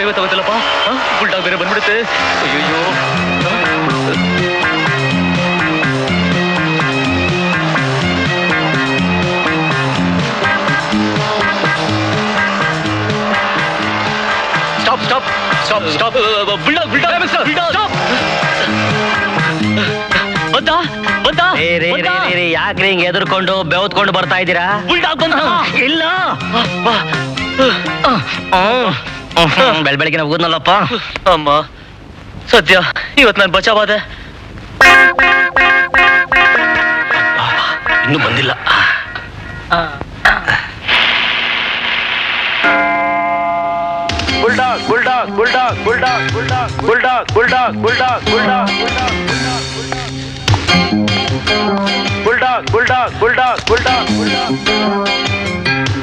ಗೊತ್ತಾಗುತ್ತಲ್ಲಪ್ಪ bulldog ಬೇರೆ ಬಂದ್ಬಿಡುತ್ತೆ ಅಯ್ಯೋ stop stop stop stop bulldog bulldog stop ಬಂದ ಬಂದ ರೇ ರೇ ರೇ ರೇ ರೇ ಯಾಕ್ರಿ ಹಿಂಗ್ ಎದುರ್ಕೊಂಡು ಬೆವತ್ಕೊಂಡು ಬರ್ತಾ ಇದ್ದೀರಾ ಬುಲ್ಡಾಗ್ ಬಂದ ಇಲ್ಲ ಬೆಳ್ ಬೆಳಗ್ಗೆ ನಾವು ಹೋದ್ನಲ್ಲಪ್ಪ ಅಮ್ಮ ಸದ್ಯ ಇವತ್ ನಾನು ಬಚಾವಾದೆ ಇನ್ನೂ ಬಂದಿಲ್ಲ Bulldog, bulldog, bulldog, bulldog, bulldog, bulldog, bulldog, bulldog, bulldog, bulldog, bulldog, bulldog, bulldog, bulldog.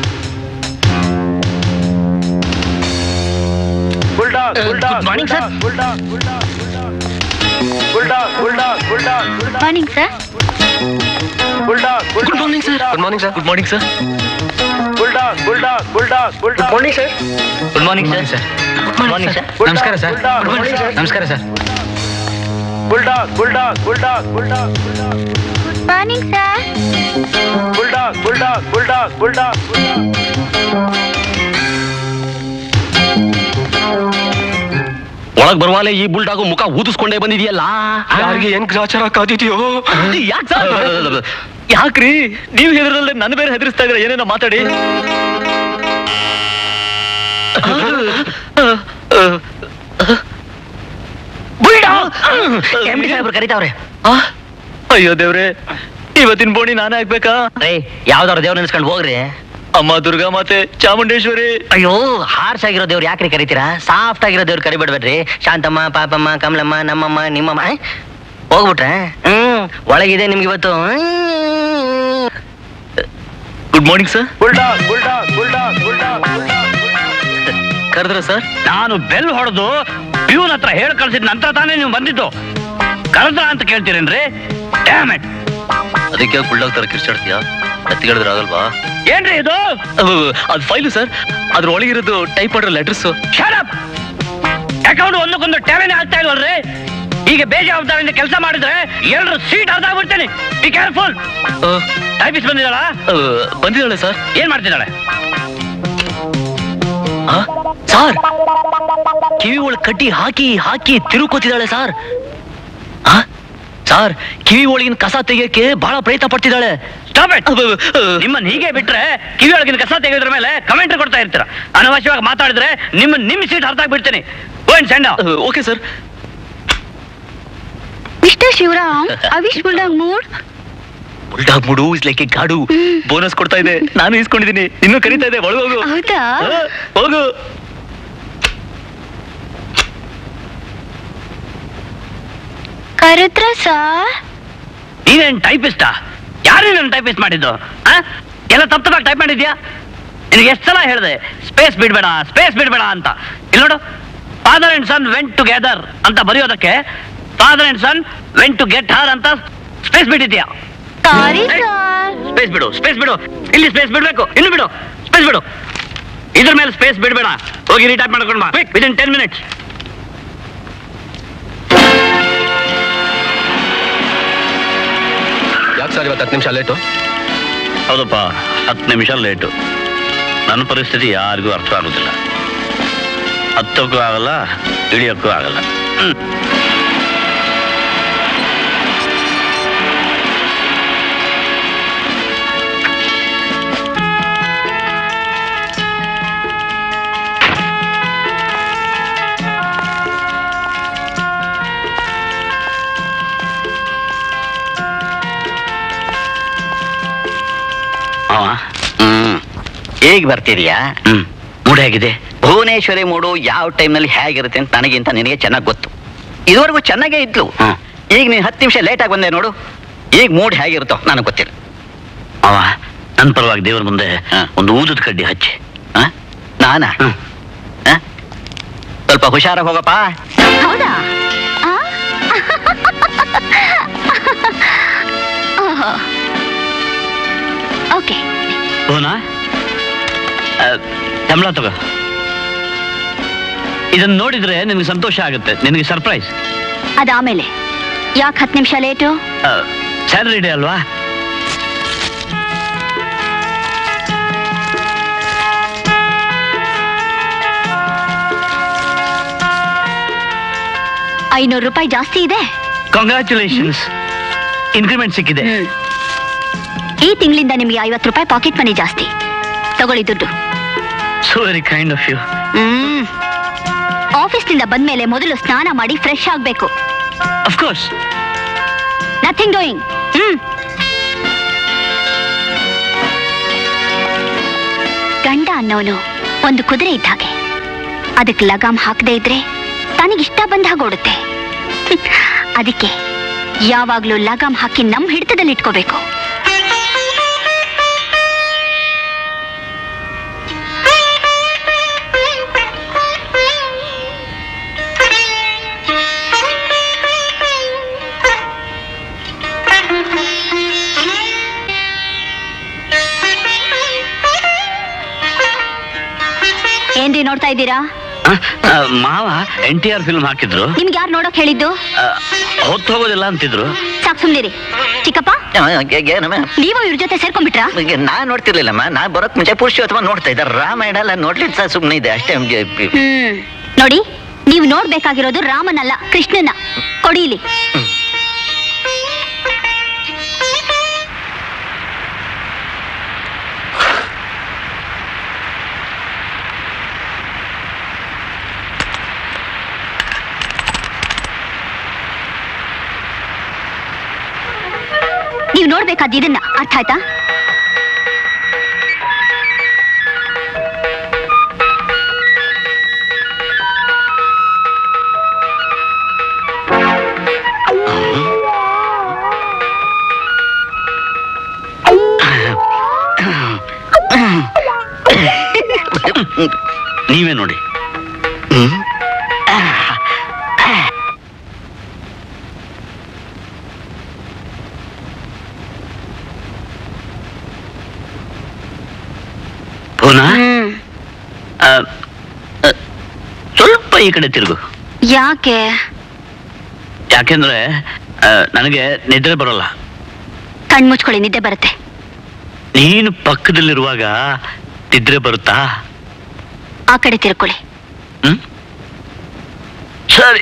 Bulldog, bulldog, good morning, sir. bulldog, bulldog, bulldog, bulldog, bulldog, bulldog, bulldog, morning sir bulldog, good morning sir bulldog, good morning sir good morning sir bulldog, bulldog, bulldog, bulldog. Morning sir good morning sir good morning sir ನಮಸ್ಕಾರ sir ನಮಸ್ಕಾರ sir Bulldog, bulldog, bulldog, bulldog, bulldog. Morning sir Bulldog, bulldog, bulldog, bulldog, bulldog. ಒಳಗ್ ಬರುವಾಲೆ ಈ ಬುಲ್ಡಾಗು ಮುಖ ಊದಿಸ್ಕೊಂಡೇ ಬಂದಿದೆಯಲ್ಲ ಯಾರಿಗೆ ಏನ್ ಗ್ರಾಚಾರ ಕಾದಿದೆಯೋ ಯಾಕೆ sir ಯಾಕ್ರಿ ನೀವು ಹೆದರಲ್ಲದೆ ನನ್ನ ಬೇರೆ ಹೆದರಿಸ್ತಾ ಇದ್ರೆ ಏನೇನೋ ಮಾತಾಡಿ ಎಂ ಡಿ ಸಾಹೇಬ್ರು ಕರೀತಾವ್ರೆ ಆ? ಅಯ್ಯೋ ದೇವ್ರೆ ಇವತ್ತಿನ ಬೋಣಿ ನಾನೇ ಆಗ್ಬೇಕಾ ರೇ ಯಾವ್ದಾದ್ರು ದೇವ್ರ ನೆನ್ಸ್ಕೊಂಡು ಹೋಗ್ರಿ ಅಮ್ಮ ದುರ್ಗಾ ಮಾತೆ ಚಾಮುಂಡೇಶ್ವರಿ ಅಯ್ಯೋ ಹಾರ್ಸ್ ಆಗಿರೋ ದೇವ್ರು ಯಾಕ್ರಿ ಕರಿತೀರಾ ಸಾಫ್ಟ್ ಆಗಿರೋ ದೇವ್ರು ಕರಿಬೇಡ್ಬೇಡ್ರಿ ಶಾಂತಮ್ಮ ಪಾಪಮ್ಮ ಕಮಲಮ್ಮ ನಮ್ಮಮ್ಮ ನಿಮ್ಮಮ್ಮ ಆ? ಹೋಗ್ಬಿಟ್ರೆ ಹ್ಮ್ ಒಳಗಿದೆ ನಿಮ್ಗೆ ಇವತ್ತು ಹ್ಮ್. Good morning sir Bulldog, bulldog, bulldog, bulldog, bulldog, bulldog. ಕರೆದ್ರ ಸರ್ ನಾನು ಬೆಲ್ ಹೊಡೆದು ಪ್ಯೂನ್ ಹತ್ರ ಹೇಳಿ ಕಳ್ಸಿದ ನಂತರ ತಾನೇ ನೀವು ಬಂದಿದ್ದು ಕರೆದ್ರ ಅಂತ ಕೇಳ್ತೀರೇನ್ರಿ Damn it. ಅದಕ್ಕೆ ಬುಲ್ಡಾಗ್ ತರ ಕಿರ್ಚಾಡ್ತೀಯಾ ಎತ್ತಿಗಳಿದ್ರೆ ಆಗಲ್ವಾ ಏನ್ರಿ ಇದು ಅದು ಫೈಲು ಸರ್ ಅದ್ರ ಒಳಗಿರೋದು ಟೈಪ್ ಮಾಡಿರೋ ಲೆಟರ್ಸ್ ಶರಪ್ ಅಕೌಂಟ್ ಒಂದಕ್ಕೊಂದು ಟ್ಯಾವೇನೆ ಆಗ್ತಾ ಇಲ್ವಲ್ರಿ ಈಗ ಬೇಜವಾಬ್ದಾರಿಯಿಂದ ಕೆಲಸ ಮಾಡಿದ್ರೆ ಎಲ್ಲರೂ ಸೀಟ್ ಅರ್ಧಾಗ್ಬಿಡ್ತೇನೆ ಬಿ ಕೇರ್ಫುಲ್ ಟೈಪಿಸ್ ಬಂದಿದ್ದಾಳ ಬಂದಿದ್ದಾಳೆ ಸರ್ ಏನ್ ಮಾಡ್ತಿದ್ದಾಳೆ ಸರ್ ಕಿವಿ ಒಳಗೆ ಕಡ್ಡಿ ಹಾಕಿ ಹಾಕಿ ತಿರುಕೋತಿದ್ದಾಳೆ ಸರ್ ಸರ್ ಕಿವಿ ಒಳಗಿನ ಕಸ ತೆಗಿಯಕ್ಕೆ ಬಹಳ ಪ್ರಯತ್ನ ಪಡ್ತಿದ್ದಾಳೆ Stop it. ನಿಮ್ಮನ್ನ ಹೀಗೆ ಬಿಟ್ರೆ ಕಿವಿ ಒಳಗಿನ ಕಸ ತೆಗೆದ್ರ ಮೇಲೆ ಕಮೆಂಟ್ ಕೊಡ್ತಾ ಇರ್ತೀರ ಅನವಶ್ಯವಾಗಿ ಮಾತಾಡಿದ್ರೆ ನಿಮ್ಮ ನಿಮ್ ಸೀಟ್ ಅರ್ಧಾಗ್ಬಿಡ್ತೇನೆ ಗೋಯಿನ್ ಸೆಂಡ್ ಓಕೆ ಸರ್ ಮಿಸ್ಟರ್ ಶಿವರಾಮ್ ಅವಿಶ್ ಬುಲ್ಡಾಗ್ ಮೂಡ್ ಬುಲ್ಡಾಗ್ ಮುಡು ಇಸ್ಲೆಕ್ಕೆ ಗಾಡು ಬೋನಸ್ ಕೊಡ್ತಾ ಇದೆ ನಾನು ಇಸ್ಕೊಂಡಿದ್ದೀನಿ ಇನ್ನೂ ಕರೀತಾ ಇದೆ ಒಳಗೋಗು ಹೌದಾ ಆ, ಹೋಗು ಕರೆದ್ರ ಸರ್ ನೀನೇನ್ ಟೈಪಿಸ್ಟಾ ಯಾರು ನನ್ನ ಟೈಪಿಸ್ಟ್ ಮಾಡಿದ್ದು ಆ? ಎಲ್ಲ ತಪ್ಪು ತಪ್ಪಾಗಿ ಟೈಪ್ ಮಾಡಿದ್ಯಾ ನಿನಗೆ ಎಷ್ಟು ಸಲ ಹೇಳಿದೆ ಸ್ಪೇಸ್ ಬಿಡ್ಬೇಡ ಸ್ಪೇಸ್ ಬಿಡ್ಬೇಡ ಅಂತ ಇಲ್ಲಿ ನೋಡು father and son went together ಅಂತ ಬರೆಯೋದಕ್ಕೆ father and son went to get her ಅಂತ ಸ್ಪೇಸ್ ಬಿಟ್ಟಿದ್ಯಾ ಸಾರಿ ಸರ್ ಸ್ಪೇಸ್ ಬಿಡು ಸ್ಪೇಸ್ ಬಿಡು ಇಲ್ಲಿ ಸ್ಪೇಸ್ ಬಿಡ್ಬೇಕು ಇನ್ನು ಬಿಡು ಸ್ಪೇಸ್ ಬಿಡು ಇದ್ರ ಮೇಲೆ ಸ್ಪೇಸ್ ಬಿಡ್ಬೇಡ ಹೋಗಿ ರೀಟೈಪ್ ಮಾಡ್ಕೊಂಡು ಬಾ ವಿತ್ ಇನ್ ಟೆನ್ ಮಿನಿಟ್ಸ್ ಯಾಕೆ ಸರ್ ಇವತ್ತು ಹತ್ತು ನಿಮಿಷ ಲೇಟು ಹೌದಪ್ಪ ಹತ್ತು ನಿಮಿಷ ಲೇಟು ನನ್ನ ಪರಿಸ್ಥಿತಿ ಯಾರಿಗೂ ಅರ್ಥ ಆಗೋದಿಲ್ಲ ಹತ್ತಕ್ಕೂ ಆಗಲ್ಲ ಇಳಿಯೋಕ್ಕೂ ಆಗಲ್ಲ ಹ್ಮ್. ಅವ ಹ್ಮ್ ಹೇಗ್ ಬರ್ತಿದ್ಯಾ ಹ್ಮ್ ಮೂಡ್ ಹೇಗಿದೆ ಭುವನೇಶ್ವರಿ ಮೂಡು ಯಾವ ಟೈಮ್ನಲ್ಲಿ ಹೇಗಿರುತ್ತೆ ಅಂತ ನನಗಿಂತ ನಿನಗೆ ಚೆನ್ನಾಗಿ ಗೊತ್ತು ಇದುವರೆಗೂ ಚೆನ್ನಾಗೇ ಇದ್ಲು ಈಗ ನೀನು ಹತ್ತು ನಿಮಿಷ ಲೇಟಾಗಿ ಬಂದೆ ನೋಡು ಈಗ ಮೂಡ್ ಹೇಗಿರುತ್ತೋ ನನಗೆ ಗೊತ್ತಿಲ್ಲ ಅವ ನನ್ನ ಪರವಾಗಿ ದೇವ್ರ ಮುಂದೆ ಹಾ. ಒಂದು ಊದದ ಕಡ್ಡಿ ಹಚ್ಚಿ ಆ? ನಾನಾ ಆ? ಸ್ವಲ್ಪ ಹುಷಾರಾಗಿ ಹೋಗಪ್ಪ ಹೌದಾ ಆ? ಓಹೋ. ಓಕೆ ಭುವನ ಸಂಬಳ ತಗೋ ಇದನ್ನ ನೋಡಿದ್ರೆ ನಿನಗೆ ಸಂತೋಷ ಆಗುತ್ತೆ ನಿನಗೆ ಸರ್ಪ್ರೈಸ್ ಅದಾಮೇಲೆ ಯಾಕೆ ಹತ್ತು ನಿಮಿಷ ಲೇಟು ಸ್ಯಾಲರಿ ಡೇ ಅಲ್ವಾ ಐನೂರು ರೂಪಾಯಿ ಜಾಸ್ತಿ ಇದೆ ಕಂಗ್ರ್ಯಾಚುಲೇಷನ್ಸ್ ಇನ್ಕ್ರಿಮೆಂಟ್ ಸಿಕ್ಕಿದೆ ಹ್ಮ್. ಈ ತಿಂಗಳಿಂದ ನಿಮಗೆ ಐವತ್ತು ರೂಪಾಯಿ ಪಾಕೆಟ್ ಮನಿ ಜಾಸ್ತಿ ತಗೊಳ್ಳಿ ದುಡ್ಡು so very kind of you ಹ್ಮ್ ಆಫೀಸ್ನಿಂದ ಬಂದ್ಮೇಲೆ ಮೊದಲು ಸ್ನಾನ ಮಾಡಿ ಫ್ರೆಶ್ ಆಗ್ಬೇಕು ಅಫ್ಕೋರ್ಸ್ ನಥಿಂಗ್ ಡೂಯಿಂಗ್ ಹ್ಮ್ ಗಂಡ ಅನ್ನೋನು ಒಂದು ಕುದುರೆ ಇದ್ದ ಹಾಗೆ ಅದಕ್ಕೆ ಲಗಾಮ್ ಹಾಕದೇ ಇದ್ರೆ ತನಗಿಷ್ಟ ಬಂದ ಹಾಗೆ ಓಡುತ್ತೆ ಹ್ಮ್. ಅದಕ್ಕೆ ಯಾವಾಗ್ಲೂ ಲಗಾಮ್ ಹಾಕಿ ನಮ್ ಹಿಡಿತದಲ್ಲಿ ಇಟ್ಕೋಬೇಕು ಏನ್ರಿ ನೋಡ್ತಾ ಇದ್ದೀರಾ ಮಾವ ಎನ್ ಟಿ ಆರ್ ಫಿಲ್ಮ್ ಹಾಕಿದ್ರು ನಿಮ್ಗೆ ಯಾರು ನೋಡಕ್ ಹೇಳಿದ್ದು ಆ, ಹೊತ್ತು ಹೋಗೋದಿಲ್ಲ ಅಂತಿದ್ರು ಸಾಕ್ ಸುಮ್ನಿರಿ ಚಿಕ್ಕಪ್ಪ ಏನಮ್ಮ ನೀವು ಇವ್ರ ಜೊತೆ ಸೇರ್ಕೊಂಡ್ಬಿಟ್ರಾ ನಾನ್ ನೋಡ್ತಿರ್ಲಿಲ್ಲಮ್ಮ ನಾ ಬರೋಕ್ ಮುಂಚೆ ಪುರುಷೋತ್ತಮ ನೋಡ್ತಾ ಇದ್ದ ರಾಮಾಯಣ ಎಲ್ಲ ನೋಡ್ಲಿಕ್ಕೆ ಸಹ ಸುಮ್ಮನೆ ಇದೆ ಅಷ್ಟೇ ಹ್ಮ್ ನೋಡಿ ನೀವು ನೋಡ್ಬೇಕಾಗಿರೋದು ರಾಮನಲ್ಲ ಕೃಷ್ಣನ ಕೊಡೀಲಿ ನೀವು ನೋಡ್ಬೇಕಾದ ಇದನ್ನ ಅರ್ಥ ಆಯ್ತಾ ನೀವೇ ನೋಡಿ ಪುನಃ ಹ್ಮ್ ಆ, ಆ, ಸ್ವಲ್ಪ ಈ ಕಡೆ ತಿರುಗು ಯಾಕೆ ಯಾಕೆಂದ್ರೆ ಆ, ನನಗೆ ನಿದ್ರೆ ಬರೋಲ್ಲ ಕಣ್ ಮುಚ್ಕೊಳ್ಳಿ ನಿದ್ದೆ ಬರುತ್ತೆ ನೀನು ಪಕ್ಕದಲ್ಲಿರುವಾಗ ನಿದ್ರೆ ಬರುತ್ತಾ ಆ ಕಡೆ ತಿರ್ಕೊಳ್ಳಿ ಹ್ಮ್ ಸರಿ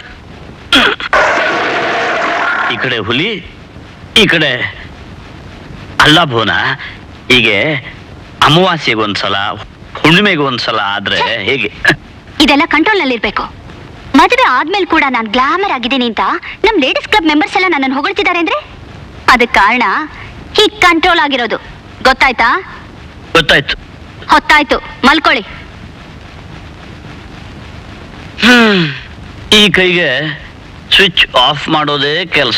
ಈ ಕಡೆ ಹುಲಿ ಈ ಕಡೆ ಅಲ್ಲ ಭುವನ ಹೀಗೆ ಅಮಾವಾಸ್ಯೆಗೆ ಒಂದ್ಸಲ ಹುಣ್ಣಿಮೆಗೆ ಒಂದ್ಸಲ ಆದ್ರೆ ಹೇಗೆ ಇದೆಲ್ಲ ಕಂಟ್ರೋಲ್ ನಲ್ಲಿರ್ಬೇಕು ಮದುವೆ ಆದ್ಮೇಲೆ ಕೂಡ ನಾನು ಗ್ಲಾಮರ್ ಆಗಿದ್ದೀನಿ ಅಂತ ನಮ್ ಲೇಡೀಸ್ ಕ್ಲಬ್ ಮೆಂಬರ್ಸ್ ಎಲ್ಲ ನನ್ನನ್ನು ಹೊಗಳ್ತಿದ್ದಾರೆ ಅಂದ್ರೆ ಅದಕ್ಕೆ ಕಾರಣ ಹೀಗ್ ಕಂಟ್ರೋಲ್ ಆಗಿರೋದು ಗೊತ್ತಾಯ್ತಾ ಗೊತ್ತಾಯ್ತು ಹೊತ್ತಾಯ್ತು ಮಲ್ಕೊಳ್ಳಿ ಹ್ಮ್ ಈ ಕೈಗೆ ಸ್ವಿಚ್ ಆಫ್ ಮಾಡೋದೇ ಕೆಲಸ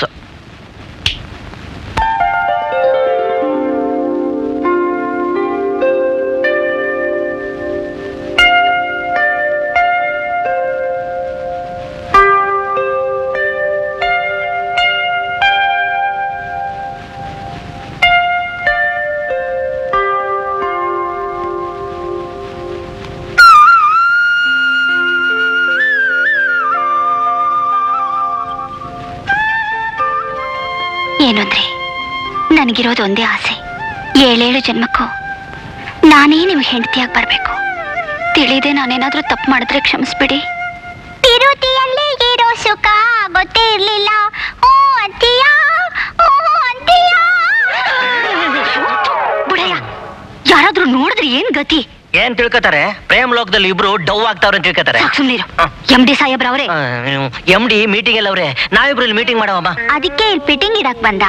ಏನು ಅಂದ್ರೆ ನನಗಿರೋದು ಒಂದೇ ಆಸೆ ಏಳೇಳು ಜನ್ಮಕ್ಕೂ ನಾನೇ ನಿಮ್ಗೆ ಹೆಂಡತಿಯಾಗಿ ಬರ್ಬೇಕು ತಿಳಿದೆ ನಾನೇನಾದ್ರೂ ತಪ್ಪು ಮಾಡಿದ್ರೆ ಕ್ಷಮಿಸ್ಬಿಡಿ ತಿರುತಿಯಲ್ಲಿ ಇರೋ ಸುಖ ಗೊತ್ತೇ ಇರ್ಲಿಲ್ಲ ಓ ಅಂತೀಯ ಓ ಅಂತೀಯ ಬುಡಯ್ಯ ಯಾರಾದ್ರೂ ನೋಡಿದ್ರೆ ಏನ್ ಗತಿ ಏನ್ ತಿಳ್ಕೊತಾರೆ ಪ್ರೇಮ್ ಲೋಕದಲ್ಲಿ ಇಬ್ರು ಡವ್ ಆಗ್ತಾವ್ರೆ ಅಂತ ತಿಳ್ಕೊತಾರೆ ಸಾಕ್ ಸುಮ್ನಿರು ಎಂ ಡಿ ಸಾಹೇಬ್ರವ್ರೆ ಎಂ ಡಿ ಮೀಟಿಂಗ್ ಎಲ್ಲ ಅವ್ರೆ ನಾವಿಬ್ರು ಇಲ್ಲಿ ಮೀಟಿಂಗ್ ಮಾಡವಮ್ಮ ಅದಕ್ಕೆ ಇಲ್ಲಿ ಫಿಟ್ಟಿಂಗ್ ಇಡಕ್ ಬಂದ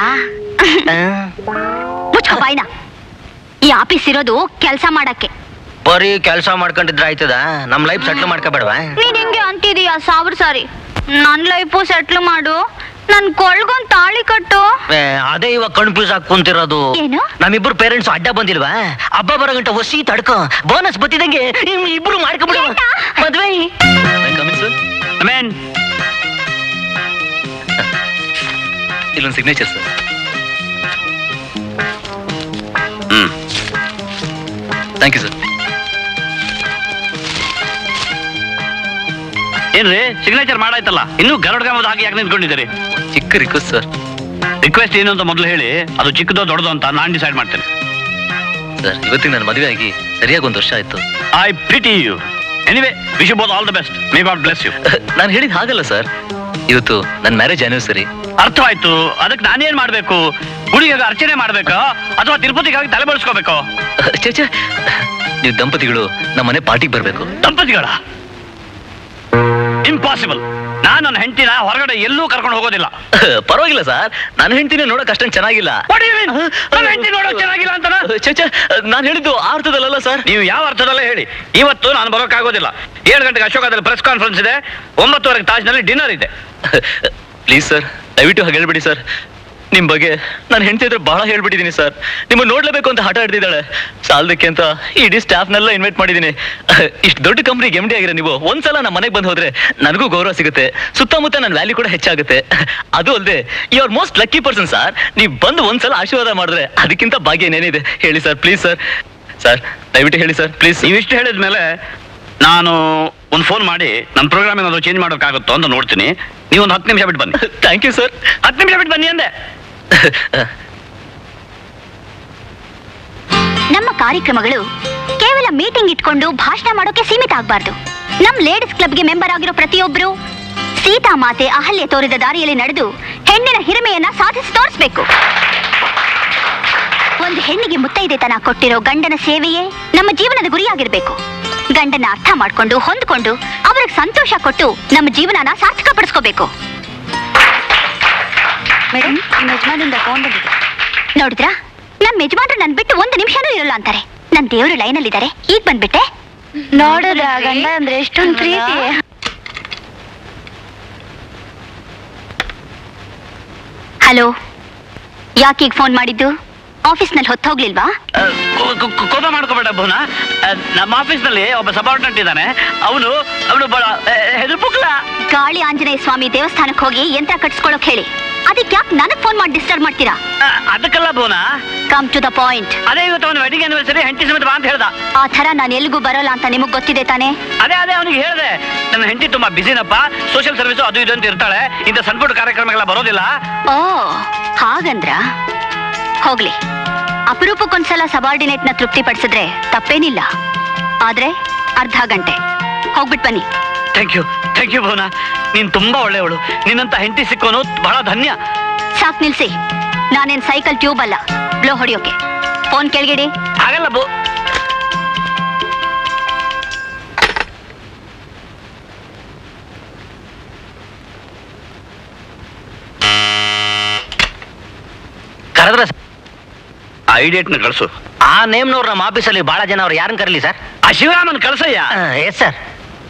ಮುಚ್ಕೋ ಬಾಯ್ನ ಈ ಆಫೀಸ್ ಇರೋದು ಕೆಲಸ ಮಾಡಕ್ಕೆ ಬರೀ ಕೆಲಸ ಮಾಡ್ಕೊಂಡಿದ್ರೆ ಆಯ್ತದ ನಮ್ ಲೈಫ್ ಸೆಟ್ಲ್ ಮಾಡ್ಕೋಬೇಡವಾ ನೀನ್ ಹಿಂಗೆ ಅಂತಿದೀಯ ಸಾವಿರ ಸಾರಿ ನನ್ ಲೈಫು ಸೆಟ್ಲ್ ಮಾಡು ನನ್ ಕೊಳ್ಗೊಂದ್ ತಾಳಿ ಕಟ್ಟು ಅದೇ ಇವಾಗ ಕನ್ಫ್ಯೂಸ್ ಆಗಿ ಕುಂತಿರೋದು ಏನು? ನಮ್ಮಿಬ್ರು ಪೇರೆಂಟ್ಸ್ ಅಡ್ಡ ಬಂದಿಲ್ವಾ ಹಬ್ಬ ಬರೋ ಗಂಟ ಹೊಸಿ ತಡ್ಕೊ ಬೋನಸ್ ಬತ್ತಿದಂಗೆ ಇಮ್ ಇಬ್ರು ಮಾಡ್ಕೊಬಿಡು ಏನ? ಮದ್ವೆ ಆಮೇನ್ ಇಲ್ಲೊಂದು ಸಿಗ್ನೇಚರ್ ಸರ್ ಹ್ಮ್ ಥ್ಯಾಂಕ್ ಯು ಸರ್ ಏನ್ರಿ ಸಿಗ್ನೇಚರ್ ಮಾಡಾಯ್ತಲ್ಲ ಇನ್ನೂ ಗರಡ್ ಗಮದ ಹಾಗೆ ಯಾಕೆ ನಿಂತ್ಕೊಂಡಿದ್ದೀರಿ ಚಿಕ್ಕ ರಿಕ್ವೆಸ್ಟ್ ಸರ್ ರಿಕ್ವೆಸ್ಟ್ ಏನು ಅಂತ ಮೊದಲು ಹೇಳಿ ಅದು ಚಿಕ್ಕದೋ ದೊಡ್ಡದೋ ಅಂತ ನಾನು ಡಿಸೈಡ್ ಮಾಡ್ತೇನೆ ಸರ್ ಇವತ್ತಿಗೆ ನನ್ನ ಮದುವೆ ಆಗಿ ಸರಿಯಾಗಿ ಒಂದು ವರ್ಷ ಆಯ್ತು I pretty you anyway wish both all the best may God bless you ನಾನು ಹೇಳಿದ ಹಾಗಲ್ಲ ಸರ್ ಇವತ್ತು ನನ್ನ ಮ್ಯಾರೇಜ್ ಆನಿವರ್ಸರಿ ಅರ್ಥವಾಯ್ತು ಅದಕ್ಕೆ ನಾನೇನ್ ಮಾಡ್ಬೇಕು ಹುಡುಗಿಗೆ ಅರ್ಚನೆ ಮಾಡ್ಬೇಕಾ ಅಥವಾ ತಿರುಪತಿಗಾಗಿ ತಲೆ ಬಳಸ್ಕೋಬೇಕು ಚೇಚೆ ನೀವು ದಂಪತಿಗಳು ನಮ್ಮ ಮನೆ ಪಾರ್ಟಿಗೆ ಬರಬೇಕು ದಂಪತಿಗಳ ಇಂಪಾಸಿಬಲ್ ನಾನು ನನ್ನ ಹೆಂಡತಿನ ಹೊರಗಡೆ ಎಲ್ಲೂ ಕರ್ಕೊಂಡು ಹೋಗೋದಿಲ್ಲ ಪರವಾಗಿಲ್ಲ ಸರ್ ನನ್ನ ಹೆಂಡತಿನೇ ನೋಡಕ್ ಅಷ್ಟೊಂದು ಚೆನ್ನಾಗಿಲ್ಲ What do you mean? ನನ್ನ ಹೆಂಡತಿ ನೋಡೋಕ್ ಚೆನ್ನಾಗಿಲ್ಲ ಅಂತನಾ? ಚೇಚೆ ನಾನು ಹೇಳಿದ್ದು ಆ ಅರ್ಥದಲ್ಲಲ್ಲ ಸರ್ ನೀವು ಯಾವ ಅರ್ಥದಲ್ಲೇ ಹೇಳಿ ಇವತ್ತು ನಾನು ಬರೋಕ್ಕಾಗೋದಿಲ್ಲ ಏಳು ಗಂಟೆಗೆ ಅಶೋಕದಲ್ಲಿ ಪ್ರೆಸ್ ಕಾನ್ಫರೆನ್ಸ್ ಇದೆ ಒಂಬತ್ತುವರೆಗೆ ತಾಜ್ನಲ್ಲಿ ಡಿನ್ನರ್ ಇದೆ ಪ್ಲೀಸ್ ಸರ್ ದಯವಿಟ್ಟು ಹಾಗೆ ಹೇಳ್ಬಿಡಿ ಸರ್ ನಿಮ್ ಬಗ್ಗೆ ನಾನು ಹೆಂಡತಿ ಹತ್ರ ಬಹಳ ಹೇಳ್ಬಿಟ್ಟಿದ್ದೀನಿ ಸರ್ ನಿಮ್ಮ ನೋಡ್ಲೇಬೇಕು ಅಂತ ಹಠ ಹಿಡ್ದಿದ್ದಾಳೆ ಸಾಲದಕ್ಕೆ ಅಂತ ಇಡೀ ಸ್ಟಾಫ್ನೆಲ್ಲ ಇನ್ವೈಟ್ ಮಾಡಿದ್ದೀನಿ ಇಷ್ಟು ದೊಡ್ಡ ಕಂಪ್ನಿಗೆ ಎಮ್ ಡಿ ಆಗಿರೋ ನೀವು ಒಂದ್ಸಲ ನಮ್ಮ ಮನೆಗೆ ಬಂದು ಹೋದ್ರೆ ನನಗೂ ಗೌರವ ಸಿಗುತ್ತೆ ಸುತ್ತಮುತ್ತ ನನ್ನ ವ್ಯಾಲ್ಯೂ ಕೂಡ ಹೆಚ್ಚಾಗುತ್ತೆ ಅದು ಅಲ್ಲದೆ you are most lucky person sir ನೀವು ಬಂದು ಒಂದ್ಸಲ ಆಶೀರ್ವಾದ ಮಾಡಿದ್ರೆ ಅದಕ್ಕಿಂತ ಭಾಗ್ಯ ಏನೇನಿದೆ ಹೇಳಿ ಸರ್ ಪ್ಲೀಸ್ ಸರ್ ಸರ್ ದಯವಿಟ್ಟು ಹೇಳಿ ಸರ್ ಪ್ಲೀಸ್ ನೀವಿಷ್ಟು ಹೇಳಿದ ಮೇಲೆ ನಾನು ಒಂದು ಫೋನ್ ಮಾಡಿ ನನ್ನ ಪ್ರೋಗ್ರಾಮ್ ಏನಾದ್ರು ಚೇಂಜ್ ಮಾಡೋಕ್ಕಾಗುತ್ತೋ ಅಂತ ನೋಡ್ತೀನಿ ನೀವು ಒಂದು ಹತ್ತು ನಿಮಿಷ ಬಿಟ್ಟು ಬನ್ನಿ ಥ್ಯಾಂಕ್ ಯು ಸರ್ ಹತ್ತು ನಿಮಿಷ ಬಿಟ್ಟು ಬನ್ನಿ ಅಂದೆ ನಮ್ಮ ಕಾರ್ಯಕ್ರಮಗಳು ಕೇವಲ ಮೀಟಿಂಗ್ ಇಟ್ಕೊಂಡು ಭಾಷಣ ಮಾಡೋಕೆ ಸೀಮಿತ ಆಗಬಾರ್ದು ನಮ್ ಲೇಡೀಸ್ ಕ್ಲಬ್ಗೆ ಮೆಂಬರ್ ಆಗಿರೋ ಪ್ರತಿಯೊಬ್ರು ಸೀತಾ ಮಾತೆ ಅಹಲ್ಯೆ ತೋರಿದ ದಾರಿಯಲ್ಲಿ ನಡೆದು ಹೆಣ್ಣಿನ ಹಿರಿಮೆಯನ್ನ ಸಾಧಿಸಿ ತೋರಿಸ್ಬೇಕು ಒಂದು ಹೆಣ್ಣಿಗೆ ಮುತ್ತೈದೆತನ ಕೊಟ್ಟಿರೋ ಗಂಡನ ಸೇವೆಯೇ ನಮ್ಮ ಜೀವನದ ಗುರಿಯಾಗಿರ್ಬೇಕು ಗಂಡನ ಅರ್ಥ ಮಾಡ್ಕೊಂಡು ಹೊಂದ್ಕೊಂಡು ಅವ್ರಿಗೆ ಸಂತೋಷ ಕೊಟ್ಟು ನಮ್ಮ ಜೀವನನ ಸಾರ್ಥಕ ಪಡಿಸ್ಕೋಬೇಕು ಮೇಡಮ್ ನಿಮ್ಮ ಯಜಮಾನಿಂದ ಫೋನ್ ಬಂದಿದೆ ನೋಡಿದ್ರಾ ನಮ್ಮ ಯಜಮಾನ್ರು ನನ್ ಬಿಟ್ಟು ಒಂದು ನಿಮಿಷನೂ ಇರಲ್ಲ ಅಂತಾರೆ ನನ್ ದೇವ್ರು ಲೈನಲ್ಲಿ ಇದ್ದಾರೆ ಈಗ ಬಂದ್ಬಿಟ್ಟೆ ನೋಡಿದ್ರ ಗಂಡ ಅಂದ್ರೆ ಎಷ್ಟೊಂದು ಪ್ರೀತಿ ಹಲೋ ಯಾಕೀಗ ಫೋನ್ ಮಾಡಿದ್ದು ಆಫೀಸ್ನಲ್ಲಿ ಹೊತ್ತೋಗ್ಲಿಲ್ವಾ ಆ, ಕೋ- ಕೋ- ಕೋ- ಕೋಪ ಮಾಡ್ಕೋಬೇಡ ಭುವನ ಆ, ನಮ್ಮ ಆಫೀಸ್ನಲ್ಲಿ ಒಬ್ಬ ಸಬಾರ್ಡಿನೇಟ್ ಇದ್ದಾನೆ ಅವನು ಅವನು ಬಹಳ ಹೆದರ್ಪುಕ್ಲ ಗಾಳಿ ಆಂಜನೇಯ ಸ್ವಾಮಿ ದೇವಸ್ಥಾನಕ್ಕೆ ಹೋಗಿ ಯಂತ್ರ ಕಟ್ಸ್ಕೊಳಕ್ ಹೇಳಿ ಅದಕ್ಕೆ ಯಾಕೆ ನನಗ್ ಫೋನ್ ಮಾಡಿ ಡಿಸ್ಟರ್ಬ್ ಮಾಡ್ತೀರಾ ಅದಕ್ಕಲ್ಲ Bhuvana come to the point ಅದೇ ಇವತ್ತು ಅವನ ವೆಡ್ಡಿಂಗ್ ಆನಿವರ್ಸರಿ ಹೆಂಡತಿ ಸಮೇತ ಬಾ ಅಂತ ಹೇಳ್ದ ಆ ಥರ ನಾನು ಎಲ್ಗೂ ಬರೋಲ್ಲ ಅಂತ ನಿಮಗ್ ಗೊತ್ತಿದೆ ತಾನೇ ಅದೇ ಅದೇ ಅವನಿಗೆ ಹೇಳಿದೆ ನನ್ನ ಹೆಂಡತಿ ತುಂಬಾ ಬಿಸಿನಪ್ಪ ಸೋಷಿಯಲ್ ಸರ್ವಿಸ್ ಅದು ಇದು ಅಂತ ಇರ್ತಾಳೆ ಇಂಥ ಸಣ್ಣ ಪುಟ್ಟ ಕಾರ್ಯಕ್ರಮಗಳ ಬರೋದಿಲ್ಲ ಓ ಹಾಗಂದ್ರ ಹೋಗ್ಲಿ ಅಪರೂಪಕ್ಕೊಂದ್ಸಲ ಸಬಾರ್ಡಿನೇಟ್ ನ ತೃಪ್ತಿ ಪಡಿಸಿದ್ರೆ ತಪ್ಪೇನಿಲ್ಲ ಆದ್ರೆ ಅರ್ಧ ಗಂಟೆ ಹೋಗ್ಬಿಟ್ ಬನ್ನಿ thank you thank you Bhuvana ನೀನ್ ತುಂಬಾ ಒಳ್ಳೆಯವಳು ನಿನ್ನಂತ ಹೆಂಡತಿ ಸಿಕ್ಕೋನು ಬಹಳ ಧನ್ಯ ಸಾಕ್ ನಿಲ್ಸಿ ನಾನೇನ್ ಸೈಕಲ್ ಟ್ಯೂಬ್ ಅಲ್ಲ ಬ್ಲೋ ಹೊಡಿಯೋಕೆ ಫೋನ್ ಕೆಳಗಿಡಿ ಹಾಗಲ್ಲ ಬು ಕರೆದ್ರೆ ಆ ಐಡಿಯೇಟ್ನ ಕಳಿಸು ಆ ನೇಮ್ನವ್ರು ನಮ್ಮ ಆಫೀಸಲ್ಲಿ ಬಹಳ ಜನ ಅವ್ರು ಯಾರನ್ನ ಕರೀಲಿ ಸರ್ ಆ ಶಿವರಾಮನ್ ಕಳ್ಸಯ್ಯ ಎಸ್ ಸರ್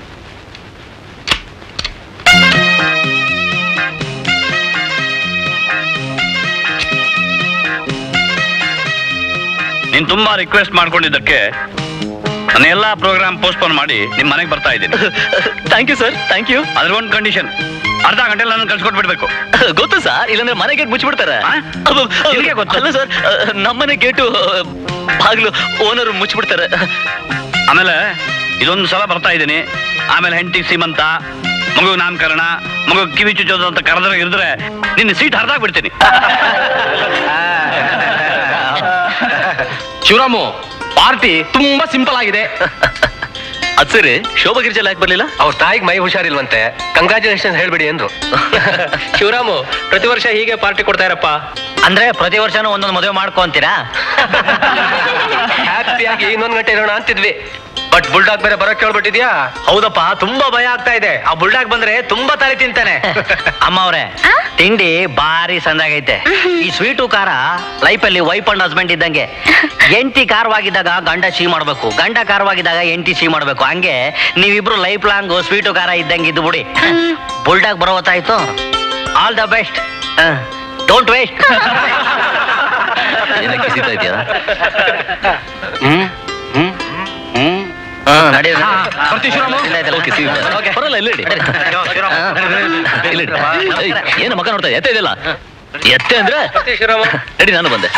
ನೀನ್ ತುಂಬಾ ರಿಕ್ವೆಸ್ಟ್ ಮಾಡ್ಕೊಂಡಿದ್ದಕ್ಕೆ ನನ್ನ ಎಲ್ಲಾ ಪ್ರೋಗ್ರಾಮ್ ಪೋಸ್ಟ್ಪೋನ್ ಮಾಡಿ ನಿಮ್ ಮನೆಗೆ ಬರ್ತಾ ಇದ್ದೀನಿ thank you sir thank you ಅದ್ರ ಒಂದು ಕಂಡೀಷನ್ ಅರ್ಧ ಗಂಟೆ ನನ್ನ ಕಳ್ಸಿಕೊಟ್ಬಿಡ್ಬೇಕು ಗೊತ್ತು ಸರ್ ಇಲ್ಲಾಂದ್ರೆ ಮನೆ ಗೇಟ್ ಮುಚ್ಚಿಬಿಡ್ತಾರೆ ಆ? ಅಬ್ಬ, ನಿಮ್ಗೆ ಗೊತ್ತು? ಅಲ್ಲ ಸರ್ ನಮ್ಮನೆ ಗೇಟು ಬಾಗಿಲು ಓನರ್ ಮುಚ್ಚಿಬಿಡ್ತಾರೆ ಆಮೇಲೆ ಇದೊಂದು ಸಲ ಬರ್ತಾ ಇದ್ದೀನಿ ಆಮೇಲೆ ಹೆಂಡತಿ ಸೀಮಂತ ಮಗು ನಾಮಕರಣ ಮಗು ಕಿವಿ ಚುಚ್ಚೋದು ಅಂತ ಕರೆದ್ರೆ ಇರಿದ್ರೆ ನಿನ್ನ ಸೀಟ್ ಹರಿದಾಗ್ ಬಿಡ್ತೀನಿ ಶಿವರಾಮು ಪಾರ್ಟಿ ತುಂಬಾ ಸಿಂಪಲ್ ಆಗಿದೆ ಅದ್ ಸರಿ ಶೋಭಾ ಗಿರಿಜಲ್ ಯಾಕೆ ಬರ್ಲಿಲ್ಲ ಅವ್ರ ತಾಯಿಗೆ ಮೈ ಹುಷಾರಿಲ್ವಂತೆ ಕಂಗ್ರಾಚುಲೇಷನ್ ಹೇಳ್ಬಿಡಿ ಅಂದ್ರು ಶಿವರಾಮು ಪ್ರತಿ ವರ್ಷ ಹೀಗೆ ಪಾರ್ಟಿ ಕೊಡ್ತಾ ಇರಪ್ಪ ಅಂದ್ರೆ ಪ್ರತಿ ವರ್ಷನೂ ಒಂದೊಂದು ಮದುವೆ ಮಾಡ್ಕೊಂತೀರಾ ಹ್ಯಾಪಿಯಾಗಿ ಇನ್ನೊಂದ್ ಗಂಟೆ ಇರೋಣ ಅಂತಿದ್ವಿ ಬಟ್ ಬುಲ್ಡಾಗ್ ಬೇರೆ ಬರೋಕ್ ಕೇಳ್ಬಿಟ್ಟಿದ್ಯಾ ಹೌದಪ್ಪ ತುಂಬಾ ಭಯ ಆಗ್ತಾ ಇದೆ ಆ ಬುಲ್ಡಾಗ್ ಬಂದ್ರೆ ತುಂಬಾ ತಲೆ ತಿಂತಾನೆ ಅಮ್ಮ ಅವ್ರೆ ಆ? ತಿಂಡಿ ಬಾರಿ ಸಂದಾಗೈತೆ ಈ ಸ್ವೀಟು ಖಾರ ಲೈಫ್ ಅಲ್ಲಿ ವೈಫ್ ಅಂಡ್ ಹಸ್ಬೆಂಡ್ ಇದ್ದಂಗೆ ಎಂಟಿ ಖಾರವಾಗಿದ್ದಾಗ ಗಂಡ ಸಿಹಿ ಮಾಡ್ಬೇಕು ಗಂಡ ಖಾರವಾಗಿದ್ದಾಗ ಎಂಟಿ ಸಿಹಿ ಮಾಡ್ಬೇಕು ಹಂಗೆ ನೀವಿಬ್ರು ಲೈಫ್ ಲಾಂಗ್ ಸ್ವೀಟು ಖಾರ ಇದ್ದಂಗೆ ಇದ್ದು ಬಿಡಿ ಬುಲ್ಡಾಗ್ ಬರೋ ಹೊತ್ತಾಯ್ತು all the best don't waste ಏನಕ್ಕೆ ಕಿಸಿತಾ ಇದೆಯಾ ಹ್ಮ್ ಹ್ಮ್ ಹ್ಮ್ ನಡಿ ಬರ್ತೀವಿ ಶಿವರಾಮು. ಓಕೆ ಸಿ ಬರಲ್ಲ ಇಲ್ಲ ಇಡಿ. ಇಲ್ಲ ಇಡಿ. ಏಯ್, ಏನು ಮಕ್ಕ ನೋಡ್ತಾ ಎತ್ತೆ ಇದೆಯಲ್ಲ ಎತ್ತೆ ಅಂದ್ರೆ ಶಿವರಾಮು ನಡಿ ನಾನು ಬಂದೆ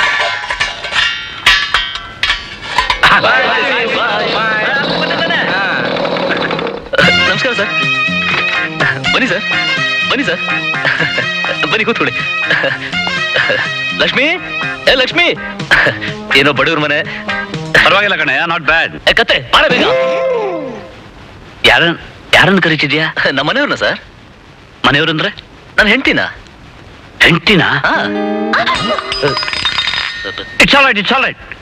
ನಮಸ್ಕಾರ ಸರ್ ಬನ್ನಿ ಸರ್ ಬನ್ನಿ ಸರ್ ಬನ್ನಿ ಕೂತ್ಕೊಳ್ಳಿ ಲಕ್ಷ್ಮಿ ಏ ಲಕ್ಷ್ಮಿ ಏನೋ ಬಡವ್ರ ಮನೆ ಪರವಾಗಿಲ್ಲ ಕಣಯ್ಯ ನಾಟ್ ಬ್ಯಾಡ್ ಏ, ಕತ್ತೆ ಬಾರ ಬೇಗ ಯಾರನ್ ಯಾರನ್ನ ಕರಿತಿದ್ಯಾ ನಮ್ಮ ಮನೆಯವ್ರನ್ನ ಸರ್ ಮನೆಯವ್ರಂದ್ರೆ ನಾನು ಹೆಂಡ್ತಿನ ಹೆಂಡ್ತಿನ ಹಾ it's all right it's all right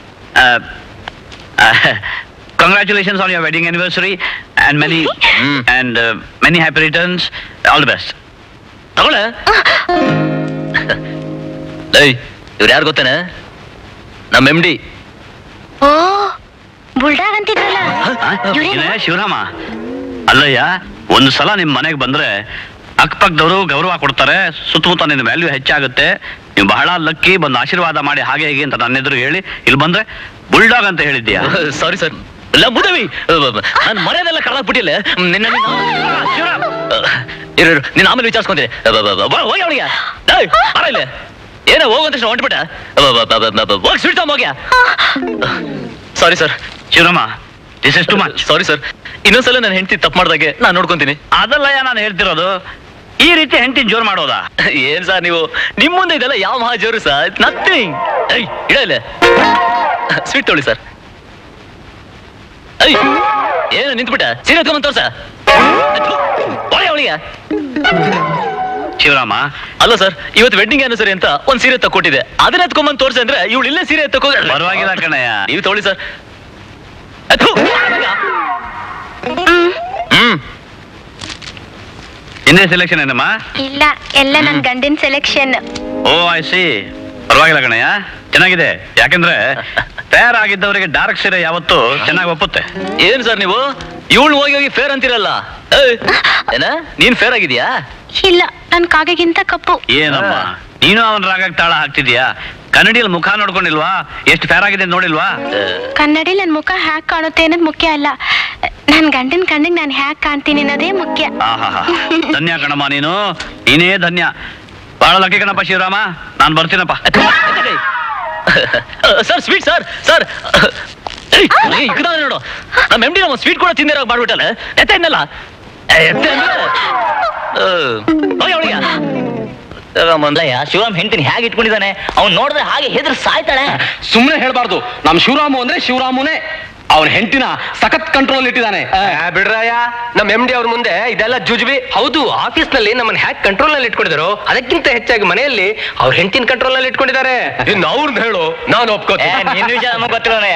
congratulations on your wedding anniversary and many hmm. And many happy returns all the best ತಗೊಳ್ಳೆ ಏಯ್ ಇವ್ರು ಯಾರು ಗೊತ್ತೇನೆ ನಮ್ಮ ಎಮ್ ಡಿ ಓ ಬುಲ್ಡಾಗ್ ಅಂತಿದ್ರಲ್ಲ ಇವ್ರೇನಾ? ಶಿವರಾಮ ಅಲ್ಲಯ್ಯ ಒಂದು ಸಲ ನಿಮ್ ಮನೆಗೆ ಬಂದ್ರೆ ಅಕ್ಕಪಕ್ಕದವರು ಗೌರವ ಕೊಡ್ತಾರೆ ಸುತ್ತಮುತ್ತ ನಿನ್ನ ವ್ಯಾಲ್ಯೂ ಹೆಚ್ಚಾಗುತ್ತೆ ನೀವು ಬಹಳ ಲಕ್ಕಿ ಬಂದು ಆಶೀರ್ವಾದ ಮಾಡಿ ಹಾಗೆ ಹೀಗೆ ಅಂತ ನನ್ನ ಎದುರು ಹೇಳಿ ಇಲ್ಲಿ ಬಂದ್ರೆ ಬುಲ್ಡಾಗ್ ಅಂತ ಹೇಳಿದ್ಯಾ ಸಾರಿ ಸರ್ ಇಲ್ಲ ಮುದವಿ ನಾನು ಮರ್ಯಾದೆಲ್ಲ ಕಳ್ದಾಕ್ಬಿಟ್ಟಿಲ್ಲ ನಿನ್ನ ಇರು ಇರು, ನೀನ್ ಆಮೇಲೆ ವಿಚಾರಿಸ್ಕೊಂತೀನಿ ಹೋಗಿ ಅವಳಿಗೆ ಬರ ಇಲ್ಲ ಏನೋ ಹೋಗು ಅಂತ ಹೊಂಟ್ಬಿಟ್ಟ ಹೋಗಿ ಸ್ವೀಟ್ ತಗೊಂಬೋಗ್ಯಾ sorry sir Shivarama this is too much sorry sir ಇನ್ನೊಂದ್ಸಲ ನಾನು ಹೆಂಡತಿ ತಪ್ಪು ಮಾಡ್ದಾಗೆ ನಾನು ನೋಡ್ಕೊಂತೀನಿ ಅದಲ್ಲಯ್ಯ ನಾನು ಹೇಳ್ತಿರೋದು ಈ ರೀತಿ ಹೆಂಡತಿ ಜೋರ್ ಮಾಡೋದಾ ಏನ್ ಸರ್ ನೀವು ನಿಮ್ ಮುಂದೆ ಇದೆಲ್ಲ ಯಾವ ಮಹಾ ಜೋರು ಸರ್ ನಥಿಂಗ್ ಇಡ ಇಲ್ಲ ಸ್ವೀಟ್ ತೊಳಿ ಸರ್ ಐ ಏನು ನಿಂತ್ಬಿಟ್ಟ ಸೀರೆ ಎತ್ಕೊಂಡ್ ತೋರ್ಸ ಒಳ್ಳೆ ಅವಳಿಗೆ ಶಿವರಾಮ ಅಲ್ಲ ಸರ್ ಇವತ್ತು ವೆಡ್ಡಿಂಗ್ ಆನಿವರ್ಸರಿ ಅಂತ ಒಂದ್ ಸೀರೆ ತಕ್ಕೊಟ್ಟಿದೆ ಅದನ್ನ ಎತ್ಕೊಂಬಂದ್ ತೋರ್ಸಿ ಅಂದ್ರೆ ಇವಳು ಇಲ್ಲೇ ಸೀರೆ ಎತ್ತಕೋ ಪರವಾಗಿಲ್ಲ ಕಣಯ್ಯ ನೀವು ತೊಗೊಳ್ಳಿ ಸರ್ ಹ್ಮ್ ಹಿಂದೆ ಸೆಲೆಕ್ಷನ್ ಏನಮ್ಮ ಇಲ್ಲ ಎಲ್ಲ ನನ್ ಗಂಡಿನ ಸೆಲೆಕ್ಷನ್ ಓ ಐ ಸಿ ಪರವಾಗಿಲ್ಲ ಕಣಯ್ಯ ಚೆನ್ನಾಗಿದೆ ಯಾಕಂದ್ರೆ ತಯಾರಾಗಿದ್ದವರಿಗೆ ಡಾರ್ಕ್ ಸೀರೆ ಯಾವತ್ತು ಚೆನ್ನಾಗಿ ಒಪ್ಪುತ್ತೆ ಏನ್ ಸರ್ ನೀವು ಇವಳು ಹೋಗಿ ಹೋಗಿ ಫೇರ್ ಅಂತಿರಲ್ಲ ಏಯ್, ಏನ ನೀನ್ ಫೇರ್ ಆಗಿದ್ಯಾ ಇಲ್ಲ ನನ್ ಕಾಗೆಗಿಂತ ಕಪ್ಪು ಏನಮ್ಮ ನೀನು ಅವನ ರಾಗಕ್ಕೆ ತಾಳ ಹಾಕ್ತಿದ್ಯಾ ಕನ್ನಡಿಯಲ್ಲಿ ಮುಖ ನೋಡ್ಕೊಂಡಿಲ್ವಾ ಎಷ್ಟು ಫೇರ್ ಆಗಿದೆ ಅಂತ ನೋಡಿಲ್ವಾ ಕನ್ನಡಿ ನನ್ ಮುಖ ಹ್ಯಾಕ್ ಕಾಣುತ್ತೆ ಅನ್ನೋದು ಮುಖ್ಯ ಅಲ್ಲ ನನ್ ಗಂಡನ್ ಕಣ್ಣಿಗೆ ನಾನು ಹ್ಯಾಕ್ ಕಾಣ್ತೀನಿ ಅನ್ನೋದೇ ಮುಖ್ಯ ಆಹಾಹಾ ಧನ್ಯ ಕಣಮ್ಮ ನೀನು ನೀನೇ ಧನ್ಯ ಬಹಳ ಲಕ್ಕಿ ಕಣಪ್ಪ ಶಿವರಾಮ ನಾನು ಬರ್ತೀನಪ್ಪ ಸರ್ ಸ್ವೀಟ್ ಸರ್ ಸರ್ ಈ ಕಡೆ ನೋಡು ನಮ್ಮ ಎಮ್ ಡಿ ನಮ್ಮ ಸ್ವೀಟ್ ಕೂಡ ತಿಂದಿರೋ ಮಾಡ್ಬಿಟ್ಟಲ್ಲ ಎತ್ತ ಇನ್ನಲ್ಲ ಎತ್ತ ಅವಳಿಗೆ ಮೊದ್ಲಯ್ಯ ಶಿವರಾಮ್ ಹೆಂಡತಿನ ಹೇಗೆ ಇಟ್ಕೊಂಡಿದ್ದಾನೆ ಅವ್ನು ನೋಡಿದ್ರೆ ಹಾಗೆ ಹೆದ್ರ ಸಾಯ್ತಾಳೆ ಸುಮ್ಮನೆ ಹೇಳ್ಬಾರ್ದು ನಮ್ ಶಿವರಾಮು ಅಂದ್ರೆ ಶಿವರಾಮುನೇ ಅವನ ಹೆಂಡತಿನ ಸಖತ್ ಕಂಟ್ರೋಲ್ ಇಟ್ಟಿದ್ದಾನೆ ಬಿಡ್ರಯ್ಯ ನಮ್ಮ ಎಂ ಡಿ ಅವ್ರ ಮುಂದೆ ಇದೆಲ್ಲ ಜುಜ್ಬಿ ಹೌದು ಆಫೀಸ್ ನಲ್ಲಿ ನಮ್ಮನ್ನ ಹ್ಯಾಕ್ ಕಂಟ್ರೋಲ್ ನಲ್ಲಿ ಇಟ್ಕೊಂಡಿದ್ರು ಅದಕ್ಕಿಂತ ಹೆಚ್ಚಾಗಿ ಮನೆಯಲ್ಲಿ ಅವ್ರ ಹೆಂಡತಿನ ಕಂಟ್ರೋಲ್ ನಲ್ಲಿ ಇಟ್ಕೊಂಡಿದ್ದಾರೆ ಇನ್ನು ಅವ್ರನ್ನ ಹೇಳು ನಾನು ಒಪ್ಕೋತೀನಿ ನಿನ್ನ ವಿಷಯ ನಮಗೆ ಗೊತ್ತಿರೋನಯ್ಯ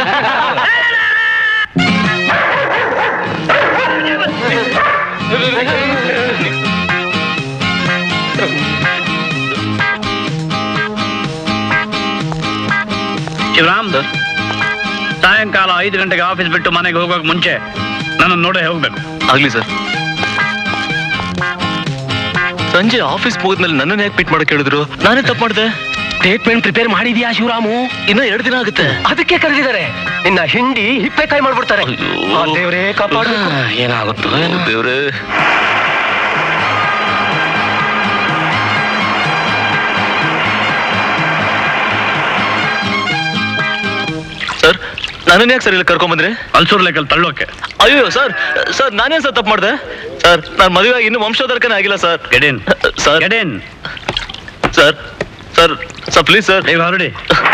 ಶಿವರಾಮ್ ಸಾಯಂಕಾಲ ಐದು ಗಂಟೆಗೆ ಆಫೀಸ್ ಬಿಟ್ಟು ಮನೆಗೆ ಹೋಗೋಕೆ ಮುಂಚೆ ನನ್ನ ನೋಡೇ ಹೋಗ್ಬೇಕು ಆಗ್ಲಿ ಸರ್ ಸಂಜೆ ಆಫೀಸ್ ಮುಗಿದ್ಮೇಲೆ ನನ್ನನ್ನ ಯಾಕೆ ಪಿಟ್ ಮಾಡಕ್ ಹೇಳಿದ್ರು ನಾನೇ ತಪ್ಪು ಮಾಡಿದೆ ಸ್ಟೇಟ್ಮೆಂಟ್ ಪ್ರಿಪೇರ್ ಮಾಡಿದ್ಯಾ ಶಿವರಾಮು ಇನ್ನ ಎರಡು ದಿನ ಆಗುತ್ತೆ ಅದಕ್ಕೆ ಕರೆದಿದ್ದಾರೆ ನಿನ್ನ ಹಿಂಡಿ ಹಿಪ್ಪೆ ಕಾಯಿ ಮಾಡ್ಬಿಡ್ತಾರೆ ಅಯ್ಯೋ. ಆ ದೇವ್ರೇ ಕಾಪಾಡು ಏನಾಗುತ್ತೋ ದೇವ್ರೆ ಸರ್ ನನ್ನನ್ನ ಯಾಕೆ ಸರ್ ಇಲ್ಲಿ ಕರ್ಕೊಂಬಂದ್ರಿ ಅಲ್ಸೂರ್ ಲೆಕ್ಕಲ್ಲಿ ತಳ್ಳೋಕೆ ಅಯ್ಯೋ ಸರ್ ಸರ್ ನಾನೇನ್ ಸರ್ ತಪ್ಪು ಮಾಡಿದೆ ಸರ್ ನಾನು ಮದುವೆ ಆಗಿ ಇನ್ನು ವಂಶೋಧರ್ಕನೇ ಆಗಿಲ್ಲ sir get in sir get in sir sir sir please sir ಬೇಗ ಹೊರಡಿ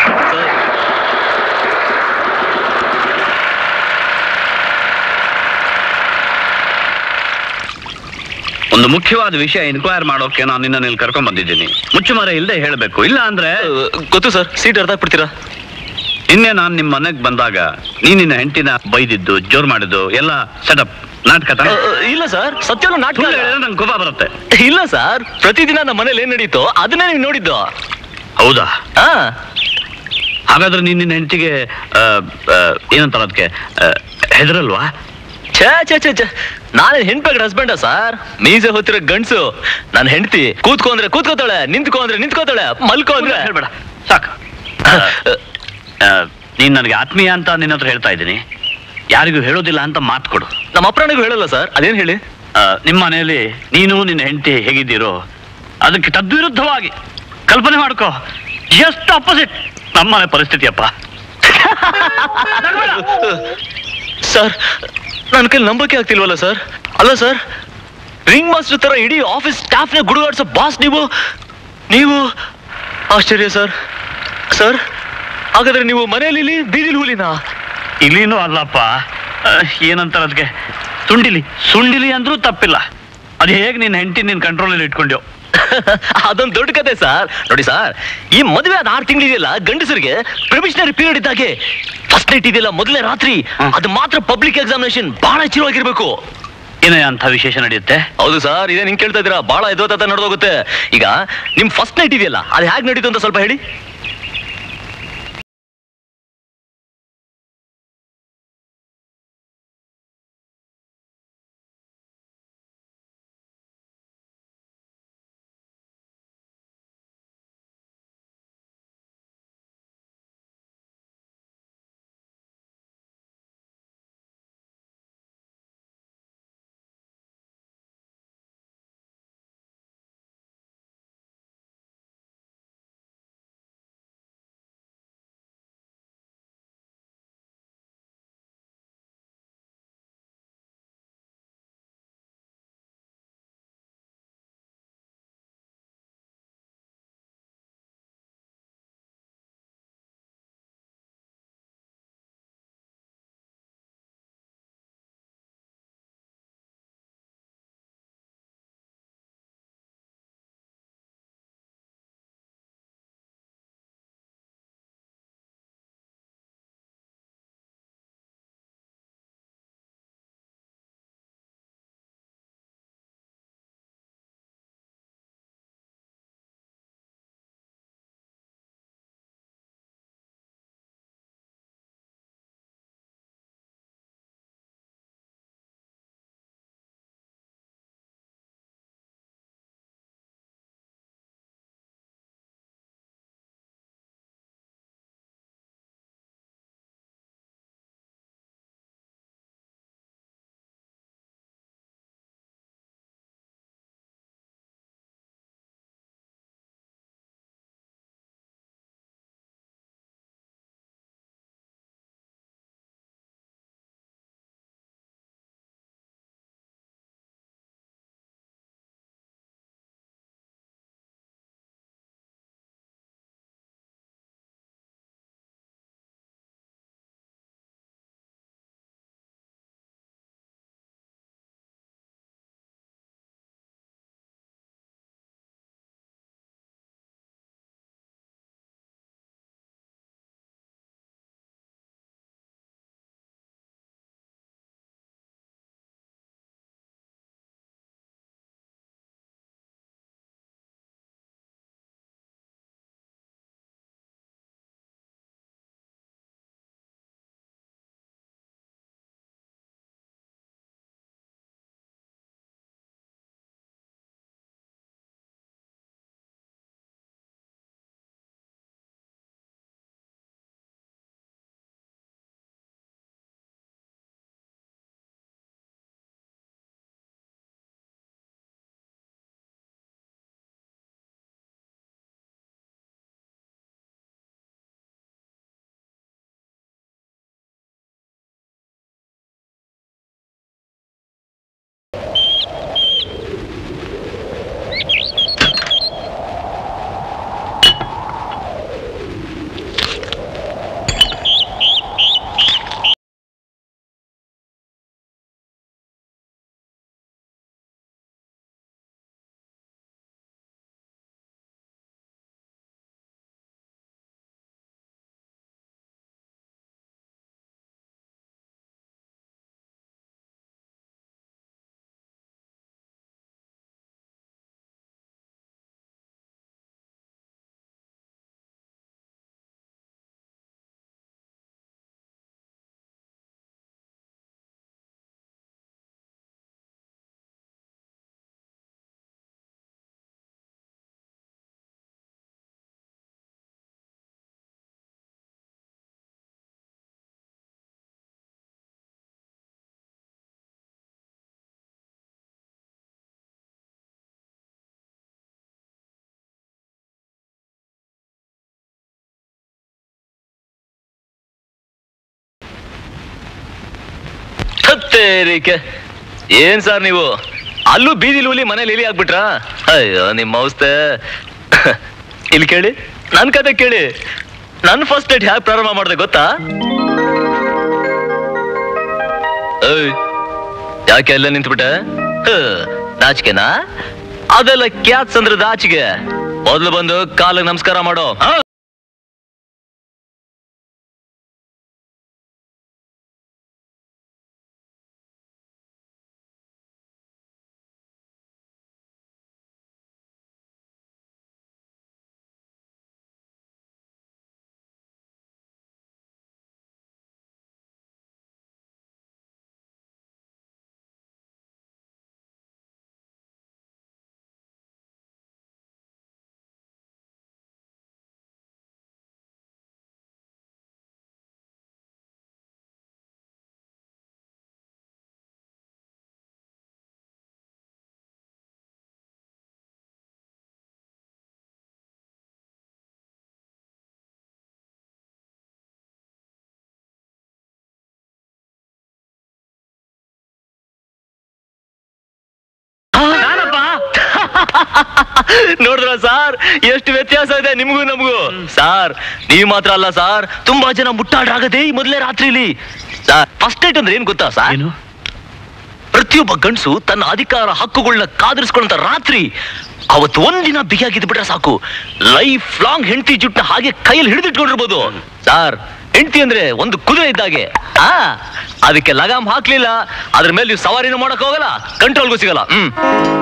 ಒಂದು ಮುಖ್ಯವಾದ ವಿಷಯ ಇನ್ಕ್ವೈರ್ ಮಾಡೋಕೆ ನಾನು ನಿನ್ನ ಇಲ್ಲಿ ಕರ್ಕೊಂಡ್ ಬಂದಿದ್ದೀನಿ ಮುಚ್ಚುಮರೆ ಇಲ್ಲದೆ ಹೇಳಬೇಕು ಇಲ್ಲ ಅಂದ್ರೆ ಗೊತ್ತು ಸರ್ ಸೀಟ್ ಅರ್ಧ ಬಿಡ್ತೀರಾ ನಿನ್ನೆ ನಾನು ನಿಮ್ಮ ಮನೆಗೆ ಬಂದಾಗ ನೀ ನಿನ್ನ ಹೆಂಡತಿನ ಬೈದಿದ್ದು ಜೋರ್ ಮಾಡಿದ್ದು ಎಲ್ಲ ಸೆಟಪ್ ನಾಟಕ ತಾನೇ? ಇಲ್ಲ ಸರ್ ಸತ್ಯನ ನಾಟಕ ಸುಳ್ಳು ಅಲ್ಲ. ಹೇಳಿದ್ರೆ ನಂಗೆ ಕೋಪ ಬರುತ್ತೆ ಇಲ್ಲ ಸರ್ ಪ್ರತಿದಿನ ನಮ್ಮ ಮನೇಲಿ ಏನ್ ನಡೀತೋ ಅದನ್ನೇ ನೀವು ನೋಡಿದ್ದು ಹೌದಾ ಹಾ ಹಾಗಾದ್ರೆ ನೀನ್ ನಿನ್ನ ಹೆಂಡತಿಗೆ ಏನಂತಾರ ಅದಕ್ಕೆ ಹೆದರಲ್ವಾ ಛೇ ಛೇ ಛೇ ಛೇ ನಾನೇ ಹೆಣ್ಪಗಡ ಹಸ್ಬೆಂಡ ಸರ್ ಮೀಸೆ ಹೊತ್ತಿರೋ ಗಂಡ್ಸು ನನ್ನ ಹೆಂಡತಿ ಕೂತ್ಕೊ ಅಂದ್ರೆ ಕೂತ್ಕೋತಾಳೆ ನಿಂತ್ಕೊ ಅಂದ್ರೆ ನಿಂತ್ಕೋತಾಳೆ ಮಲ್ಕೋ ಅಂದ್ರೆ ಹೇಳ್ಬೇಡ ಸಾಕು ನೀನ್ ನನಗೆ ಆತ್ಮೀಯ ಅಂತ ನಿನ್ನ ಹತ್ರ ಹೇಳ್ತಾ ಇದ್ದೀನಿ ಯಾರಿಗೂ ಹೇಳೋದಿಲ್ಲ ಅಂತ ಮಾತು ಕೊಡು ನಮ್ಮ ಅಪ್ರಾಣಿಗೂ ಹೇಳಲ್ಲ ಸರ್ ಅದೇನ್ ಹೇಳಿ ಆ, ನಿಮ್ಮ ಮನೆಯಲ್ಲಿ ನೀನು ನಿನ್ನ ಹೆಂಡತಿ ಹೇಗಿದ್ದೀರೋ ಅದಕ್ಕೆ ತದ್ವಿರುದ್ಧವಾಗಿ ಕಲ್ಪನೆ ಮಾಡ್ಕೋ ಜಸ್ಟ್ ಅಪೋಸಿಟ್ ನಮ್ಮನೆ ಪರಿಸ್ಥಿತಿಯಪ್ಪ ಸರ್ ನನ್ನ ಕೈಲಿ ನಂಬಕ್ಕೆ ಆಗ್ತಿಲ್ವಲ್ಲ ಸರ್ ಅಲ್ಲ ಸರ್ ರಿಂಗ್ ಮಾಸ್ಟರ್ ತರ ಇಡೀ ಆಫೀಸ್ ಸ್ಟಾಫ್ ನ ಗುಡುಗಾಡ್ಸೋ ಬಾಸ್ ನೀವು ನೀವು ಆಶ್ಚರ್ಯ ಸರ್ ಸರ್ ಹಾಗಾದ್ರೆ ನೀವು ಮನೆಯಲ್ಲಿ ಇಲ್ಲಿ ಬೀದಿಲಿ ಹುಲಿನ ಇಲ್ಲಿನೂ ಅಲ್ಲಪ್ಪ ಆ, ಏನಂತಾರ ಅದಕ್ಕೆ ಸುಂಡಿಲಿ ಸುಂಡಿಲಿ ಅಂದ್ರೂ ತಪ್ಪಿಲ್ಲ ಅದು ಹೇಗೆ ನಿನ್ನ ಹೆಂಡತಿ ನಿನ್ನ ಕಂಟ್ರೋಲಲ್ಲಿ ಇಟ್ಕೊಂಡ್ಯೋ ಅದೊಂದು ದೊಡ್ಡ ಕತೆ ಸರ್ ನೋಡಿ ಸರ್ ಈ ಮದುವೆ ಆದ ಆರು ತಿಂಗಳಿದೆಯಲ್ಲ ಗಂಡಸರಿಗೆ ಪ್ರೊವಿಷನರಿ ಪೀರಿಯಡ್ ಇದ್ದಾಗೆ ಫಸ್ಟ್ ನೈಟ್ ಇದೆಯಲ್ಲ ಮೊದಲನೇ ರಾತ್ರಿ ಹ್ಮ್. ಅದು ಮಾತ್ರ ಪಬ್ಲಿಕ್ ಎಕ್ಸಾಮಿನೇಷನ್ ಬಹಳ ಚಿರವಾಗಿರ್ಬೇಕು ಏನೇ ಅಂತ ವಿಶೇಷ ನಡೆಯುತ್ತೆ ಹೌದು ಸರ್ ಇದೇ ನಿಂಗೆ ಕೇಳ್ತಾ ಇದ್ದೀರಾ ಬಹಳ ಎದೋತ ನಡೆದೋಗುತ್ತೆ ಈಗ ನಿಮ್ ಫಸ್ಟ್ ನೈಟ್ ಇದೆಯಲ್ಲ ಅದು ಹೇಗೆ ನಡೀತು ಅಂತ ಸ್ವಲ್ಪ ಹೇಳಿ ತತ್ತೇರಿಕೆ ಏನ್ ಸರ್ ನೀವು ಅಲ್ಲೂ ಬೀದಿ ಲೂಲಿ ಮನೇಲಿ ಇಲಿ ಆಗ್ಬಿಟ್ರ ಅಯ್ಯೋ ನಿಮ್ಮ ಔಸ್ತೆ ಇಲ್ಲಿ ಕೇಳಿ ನನ್ ಕತೆ ಕೇಳಿ ನನ್ ಫಸ್ಟ್ ಡೇಟ್ ಹ್ಯಾಕ್ ಪ್ರಾರಂಭ ಮಾಡಿದೆ ಗೊತ್ತಾ ಏಯ್, ಯಾಕೆ ಎಲ್ಲ ನಿಂತ್ಬಿಟ್ಟೆ ಹ, ನಾಚಿಕೆನಾ ಅದೆಲ್ಲ ಕ್ಯಾತ್ಸ್ ಅಂದ್ರೆ ದಾಚಿಗೆ ಮೊದ್ಲು ಬಂದು ಕಾಲಿಗೆ ನಮಸ್ಕಾರ ಮಾಡೋ ಹ? ನೋಡಿದ್ರ ಸಾರ್ ಎಷ್ಟು ವ್ಯತ್ಯಾಸ ಇದೆ ನಿಮಗೂ ನಮಗೂ ಸಾರ್ ನೀವ್ ಮಾತ್ರ ಅಲ್ಲ ಸಾರ್ ತುಂಬಾ ಜನ ಮುಟ್ಟಾಡ್ರಾಗದೆ ಈ ಮೊದಲೇ ರಾತ್ರಿಲಿ ಸಾರ್ ಫಸ್ಟ್ ನೈಟ್ ಅಂದ್ರೆ ಏನ್ ಗೊತ್ತಾ ಸಾರ್ ಏನು ಪ್ರತಿಯೊಬ್ಬ ಗಂಡಸು ತನ್ನ ಅಧಿಕಾರ ಹಕ್ಕುಗಳನ್ನ ಕಾದಿರಿಸ್ಕೊಳ್ಳಂತ ರಾತ್ರಿ ಅವತ್ತು ಒಂದಿನ ಬಿಗಿಯಾಗಿದ್ದು ಬಿಟ್ರೆ ಸಾಕು ಲೈಫ್ ಲಾಂಗ್ ಹೆಂಡತಿ ಜುಟ್ನ ಹಾಗೆ ಕೈಯಲ್ಲಿ ಹಿಡಿದಿಟ್ಕೊಂಡಿರ್ಬೋದು ಸಾರ್ ಹೆಂಡತಿ ಅಂದ್ರೆ ಒಂದು ಕುದುರೆ ಇದ್ದಾಗೆ ಆ ಅದಕ್ಕೆ ಲಗಾಮ್ ಹಾಕ್ಲಿಲ್ಲ ಅದ್ರ ಮೇಲೆ ನೀವು ಸವಾರಿನೂ ಮಾಡಕ್ ಹೋಗಲ್ಲ ಕಂಟ್ರೋಲ್ಗೂ ಸಿಗಲ್ಲ ಹ್ಮ್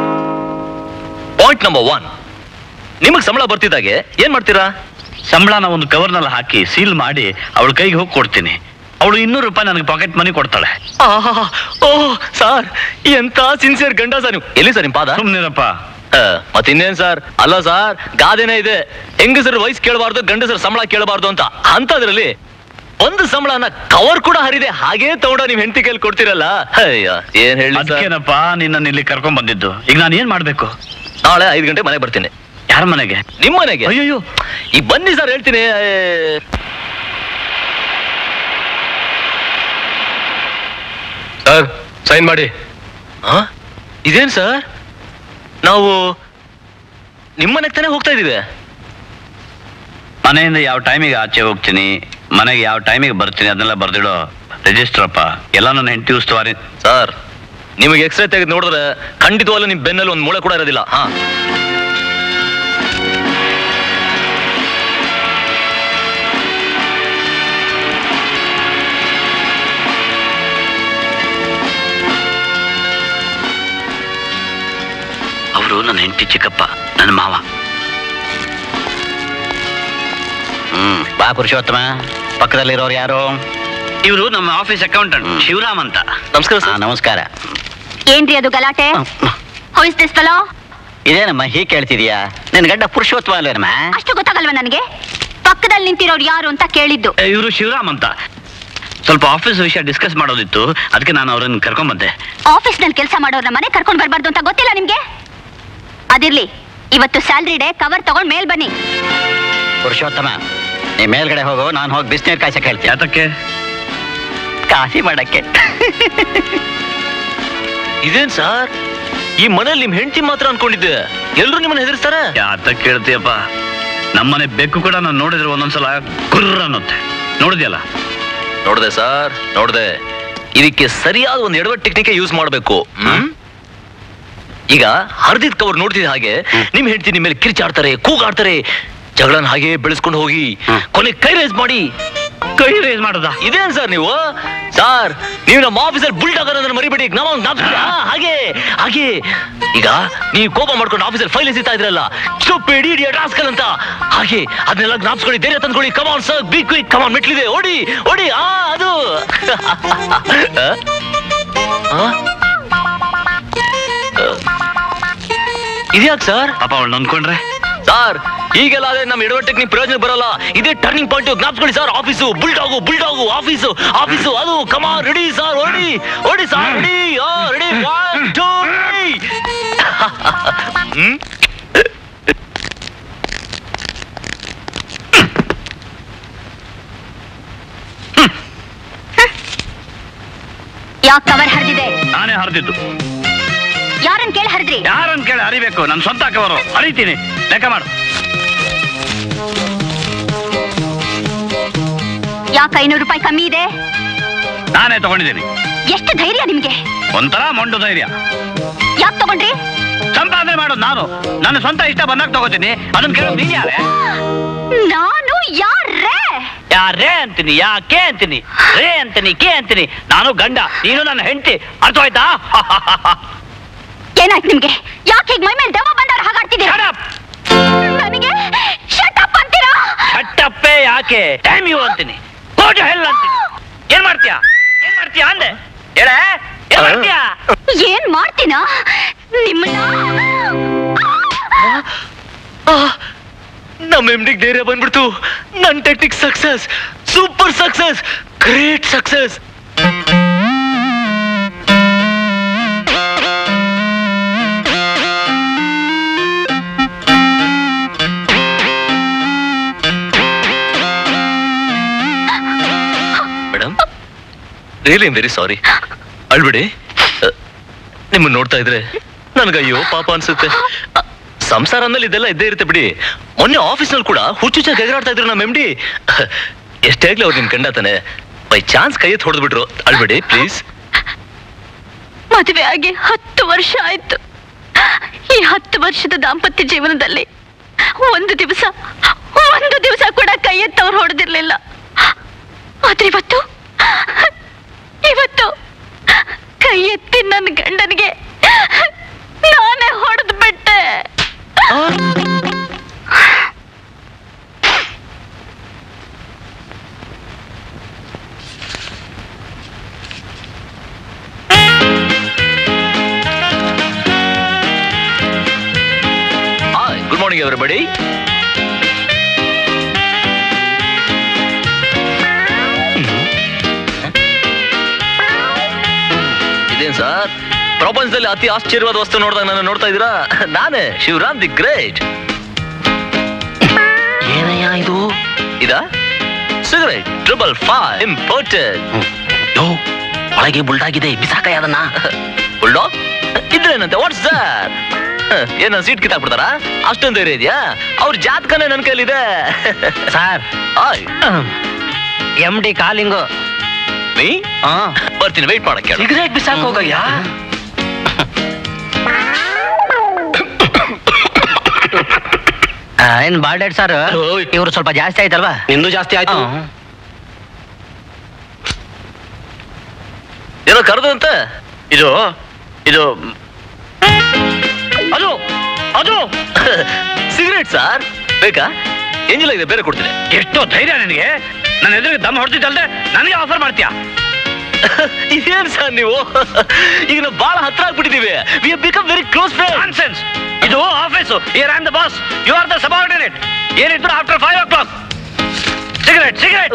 ಪಾಯಿಂಟ್ ನಂಬರ್ ಒನ್ ನಿಮಗ್ ಸಂಬಳ ಬರ್ತಿದ್ದಾಗೆ ಏನ್ ಮಾಡ್ತೀರಾ ಸಂಬಳನ ಒಂದು ಕವರ್ನಲ್ಲಿ ಹಾಕಿ ಸೀಲ್ ಮಾಡಿ ಅವಳ ಕೈಗೆ ಹೋಗಿ ಕೊಡ್ತೀನಿ ಅವಳು ಇನ್ನೂರು ರೂಪಾಯಿ ನನಗೆ ಪಾಕೆಟ್ ಮನಿ ಕೊಡ್ತಾಳೆ ಆಹಾ, ಓ ಸಾರ್ ಎಂತ ಸಿನ್ಸಿಯರ್ ಗಂಡ ಸರ್ ನೀವು ಎಲ್ಲಿ ಸರ್ ನಿಮ್ ಪಾದ ಸುಮ್ನಿರಪ್ಪ ಆ, ಮತ್ತಿನ್ನೇನ್ ಸರ್ ಅಲ್ಲ ಸರ್ ಗಾದೆನೇ ಇದೆ ಹೆಂಗಸರ ವಯಸ್ಸು ಕೇಳಬಾರ್ದು ಗಂಡಸರ ಸಂಬಳ ಕೇಳಬಾರ್ದು ಅಂತ ಅಂತದ್ರಲ್ಲಿ ಒಂದು ಸಂಬಳನ ಕವರ್ ಕೂಡ ಹರಿದೆ ಹಾಗೇ ತಗೊಂಡ ನೀವ್ ಹೆಂಡತಿ ಕೈಲಿ ಕೊಡ್ತಿರಲ್ಲ ಅಯ್ಯ ಏನ್ ಹೇಳಿ ಸರ್ ಅದಕ್ಕೇನಪ್ಪ ನಿನ್ನ ಇಲ್ಲಿ ಕರ್ಕೊಂಡ್ ಬಂದಿದ್ದು ಈಗ ನಾನು ಏನ್ ಮಾಡ್ಬೇಕು ನಾಳೆ ಐದು ಗಂಟೆ ಮನೆ ಬರ್ತೀನಿ ಯಾರ ಮನೆಗೆ ನಿಮ್ ಮನೆಗೆ ಅಯ್ಯಯ್ಯೋ ಈಗ ಬನ್ನಿ ಸರ್ ಹೇಳ್ತೀನಿ ಏ, ಸರ್ ಸೈನ್ ಮಾಡಿ ಆ? ಇದೇನ್ ಸರ್ ನಾವು ನಿಮ್ಮನೆಗೆ ತಾನೇ ಹೋಗ್ತಾ ಇದೀವಿ ಮನೆಯಿಂದ ಯಾವ ಟೈಮಿಗೆ ಆಚೆ ಹೋಗ್ತೀನಿ ಮನೆಗೆ ಯಾವ ಟೈಮಿಗೆ ಬರ್ತೀನಿ ಅದನ್ನೆಲ್ಲ ಬರ್ದಿಡೋ ರಿಜಿಸ್ಟರ್ ಅಪ್ಪ ಎಲ್ಲ ನನ್ನ ಹೆಂಡತಿ ಉಸ್ತುವಾರಿ ಸರ್ ನಿಮಗೆ ಎಕ್ಸ್ರೇ ತೆಗೆದು ನೋಡಿದ್ರೆ ಖಂಡಿತವಾಗ್ಲೂ ನಿಮ್ ಬೆನ್ನಲ್ಲಿ ಒಂದು ಮೂಳೆ ಕೂಡ ಇರೋದಿಲ್ಲ ಹಾ ಅವರು ನನ್ನ ಹೆಂಡತಿ ಚಿಕ್ಕಪ್ಪ ನನ್ನ ಮಾವ ಹ್ಮ್ ಬಾ ಪುರುಷೋತ್ತಮ ಪಕ್ಕದಲ್ಲಿರೋರು ಯಾರು ಇವರು ನಮ್ಮ ಆಫೀಸ್ ಅಕೌಂಟೆಂಟ್ ಶಿವರಾಮ್ ಅಂತ ನಮಸ್ಕಾರ ಹಾ ಸರ್ ನಮಸ್ಕಾರ ಏನ್ರಿ ಅದು ಗಲಾಟೆ ಹೋಯ್ಸ್ ದಿಸ್ ಫಲೋ ಇದೇನಮ್ಮ ಹೀಗೆ ಕೇಳ್ತಿದ್ಯಾ ನಿನ್ ಗಂಡ ಪುರುಷೋತ್ತಮ ಅಲ್ವೇನಮ್ಮ ಅಷ್ಟು ಗೊತ್ತಾಗಲ್ವಾ ನನಗೆ ಪಕ್ಕದಲ್ಲಿ ನಿಂತಿರೋರು ಯಾರು ಅಂತ ಕೇಳಿದ್ದು ಇವರು ಶಿವರಾಮ್ ಅಂತ ಸ್ವಲ್ಪ ಆಫೀಸ್ ವಿಷಯ ಡಿಸ್ಕಸ್ ಮಾಡೋದಿತ್ತು ಅದಕ್ಕೆ ನಾನು ಅವ್ರನ್ನ ಕರ್ಕೊಂಡ್ ಬಂದೆ ಆಫೀಸ್ ನಲ್ಲಿ ಕೆಲಸ ಮಾಡೋರ್ನ ಮನೆ ಕರ್ಕೊಂಡ್ ಬರ್ಬಾರ್ದು ಅಂತ ಗೊತ್ತಿಲ್ಲ ನಿಮ್ಗೆ ಅದಿರ್ಲಿ ಇವತ್ತು ಸ್ಯಾಲ್ರಿ ಡೇ ಕವರ್ ತಗೊಂಡ್ ಮೇಲ್ ಬನ್ನಿ ಪುರುಷೋತ್ತಮ ನೀ ಮೇಲ್ಗಡೆ ಹೋಗು ನಾನು ಹೋಗಿ ಬಿಸಿನೀರು ಕಾಯ್ಸಕ್ಕೆ ಹೇಳ್ತೀನಿ ಯಾತಕ್ಕೆ ಕಾಫಿ ಮಾಡಕ್ಕೆ ಇದೇನ್ ಸರ್ ಈ ಮನೇಲಿ ನಿಮ್ ಹೆಂಡತಿ ಮಾತ್ರ ಅನ್ಕೊಂಡಿದ್ದೆ ಎಲ್ರು ನಿಮ್ಮನ್ನ ಹೆದರ್ಸ್ತಾರ ಯಾತಕ್ಕೆ ಕೇಳ್ತೀಯಪ್ಪ ನಮ್ಮನೆ ಬೆಕ್ಕು ಕೂಡ ನಾನು ನೋಡಿದ್ರೆ ಒಂದೊಂದ್ಸಲ ಕುರ್ರ ಅನ್ನುತ್ತೆ ನೋಡಿದ್ಯಲ್ಲ ನೋಡ್ದೆ ಸರ್ ನೋಡ್ದೆ ಇದಕ್ಕೆ ಸರಿಯಾದ ಒಂದು ಎಡವಟ್ ಟೆಕ್ನಿಕ್ ಯೂಸ್ ಮಾಡಬೇಕು ಹ್ಮ್ ಈಗ ಹರಿದಿದ್ ಕವರ್ ನೋಡ್ತಿದ್ದ ಹಾಗೆ ನಿಮ್ ಹೆಂಡತಿ ನಿಮ್ ಮೇಲೆ ಕಿರ್ಚಾಡ್ತಾರೆ ಕೂಗಾಡ್ತಾರೆ ಜಗಳನ ಹಾಗೆ ಬೆಳೆಸ್ಕೊಂಡು ಹೋಗಿ ಹ್ಮ್. ಕೊನೆ ಕೈ ರೇಸ್ ಮಾಡಿ ಕೈ ರೇಸ್ ಮಾಡೋದಾ ಇದೇನ್ ಸರ್ ನೀವು ಸರ್ ನೀವು ನಮ್ಮ ಆಫೀಸಲ್ಲಿ ಬುಲ್ಡ್ ಆಗೋದನ್ನ ಮರಿಬೇಡಿ ನಮ್ಮ ಜ್ಞಾಪಿಸ್ಕೊಳ್ಳಿ. ಆ, ಹಾಗೆ ಹಾಗೆ ಈಗ ನೀವು ಕೋಪ ಮಾಡ್ಕೊಂಡು ಆಫೀಸಲ್ಲಿ ಫೈಲ್ ಎಸಿತಾ ಇದ್ರಲ್ಲ ಸ್ಟುಪಿಡ್ ಇಡಿಯಟ್ ರಾಸ್ಕಲ್ ಅಂತ ಹಾಗೆ ಅದನ್ನೆಲ್ಲ ಜ್ಞಾಪಿಸ್ಕೊಳ್ಳಿ ಧೈರ್ಯ ತಂದ್ಕೊಳ್ಳಿ come on sir be quick come on ಮೆಟ್ಲಿದೆ ಓಡಿ ಓಡಿ ಆ ಅದು ಆ? ಆ? ಇದ್ಯಾಕ್ ಸರ್ ಪಾಪ ಅವಳು ನನ್ಕೊಂಡ್ರೆ ಸರ್ ಈಗೆಲ್ಲ ಆದ್ರೆ ನಮ್ಮ ಎಡವಟ್ ಟೆಕ್ನಿಕ್ ಪ್ರಯೋಜನ ಬರಲ್ಲ ಇದೇ ಟರ್ನಿಂಗ್ ಪಾಯಿಂಟ್ ಜ್ಞಾಪಿಸ್ಕೊಳ್ಳಿ sir office bulldog bulldog office office ಅದು ಕಮಾ ರೆಡಿ ಸರ್ ಓಡಿ ಓಡಿ sir ready ready one two hmm ಯಾಕೆ ಕವರ್ ಹರಿದಿದೆ ನಾನೇ ಹರಿದಿದ್ದು ಯಾರನ್ ಕೇಳಿ ಹರಿದ್ರಿ ಯಾರನ್ನ ಕೇಳಿ ಅರಿಬೇಕು ನನ್ನ ಸ್ವಂತ ಅಕ್ಕವರು ಅರಿತೀನಿ ಲೆಕ್ಕ ಮಾಡು ಯಾಕೆ ಐನೂರು ರೂಪಾಯಿ ಕಮ್ಮಿ ಇದೆ ನಾನೇ ತಗೊಂಡಿದ್ದೀನಿ ಎಷ್ಟು ಧೈರ್ಯ ನಿಮ್ಗೆ ಒಂಥರ ಮೊಂಡು ಧೈರ್ಯ ಯಾಕೆ ತಗೊಂಡ್ರಿ ಸಂಪಾದನೆ ಮಾಡೋದು ನಾನು ನನ್ನ ಸ್ವಂತ ಇಷ್ಟ ಬಂದಾಗ ತಗೋತೀನಿ ಅದನ್ನ ಕೇಳೋದು ನೀನ್ ಯಾರೇ ನಾನು ಯಾರೇ ಯಾರೇ ಅಂತೀನಿ ಯಾಕೆ ಅಂತೀನಿ ರೇ ಅಂತೀನಿ ಕೆ ಅಂತೀನಿ ನಾನು ಗಂಡ ನೀನು ನನ್ನ ಹೆಂಡತಿ ಅರ್ಥವಾಯ್ತಾ ಏನಾಯ್ತು ನಿಮ್ಗೆ ಯಾಕೆ ಹೀಗ್ ಮೈ ಮೇಲೆ ದೆವ್ವ ಬಂದವ್ರ ಹಾಗಾಡ್ತಿದೆ ನನಗೆ ಶಟಪ್ ಅಂತೀರಾ ಕಟ್ಟಪ್ಪೆ ಯಾಕೆ ಟೈಮ್ ಯು ಅಂತೀನಿ ಕೋಟ ಹೆಲ್ ಅಂತೀನಿ ಏನ್ ಮಾಡ್ತೀಯಾ ಏನ್ ಮಾಡ್ತೀಯಾ ಅಂದೆ ಹೇಳ ಏನ್ ಮಾಡ್ತೀಯಾ ಏನ್ ಮಾಡ್ತೀನಾ ನಿಮ್ಮನ್ನ ನಮ್ಮ ಎಮ್ಡಿಗೆ ಧೈರ್ಯ ಬಂದ್ಬಿಡ್ತು ನನ್ನ technique success super success great success madam really very sorry ಅಳ್ಬಿಡಿ ಅ, ನಿಮ್ಮನ್ನ ನೋಡ್ತಾ ಇದ್ರೆ ನನಗೆ ಅಯ್ಯೋ ಪಾಪ ಅನ್ಸುತ್ತೆ ಅ, ಸಂಸಾರ ಅಂದ್ಮೇಲೆ ಇದೆಲ್ಲ ಇದ್ದೇ ಇರುತ್ತೆ ಬಿಡಿ ಮೊನ್ನೆ ಆಫೀಸ್ನಲ್ಲಿ ಕೂಡ ಹುಚ್ಚುಚ್ಚಾಗಿ ಎಗರಾಡ್ತಾ ಇದ್ರು ನಮ್ಮ ಎಮ್ ಡಿ ಎಷ್ಟೇ ಆಗ್ಲಿ ಅವ್ರು ನಿಮ್ ಕಂಡ ತಾನೆ ಬೈ ಚಾನ್ಸ್ ಕೈ ಎತ್ತು ಹೊಡೆದ್ಬಿಟ್ರು ಅಳ್ಬೇಡಿ ಪ್ಲೀಸ್ ಮದುವೆ ಆಗಿ ಹತ್ತು ವರ್ಷ ಆಯ್ತು ಈ ಹತ್ತು ವರ್ಷದ ದಾಂಪತ್ಯ ಜೀವನದಲ್ಲಿ ಒಂದು ದಿವಸ ಒಂದು ದಿವಸ ಕೂಡ ಕೈ ಎತ್ತವ್ರು ಹೊಡೆದಿರ್ಲಿಲ್ಲ ಆದ್ರೆ ಇವತ್ತು ಇವತ್ತು ಕೈ ಎತ್ತಿ ನನ್ನ ಗಂಡನಿಗೆ ನಾನೇ ಹೊಡೆದು ಬಿಟ್ಟೆ ಹಾಯ್ ಗುಡ್ ಮಾರ್ನಿಂಗ್ ಎವ್ರಿಬಡಿ ಇದೇನ್ ಸರ್ ಪ್ರಪಂಚದಲ್ಲಿ ಅತಿ ಆಶ್ಚರ್ಯವಾದ ವಸ್ತು ನೋಡಿದಾಗ ನಾನು ನೋಡ್ತಾ ಇದ್ದೀರಾ ನಾನೇ ಶಿವರಾಮ್ ದಿ ಗ್ರೇಟ್ ಏನಯ್ಯ ಇದು ಇದಾ ಸಿಗರೇಟ್ ಟ್ರಿಬಲ್ ಫೈವ್ ಇಂಪೋರ್ಟೆಡ್ ಯೋ ಒಳಗೆ ಬುಲ್ಡಾಗಿದೆ ಬಿಸಾಕ ಅದನ್ನ ಬುಲ್ಡೋ ಇದ್ರೇನಂತೆ ವಾಟ್ಸ್ ಸರ್ ಏನ ಸೀಟ್ ಕಿತ್ತಾಕ್ಬಿಡ್ತಾರ ಅಷ್ಟೊಂದು ಧೈರ್ಯ ಇದೆಯಾ ಅವ್ರ ಜಾತಕನೇ ನನ್ನ ಕೈಲಿದೆ ಸರ್ ಆಯ್ ಎಂ ಡಿ ಕಾಲಿಂಗು ನೀ ಬರ್ತೀನಿ ವೆಯ್ಟ್ ಮಾಡಕ್ಕೆ ಹೇಳು. ಸಿಗರೇಟ್ ಬಿಸಾಕ ಹೋಗಯ್ಯ ಏನ್ ಬಾಲ್ಡೆಡ್ ಸರ್ ಓಯ್. ಇವ್ರು ಸ್ವಲ್ಪ ಜಾಸ್ತಿ ಆಯ್ತಲ್ವಾ ನಿಂದು ಜಾಸ್ತಿ ಆಯ್ತು ಹ್ಮ್. ಏನೋ ಕರೆದಂತೆ ಇದು ಇದು ಅದು ಅದು ಸಿಗರೇಟ್ ಸರ್ ಬೇಕಾ ಏಂಜಿಲ್ ಇದೆ ಬೇರೆ ಕೊಡ್ತೀನಿ ಎಷ್ಟೋ ಧೈರ್ಯ ನಿನಗೆ ನನ್ನ ಎದುರಿಗೆ ದಮ್ ಹೊಡ್ತಿದ್ದಲ್ದೆ ನನಗೆ ಆಫರ್ ಮಾಡ್ತೀಯಾ ಇದೇನ್ ಸರ್ ನೀವು ಈಗ ನಾವು ಬಹಳ ಹತ್ರ ಆಗ್ಬಿಟ್ಟಿದೀವಿ we have become very close friend nonsense ಇದು office here am the boss you are the subordinate ಏನಿದ್ರು after five o'clock cigarette cigarette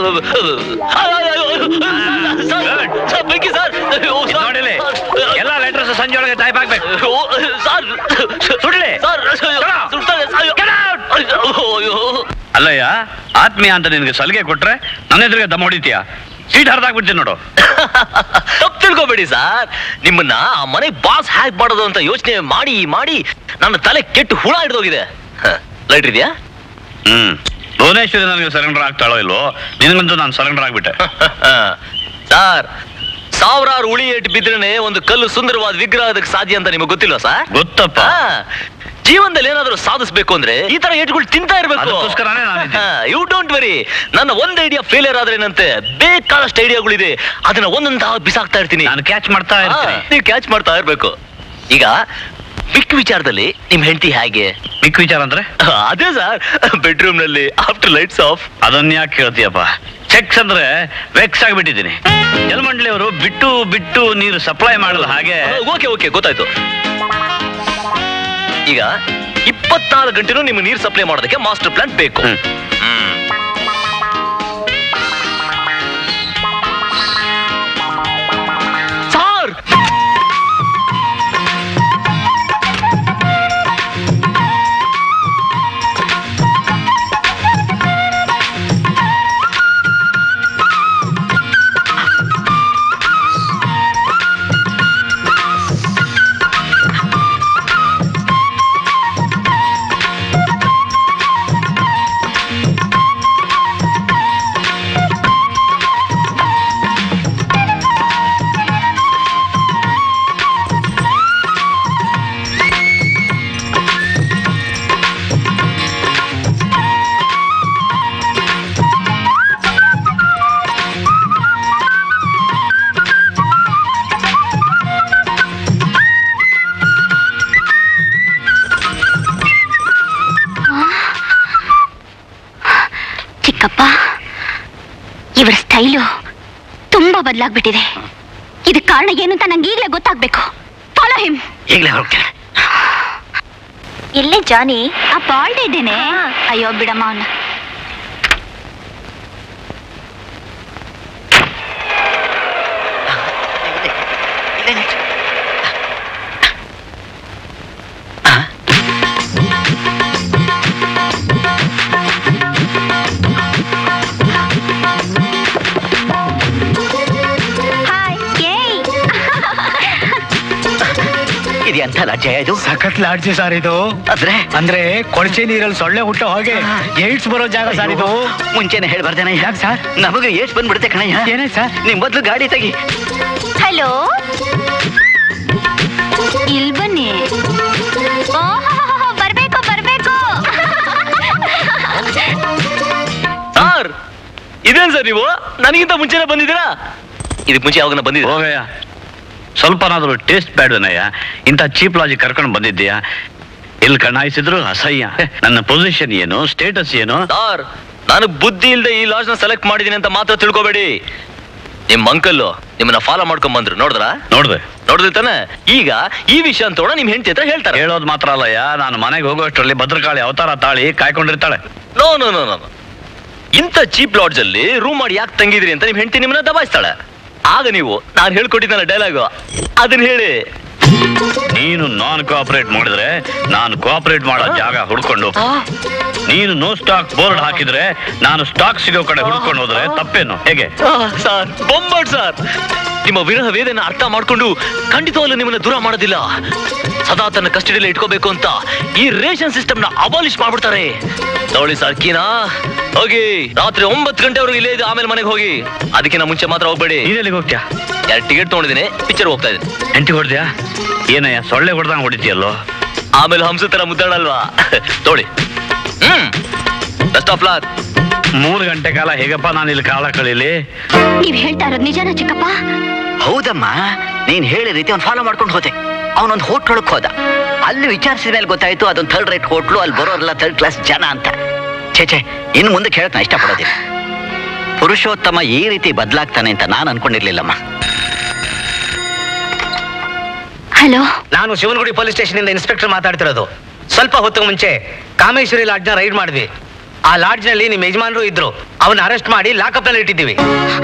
sir ಬೆಂಕಿ ಸರ್ ನೋಡಿಲಿ ಎಲ್ಲ ಲೆಟರ್ಸ್ ಸಂಜೆ ಒಳಗೆ ಟೈಪ್ ಆಗ್ಬೇಕು ಸರ್ ಸುಡ್ಲಿ ಸರ್ ಸುಡ್ತಾರೆ Get out! ಅಯ್ಯೋ ಅಲ್ಲಯ್ಯ ಆತ್ಮೀಯ ಅಂತ ನಿನಗೆ ಸಲಿಗೆ ಕೊಟ್ರೆ ನನ್ನ ಎದುರಿಗೆ ದಮ್ ಹೊಡಿತೀಯ ಸೀಟ್ ಹರಿದಾಗ್ಬಿಡ್ತೀನಿ ನೋಡು ತಪ್ಪು ತಿಳ್ಕೊಬೇಡಿ ಸರ್ ನಿಮ್ಮನ್ನ ಆ ಮನೆ ಬಾಸ್ ಹ್ಯಾಕ್ ಮಾಡೋದು ಅಂತ ಯೋಚನೆ ಮಾಡಿ ಮಾಡಿ ನನ್ನ ತಲೆ ಕೆಟ್ಟು ಹುಳ ಹಿಡ್ದೋಗಿದೆ ಲೈಟ್ ಇದೆಯಾ ಹ್ಮ್ ಭುವನೇಶ್ವರಿ ನನಗೆ ಸರೆಂಡರ್ ಆಗ್ತಾಳೋ ಇಲ್ವೋ ನಿನಗಂತೂ ನಾನು ಸರೆಂಡರ್ ಆಗ್ಬಿಟ್ಟೆ ಸರ್ ಸಾವಿರಾರು ಉಳಿ ಏಟು ಬಿದ್ರೇನೆ ಒಂದು ಕಲ್ಲು ಸುಂದರವಾದ ವಿಗ್ರಹ ಅದಕ್ಕೆ ಸಾಧ್ಯ ಅಂತ ನಿಮಗೆ ಗೊತ್ತಿಲ್ಲ ಸರ್ ಗೊತ್ತಪ್ಪ ಜೀವನದಲ್ಲಿ ಏನಾದ್ರೂ ಸಾಧಿಸಬೇಕು ಅಂದ್ರೆ ಈ ತರ ಏಟ್ಗಳು ತಿಂತಾ ಇರ್ಬೇಕು ಅದಕ್ಕೋಸ್ಕರನೇ ನಾನಿದ್ದೀನಿ. ಯು ಡೋಂಟ್ ವೆರಿ ನನ್ನ ಒಂದ್ ಐಡಿಯಾ ಫೇಲಿಯರ್ ಆದ್ರೆ ಏನಂತೆ ಬೇಕಾದಷ್ಟು ಐಡಿಯಾಗಳಿದೆ ಅದನ್ನ ಒಂದೊಂದಾಗ ಬಿಸಾಕ್ತಾ ಇರ್ತೀನಿ ನಾನು ಕ್ಯಾಚ್ ಮಾಡ್ತಾ ಇರ್ತೀನಿ ನೀವು ಕ್ಯಾಚ್ ಮಾಡ್ತಾ ಇರ್ಬೇಕು ಈಗ ವಿಕ್ ವಿಚಾರದಲ್ಲಿ ನಿಮ್ ಹೆಂಡತಿ ಹೇಗೆ ಮಿಕ್ ವಿಚಾರ ಅಂದ್ರೆ ಅದೇ ಸರ್ ಬೆಡ್ರೂಮ್ ನಲ್ಲಿ ಆಫ್ಟರ್ ಲೈಟ್ಸ್ ಆಫ್ ಅದನ್ನ ಯಾಕೆ ಕೇಳ್ತೀಯಪ್ಪ ಚೆಕ್ಸ್ ಅಂದ್ರೆ ವೆಕ್ಸ್ ಆಗಿಬಿಟ್ಟಿದ್ದೀನಿ ಜಲಮಂಡಳಿ ಅವರು ಬಿಟ್ಟು ಬಿಟ್ಟು ನೀರು ಸಪ್ಲೈ ಮಾಡಲ್ಲ ಹಾಗೆ ಓಕೆ ಓಕೆ ಗೊತ್ತಾಯ್ತು ಈಗ ಇಪ್ಪತ್ನಾಲ್ಕು ಗಂಟೆನೂ ನಿಮ್ಗೆ ನೀರು ಸಪ್ಲೈ ಮಾಡೋದಕ್ಕೆ ಮಾಸ್ಟರ್ ಪ್ಲಾನ್ ಬೇಕು ಹ್ಮ್. ಹ್ಮ್. ಸಾರ್ ಬದಲಾಗ್ಬಿಟ್ಟಿದೆ ಇದಕ್ಕೆ ಕಾರಣ ಏನು ಅಂತ ನಂಗೆ ಈಗಲೇ ಗೊತ್ತಾಗ್ಬೇಕು ಫಾಲೋ ಹಿಮ್ ಈಗಲೇ ಹೋಗ್ತೇನೆ ಇಲ್ಲೇ ಜಾನಿ ಆ ಬಾಲ್ಡ್ ಇದ್ದೇನೆ ಅಯ್ಯೋ ಬಿಡಮ್ಮ ಅವನ್ನ ಹಾಯ್ ಏಯ್ ಇದು ಎಂಥ ಲಜ್ಜೆ ಇದು ಸಖತ್ ಲಾಡ್ಜಿ ಸರ್ ಇದು ಆದ್ರೆ ಅಂದ್ರೆ ಕೊಳಚೆ ನೀರಲ್ಲಿ ಸೊಳ್ಳೆ ಹುಟ್ಟೋ ಹಾಗೆ ಏಡ್ಸ್ ಬರೋ ಜಾಗ ಸರ್ ಇದು ಮುಂಚೆನೆ ಹೇಳ್ಬಾರ್ದೇನೆ ಯಾಕೆ ಸರ್ ನಮಗೆ ಎಷ್ಟು ಬಂದ್ಬಿಡುತ್ತೆ ಕಣಯ್ಯ ಏನಾಯ್ತು ಸರ್ ನಿಮ್ ಮೊದ್ಲು ಗಾಡಿ ತೆಗಿ ಹಲೋ ಇಲ್ ಬನ್ನಿ ಓಹ್ ಬರ್ಬೇಕು ಬರ್ಬೇಕು ಸರ್ ಇದೇನ್ ಸರ್ ನೀವು ನನಗಿಂತ ಮುಂಚೆನೆ ಬಂದಿದ್ದೀರಾ ಇದಕ್ಕೆ ಮುಂಚೆ ಯಾವಾಗ ಬಂದಿದ್ದೀರಾ ಹೋಗಯ್ಯ ಸ್ವಲ್ಪನಾದ್ರೂ ಟೇಸ್ಟ್ ಬೇಡನಯ್ಯ ಇಂಥ ಚೀಪ್ ಲಾಜಿಕ್ ಕರ್ಕೊಂಡು ಬಂದಿದ್ದೀಯಾ ಇಲ್ಲಿ ಕಣ್ಣಾಯಿಸಿದ್ರು ಅಸಹ್ಯ ನನ್ನ ಪೊಸಿಷನ್ ಏನು ಸ್ಟೇಟಸ್ ಏನು ಸರ್ ನಾನು ಬುದ್ಧಿ ಇಲ್ಲದೆ ಈ ಲಾಡ್ಜ್ ನ ಸೆಲೆಕ್ಟ್ ಮಾಡಿದೀನಿ ಅಂತ ಮಾತ್ರ ತಿಳ್ಕೊಬೇಡಿ ನಿಮ್ ಅಂಕಲ್ ನಿಮ್ಮನ್ನ ಫಾಲೋ ಮಾಡ್ಕೊಂಡ್ ಬಂದ್ರು ನೋಡಿದ್ರ ನೋಡ್ದೆ ನೋಡಿದ್ರಿ ತಾನೆ ಈಗ ಈ ವಿಷಯ ಅಂತ ನಿಮ್ ಹೆಂಡತಿ ಹತ್ರ ಹೇಳ್ತಾರೆ ಹೇಳೋದು ಮಾತ್ರ ಅಲ್ಲಯ್ಯ ನಾನು ಮನೆಗೆ ಹೋಗೋಷ್ಟರಲ್ಲಿ ಭದ್ರಕಾಳಿ ಅವತಾರ ತಾಳಿ ಕಾಯ್ಕೊಂಡಿರ್ತಾಳೆ ನೋ ನೋ ನೋ ನೋ ಇಂಥ ಚೀಪ್ ಲಾಡ್ಜ್ ಅಲ್ಲಿ ರೂಮ್ ಮಾಡಿ ಯಾಕೆ ತಂಗಿದ್ರಿ ಅಂತ ನಿಮ್ ಹೆಂಡತಿ ನಿಮ್ಮನ್ನ ದಬಾಯಿಸ್ತಾಳೆ ಆಗ ನೀವು ನಾನು ಹೇಳ್ಕೊಟ್ಟಿದ್ದಲ್ಲ ಡೈಲಾಗು ಅದನ್ನ ಹೇಳಿ ನೀನು ನಾನ್ ಕೋಆಪರೇಟ್ ಮಾಡಿದ್ರೆ ನಾನು ಕೋಆಪರೇಟ್ ಮಾಡೋ ಜಾಗ ಹುಡ್ಕೊಂಡು ನೀನು ನೋ ಸ್ಟಾಕ್ ಬೋರ್ಡ್ ಹಾಕಿದ್ರೆ ನಾನು ಸ್ಟಾಕ್ ಸಿಗೋ ಕಡೆ ಹುಡ್ಕೊಂಡು ಹೋದ್ರೆ ತಪ್ಪೇನು ಹೇಗೆ ಸರ್ ಬೊಂಬಾಟ್ ಸರ್ ನಿಮ್ಮ ವಿರಹ ವೇದನ ಅರ್ಥ ಮಾಡ್ಕೊಂಡು ಖಂಡಿತವಾಗ್ಲೂ ನಿಮ್ಮನ್ನ ದೂರ ಮಾಡೋದಿಲ್ಲ ಸದಾ ತನ್ನ ಕಸ್ಟಡಿಯಲ್ಲಿ ಇಟ್ಕೋಬೇಕು ಅಂತ ಈ ರೇಷನ್ ಸಿಸ್ಟಮ್ ನ ಅಬಾಲಿಷ್ ಮಾಡ್ಬಿಡ್ತಾರೆ ತಗೊಳ್ಳಿ ಸರ್ ಕೀನಾ ಹೋಗಿ ರಾತ್ರಿ ಒಂಬತ್ತು ಗಂಟೆವರೆಗೂ ಇಲ್ಲೇ ಇದೆ ಆಮೇಲೆ ಮನೆಗೆ ಹೋಗಿ ಅದಕ್ಕಿಂತ ಮುಂಚೆ ಮಾತ್ರ ಹೋಗ್ಬೇಡಿ ನೀನೆಲ್ಲಿಗೆ ಹೋಗ್ತೀಯಾ ಎರಡು ಟಿಕೆಟ್ ತಗೊಂಡಿದ್ದೀನಿ ಪಿಕ್ಚರ್ ಹೋಗ್ತಾ ಇದ್ದೀನಿ ಎಂಟಿ ಹೊಡ್ದ್ಯಾ ಏನಯ್ಯ ಸೊಳ್ಳೆ ಹೊಡ್ದಂಗ್ ಹೊಡಿತೀಯಲ್ಲೋ ಆಮೇಲೆ ಹಂಸ ತರ ಮುದ್ದಾಡಲ್ವಾ ತೋಳಿ ಹ್ಮ್ ಬೆಸ್ಟ್ ಆಫ್ ಲಾಕ್ ಮೂರು ಗಂಟೆ ಕಾಲ ಹೇಗಪ್ಪ ನಾನು ಇಲ್ಲಿ ಕಾಲ ಕಳೀಲಿ ನೀವ್ ಹೇಳ್ತಾ ಇರೋದು ನಿಜಾನ ಚಿಕ್ಕಪ್ಪ ಹೌದಮ್ಮ ನೀನ್ ಹೇಳಿದ ರೀತಿ ಅವ್ನು ಫಾಲೋ ಮಾಡ್ಕೊಂಡು ಹೋದೆ ಅವನೊಂದು ಹೋಟ್ಲೊಳಗೆ ಹೋದ ಅಲ್ಲಿ ವಿಚಾರಿಸಿದ ಮೇಲೆ ಗೊತ್ತಾಯ್ತು ಅದೊಂದು ಥರ್ಡ್ ರೇಟ್ ಹೋಟ್ಲು ಅಲ್ಲಿ ಬರೋರೆಲ್ಲ ಥರ್ಡ್ ಕ್ಲಾಸ್ ಜನ ಅಂತ ಛೇ ಛೇ ಇನ್ನು ಮುಂದಕ್ಕೆ ಹೇಳಕ್ ನಾ ಇಷ್ಟಪಡೋದಿಲ್ಲ ಪುರುಷೋತ್ತಮ ಈ ರೀತಿ ಬದಲಾಗ್ತಾನೆ ಅಂತ ನಾನು ಅನ್ಕೊಂಡಿರ್ಲಿಲ್ಲಮ್ಮ ಹಲೋ ನಾನು ಶಿವನಗುಡಿ ಪೊಲೀಸ್ ಸ್ಟೇಷನ್ ಇಂದ ಇನ್ಸ್ಪೆಕ್ಟರ್ ಮಾತಾಡ್ತಿರೋದು ಸ್ವಲ್ಪ ಹೊತ್ತು ಮುಂಚೆ ಕಾಮೇಶ್ವರಿ ಲಾಡ್ಜ್ನ ರೈಡ್ ಮಾಡಿದ್ವಿ ಆ ಲಾಡ್ಜ್ನಲ್ಲಿ ನಿಮ್ಮ ಯಜಮಾನರು ಇದ್ರು ಅವನ್ನ ಅರೆಸ್ಟ್ ಮಾಡಿ ಲಾಕಪ್ ನಲ್ಲಿ ಇಟ್ಟಿದ್ದೀವಿ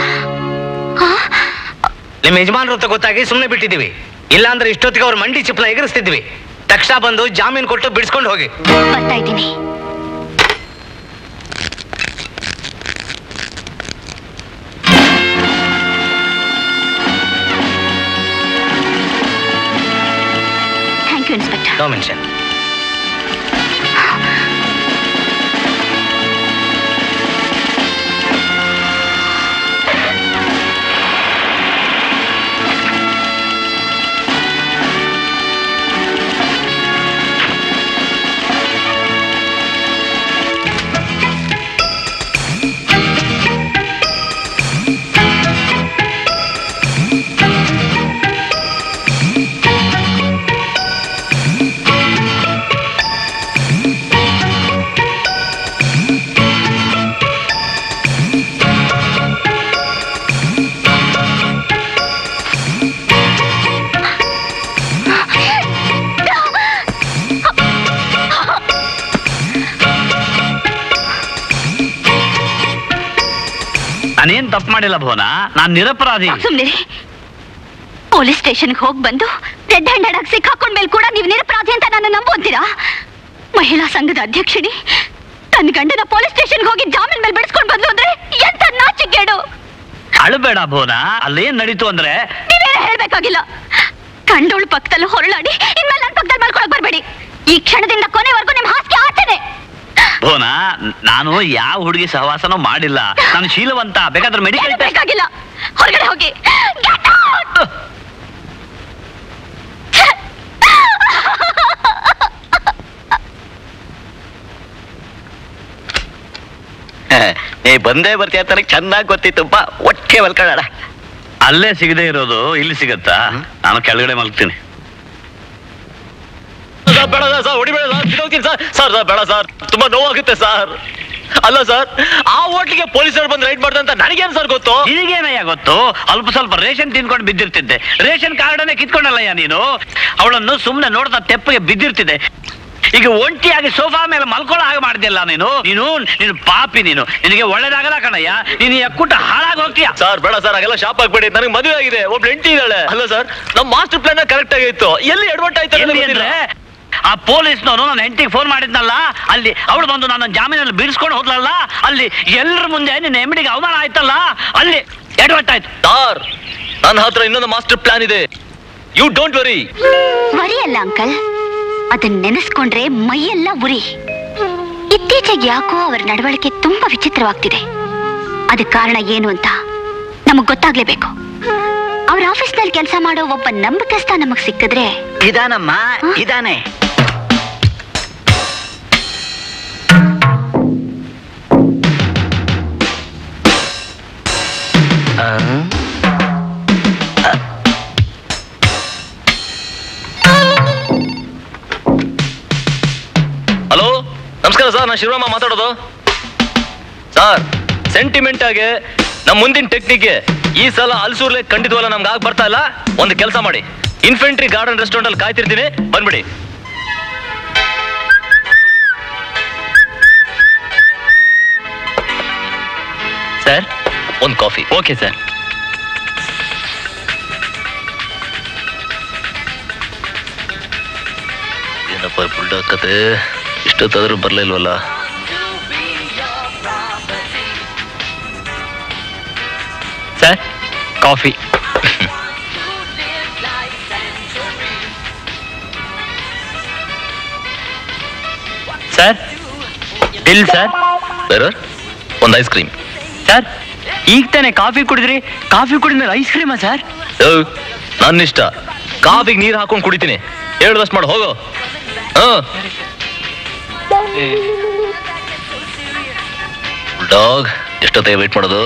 ನಿಮ್ಮ ಯಜಮಾನರು ಅಂತ ಗೊತ್ತಾಗಿ ಸುಮ್ಮನೆ ಬಿಟ್ಟಿದ್ದೀವಿ ಇಲ್ಲಾಂದ್ರೆ ಇಷ್ಟೊತ್ತಿಗೆ ಅವ್ರ ಮಂಡಿ ಚಿಪ್ನ ಎಗರಿಸ್ತಿದ್ವಿ ತಕ್ಷಣ ಬಂದು ಜಾಮೀನು ಕೊಟ್ಟು ಬಿಡಿಸ್ಕೊಂಡು ಹೋಗಿ ಬರ್ತಾ ಇದ್ದೀನಿ thank you inspector no mention ನಾನೇನ್ ತಪ್ಪು ಮಾಡಿಲ್ಲ ಭುವನ ನಾನ್ ನಿರಪರಾಧಿ ಸುಮ್ನೆ ಪೊಲೀಸ್ ಸ್ಟೇಷನ್ಗೆ ಹೋಗಿ ಬಂದು ರೆಡ್ ಹ್ಯಾಂಡೆಡ್ ಆಗಿ ಸಿಕ್ಕಾಕೊಂಡ್ ಮೇಲೆ ಕೂಡ ನೀವು ನಿರಪರಾಧಿ ಅಂತ ನನ್ನ ನಂಬೋತೀರಾ ಮಹಿಳಾ ಸಂಘದ ಅಧ್ಯಕ್ಷಿಣಿ ತನ್ನ ಗಂಡನ ಪೊಲೀಸ್ ಸ್ಟೇಷನ್ಗೆ ಹೋಗಿ ಜಾಮೀನ್ ಮೇಲೆ ಬಿಡಿಸ್ಕೊಂಡ್ ಬಂದ್ಲು ಅಂದ್ರೆ ಎಂತ ನಾಚಿಕೆಡು ಅಳಬೇಡ ಭುವನ ಅಲ್ಲೇನ್ ನಡೀತು ಅಂದ್ರೆ ನೀವೇನು ಹೇಳ್ಬೇಕಾಗಿಲ್ಲ ಕಂಡೋಳು ಪಕ್ಕದಲ್ಲಿ ಹೊರಳಾಡಿ ಇನ್ಮೇಲೆ ನನ್ನ ಪಕ್ಕದಲ್ಲಿ ಮಲ್ಕೊಳಕ್ ಬರ್ಬೇಡಿ ಈ ಕ್ಷಣದಿಂದ ಕೊನೆವರೆಗೂ ನಿಮ್ ಹಾಸಿಗೆ ಆಚೆನೆ ಭುವನ ನಾನು ಯಾವ ಹುಡುಗಿ ಸಹವಾಸನೂ ಮಾಡಿಲ್ಲ ನಾನು ಶೀಲವಂತ ಬೇಕಾದ್ರೆ ಮೆಡಿಕಲ್ ಏನು ಬೇಕಾಗಿಲ್ಲ ಹೊರಗಡೆ ಹೋಗಿ Get out! ನೀ ಬಂದೇ ಬರ್ತೀಯ ಅಂತ ನನಗೆ ಚೆನ್ನಾಗಿ ಗೊತ್ತಿತ್ತಪ್ಪ ಒಟ್ಟೆ ಮಲ್ಕೊಳ್ಳೋಣ ಅಲ್ಲೇ ಸಿಗದೆ ಇರೋದು ಇಲ್ಲಿ ಸಿಗತ್ತಾ ನಾನು ಕೆಳಗಡೆ ಮಲ್ಗ್ತೀನಿ ಸರ್ ಬೇಡ ಸರ್ ಹೊಡಿಬೇಡ ಸರ್ ಬಿದ್ದೋಗ್ತೀನಿ ಸರ್ ಸರ್ ಸರ್ ಬೇಡ ಸರ್ ತುಂಬಾ ನೋವಾಗುತ್ತೆ ಸರ್ ಅಲ್ಲ ಸರ್ ಆ ಹೋಟ್ಲಿಗೆ ಪೊಲೀಸರು ಬಂದು ರೈಡ್ ಮಾಡ್ದಂತ ನನಗೇನ್ ಸರ್ ಗೊತ್ತು ನಿನಗೇನಯ್ಯ ಗೊತ್ತು ಅಲ್ಪ ಸ್ವಲ್ಪ ರೇಷನ್ ತಿನ್ಕೊಂಡು ಬಿದ್ದಿರ್ತಿದ್ದೆ ರೇಷನ್ ಕಾರ್ಡನ್ನೇ ಕಿತ್ಕೊಂಡಲ್ಲಯ್ಯ ನೀನು ಅವಳನ್ನು ಸುಮ್ಮನೆ ನೋಡ್ತಾ ತೆಪ್ಪಗೆ ಬಿದ್ದಿರ್ತಿದ್ದೆ ಈಗ ಒಂಟಿಯಾಗಿ ಸೋಫಾ ಮೇಲೆ ಮಲ್ಕೊಳ್ಳೋ ಹಾಗೆ ಮಾಡ್ದಿಲ್ಲ ನೀನು ನೀನು ನೀನು ಪಾಪಿ ನೀನು ನಿನಗೆ ಒಳ್ಳೇದಾಗಲ್ಲ ಕಣಯ್ಯ ನೀನು ಎಕ್ಕುಟ್ಟ ಹಾಳಾಗಿ ಹೋಗ್ತೀಯ ಸರ್ ಬೇಡ ಸರ್ ಹಾಗೆಲ್ಲ ಶಾಪ್ ಆಗ್ಬೇಡಿ ನನಗೆ ಮದುವೆ ಆಗಿದೆ ಒಬ್ಳು ಹೆಂಡತಿ ಇದ್ದಾಳೆ ಅಲ್ಲ ಸರ್ ನಮ್ಮ ಮಾಸ್ಟರ್ ಪ್ಲಾನ್ ಕರೆಕ್ಟ್ ಆಗಿತ್ತು ಎಲ್ಲಿ ಎಡವಟ್ ಆಯ್ತು ಎಲ್ಲಿ ಅಂದ್ರೆ ಆ ಪೊಲೀಸ್ನವನು ನನ್ನ ಹೆಂಡತಿಗೆ ಫೋನ್ ಮಾಡಿದ್ನಲ್ಲ ಅಲ್ಲಿ ಅವಳು ಬಂದು ನನ್ನ ಜಾಮೀನಲ್ಲಿ ಬಿಡಿಸ್ಕೊಂಡು ಹೋದ್ಲಲ್ಲ ಅಲ್ಲಿ ಎಲ್ಲರ ಮುಂದೆ ನಿನ್ನ ಎಮ್ಡಿಗೆ ಅವಮಾನ ಆಯ್ತಲ್ಲ ಅಲ್ಲಿ ಎಡವಟ್ಟಾಯ್ತು ಸರ್ ನನ್ನ ಹತ್ರ ಇನ್ನೊಂದು ಮಾಸ್ಟರ್ ಪ್ಲಾನ್ ಇದೆ ಯು ಡೋಂಟ್ ವರಿ ವರಿ ಅಲ್ಲ ಅಂಕಲ್ ಅದನ್ನ ನೆನೆಸ್ಕೊಂಡ್ರೆ ಮೈಯೆಲ್ಲ ಉರಿ ಇತ್ತೀಚೆಗೆ ಯಾಕೋ ಅವರ ನಡವಳಿಕೆ ತುಂಬಾ ವಿಚಿತ್ರವಾಗ್ತಿದೆ ಅದಕ್ಕೆ ಕಾರಣ ಏನು ಅಂತ ನಮಗ್ ಗೊತ್ತಾಗ್ಲೇಬೇಕು ಅವ್ರ ಆಫೀಸ್ನಲ್ಲಿ ಕೆಲಸ ಮಾಡೋ ಒಬ್ಬ ನಂಬಿಕಸ್ತ ನಮಗ್ ಸಿಕ್ಕಿದ್ರೆ ಇದಾನಮ್ಮ ಇದಾನೆ ಹಲೋ ನಮಸ್ಕಾರ ಸರ್ ನಾನು ಶಿವರಾಮ ಮಾತಾಡೋದು ಸರ್ ಸೆಂಟಿಮೆಂಟ್ ಆಗಿ ನಮ್ಮ ಮುಂದಿನ ಟೆಕ್ನಿಕ್ಗೆ ಈ ಸಲ ಅಲ್ಸೂರ್ಲೆ ಖಂಡಿತವಲ್ಲ ನಮ್ಗೆ ಆಗ ಬರ್ತಾ ಇಲ್ಲ ಒಂದು ಕೆಲಸ ಮಾಡಿ ಇನ್ಫೆಂಟ್ರಿ ಗಾರ್ಡನ್ ರೆಸ್ಟೋರೆಂಟ್ ಅಲ್ಲಿ ಕಾಯ್ತಿರ್ತೀನಿ ಬಂದ್ಬಿಡಿ ಸರ್ ಒಂದು ಕಾಫಿ ಓಕೆ ಸರ್ ಏನಪ್ಪ ಬುಲ್ಡಾಗ್ ಕತೆ ಇಷ್ಟೊತ್ತಾದ್ರೂ ಬರ್ಲಿಲ್ವಲ್ಲ sir coffee sir bill sir ಬೇರೆ ಒಂದು ಐಸ್ ಕ್ರೀಮ್ ಸರ್ ಈಗ ತಾನೇ ಕಾಫಿ ಕುಡಿದ್ರಿ ಕಾಫಿ ಕುಡಿದ್ಮೇಲೆ ಐಸ್ ಕ್ರೀಮಾ ಸರ್ ನನ್ನ ಇಷ್ಟ ಕಾಫಿಗೆ ನೀರು ಹಾಕೊಂಡು ಕುಡಿತೀನಿ ಹೇಳ್ದಷ್ಟು ಮಾಡಿ ಹೋಗೋ ಡಾಗ್ ಎಷ್ಟೊತ್ತಿಗೆ ವೇಟ್ ಮಾಡೋದು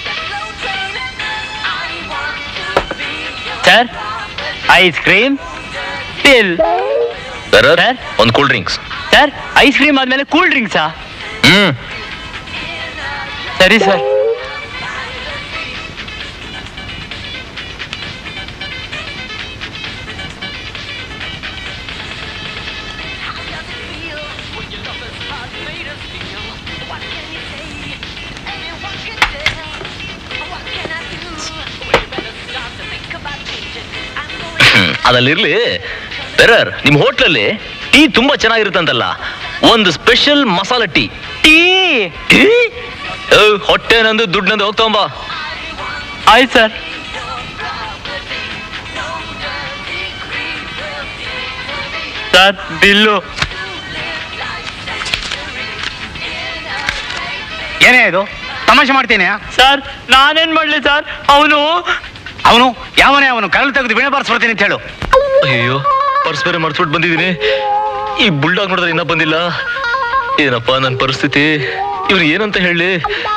sir ice cream bill sir ಒಂದು cool drinks sir ice cream ಆದ್ಮೇಲೆ ಕೂಲ್ ಡ್ರಿಂಕ್ಸಾ ಹ್ಮ್ ಸರಿ ಸರ್ ಅದಲ್ಲಿರ್ಲಿ ಬೆರರ್ ನಿಮ್ ಹೋಟ್ಲಲ್ಲಿ ಟೀ ತುಂಬಾ ಚೆನ್ನಾಗಿರುತ್ತಂತಲ್ಲ ಒಂದು ಸ್ಪೆಷಲ್ ಮಸಾಲ ಟೀ ಟೀ ಹೊಟ್ಟೆ ನಂದು ದುಡ್ಡು ನಂದು ಹೋಗ್ತಂಬ ಆಯ್ತು ಸರ್ ಸರ್ ಬಿಲ್ಲು ಏನೇ ಇದು ತಮಾಷೆ ಮಾಡ್ತೀನಿ ಸರ್ ನಾನೇನ್ ಮಾಡ್ಲಿ ಸರ್ ಅವನು ಅವನು ಯಾವನೇ ಅವನು ಕರಳು ತೆಗೆದು ವೀಣೆ ಬಾರಿಸ್ಬಿಡ್ತೀನಿ ಅಂತ ಹೇಳು ಅಯ್ಯೋ ಪರ್ಸ್ ಬೇರೆ ಮರ್ಸ್ಬಿಟ್ಟು ಬಂದಿದ್ದೀನಿ ಈ ಬುಲ್ಡಾಗ್ ನೋಡಿದ್ರೆ ಇನ್ನ ಬಂದಿಲ್ಲ ಏನಪ್ಪ ನನ್ನ ಪರಿಸ್ಥಿತಿ ಇವ್ರು ಏನಂತ ಹೇಳಿ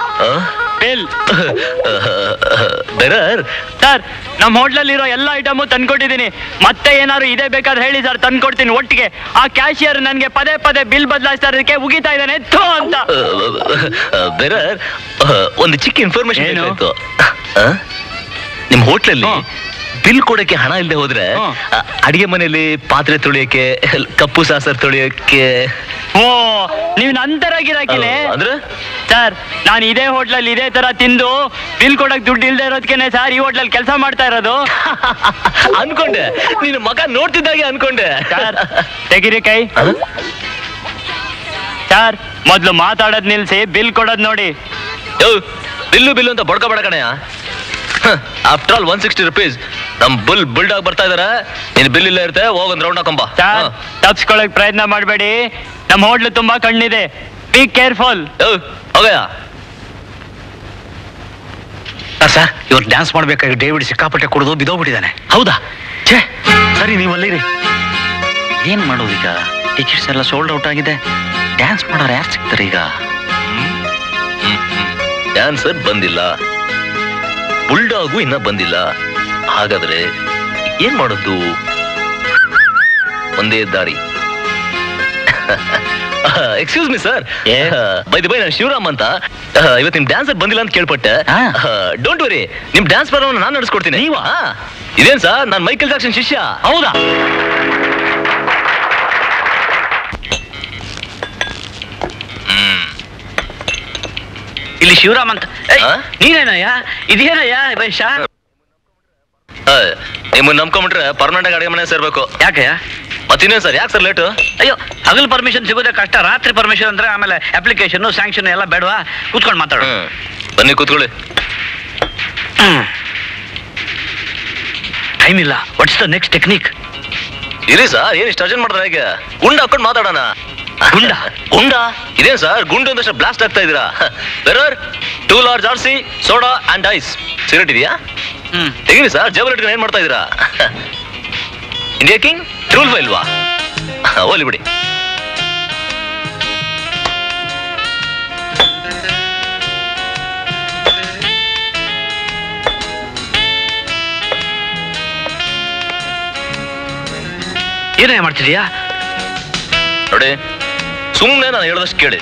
ಬೆರರ್ ಸರ್ ನಮ್ಮ ಹೋಟ್ಲಲ್ಲಿರೋ ಎಲ್ಲ ಐಟಮು ತಂದ್ಕೊಟ್ಟಿದ್ದೀನಿ ಮತ್ತೆ ಏನಾದ್ರು ಇದೇ ಬೇಕಾದ್ರೆ ಹೇಳಿ ಸರ್ ತಂದ್ಕೊಡ್ತೀನಿ ಒಟ್ಟಿಗೆ ಆ ಕ್ಯಾಶಿಯರ್ ನನಗೆ ಪದೇ ಪದೇ ಬಿಲ್ ಬದಲಾಯಿಸ್ತಾ ಇರೋದಕ್ಕೆ ಉಗಿತಾ ಇದ್ದಾನೆ ಥೋ ಅಂತ ಬೆರರ್ ಒಂದು ಚಿಕ್ಕ ಇನ್ಫಾರ್ಮೇಶನ್ ಏನು? ಬೇಕಾಯ್ತು ನಿಮ್ ಹೋಟ್ಲಲ್ಲಿ ಬಿಲ್ ಕೊಡಕ್ಕೆ ಹಣ ಇಲ್ಲದೆ ಹೋದ್ರೆ ಹ್ಮ್. ಅ, ಅಡಿಗೆ ಮನೆಯಲ್ಲಿ ಪಾತ್ರೆ ತೊಳಿಯಕ್ಕೆ ಕಪ್ಪು ಸಾಸರ್ ತೊಳಿಯಕ್ಕೆ ಓ ನೀವು ನಂತರ ಗಿರಾಕಿನೇ ಅಂದ್ರೆ ಸರ್ ನಾನು ಇದೇ ಹೋಟ್ಲಲ್ಲಿ ಇದೇ ತರ ತಿಂದು ಬಿಲ್ ಕೊಡಕ್ ದುಡ್ಡು ಇಲ್ದೇ ಇರೋದಕ್ಕೆ ಸರ್ ಈ ಹೋಟ್ಲಲ್ಲಿ ಕೆಲಸ ಮಾಡ್ತಾ ಇರೋದು ಅನ್ಕೊಂಡೆ ನೀನು ಮಗ ನೋಡ್ತಿದ್ದಾಗೆ ಅನ್ಕೊಂಡೆ ಸರ್ ತೆಗಿರಿ ಕೈ ಸರ್ ಮೊದ್ಲು ಮಾತಾಡೋದ್ ನಿಲ್ಸಿ ಬಿಲ್ ಕೊಡೋದ್ ನೋಡಿ ಯೋ, ಬಿಲ್ಲು ಬಿಲ್ಲು ಅಂತ ಬಡ್ಕೋಬೇಡ ಕಣಯ್ಯ after all one sixty rupees ನಮ್ ಬುಲ್ ಬಿಲ್ಡ್ ಆಗಿ ಬರ್ತಾ ಇದಾರೆ ನೀನ್ ಬಿಲ್ ಇಲ್ಲ ಇರುತ್ತೆ ಹೋಗ್ ಒಂದ್ ರೌಂಡ್ ಹಾಕೊಂಬ ಸರ್ ತಪ್ಸ್ಕೊಳಕ್ ಪ್ರಯತ್ನ ಮಾಡಬೇಡಿ ನಮ್ಮ ಹೋಟ್ಲು ತುಂಬಾ ಕಣ್ಣಿದೆ ಬಿ ಕೇರ್ಫುಲ್ ಹೋಗಯ್ಯ ಸರ್ ಇವ್ರು ಡ್ಯಾನ್ಸ್ ಮಾಡ್ಬೇಕಾಗಿ ಡೇವಿಡ್ ಸಿಕ್ಕಾಪಟ್ಟೆ ಕುಡಿದು ಬಿದ್ದೋಗ್ಬಿಟ್ಟಿದ್ದಾನೆ ಹೌದಾ ಛೇ ಸರಿ ನೀವು ಅಲ್ಲಿರಿ ಏನ್ ಮಾಡೋದು ಈಗ ಟಿಕೆಟ್ಸ್ ಎಲ್ಲ ಸೋಲ್ಡ್ ಔಟ್ ಆಗಿದೆ ಡ್ಯಾನ್ಸ್ ಮಾಡೋರು ಯಾರು ಸಿಗ್ತಾರೆ ಈಗ ಡ್ಯಾನ್ಸರ್ ಬಂದಿಲ್ಲ ಬುಲ್ಡಾಗು ಇನ್ನ ಬಂದಿಲ್ಲ ಹಾಗಾದ್ರೆ ಏನ್ ಮಾಡೋದು ಒಂದೇ ದಾರಿ ಎಕ್ಸ್ಕ್ಯೂಸ್ ಮಿ ಸರ್ ಏ? ಬೈ ಬೈ ನಾನು ಶಿವರಾಮ್ ಅಂತ ಆ, ಇವತ್ತು ನಿಮ್ ಡ್ಯಾನ್ಸರ್ ಬಂದಿಲ್ಲ ಅಂತ ಕೇಳ್ಪಟ್ಟೆ ಹಾ. ಡೋಂಟ್ ವರಿ ನಿಮ್ ಡ್ಯಾನ್ಸ್ ಪ್ರೋಗ್ರಾಮ್ ನಾನು ನಡೆಸ್ಕೊಡ್ತೀನಿ ನೀವಾ? ಹಾ. ಇದೇನ್ ಸರ್ ನಾನು ಮೈಕಲ್ ಜಾಕ್ಸನ್ ಶಿಷ್ಯ ಹೌದಾ ಇಲ್ಲಿ ಶಿವರಾಮ್ ಅಂತ ಏಯ್, ಆ? ನೀನೇನಯ್ಯ ಇದೇನಯ್ಯ ವೈಶ ಆ, ನಿಮ್ಮನ್ನ ನಂಬ್ಕೊಂಬಿಟ್ರೆ ಪರ್ಮನೆಂಟ್ ಆಗಿ ಅಡಿಗೆ ಮನೆ ಸೇರ್ಬೇಕು ಯಾಕಯ್ಯ ಮತ್ತಿನ್ನೇನ್ ಸರ್ ಯಾಕೆ ಸರ್ ಲೇಟು ಅಯ್ಯೋ ಹಗಲ್ ಪರ್ಮಿಷನ್ ಸಿಗೋದೇ ಕಷ್ಟ ರಾತ್ರಿ ಪರ್ಮಿಷನ್ ಅಂದ್ರೆ ಆಮೇಲೆ ಅಪ್ಲಿಕೇಶನ್ ಸ್ಯಾಂಕ್ಷನ್ ಎಲ್ಲ ಬೇಡವಾ ಕೂತ್ಕೊಂಡು ಮಾತಾಡು ಹ್ಮ್ ಬನ್ನಿ ಕೂತ್ಕೊಳ್ಳಿ ಟೈಮ್ ಇಲ್ಲ ವಾಟ್ಸ್ ದ ನೆಕ್ಸ್ಟ್ ಟೆಕ್ನಿಕ್ ಇರಿ ಸರ್ ಏನ್ ಇಷ್ಟು ಅರ್ಜೆಂಟ್ ಮಾಡಿದ್ರೆ ಹೇಗೆ ಗುಂಡ ಹಾಕೊಂಡು ಮಾತಾಡೋಣ ಗುಂಡ? ಗುಂಡ ಇದೇನ್ ಸರ್ ಗುಂಡು ಒಂದಷ್ಟು ಬ್ಲಾಸ್ಟ್ ಆಗ್ತಾ ಇದೀರಾ bearer two large RC soda and ice cigarette ಇದೆಯಾ ಹ್ಮ್ ತೆಗೀರಿ ಸರ್ ಜೇಬಲ್ ಇಟ್ಕೊಂಡು ಏನ್ ಮಾಡ್ತಾ ಇದೀರಾ ಇಂಡಿಯಾ ಕಿಂಗ್ ಟ್ರೂಲ್ ಇಲ್ವಾ ಹೋಲಿ ಬಿಡಿ ಏನೇ ಮಾಡ್ತಿದೀಯಾ ನೋಡಿ ಸುಮ್ಮನೆ ನಾನು ಹೇಳದಷ್ಟು ಕೇಳಿ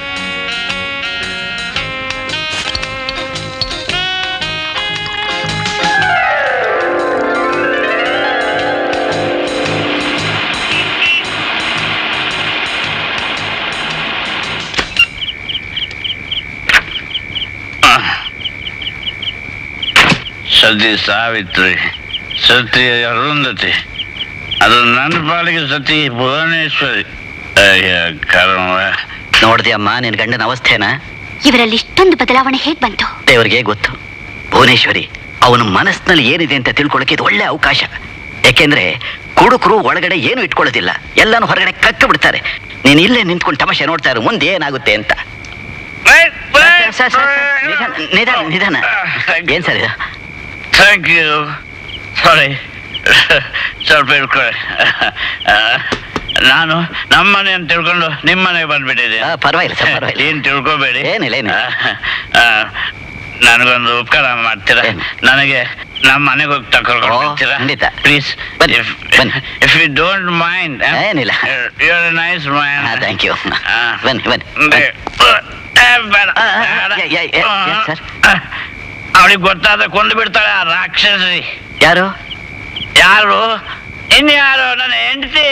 ಸತಿ ಸಾವಿತ್ರಿ ಸತಿ ಅರುಂಧತಿ ಅದು ನನ್ನ ಪಾಲಿಗೆ ಸತಿ ಭುವನೇಶ್ವರಿ ಅಯ್ಯ ಕರ್ಮ ನೋಡ್ದೆ ಅಮ್ಮ ನಿನ್ ಗಂಡನ ಅವಸ್ಥೆನ ಇವರಲ್ಲಿ ಇಷ್ಟೊಂದು ಬದಲಾವಣೆ ಹೇಗ್ ಬಂತು ದೇವರಿಗೆ ಗೊತ್ತು ಭುವನೇಶ್ವರಿ ಅವನ ಮನಸ್ಸಿನಲ್ಲಿ ಏನಿದೆ ಅಂತ ತಿಳ್ಕೊಳ್ಳೋಕೆ ಇದು ಒಳ್ಳೆ ಅವಕಾಶ ಯಾಕೆಂದ್ರೆ ಕುಡುಕರು ಒಳಗಡೆ ಏನು ಇಟ್ಕೊಳ್ಳೋದಿಲ್ಲ ಎಲ್ಲಾನು ಹೊರಗಡೆ ಕಕ್ಕ ಬಿಡ್ತಾರೆ ನೀನ್ ಇಲ್ಲೇ ನಿಂತ್ಕೊಂಡು ತಮಾಷೆ ನೋಡ್ತಾ ಇರು ಮುಂದೆ ಏನಾಗುತ್ತೆ ಅಂತ ಸರ್, ಸರ್, ಸರ್, ನಿಧಾನ ನಿಧಾನ ನಿಧಾನ ಏನ್ ಸರ್ ಇದು ಥ್ಯಾಂಕ್ ಯು ಸಾರಿ ಸ್ವಲ್ಪ ಇಟ್ಕೊಳ್ಳಿ ಆ, ನಾನು ನಮ್ಮನೆ ಅಂತ ತಿಳ್ಕೊಂಡು ನಿಮ್ಮನೆಗೆ ಬಂದ್ಬಿಟ್ಟಿದೆ ಆ, ಪರವಾಗಿಲ್ಲ ಸರ್ ಪರವಾಗಿಲ್ಲ ಏನ್ ತಿಳ್ಕೊಬೇಡಿ ಏನಿಲ್ಲ, ಏನಿಲ್ಲ. ಆ, ಆ, ನನಗೊಂದು ಉಪಕಾರ ಮಾಡ್ತೀರಾ ಏನು? ನನಗೆ ನಮ್ಮ ಮನೆಗೆ ಹೋಗಿ ತಗೊಂಡು ಓ, ಬರ್ತೀರಾ ಖಂಡಿತ. ಪ್ಲೀಸ್ ಬನ್ನಿ, ಬನ್ನಿ. ಇಫ್ ಯು ಡೋಂಟ್ ಮೈಂಡ್ ಏನಿಲ್ಲ. You are nice man thank you ಬನ್ನಿ ಬನ್ನಿ ಬನ್ನಿ. ಬೇಡ ಆ, ಆ, ಯಾ, ಯಾ, ಯಾ, ಯಾ, ಸರ್? ಅವಳಿಗೆ ಗೊತ್ತಾದ ಕೊಂದು ಬಿಡ್ತಾಳೆ ಆ ರಾಕ್ಷಸಿ ಯಾರು ಯಾರು ಇನ್ಯಾರು ನನ್ನ ಹೆಂಡತಿ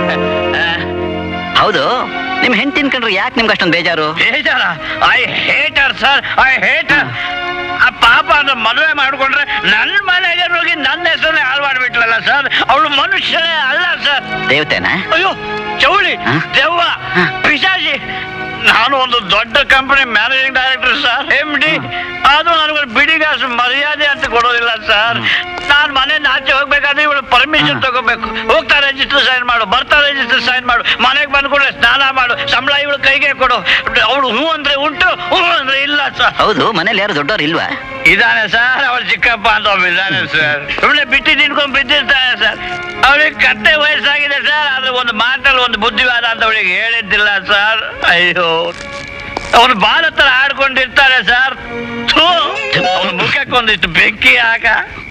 ಹೌದು ನಿಮ್ ಹೆಂಡತಿನ ಕಂಡ್ರೆ ಯಾಕೆ ನಿಮ್ಗೆ ಅಷ್ಟೊಂದು ಬೇಜಾರು ಬೇಜಾರ I hate her sir I hate ಆ ಪಾಪ ಅದು ಮದುವೆ ಮಾಡ್ಕೊಂಡ್ರೆ ನನ್ನ ಮನೆಗೆ ಹೋಗಿ ನನ್ನ ಹೆಸರನ್ನೇ ಹಾಳು ಮಾಡ್ಬಿಟ್ಲಲ್ಲ ಸರ್ ಅವಳು ಮನುಷ್ಯನೇ ಅಲ್ಲ ಸರ್ ದೇವತೆನಾ ಅಯ್ಯೋ ಚೌಳಿ ಹ? ದೆವ್ವ ಹ. ಪಿಶಾಚಿ ನಾನು ಒಂದು ದೊಡ್ಡ company managing director sir M D ಅದು ನನಗೊಂದು ಬಿಡಿಗಾಸು ಮರ್ಯಾದೆ ಅಂತ ಕೊಡೋದಿಲ್ಲ ಸರ್ ನಾನು ಮನೆ ಆಚೆ ಹೋಗ್ಬೇಕಾದ್ರೆ ಇವಳು ಪರ್ಮಿಷನ್ ತಗೋಬೇಕು ಹೋಗ್ತಾ ರಿಜಿಸ್ಟರ್ ಸೈನ್ ಮಾಡು ಬರ್ತಾ ರಿಜಿಸ್ಟರ್ ಸೈನ್ ಮಾಡು ಮನೆಗೆ ಬಂದ್ಕೊಂಡ್ರೆ ಸ್ನಾನ ಮಾಡು ಸಂಬಳ ಇವಳು ಕೈಗೆ ಕೊಡು ಅವಳು ಹೂ ಅಂದ್ರೆ ಉಂಟು ಹೂ ಅಂದ್ರೆ ಇಲ್ಲ ಸರ್ ಹೌದು ಮನೇಲಿ ಯಾರು ದೊಡ್ಡವ್ರು ಇಲ್ವಾ ಇದಾನೆ ಸರ್ ಅವಳು ಚಿಕ್ಕಪ್ಪ ಅಂತ ಒಬ್ಬ ಇದ್ದಾನೆ ಸರ್ ಸುಮ್ಮನೆ ಬಿಟ್ಟು ತಿನ್ಕೊಂಡು ಬಿದ್ದಿರ್ತಾನೆ ಸರ್ ಅವಳಿಗೆ ಕತ್ತೆ ವಯಸ್ಸಾಗಿದೆ ಸರ್ ಆದ್ರೆ ಒಂದು ಮಾತಲ್ಲಿ ಒಂದು ಬುದ್ಧಿವಾದ ಅಂತ ಅವಳಿಗೆ ಹೇಳಿದ್ದಿಲ್ಲ ಸರ್ ಅಯ್ಯೋ ಅವನು ಬಾಲ ಹತ್ರ ಆಡ್ಕೊಂಡಿರ್ತಾರೆ ಸರ್ ಅವನ ಮುಖಕ್ಕೆ ಒಂದಿಷ್ಟು ಬೆಂಕಿ ಹಾಕ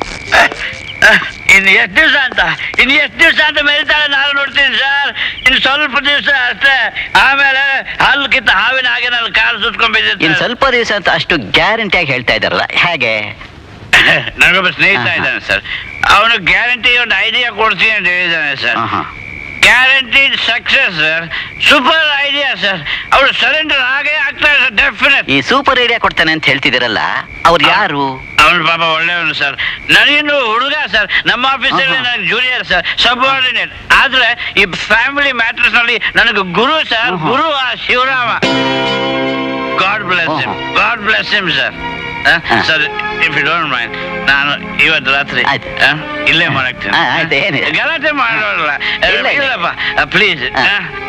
ಇನ್ನು ಎಷ್ಟು ದಿವಸ ಅಂತ ಇನ್ನು ಎಷ್ಟು ದಿವಸ ಅಂತ ಮೆರಿತಾಳೆ ನಾನು ನೋಡ್ತೀನಿ ಸರ್ ಇನ್ನು ಸ್ವಲ್ಪ ದಿವಸ ಅಷ್ಟೇ ಆಮೇಲೆ ಹಲ್ಲು ಕಿತ್ತ ಹಾವಿನ ಹಾಗೆ ನನ್ನ ಕಾಲು ಸುತ್ಕೊಂಡ್ ಇನ್ ಬಿದ್ದಿರ್ತಾನೆ ಸ್ವಲ್ಪ ದಿವಸ ಅಂತ ಅಷ್ಟು ಗ್ಯಾರಂಟಿಯಾಗಿ ಹೇಳ್ತಾ ಇದಾರಲ್ಲ ಹೇಗೆ ನನಗೊಬ್ಬ ಸ್ನೇಹಿತ ಹಾ, ಹಾ. ಇದ್ದಾನೆ ಸರ್ ಅವನು ಗ್ಯಾರಂಟಿ ಒಂದು ಐಡಿಯಾ ಕೊಡ್ತೀನಿ ಅಂತ ಹೇಳಿದ್ದಾನೆ ಸರ್ ಆಹಾ. Guaranteed success sir super idea sir ಅವಳು ಸರೆಂಡರ್ ಆಗೇ ಆಗ್ತಾರೆ ಸರ್ ಡೆಫಿನೆಟ್ ಈ ಸೂಪರ್ ಐಡಿಯಾ ಕೊಡ್ತಾನೆ ಅಂತ ಹೇಳ್ತಿದ್ದೀರಲ್ಲ ಅವ್ರು ಯಾರು ಅವನು ಪಾಪ ಒಳ್ಳೆಯವನು ಸರ್ ನನಗಿನ್ನು ಹುಡುಗ ಸರ್ ನಮ್ಮ ಆಫೀಸಲ್ಲಿ ಆಹಾ. ನನಗೆ ಜೂನಿಯರ್ ಸರ್ ಸಬಾರ್ಡಿನೇಟ್ ಆದ್ರೆ ಈ ಫ್ಯಾಮಿಲಿ ಮ್ಯಾಟರ್ಸ್ ನಲ್ಲಿ ನನಗೆ ಗುರು ಸರ್ ಆಹಾ. ಗುರು ಆ ಶಿವರಾಮ ಗಾಡ್ ಬ್ಲೆಸ್ ಹಿಮ್ ಆಹಾ. ಗಾಡ್ ಬ್ಲೆಸ್ ಹಿಮ್ ಸರ್ ಹಾ. Sir if you don't mind ನಾನು ಇವತ್ತು ರಾತ್ರಿ ಆಯ್ತು. ಆ, ಇಲ್ಲೇ ಮಾಡಾಕ್ತೀನಿ ಆ, ಆಯ್ತು, ಏನಿಲ್ಲ. ಗಲಾಟೆ ಮಾಡೋಲ್ಲ ಇಲ್ಲ, ಇಲ್ಲ. ಇಲ್ಲಪ್ಪ ಪ್ಲೀಸ್ ಹಾ.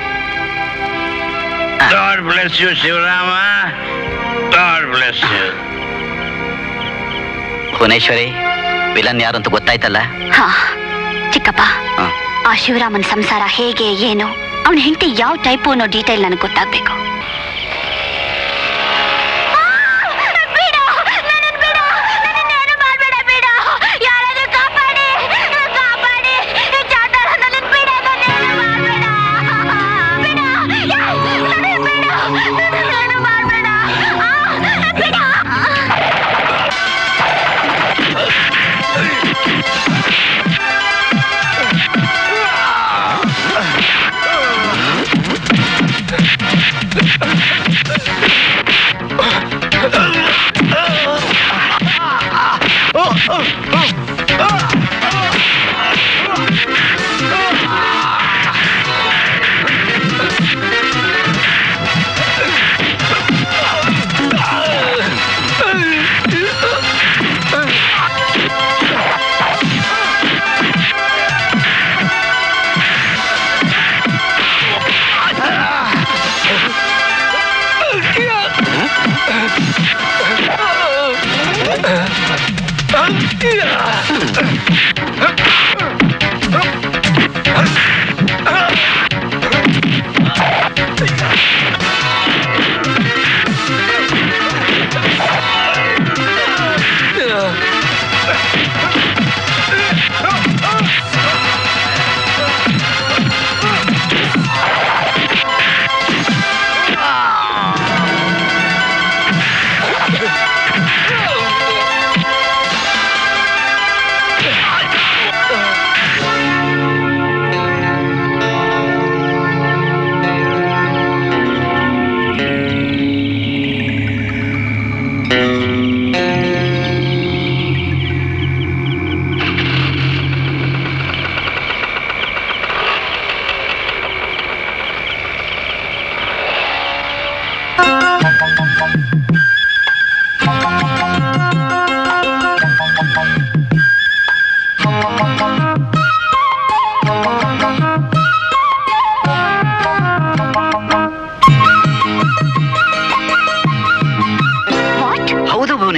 ಹಾ. God bless you Shivarama God bless you Bhuvaneshwari villain ಯಾರು ಅಂತ ಗೊತ್ತಾಯ್ತಲ್ಲ ಹಾ ಚಿಕ್ಕಪ್ಪ ಹ. ಆ ಶಿವರಾಮನ್ ಸಂಸಾರ ಹೇಗೆ ಏನು ಅವನ ಹೆಂಡತಿ ಯಾವ ಟೈಪು ಅನ್ನೋ ಡೀಟೇಲ್ ನನಗೆ ಗೊತ್ತಾಗ್ಬೇಕು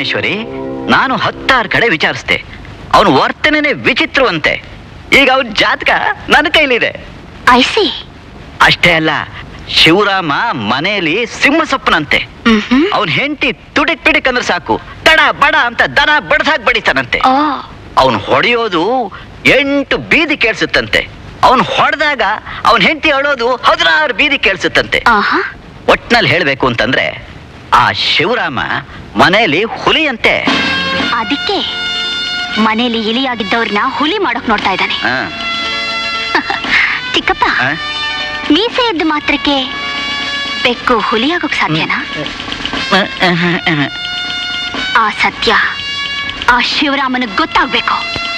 ಭುವನೇಶ್ವರಿ ನಾನು ಹತ್ತಾರು ಕಡೆ ವಿಚಾರಿಸ್ದೆ ಅವನ ವರ್ತನೆನೇ ವಿಚಿತ್ರವಂತೆ ಈಗ ಅವನ ಜಾತಕ ನನ್ನ ಕೈಲಿದೆ ಐಸಿ ಅಷ್ಟೇ ಅಲ್ಲ ಶಿವರಾಮ ಮನೆಯಲ್ಲಿ ಸಿಂಹಸಪ್ಪನಂತೆ ಅವನ್ ಹೆಂಡತಿ ತುಡಿಕ್ ಪಿಡಿಕ್ ಅಂದ್ರೆ ಸಾಕು ತಡ ಬಡ ಅಂತ ದನ ಬಡ್ದಾಕ್ ಬಡಿತಾನಂತೆ ಓ ಅವನ್ ಹೊಡೆಯೋದು ಎಂಟು ಬೀದಿ ಕೇಳಿಸುತ್ತಂತೆ ಅವನ್ ಹೊಡೆದಾಗ ಅವನ್ ಹೆಂಡತಿ ಅಳೋದು ಹದಿನಾರು ಬೀದಿ ಕೇಳಿಸುತ್ತಂತೆ ಆಹಾ ಒಟ್ನಲ್ಲಿ ಹೇಳ್ಬೇಕು ಅಂತಂದ್ರೆ ಆ ಶಿವರಾಮ ಮನೆಯಲ್ಲಿ ಹುಲಿಯಂತೆ ಅದಕ್ಕೆ ಮನೇಲಿ ಇಲಿಯಾಗಿದ್ದವ್ರನ್ನ ಹುಲಿ ಮಾಡೋಕ್ ನೋಡ್ತಾ ಇದ್ದಾನೆ ಆ, ಚಿಕ್ಕಪ್ಪ ಆ? ಮೀಸೆ ಇದ್ದ ಮಾತ್ರಕ್ಕೆ ಬೆಕ್ಕು ಹುಲಿಯಾಗೋಕ್ ಸಾಧ್ಯನಾ ಆ ಸತ್ಯ ಆ ಶಿವರಾಮನಿಗೆ ಗೊತ್ತಾಗ್ಬೇಕು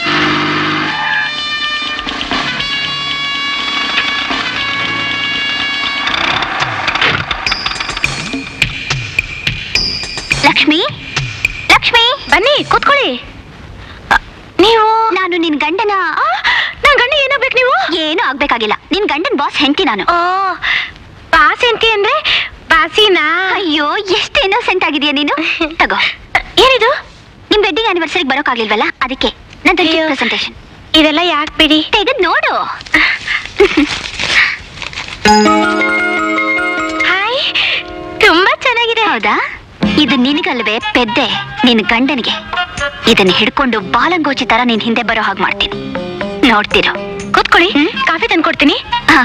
ಲಕ್ಷ್ಮಿ ಲಕ್ಷ್ಮಿ ಬನ್ನಿ ಕೂತ್ಕೊಳ್ಳಿ ಅ, ನೀವು ನಾನು ನಿನ್ ಗಂಡನ ನನ್ ಗಂಡ ಏನಾಗ್ಬೇಕು ನೀವು ಏನು ಆಗ್ಬೇಕಾಗಿಲ್ಲ ನಿನ್ ಗಂಡನ್ ಬಾಸ್ ಹೆಂಡತಿ ನಾನು ಓ ಬಾಸ್ ಹೆಂಡತಿ ಅಂದ್ರೆ ಬಾಸಿನಾ ಅಯ್ಯೋ ಎಷ್ಟು ಇನ್ನೋಸೆಂಟ್ ಆಗಿದೆಯಾ ನೀನು ತಗೋ ಏನಿದು ನಿಮ್ ವೆಡ್ಡಿಂಗ್ ಆನಿವರ್ಸರಿಗೆ ಬರೋಕ್ಕಾಗ್ಲಿಲ್ವಲ್ಲ ಅದಕ್ಕೆ ನಂದು ಪ್ರೆಸೆಂಟೇಷನ್ ಇದೆಲ್ಲ ಯಾಕೆ ಬಿಡಿ ತೆಗೆದ್ ನೋಡು ಹಾಯ್ ತುಂಬಾ ಚೆನ್ನಾಗಿದೆ ಹೌದಾ ಇದು ನಿನಗಲ್ವೇ ಪೆದ್ದೆ ನಿನ್ ಗಂಡನಿಗೆ ಇದನ್ನ ಹಿಡ್ಕೊಂಡು ಬಾಲಂಗೋಚಿ ತರ ನೀನ್ ಹಿಂದೆ ಬರೋ ಹಾಗೆ ಮಾಡ್ತೀನಿ ನೋಡ್ತಿರೋ ಕೂತ್ಕೊಳ್ಳಿ ಕಾಫಿ ತಂದ್ಕೊಡ್ತೀನಿ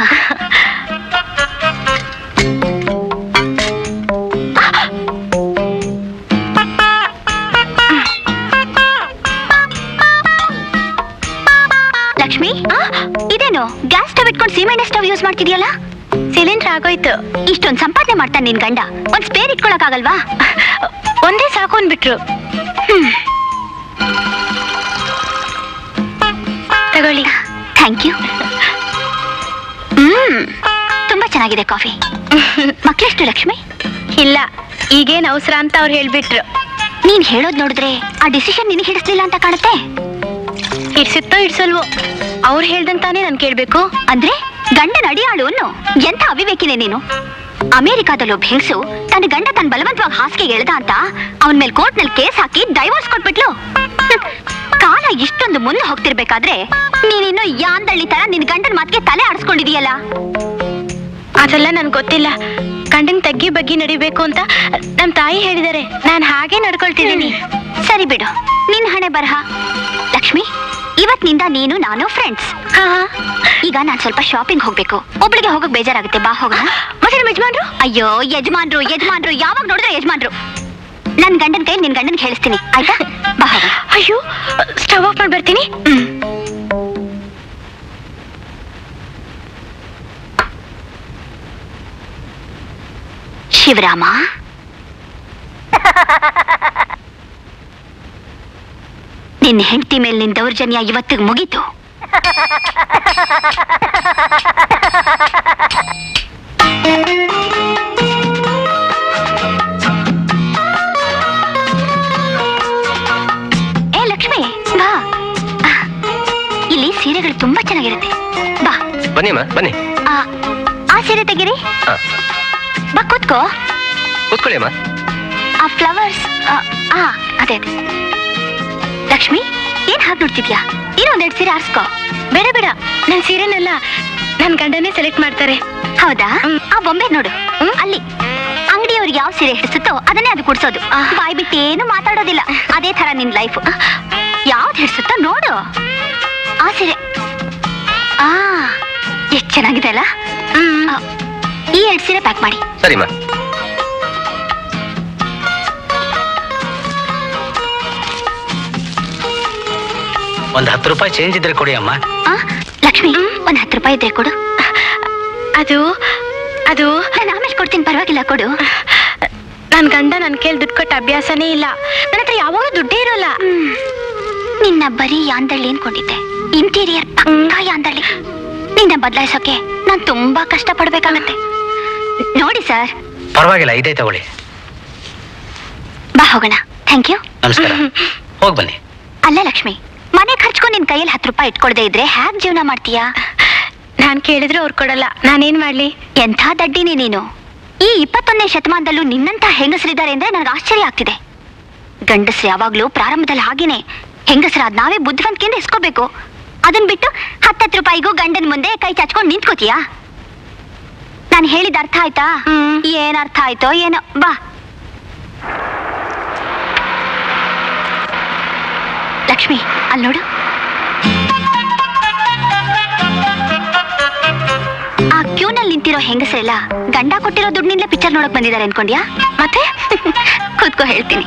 ಲಕ್ಷ್ಮಿ ಇದೇನು ಗ್ಯಾಸ್ ಸ್ಟವ್ ಇಟ್ಕೊಂಡು ಸೀಮೆಣ್ಣೆ ಸ್ಟವ್ ಯೂಸ್ ಮಾಡ್ತಿದ್ಯಲ್ಲ ಸಿಲಿಂಡರ್ ಆಗೋಯ್ತು ಇಷ್ಟೊಂದ್ ಸಂಪಾದನೆ ಮಾಡ್ತಾನೆ ನಿನ್ ಗಂಡ ಒಂದ್ ಸ್ಪೇರ್ ಇಟ್ಕೊಳಕ್ಕಾಗಲ್ವಾ ಒಂದೇ ಸಾಕು ಅಂದ್ಬಿಟ್ರು ತಗೊಳ್ಳಿ ಥ್ಯಾಂಕ್ ಯು ಹ್ಮ್ ತುಂಬಾ ಚೆನ್ನಾಗಿದೆ ಕಾಫಿ ಮಕ್ಳೆಷ್ಟು ಲಕ್ಷ್ಮಿ ಇಲ್ಲ ಈಗೇನ್ ಅವಸರ ಅಂತ ಅವ್ರು ಹೇಳ್ಬಿಟ್ರು ನೀನ್ ಹೇಳೋದ್ ನೋಡಿದ್ರೆ ಆ ಡಿಸಿಷನ್ ನಿನಗೆ ಹಿಡಿಸ್ಲಿಲ್ಲ ಅಂತ ಕಾಣುತ್ತೆ ಹಿಡ್ಸುತ್ತೋ ಹಿಡ್ಸಲ್ವೋ ಅವ್ರು ಹೇಳ್ದಂತಾನೆ ನಾನು ಕೇಳ್ಬೇಕು ಅಂದ್ರೆ ಗಂಡನ ಅಡಿಯಾಳು ಅನ್ನು ಎಂತ ಅವಿವೇಕಿದೆ ನೀನು ಅಮೆರಿಕಾದಲ್ಲಿ ಒಬ್ಬ ಹೆಂಗಸು ತನ್ನ ಗಂಡ ತನ್ನ ಬಲವಂತವಾಗಿ ಹಾಸಿಗೆಗೆ ಎಳ್ದ ಅಂತ ಅವನ ಮೇಲೆ ಕೋರ್ಟ್ ನಲ್ಲಿ ಕೇಸ್ ಹಾಕಿ ಡೈವೋರ್ಸ್ ಕೊಟ್ಬಿಟ್ಲು ಹ್ಮ್. ಕಾಲ ಇಷ್ಟೊಂದು ಮುಂದೆ ಹೋಗ್ತಿರ್ಬೇಕಾದ್ರೆ ನೀನಿನ್ನು ಯಾಂದಳ್ಳಿ ತರ ನಿನ್ ಗಂಡನ ಮಾತಿಗೆ ತಲೆ ಆಡಿಸ್ಕೊಂಡಿದೀಯಲ್ಲ ಅದೆಲ್ಲ ನನ್ಗೆ ಗೊತ್ತಿಲ್ಲ ಗಂಡನ್ ತಗ್ಗಿ ಬಗ್ಗಿ ನಡಿಬೇಕು ಅಂತ ನಮ್ ತಾಯಿ ಹೇಳಿದಾರೆ ನಾನು ಹಾಗೆ ನಡ್ಕೊಳ್ತಿದ್ದೀನಿ ಸರಿ ಬಿಡು ನಿನ್ ಹಣೆ ಬರಹ ಲಕ್ಷ್ಮಿ ಇವತ್ತಿನಿಂದ ನೀನು ನಾನು ಫ್ರೆಂಡ್ಸ್ ಈಗ ನಾನ್ ಸ್ವಲ್ಪ ಶಾಪಿಂಗ್ ಹೋಗ್ಬೇಕು ಒಬ್ಳಿಗೆ ಹೋಗಕ್ ಬೇಜಾರಾಗುತ್ತೆ ಬಾ ಹೋಗೋಣ ಮತ್ತೆ ನಮ್ಮ ಯಜಮಾನ್ರು ಅಯ್ಯೋ ಯಜಮಾನ್ರು ಯಜಮಾನ್ರು ಯಾವಾಗ ನೋಡಿದ್ರೆ ಯಜಮಾನ್ರು ನನ್ ಗಂಡನ ಕೈ ನಿನ್ ಗಂಡನ್ ಹೇಳಿಸ್ತೀನಿ ಆಯ್ತಾ ಬಾ ಹೋಗೋಣ ಅಯ್ಯೋ ಸ್ಟವ್ ಆಫ್ ಮಾಡಿ ಬರ್ತೀನಿ ಶಿವರಾಮ ನಿನ್ನ ಹೆಂಡತಿ ಮೇಲೆ ನಿನ್ ದೌರ್ಜನ್ಯ ಇವತ್ತಿಗೆ ಮುಗೀತು ಏ ಲಕ್ಷ್ಮಿ ಬಾ ಆ, ಇಲ್ಲಿ ಸೀರೆಗಳು ತುಂಬಾ ಚೆನ್ನಾಗಿರುತ್ತೆ ಬಾ ಬನ್ನಿ ಅಮ್ಮ ಬನ್ನಿ ಆ, ಆ ಸೀರೆ ತೆಗೀರಿ ಹಾ. ಬಾ ಕೂತ್ಕೋ ಕೂತ್ಕೊಳ್ಳಿ ಅಮ್ಮ ಆ ಫ್ಲವರ್ಸ್ ಆ ಅದೇ ಅದೇ ಲಕ್ಷ್ಮಿ ಏನ್ ಹಾಗೆ ನೋಡ್ತಿದ್ಯಾ ಇರೋ ಒಂದೆರಡು ಸೀರೆ ಆರ್ಸ್ಕೋ ಬೇಡ ಬೇಡ ನನ್ ಸೀರೆನೆಲ್ಲ ನನ್ ಗಂಡನೇ ಸೆಲೆಕ್ಟ್ ಮಾಡ್ತಾರೆ ಹೌದಾ ಆ ಬೊಂಬೆ ನೋಡು ಅಲ್ಲಿ ಅಂಗಡಿಯವ್ರಿಗೆ ಯಾವ ಸೀರೆ ಹಿಡಿಸುತ್ತೋ ಅದನ್ನೇ ಅದು ಕುಡ್ಸೋದು ಬಾಯ್ ಬಿಟ್ಟು ಏನು ಮಾತಾಡೋದಿಲ್ಲ ಅದೇ ತರ ನಿನ್ ಲೈಫ್ ಯಾವ್ದು ಹಿಡಿಸುತ್ತೋ ನೋಡು ಆ ಸೀರೆ ಆ ಎಷ್ಟ್ ಚೆನ್ನಾಗಿದೆ ಅಲ್ಲ ಆ, ಈ ಎರಡ್ ಸೀರೆ ಪ್ಯಾಕ್ ಮಾಡಿ ಸರಿಮ್ಮ ಒಂದ್ ಹತ್ತು ರೂಪಾಯಿ ಚೇಂಜ್ ಇದ್ರೆ ಕೊಡಿ ಅಮ್ಮ ಆ, ಲಕ್ಷ್ಮಿ ಒಂದ್ ಹತ್ತು ರೂಪಾಯಿ ಇದ್ರೆ ಕೊಡು ಅದು ಅದು ನಾನು ಆಮೇಲೆ ಕೊಡ್ತೀನಿ ಪರವಾಗಿಲ್ಲ ಕೊಡು ನನ್ ಗಂಡ ನನ್ ಕೇಳಿ ದುಡ್ಡು ಕೊಟ್ಟ ಅಭ್ಯಾಸನೇ ಇಲ್ಲ ನನ್ನ ಹತ್ರ ಯಾವಾಗಲೂ ದುಡ್ಡೇ ಇರೋಲ್ಲ ನಿನ್ನ ಬರೀ ಯಾಂದಳ್ಳಿ ಅನ್ಕೊಂಡಿದ್ದೆ ಇಂಟೀರಿಯರ್ ಪಕ್ಕ ಯಾಂದಳ್ಳಿ ನಿನ್ನ ಬದಲಾಯಿಸೋಕೆ ನಾನ್ ತುಂಬಾ ಕಷ್ಟ ಪಡ್ಬೇಕಾಗತ್ತೆ ನೋಡಿ ಸರ್ ಪರವಾಗಿಲ್ಲ ಇದೇ ತಗೊಳ್ಳಿ ಬಾ ಹೋಗೋಣ ಥ್ಯಾಂಕ್ ಯು ನಮಸ್ಕಾರ ಹೋಗ್ ಬನ್ನಿ ಅಲ್ಲ ಲಕ್ಷ್ಮಿ ಮನೆ ಖರ್ಚ್ಕೊಂಡು ನಿನ್ ಕೈಯಲ್ಲಿ ಹತ್ತು ರೂಪಾಯಿ ಇಟ್ಕೊಳ್ದೆ ಇದ್ರೆ ಹ್ಯಾಕ್ ಜೀವನ ಮಾಡ್ತೀಯಾ ನಾನ್ ಕೇಳಿದ್ರೆ ಅವ್ರು ಕೊಡಲ್ಲ ನಾನೇನ್ ಮಾಡ್ಲಿ ಎಂಥ ದಡ್ಡಿನಿ ನೀನು ಈ ಇಪ್ಪತ್ತೊಂದನೇ ಶತಮಾನದಲ್ಲೂ ನಿನ್ನಂತ ಹೆಂಗಸರಿದ್ದಾರೆ ಅಂದ್ರೆ ನನಗೆ ಆಶ್ಚರ್ಯ ಆಗ್ತಿದೆ ಗಂಡಸ್ ಯಾವಾಗ್ಲೂ ಪ್ರಾರಂಭದಲ್ಲಿ ಹಾಗೇನೆ ಹೆಂಗಸರಾದ ನಾವೇ ಬುದ್ಧಿವಂತಿಕೆಯಿಂದ ಇಸ್ಕೋಬೇಕು ಅದನ್ ಬಿಟ್ಟು ಹತ್ತತ್ತು ರೂಪಾಯಿಗೂ ಗಂಡನ ಮುಂದೆ ಕೈ ಚಾಚ್ಕೊಂಡು ನಿಂತ್ಕೋತೀಯಾ ನಾನು ಹೇಳಿದ ಅರ್ಥ ಆಯ್ತಾ ಏನ್ ಅರ್ಥ ಆಯ್ತೋ ಏನೋ ಬಾ ಲಕ್ಷ್ಮಿ ಅಲ್ಲಿ ನೋಡು ಆ ಕ್ಯೂನಲ್ಲಿ ನಿಂತಿರೋ ಹೆಂಗಸರೆಲ್ಲ ಗಂಡ ಕೊಟ್ಟಿರೋ ದುಡ್ಡಿನಿಂದಲೇ ಪಿಕ್ಚರ್ ನೋಡಕ್ ಬಂದಿದ್ದಾರೆ ಅನ್ಕೊಂಡ್ಯಾ ಮತ್ತೆ ಕೂತ್ಕೋ ಹೇಳ್ತೀನಿ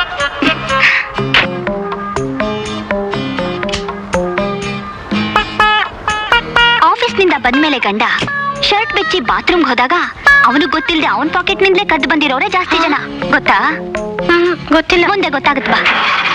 ಆಫೀಸ್ನಿಂದ ಬಂದ್ಮೇಲೆ ಗಂಡ ಶರ್ಟ್ ಬೆಚ್ಚಿ ಬಾತ್ರೂಮ್ ಹೋದಾಗ ಅವನು ಗೊತ್ತಿಲ್ಲದೆ ಅವನ್ ಪಾಕೆಟ್ ನಿಂದಲೇ ಕದ್ದು ಬಂದಿರೋರೆ ಜಾಸ್ತಿ ಜನ ಗೊತ್ತಾ ಹ್ಮ್ ಗೊತ್ತಿಲ್ಲ ಮುಂದೆ ಗೊತ್ತಾಗತ್ ಬಾ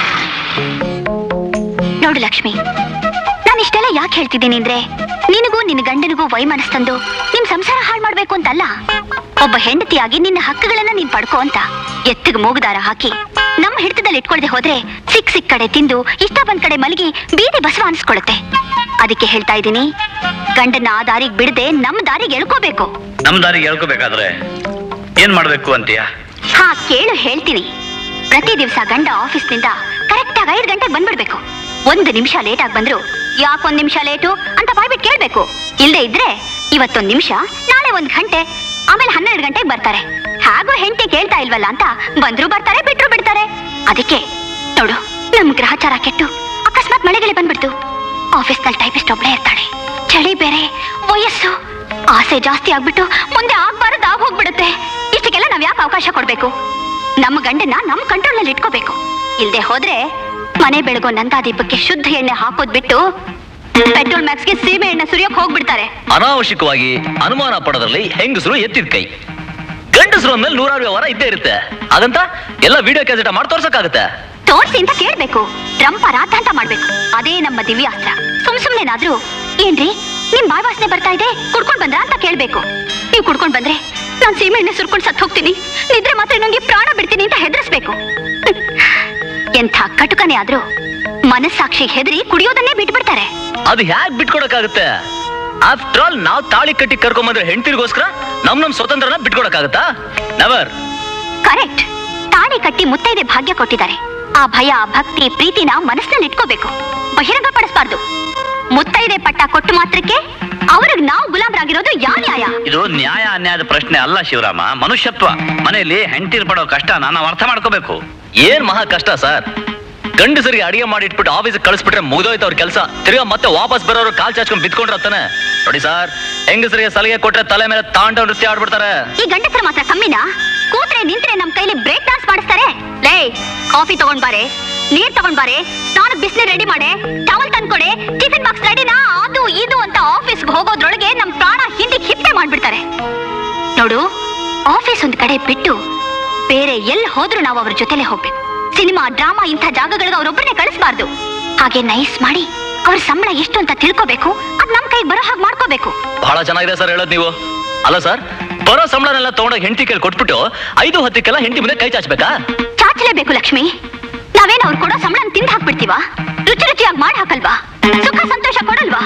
ನೋಡು ಲಕ್ಷ್ಮಿ ನಾನು ಇಷ್ಟೆಲ್ಲ ಯಾಕೆ ಹೇಳ್ತಿದ್ದೀನಿ ಅಂದ್ರೆ ನಿನಗೂ ನಿನ್ನ ಗಂಡನಿಗೂ ವೈಮನಸ್ ತಂದು ನಿಮ್ ಸಂಸಾರ ಹಾಳು ಮಾಡ್ಬೇಕು ಅಂತಲ್ಲ ಒಬ್ಬ ಹೆಂಡತಿಯಾಗಿ ನಿನ್ನ ಹಕ್ಕುಗಳನ್ನ ನೀನ್ ಪಡ್ಕೋ ಅಂತ ಎತ್ತಿಗೆ ಮೂಗುದಾರ ಹಾಕಿ ನಮ್ಮ ಹಿಡಿತದಲ್ಲಿ ಇಟ್ಕೊಳ್ದೆ ಹೋದ್ರೆ ಸಿಕ್ ಸಿಕ್ ಕಡೆ ತಿಂದು ಇಷ್ಟ ಬಂದ್ ಕಡೆ ಮಲಗಿ ಬೀದಿ ಬಸವ ಅನ್ಸ್ಕೊಳುತ್ತೆ ಅದಕ್ಕೆ ಹೇಳ್ತಾ ಇದ್ದೀನಿ ಗಂಡನ ಆ ದಾರಿಗೆ ಬಿಡದೆ ನಮ್ಮ ದಾರಿಗೆ ಎಳ್ಕೋಬೇಕು ನಮ್ ದಾರಿಗೆ ಹೇಳ್ಕೋಬೇಕಾದ್ರೆ ಏನ್ ಮಾಡ್ಬೇಕು ಅಂತೀಯ ಹಾ ಕೇಳು ಹೇಳ್ತೀನಿ ಪ್ರತಿ ದಿವಸ ಗಂಡ ಆಫೀಸ್ನಿಂದ ಕರೆಕ್ಟ್ ಆಗಿ ಐದು ಗಂಟೆಗೆ ಬಂದ್ಬಿಡ್ಬೇಕು ಒಂದು ನಿಮಿಷ ಲೇಟ್ ಆಗಿ ಬಂದ್ರು ಯಾಕೊಂದ್ ನಿಮಿಷ ಲೇಟು ಅಂತ ಬಾಯ್ಬಿಟ್ಟು ಕೇಳ್ಬೇಕು ಇಲ್ದೇ ಇದ್ರೆ ಇವತ್ತೊಂದ್ ನಿಮಿಷ ನಾಳೆ ಒಂದ್ ಗಂಟೆ ಆಮೇಲೆ ಹನ್ನೆರಡು ಗಂಟೆಗೆ ಬರ್ತಾರೆ ಹಾಗೂ ಹೆಂಡತಿ ಕೇಳ್ತಾ ಇಲ್ವಲ್ಲ ಅಂತ ಬಂದ್ರು ಬರ್ತಾರೆ ಬಿಟ್ರು ಬಿಡ್ತಾರೆ ಅದಕ್ಕೆ ನೋಡು ನಮ್ ಗ್ರಹಚಾರ ಕೆಟ್ಟು ಅಕಸ್ಮಾತ್ ಮಳೆಗಳೇ ಬಂದ್ಬಿಡ್ತು ಆಫೀಸ್ನಲ್ಲಿ ಟೈಪಿಸ್ಟ್ ಒಬ್ಳೇ ಇರ್ತಾಳೆ ಚಳಿ ಬೇರೆ ವಯಸ್ಸು ಆಸೆ ಜಾಸ್ತಿ ಆಗ್ಬಿಟ್ಟು ಮುಂದೆ ಆಗ್ಬಾರದು ಆಗ್ ಹೋಗ್ಬಿಡುತ್ತೆ ಇಷ್ಟಕ್ಕೆಲ್ಲ ನಾವ್ ಯಾಕೆ ಅವಕಾಶ ಕೊಡ್ಬೇಕು ನಮ್ಮ ಗಂಡನ ನಮ್ ಕಂಟ್ರೋಲ್ ನಲ್ಲಿ ಇಟ್ಕೋಬೇಕು ಇಲ್ದೆ ಹೋದ್ರೆ ಮನೆ ಬೆಳಗೋ ನಂದಾದೀಪಕ್ಕೆ ಶುದ್ಧ ಎಣ್ಣೆ ಹಾಕೋದ್ ಬಿಟ್ಟು ಪೆಟ್ರೋಲ್ ಮ್ಯಾಕ್ಸ್ಗೆ ಸೀಮೆ ಎಣ್ಣೆ ಸುರಿಯೋಕ್ ಹೋಗ್ಬಿಡ್ತಾರೆ ಅನಾವಶ್ಯಕವಾಗಿ ಅನುಮಾನ ಪಡೋದ್ರಲ್ಲಿ ಹೆಂಗಸರು ಎತ್ತಿದ ಕೈ ಗಂಡಸರು ಅಂದ್ಮೇಲೆ ನೂರಾರು ವ್ಯವಹಾರ ಇದ್ದೇ ಇರುತ್ತೆ ಹಾಗಂತ ಎಲ್ಲ ವಿಡಿಯೋ ಕ್ಯಾಸೆಟ ಮಾಡಿ ತೋರ್ಸಕ್ಕಾಗತ್ತೆ ತೋರ್ಸಿ ಅಂತ ಕೇಳ್ಬೇಕು ರಂಪ ರಾತಾಂತ ಮಾಡ್ಬೇಕು ಅದೇ ನಮ್ಮ ದಿವ್ಯಾಸ್ತ್ರ ಸುಮ್ ಸುಮ್ನೆನಾದ್ರೂ ಏನ್ರಿ ನಿಮ್ ಬಾಯ್ ವಾಸನೆ ಬರ್ತಾ ಇದೆ ಕುಡ್ಕೊಂಡ್ ಬಂದ್ರ ಅಂತ ಕೇಳ್ಬೇಕು ನೀವ್ ಕುಡ್ಕೊಂಡ್ ಬಂದ್ರೆ ನಾನ್ ಸೀಮೆ ಎಣ್ಣೆ ಸುರ್ಕೊಂಡ್ ಸತ್ ಹೋಗ್ತೀನಿ ನಿದ್ರೆ ಮಾತ್ರ ನಂಗೆ ಪ್ರಾಣ ಬಿಡ್ತೀನಿ ಅಂತ ಹೆದರ್ಸ್ಬೇಕು ಎಂಥ ಕಟುಕನೆ ಆದ್ರೂ ಮನಸ್ಸಾಕ್ಷಿ ಹೆದರಿ ಕುಡಿಯೋದನ್ನೇ ಬಿಟ್ಬಿಡ್ತಾರೆ ಅದು ಹ್ಯಾಕ್ ಬಿಟ್ಕೊಡಕ್ಕಾಗುತ್ತೆ ಆಫ್ಟರ್ ಆಲ್ ನಾವ್ ತಾಳಿ ಕಟ್ಟಿ ಕರ್ಕೊಂಬಂದ್ರೆ ಹೆಂಡತಿರಿಗೋಸ್ಕರ ನಮ್ ನಮ್ ಸ್ವತಂತ್ರನ ಬಿಟ್ಕೊಡಕ್ಕಾಗತ್ತಾ ನೆವರ್ ಕರೆಕ್ಟ್ ತಾಳಿ ಕಟ್ಟಿ ಮುತ್ತೈದೆ ಭಾಗ್ಯ ಕೊಟ್ಟಿದ್ದಾರೆ ಆ ಭಯ ಭಕ್ತಿ ಪ್ರೀತಿನ ಮನಸ್ಸಿನಲ್ಲಿ ಇಟ್ಕೋಬೇಕು ಬಹಿರಂಗ ಪಡಿಸಬಾರ್ದು ಮುತ್ತೈದೆ ಪಟ್ಟ ಕೊಟ್ಟು ಮಾತ್ರಕ್ಕೆ ಅವ್ರಿಗೆ ನಾವು ಗುಲಾಮರಾಗಿರೋದು ಯಾವ ನ್ಯಾಯ ಇದು ನ್ಯಾಯ ಅನ್ಯಾಯದ ಪ್ರಶ್ನೆ ಅಲ್ಲ ಶಿವರಾಮ ಮನುಷ್ಯತ್ವ ಮನೆಯಲ್ಲಿ ಹೆಂಡತಿರ್ ಪಡೋ ಕಷ್ಟನ ನಾವು ಅರ್ಥ ಮಾಡ್ಕೋಬೇಕು ಏನ್ ಮಹಾ ಕಷ್ಟ ಸರ್ ಗಂಡಸರಿಗೆ ಅಡಿಗೆ ಮಾಡಿ ಇಟ್ಬಿಟ್ಟು ಆಫೀಸ್ ಕಳಿಸ್ಬಿಟ್ರೆ ಮುಗ್ದೋಯ್ತು ಅವ್ರ ಕೆಲಸ ತಿರ್ಗಾ ಮತ್ತೆ ವಾಪಸ್ ಬರೋರು ಕಾಲ್ ಚಾಚ್ಕೊಂಡ್ ಬಿತ್ಕೊಂಡ್ರತ್ತಾನೆ ನೋಡಿ ಸರ್ ಹೆಂಗಸರಿಗೆ ಸಲಿಗೆ ಕೊಟ್ರೆ ತಲೆ ಮೇಲೆ ತಾಂಡ ನೃತ್ಯ ಆಡ್ಬಿಡ್ತಾರೆ ಈ ಗಂಡಸರ ಮಾತ್ರ ಕಮ್ಮಿನಾ ಕೂತ್ರೆ ನಿಂತ್ರೆ ನಮ್ ಕೈಲಿ ಬ್ರೇಕ್ ಡಾನ್ಸ್ ಮಾಡಿಸ್ತಾರೆ ಲೇ ಕಾಫಿ ತಗೊಂಡ್ ಬಾರೆ ನೀರ್ ತಗೊಂಡ್ ಬಾರೆ ಸ್ನಾನಕ್ ಬಿಸಿನೀರ್ ರೆಡಿ ಮಾಡೆ ಟವಲ್ ತಂದ್ಕೊಡೆ ಟಿಫಿನ್ ಬಾಕ್ಸ್ ರೆಡಿನಾ ಅದು ಇದು ಅಂತ ಆಫೀಸ್ಗೆ ಹೋಗೋದ್ರೊಳಗೆ ನಮ್ ಪ್ರಾಣ ಹಿಂದಿಗೆ ಹಿಪ್ಪೆ ಮಾಡ್ಬಿಡ್ತಾರೆ ನೋಡು ಆಫೀಸ್ ಒಂದ್ ಕಡೆ ಬಿಟ್ಟು ಬೇರೆ ಎಲ್ಲಿ ಹೋದ್ರೂ ನಾವು ಅವ್ರ ಜೊತೆಲೆ ಹೋಗ್ಬೇಕು ಸಿನಿಮಾ ಡ್ರಾಮಾ ಇಂಥ ಜಾಗಗಳಿಗೆ ಅವ್ರೊಬ್ಬರನ್ನೇ ಕಳಿಸ್ಬಾರ್ದು ಹಾಗೆ ನೈಸ್ ಮಾಡಿ ಅವ್ರ ಸಂಬಳ ಎಷ್ಟು ಅಂತ ತಿಳ್ಕೋಬೇಕು ಅದ್ ನಮ್ ಕೈಗೆ ಬರೋ ಹಾಗೆ ಮಾಡ್ಕೋಬೇಕು ಬಹಳ ಚೆನ್ನಾಗಿದೆ ಸರ್ ಹೇಳೋದ್ ನೀವು ಅಲ್ಲ ಸರ್ ಬರೋ ಸಂಬಳನೆಲ್ಲ ತಗೊಂಡೋಗಿ ಹೆಂಡತಿ ಕೈಲಿ ಕೊಟ್ಬಿಟ್ಟು ಐದು ಹತ್ತಕ್ಕೆಲ್ಲ ಹೆಂಡತಿ ಮುಂದೆ ಕೈ ಚಾಚ್ಬೇಕಾ ಚಾಚಲೇಬೇಕು ಲಕ್ಷ್ಮಿ ನಾವೇನ್ ಅವ್ರು ಕೊಡೋ ಸಂಬಳ ತಿಂದು ಹಾಕ್ಬಿಡ್ತೀವ ರುಚಿ ರುಚಿಯಾಗಿ ಮಾಡಿ ಹಾಕಲ್ವಾ ಸುಖ ಸಂತೋಷ ಕೊಡಲ್ವಾ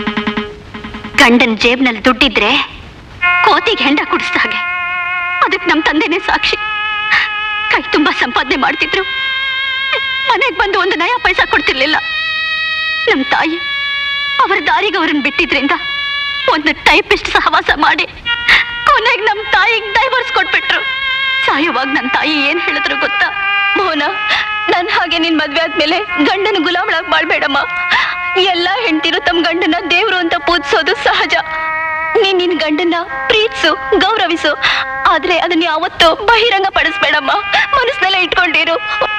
ಗಂಡನ್ ಜೇಬ್ನಲ್ಲಿ ದುಡ್ಡಿದ್ರೆ ಕೋತಿಗೆ ಹೆಂಡ ಕುಡಿಸ್ದ ಹಾಗೆ ಅದಕ್ಕೆ ನಮ್ ತಂದೆನೇ ಸಾಕ್ಷಿ ಕೈ ತುಂಬಾ ಸಂಪಾದನೆ ಮಾಡ್ತಿದ್ರು ಮನೆಗ್ ಬಂದು ಒಂದು ನಯ ಪೈಸಾ ಕೊಡ್ತಿರ್ಲಿಲ್ಲ ನಮ್ ತಾಯಿ ಅವರ ದಾರಿಗೆ ಅವ್ರನ್ನ ಬಿಟ್ಟಿದ್ರಿಂದ ಒಂದು ಟೈಪಿಸ್ಟ್ ಸಹವಾಸ ಮಾಡಿ ಕೊನೆಗೆ ನಮ್ ತಾಯಿಗೆ ಡೈವರ್ಸ್ ಕೊಟ್ಬಿಟ್ರು ಸಾಯುವಾಗ ನನ್ ತಾಯಿ ಏನ್ ಹೇಳಿದ್ರು ಗೊತ್ತಾ ಮೋನ ನನ್ ಹಾಗೆ ನಿನ್ ಮದ್ವೆ ಆದ್ಮೇಲೆ ಗಂಡನ ಗುಲಾಮಳಾಗ್ ಬಾಳ್ಬೇಡಮ್ಮ ಎಲ್ಲಾ ಹೆಂಡತಿರು ತಮ್ಮ ಗಂಡನ ದೇವ್ರು ಅಂತ ಪೂಜಿಸೋದು ಸಹಜ ನೀನ್ ನಿನ್ ಗಂಡನ ಪ್ರೀತಿಸು ಗೌರವಿಸು ಆದ್ರೆ ಅದನ್ನ ಯಾವತ್ತೂ ಬಹಿರಂಗ ಪಡಿಸ್ಬೇಡಮ್ಮ ಮನಸ್ಸಿನಲ್ಲೇ ಇಟ್ಕೊಂಡಿರು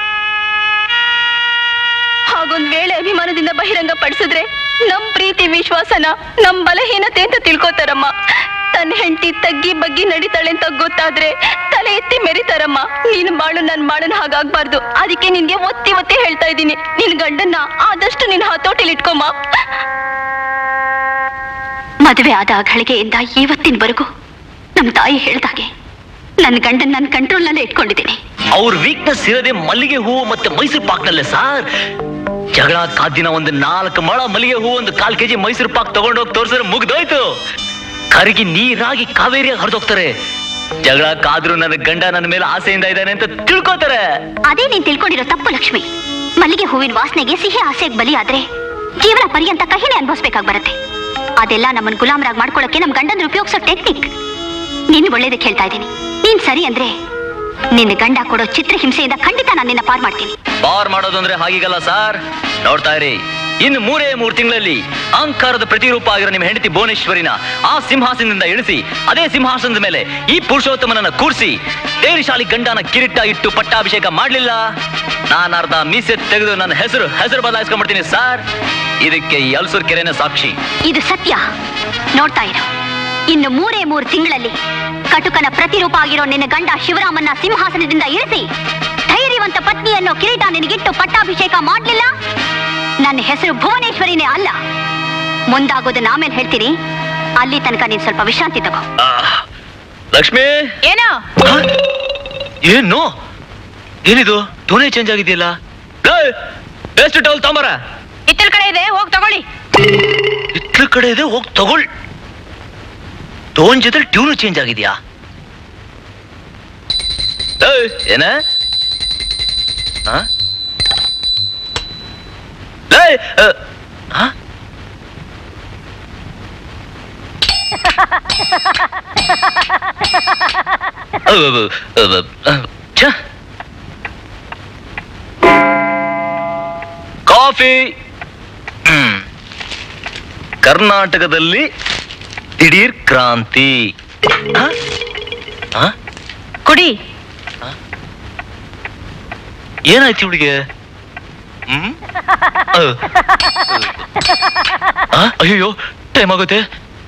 ಹಾಗೊಂದ್ ವೇಳೆ ಅಭಿಮಾನದಿಂದ ಬಹಿರಂಗ ಪಡಿಸಿದ್ರೆ ನಮ್ ಪ್ರೀತಿ ವಿಶ್ವಾಸನ ನಮ್ ಬಲಹೀನತೆ ಅಂತ ತಿಳ್ಕೊತಾರಮ್ಮ ತನ್ನ ಹೆಂಡತಿ ತಗ್ಗಿ ಬಗ್ಗಿ ನಡೀತಾಳೆ ಅಂತ ಗೊತ್ತಾದ್ರೆ ತಲೆ ಎತ್ತಿ ಮೆರಿತಾರಮ್ಮ ನೀನ್ ಬಾಳು ನನ್ ಬಾಳನ್ ಹಾಗಾಗ್ಬಾರ್ದು ಅದಕ್ಕೆ ನಿನ್ಗೆ ಒತ್ತಿ ಒತ್ತಿ ಹೇಳ್ತಾ ಇದ್ದೀನಿ ನಿನ್ ಗಂಡನ್ನ ಆದಷ್ಟು ನಿನ್ ಹತೋಟಿಲಿ ಇಟ್ಕೊಮ್ಮ ಮದುವೆ ಆದ ಘಳಿಗೆಯಿಂದ ಇವತ್ತಿನವರೆಗೂ ನಮ್ ತಾಯಿ ಹೇಳ್ದಾಗೆ ನನ್ ಗಂಡನ್ ನನ್ ಕಂಟ್ರೋಲ್ನಲ್ಲೇ ಇಟ್ಕೊಂಡಿದ್ದೀನಿ ಅವ್ರ ವೀಕ್ನೆಸ್ ಇರೋದೇ ಮಲ್ಲಿಗೆ ಹೂವು ಮತ್ತೆ ಮೈಸೂರು ಪಾಕ್ನಲ್ಲೇ ಸಾರ್ ಜಗಳ ಕಾದಿನ ಒಂದು ನಾಲ್ಕು ಮಳ ಮಲ್ಲಿಗೆ ಹೂವು ಒಂದು ಕಾಲ್ ಕೆಜಿ ಮೈಸೂರು ಪಾಕ್ ತಗೊಂಡೋಗಿ ತೋರ್ಸಿದ್ರೆ ಮುಗ್ದೋಯ್ತು ಕರಗಿ ನೀರಾಗಿ ಕಾವೇರಿಯಾಗಿ ಹರಿದೋಗ್ತಾರೆ ಜಗಳ ಕಾದ್ರೂ ನನ್ನ ಗಂಡ ನನ್ನ ಮೇಲೆ ಆಸೆಯಿಂದ ಇದ್ದಾನೆ ಅಂತ ತಿಳ್ಕೊತಾರೆ ಅದೇ ನೀನ್ ತಿಳ್ಕೊಂಡಿರೋ ತಪ್ಪು ಲಕ್ಷ್ಮಿ ಮಲ್ಲಿಗೆ ಹೂವಿನ ವಾಸನೆಗೆ ಸಿಹಿ ಆಸೆಗೆ ಬಲಿ ಆದ್ರೆ ಜೀವನ ಪರ್ಯಂತ ಕಹಿನೇ ಅನುಭವಿಸ್ಬೇಕಾಗಿ ಬರುತ್ತೆ ಅದೆಲ್ಲ ನಮ್ಮನ್ ಗುಲಾಮರಾಗ್ ಮಾಡ್ಕೊಳಕ್ಕೆ ನಮ್ ಗಂಡಂದ್ರು ಉಪಯೋಗಿಸೋ ಟೆಕ್ನಿಕ್ ನಿನ್ ಒಳ್ಳೇದಕ್ಕೆ ಹೇಳ್ತಾ ಇದ್ದೀನಿ ನೀನ್ ಸರಿ ಅಂದ್ರೆ ನಿನ್ನ ಗಂಡ ಕೊಡೋ ಚಿತ್ರಹಿಂಸೆಯಿಂದ ಖಂಡಿತ ನಾನು ನಿನ್ನ ಪಾರ್ ಮಾಡ್ತೀನಿ ಬಾರ್ ಮಾಡೋದು ಅಂದ್ರೆ ಹಾಗೀಗಲ್ಲ ಸಾರ್ ನೋಡ್ತಾ ಇರಿ ಇನ್ನು ಮೂರೇ ಮೂರು ತಿಂಗಳಲ್ಲಿ ಅಹಂಕಾರದ ಪ್ರತಿರೂಪ ಆಗಿರೋ ನಿಮ್ಮ ಹೆಂಡತಿ ಭುವನೇಶ್ವರಿನ ಆ ಸಿಂಹಾಸನದಿಂದ ಇಳಿಸಿ ಅದೇ ಸಿಂಹಾಸನದ ಮೇಲೆ ಈ ಪುರುಷೋತ್ತಮನನ್ನ ಕೂರಿಸಿ ತೇರಿಶಾಲಿ ಗಂಡನ ಕಿರೀಟ ಇಟ್ಟು ಪಟ್ಟಾಭಿಷೇಕ ಮಾಡ್ಲಿಲ್ಲ ನಾನು ಅರ್ಧ ಮೀಸೆ ತೆಗೆದು ನನ್ನ ಹೆಸರು ಹೆಸರು ಬದಲಾಯಿಸ್ಕೊಂಡ್ಬಿಡ್ತೀನಿ ಸಾರ್ ಇದಕ್ಕೆ ಈ ಅಲ್ಸೂರ್ ಕೆರೆನ ಸಾಕ್ಷಿ ಇದು ಸತ್ಯ ನೋಡ್ತಾ ಇರು ಇನ್ನು ಮೂರೇ ಮೂರು ತಿಂಗಳಲ್ಲಿ ಕಟುಕನ ಪ್ರತಿರೂಪ ಆಗಿರೋ ನಿನ್ನ ಗಂಡ ಶಿವರಾಮನ್ನ ಸಿಂಹಾಸನದಿಂದ ಇರಿಸಿ ಧೈರ್ಯವಂತ ಪತ್ನಿಯನ್ನು ಕಿರೀಟ ನಿನಗಿಟ್ಟು ಪಟ್ಟಾಭಿಷೇಕ ಮಾಡ್ಲಿಲ್ಲ ನನ್ನ ಹೆಸರು ಭುವನೇಶ್ವರಿನೇ ಅಲ್ಲ ಮುಂದಾಗೋದನ್ನ ಆಮೇಲೆ ಹೇಳ್ತೀನಿ ಅಲ್ಲಿ ತನಕ ನೀನ್ ಸ್ವಲ್ಪ ವಿಶ್ರಾಂತಿ ತಗೋ ಆಹ್, ಲಕ್ಷ್ಮಿ ಏನೋ ಆ? ಏನು ಏನಿದು ಟೋನೇ ಚೇಂಜ್ ಆಗಿದೆಯಲ್ಲ ಬೆಸ್ಟ್ ಟೌಲ್ ತಾಂಬರ ಹಿತ್ತಲ್ ಕಡೆ ಇದೆ ಹೋಗಿ ತಗೊಳ್ಳಿ ಇತ್ಲ ಕಡೆ ಇದೆ ಹೋಗಿ ತಗೊಳ್ ಟೋನ್ ಜೊತೆ ಟ್ಯೂನು ಚೇಂಜ್ ಆಗಿದ್ಯಾ ಏಯ್, ಏನ ಆ? ಏಯ್, ಅ, ಆ? ಅವ್, ಅವ್, ಅವ್, ಅವ್, ಅವ್, ಛ. ಕಾಫಿ ಹ್ಮ್. ಕರ್ನಾಟಕದಲ್ಲಿ ದಿಢೀರ್ ಕ್ರಾಂತಿ ಆ? ಆ? ಕುಡಿ ಏನಾಯ್ತು ಇವಳಿಗೆ ಹ್ಮ್ ಅಹ್. ಆ? ಅಯ್ಯೋ ಟೈಮ್ ಆಗುತ್ತೆ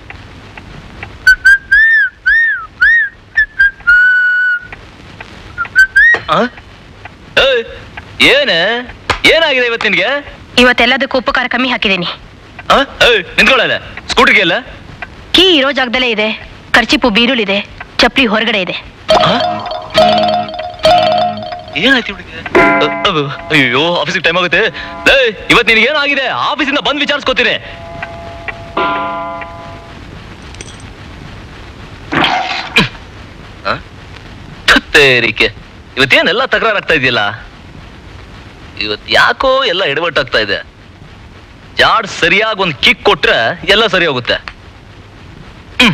ಆ? ಏಯ್, ಏನ ಏನಾಗಿದೆ ಇವತ್ತು ನಿನ್ಗೆ ಇವತ್ತೆಲ್ಲದಕ್ಕೂ ಉಪ್ಪು ಖಾರ ಕಮ್ಮಿ ಹಾಕಿದ್ದೀನಿ ಆ? ಏಯ್, ನಿಂತ್ಕೊಳ್ಳಲ್ಲ ಸ್ಕೂಟರ್ಗೆ ಎಲ್ಲ ಕೀ ಇರೋ ಜಾಗದಲ್ಲೇ ಇದೆ ಖರ್ಚಿಪು ಬೀರುಳಿದೆ ಚಪ್ಲಿ ಹೊರಗಡೆ ಇದೆ ಆ? ಏನಾಯ್ತು ಇವಳಿಗೆ ಅ- ಅವ್, ಅಯ್ಯೋ ಆಫೀಸಿಗೆ ಟೈಮ್ ಆಗುತ್ತೆ ಏಯ್, ಇವತ್ತು ನಿನಗೆ ಏನಾಗಿದೆ ಆಫೀಸಿಂದ ಬಂದು ವಿಚಾರಿಸ್ಕೋತೀನಿ ಆ? ತತ್ತೇರಿಕೆ ಇವತ್ತೇನೆಲ್ಲ ತಕರಾರಾಗ್ತಾ ಇದೆಯಲ್ಲ ಇವತ್ ಯಾಕೋ ಎಲ್ಲ ಎಡವಟ್ಟಾಗ್ತಾ ಇದೆ ಜಾಡ್ ಸರಿಯಾಗಿ ಒಂದು ಕಿಕ್ ಕೊಟ್ರೆ ಎಲ್ಲ ಸರಿ ಹೋಗುತ್ತೆ ಹ್ಮ್.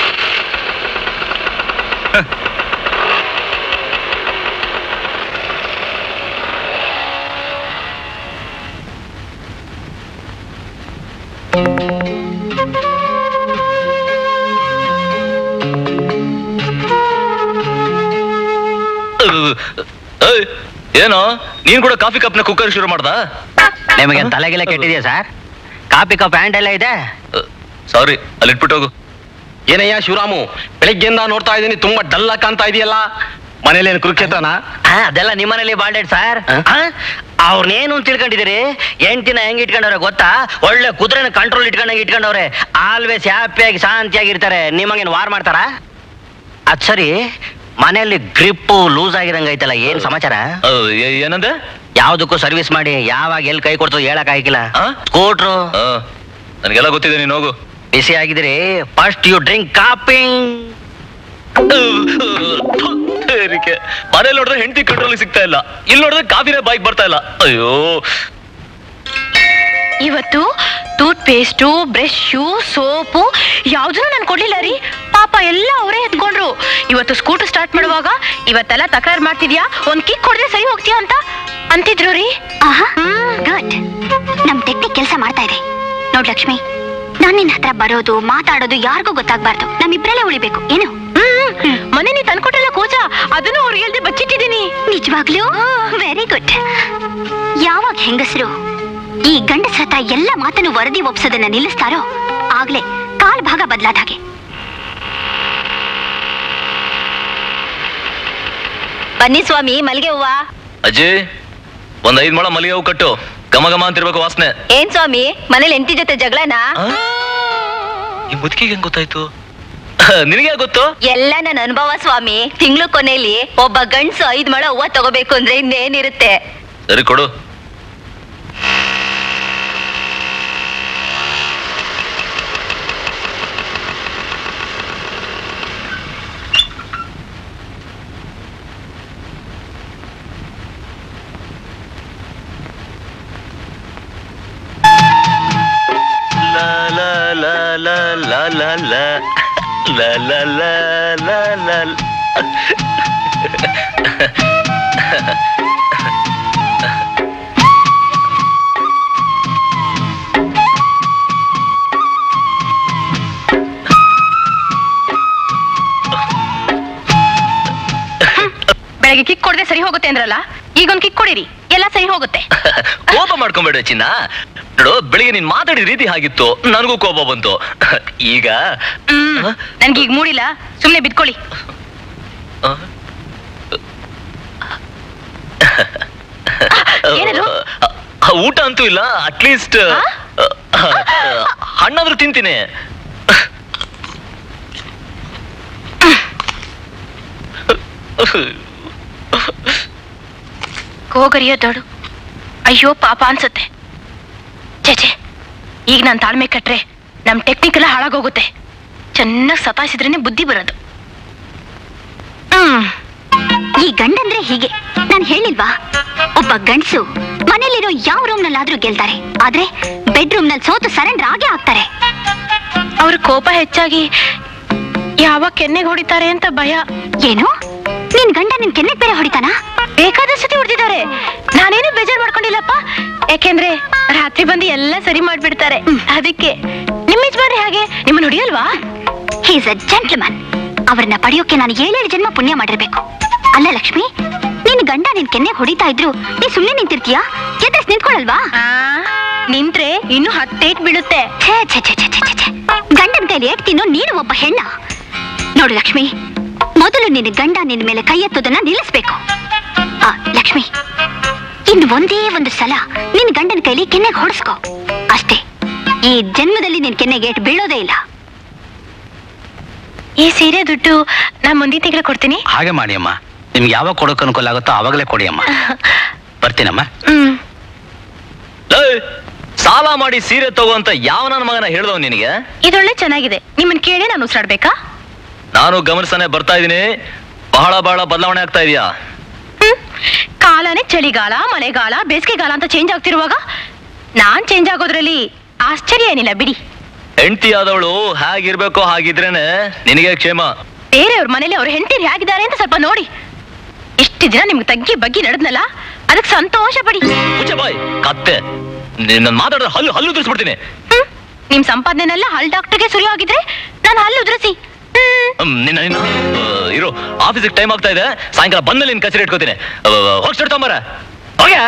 ಏಯ್, ಏನೋ ನೀನ್ ಕೂಡ ಕಾಫಿ ಕಪ್ನ ಕುಕ್ಕರ್ ಶುರು ಮಾಡ್ದ ನಿಮಗೆ ತಲೆಗೆಲ್ಲ ಕೆಟ್ಟಿದೆಯಾ ಸರ್ ಕಾಪಿ ಕಪ್ ಹ್ಯಾಂಡ್ ಎಲ್ಲ ಇದೆ ಸಾರಿ ಅಲ್ಲಿ ಇಟ್ಬಿಟ್ಟು ಹೋಗು ಏನಯ್ಯ ಶಿವರಾಮು ಬೆಳಿಗ್ಗೆಯಿಂದ ನೋಡ್ತಾ ಇದ್ದೀನಿ ತುಂಬಾ ಡಲ್ ಕಾಣ್ತಾ ಇದೆಯಲ್ಲ ಮನೇಲೇನು ಕುರುಕ್ಷೇತ್ರನ ಆ, ಅದೆಲ್ಲ ನಿಮ್ಮನೇಲಿ ಬಾಂಡೆಡ್ ಸರ್ ಆ? ಅವ್ರನ್ನೇನು ಅಂತ ತಿಳ್ಕೊಂಡಿದ್ದೀರಿ ಎಂಟಿನ ಹೆಂಗ್ ಇಟ್ಕೊಂಡವ್ರೆ ಗೊತ್ತಾ ಒಳ್ಳೆ ಕುದುರೆನ ಕಂಟ್ರೋಲ್ ಇಟ್ಕೊಂಡಂಗೆ ಇಟ್ಕೊಂಡವ್ರೆ ಆಲ್ವೇಸ್ ಹ್ಯಾಪಿಯಾಗಿ ಶಾಂತಿಯಾಗಿರ್ತಾರೆ ನಿಮಗೇನು ವಾರ್ ಮಾಡ್ತಾರ ಅದ್ ಸರಿ ಮನೆಯಲ್ಲಿ ಗ್ರಿಪ್ಪು ಲೂಸ್ ಆಗಿರಂಗ ಐತಲ್ಲ ಏನ್ ಸಮಾಚಾರ ಅಹ್, ಏ- ಏನಂದೆ ಯಾವ್ದಕ್ಕೂ ಸರ್ವಿಸ್ ಮಾಡಿ ಯಾವಾಗ ಎಲ್ಲಿ ಕೈ ಕೊಡ್ತೋ ಹೇಳಕ್ ಆಗಿಲ್ಲ ಆ? ಸ್ಕೂಟ್ರು ಆ, ನನಗೆಲ್ಲ ಗೊತ್ತಿದೆ ನೀನು ಹೋಗು ಬಿಸಿ ಆಗಿದ್ದೀರಿ ಫಸ್ಟ್ ಯು ಡ್ರಿಂಕ್ ಕಾಪಿಂಗ್ ಏರಿಕೆ ಮನೇಲಿ ನೋಡಿದ್ರೆ ಹೆಂಡತಿ ಕಂಟ್ರೋಲ್ ಸಿಗ್ತಾ ಇಲ್ಲ ಇಲ್ಲಿ ನೋಡಿದ್ರೆ ಕಾಫಿನೇ ಬೈಕ್ ಬರ್ತಾ ಇಲ್ಲ ಅಯ್ಯೋ ಇವತ್ತು ಟೂತ್ ಪೇಸ್ಟು ಬ್ರಷು ಸೋಪು ಯಾವ್ದೂ ನಾನು ಕೊಡ್ಲಿಲ್ಲ ರೀ ಪಾಪ ಎಲ್ಲ ಅವರೇ ಎತ್ಕೊಂಡ್ರು ಇವತ್ತು ಸ್ಕೂಟರ್ ಸ್ಟಾರ್ಟ್ ಮಾಡುವಾಗ ಇವತ್ತೆಲ್ಲ ತಕರಾರು ಮಾಡ್ತಿದ್ಯಾ ಒಂದ್ ಕಿಕ್ ಕೊಡದೆ ಸರಿ ಹೋಗ್ತೀಯಾ ಅಂತ ಅಂತಿದ್ರು ರೀ ಆಹಾ ಗುಡ್ ನಮ್ ಟೆಕ್ನಿಕ್ ಕೆಲಸ ಮಾಡ್ತಾ ಇದೆ ನೋಡ್ ಲಕ್ಷ್ಮಿ ನಾನ್ ನಿನ್ನ ಹತ್ರ ಬರೋದು ಮಾತಾಡೋದು ಯಾರಿಗೂ ಗೊತ್ತಾಗ್ಬಾರ್ದು ನಮ್ಮಿಬ್ರಲ್ಲೇ ಉಳಿಬೇಕು ಏನು ಹ್ಮ್ ಮನೆ ನೀ ತಂದ್ಕೊಟ್ಟಲ್ಲ ಕೋಚ ಅದನ್ನು ಅವ್ರಿಗೆ ಹೇಳ್ದೆ ಬಚ್ಚಿಟ್ಟಿದ್ದೀನಿ ನಿಜವಾಗ್ಲೂ ವೆರಿ ಗುಡ್ ಯಾವಾಗ ಹೆಂಗಸರು ಈ ಗಂಡಸ ಹತ್ರ ಎಲ್ಲ ಮಾತನ್ನು ವರದಿ ಒಪ್ಸೋದನ್ನ ನಿಲ್ಲಿಸ್ತಾರೋ ಆಗ್ಲೇ ಕಾಲ್ ಭಾಗ ಬದಲಾದ ಹಾಗೆ ಬನ್ನಿ ಸ್ವಾಮಿ ಮಲ್ಗೆ ಹೂವ ಅಜ್ಜಿ ಒಂದ್ ಐದ್ ಮೊಳ ಮಲ್ಲಿಗೆ ಹೂ ಕಟ್ಟು ಘಮ ಘಮ ಅಂತಿರ್ಬೇಕು ವಾಸನೆ ಏನ್ ಸ್ವಾಮಿ ಮನೇಲಿ ಎಂಟಿ ಜೊತೆ ಜಗಳನಾ ಆ? ಈ ಮುದುಕಿಗೆ ಹೆಂಗ್ ಗೊತ್ತಾಯ್ತು ನಿನಗೆ ಗೊತ್ತು ಎಲ್ಲ ನನ್ನ ಅನುಭವ ಸ್ವಾಮಿ ತಿಂಗಳು ಕೊನೆಯಲ್ಲಿ ಒಬ್ಬ ಗಂಡ್ಸು ಐದ್ ಮೊಳ ಹೂವ ತಗೋಬೇಕು ಅಂದ್ರೆ ಇನ್ನೇನಿರುತ್ತೆ ಸರಿ ಕೊಡು la la la la la la la la la ಬೆಳಗ್ಗೆ ಕಿಕ್ ಕೊಡದೆ ಸರಿ ಹೋಗುತ್ತೆ ಅಂದ್ರಲ್ಲ ಈಗ ಒಂದ್ ಕಿಕ್ ಕೊಡಿರಿ ಎಲ್ಲ ಸರಿ ಹೋಗುತ್ತೆ ಕೋಪ ಮಾಡ್ಕೊಂಬೇಡ ಚಿನ್ನ ನೋಡು ಬೆಳಿಗ್ಗೆ ನೀನ್ ಮಾತಾಡಿದ ರೀತಿ ಹಾಗಿತ್ತು ನನಗೂ ಕೋಪ ಬಂತು ಈಗ ಹ್ಮ್ ನನ್ಗೆ ಈಗ ಮೂಡಿಲ್ಲ ಸುಮ್ನೆ ಬಿದ್ಕೊಳ್ಳಿ ಆ? ಏನದು? ಆ, ಊಟ ಅಂತೂ ಇಲ್ಲ ಅಟ್ಲೀಸ್ಟ್ ಹಣ್ಣಾದ್ರೂ ತಿಂತೀನಿ ಗೋಗರಿಯ ದೊಡು ಅಯ್ಯೋ ಪಾಪ ಅನ್ಸುತ್ತೆ ಚೇಚೆ ಈಗ ನಾನು ತಾಳ್ಮೆ ಕಟ್ರೆ ನಮ್ ಟೆಕ್ನಿಕ್ ಎಲ್ಲ ಹಾಳಾಗೋಗುತ್ತೆ ಚೆನ್ನಾಗಿ ಸತಾಯಿಸಿದ್ರೇನೆ ಬುದ್ಧಿ ಬರೋದು ಹ್ಮ್ ಈ ಗಂಡಂದ್ರೆ ಹೀಗೆ ನಾನು ಹೇಳಿಲ್ವಾ ಒಬ್ಬ ಗಂಡಸು ಮನೇಲಿರೋ ಯಾವ ರೂಮ್ ನಲ್ಲಾದ್ರೂ ಗೆಲ್ತಾರೆ ಆದ್ರೆ ಬೆಡ್ರೂಮ್ ನಲ್ಲಿ ಸೋತು ಸರೆಂಡರ್ ಆಗೇ ಆಗ್ತಾರೆ ಅವ್ರ ಕೋಪ ಹೆಚ್ಚಾಗಿ ಯಾವಾಗ ಕೆನ್ನೆಗೆ ಹೊಡಿತಾರೆ ಅಂತ ಭಯ ಏನು ನಿನ್ ಗಂಡ ನಿನ್ ಕೆನ್ನೆಗ್ ಬೇರೆ ಹೊಡಿತಾನ ಬೇಕಾದ ಸತಿ ಹೊಡೆದಿದ್ದಾರೆ ನಾನೇನು ಬೇಜಾರ್ ಮಾಡ್ಕೊಂಡಿಲ್ಲಪ್ಪ ಯಾಕೆಂದ್ರೆ ರಾತ್ರಿ ಬಂದು ಎಲ್ಲ ಸರಿ ಮಾಡ್ಬಿಡ್ತಾರೆ ಅದಕ್ಕೆ ನಿಮ್ಮ ಯಜಮಾನ್ರೆ ಹಾಗೆ ನಿಮ್ಮನ್ನ ಹೊಡಿಯಲ್ವಾ ಹೀಸ್ ಅ ಜೆಂಟ್ಲ್ಮನ್ ಅವ್ರನ್ನ ಪಡೆಯೋಕೆ ನಾನು ಏಳೇಳು ಜನ್ಮ ಪುಣ್ಯ ಮಾಡಿರ್ಬೇಕು ಅಲ್ಲ ಲಕ್ಷ್ಮಿ ನಿನ್ ಗಂಡ ನಿನ್ ಕೆನ್ನೆಗ್ ಹೊಡಿತಾ ಇದ್ರು ನೀ ಸುಮ್ನೆ ನಿಂತಿರ್ತೀಯಾ ಎದ್ರಸ್ ನಿಂತ್ಕೊಳಲ್ವಾ ಆ, ನಿಂತ್ರೆ ಇನ್ನು ಹತ್ತೇಟ್ ಬೀಳುತ್ತೆ ಛೇ ಛೇ ಛೇ ಛೇ ಛೇ ಛೇ ಛೇ. ಗಂಡನ್ ಕೈಲಿ ಏಟ್ ತಿನ್ನೋ ನೀನು ಒಬ್ಬ ಹೆಣ್ಣ ನೋಡು ಲಕ್ಷ್ಮಿ ಮೊದಲು ನಿನ್ನ ಗಂಡ ನಿನ್ನ ಮೇಲೆ ಕೈ ಎತ್ತೋದನ್ನ ನಿಲ್ಲಿಸ್ಬೇಕು ಆ, ಲಕ್ಷ್ಮಿ ಇನ್ನು ಒಂದೇ ಒಂದು ಸಲ ನಿನ್ನ ಗಂಡನ ಕೈಲಿ ಕೆನ್ನೆಗೆ ಹೊಡೆಸ್ಕೋ ಅಷ್ಟೇ ಈ ಜನ್ಮದಲ್ಲಿ ನಿನ್ ಕೆನ್ನೆಗೆ ಏಟ್ ಬೀಳೋದೇ ಇಲ್ಲ ಈ ಸೀರೆ ದುಡ್ಡು ನಾ ಮುಂದಿನ ತಿಂಗಳು ಕೊಡ್ತೀನಿ ಹಾಗೆ ಮಾಡಿ ಅಮ್ಮ ನಿಮ್ಗೆ ಯಾವಾಗ ಕೊಡೋಕೆ ಅನುಕೂಲ ಆಗುತ್ತೋ ಆವಾಗಲೇ ಕೊಡಿ ಅಮ್ಮ ಬರ್ತೀನಮ್ಮ ಹ್ಮ್ ಲೇ, ಸಾಲ ಮಾಡಿ ಸೀರೆ ತಗೋ ಅಂತ ಯಾವ ನನ್ನ ಮಗನ ಹೇಳ್ದವ್ ನಿನಗೆ ಇದೊಳ್ಳೆ ಚೆನ್ನಾಗಿದೆ ನಿಮ್ಮನ್ ಕೇಳಿ ನಾನು ಉಸಿರಾಡ್ಬೇಕಾ ನಾನು ಗಮನಿಸನೆ ಬರ್ತಾ ಇದೀನಿ ಬಹಳ ಬಹಳ ಬದಲಾವಣೆ ಆಗ್ತಾ ಇದೆಯಾ ಹ್ಮ್ ಕಾಲನೇ ಚಳಿಗಾಲ ಮಳೆಗಾಲ ಬೇಸಿಗೆಗಾಲ ಅಂತ ಚೇಂಜ್ ಆಗ್ತಿರುವಾಗ ನಾನ್ ಚೇಂಜ್ ಆಗೋದ್ರಲ್ಲಿ ಆಶ್ಚರ್ಯ ಏನಿಲ್ಲ ಬಿಡಿ ಹೆಂಡತಿ ಆದವಳು ಹೇಗಿರ್ಬೇಕೋ ಹಾಗಿದ್ರೇನೆ ನಿನಗೆ ಕ್ಷೇಮ ಬೇರೆಯವ್ರ ಮನೇಲಿ ಅವ್ರ ಹೆಂಡತಿರು ಹೇಗಿದ್ದಾರೆ ಅಂತ ಸ್ವಲ್ಪ ನೋಡಿ ಇಷ್ಟು ದಿನ ನಿಮ್ಗೆ ತಗ್ಗಿ ಬಗ್ಗಿ ನಡೆದ್ನಲ್ಲ ಅದಕ್ಕೆ ಸಂತೋಷ ಪಡಿ ಮುಚ್ಚೆ ಬಾಯ್ ಕತ್ತೆ ನನ್ನ ಮಾತಾಡಿದ್ರೆ ಹಲ್ಲು ಹಲ್ಲು ಉದುರಿಸ್ಬಿಡ್ತೀನಿ ಹ್ಮ್ ನಿಮ್ ಸಂಪಾದನೆನೆಲ್ಲ ಹಲ್ ಡಾಕ್ಟರ್ಗೆ ಸುರಿ ಆಗಿದ್ರೆ ನಾನು ಹಲ್ಲು ಉದುರಿಸಿ ಹ್ಮ್ ಹ್ಮ್, ನಿನ್ನ ನಿನ್ನ ಆ, ಇರು ಆಫೀಸಿಗೆ ಟೈಮ್ ಆಗ್ತಾ ಇದೆ ಸಾಯಂಕಾಲ ಬಂದಲ್ಲಿ ನಿನ್ ಕಚೇರಿ ಇಟ್ಕೋತೀನಿ ಹೋಗಿ ತಗೊಂಬರ ಹೋಗ್ಯಾ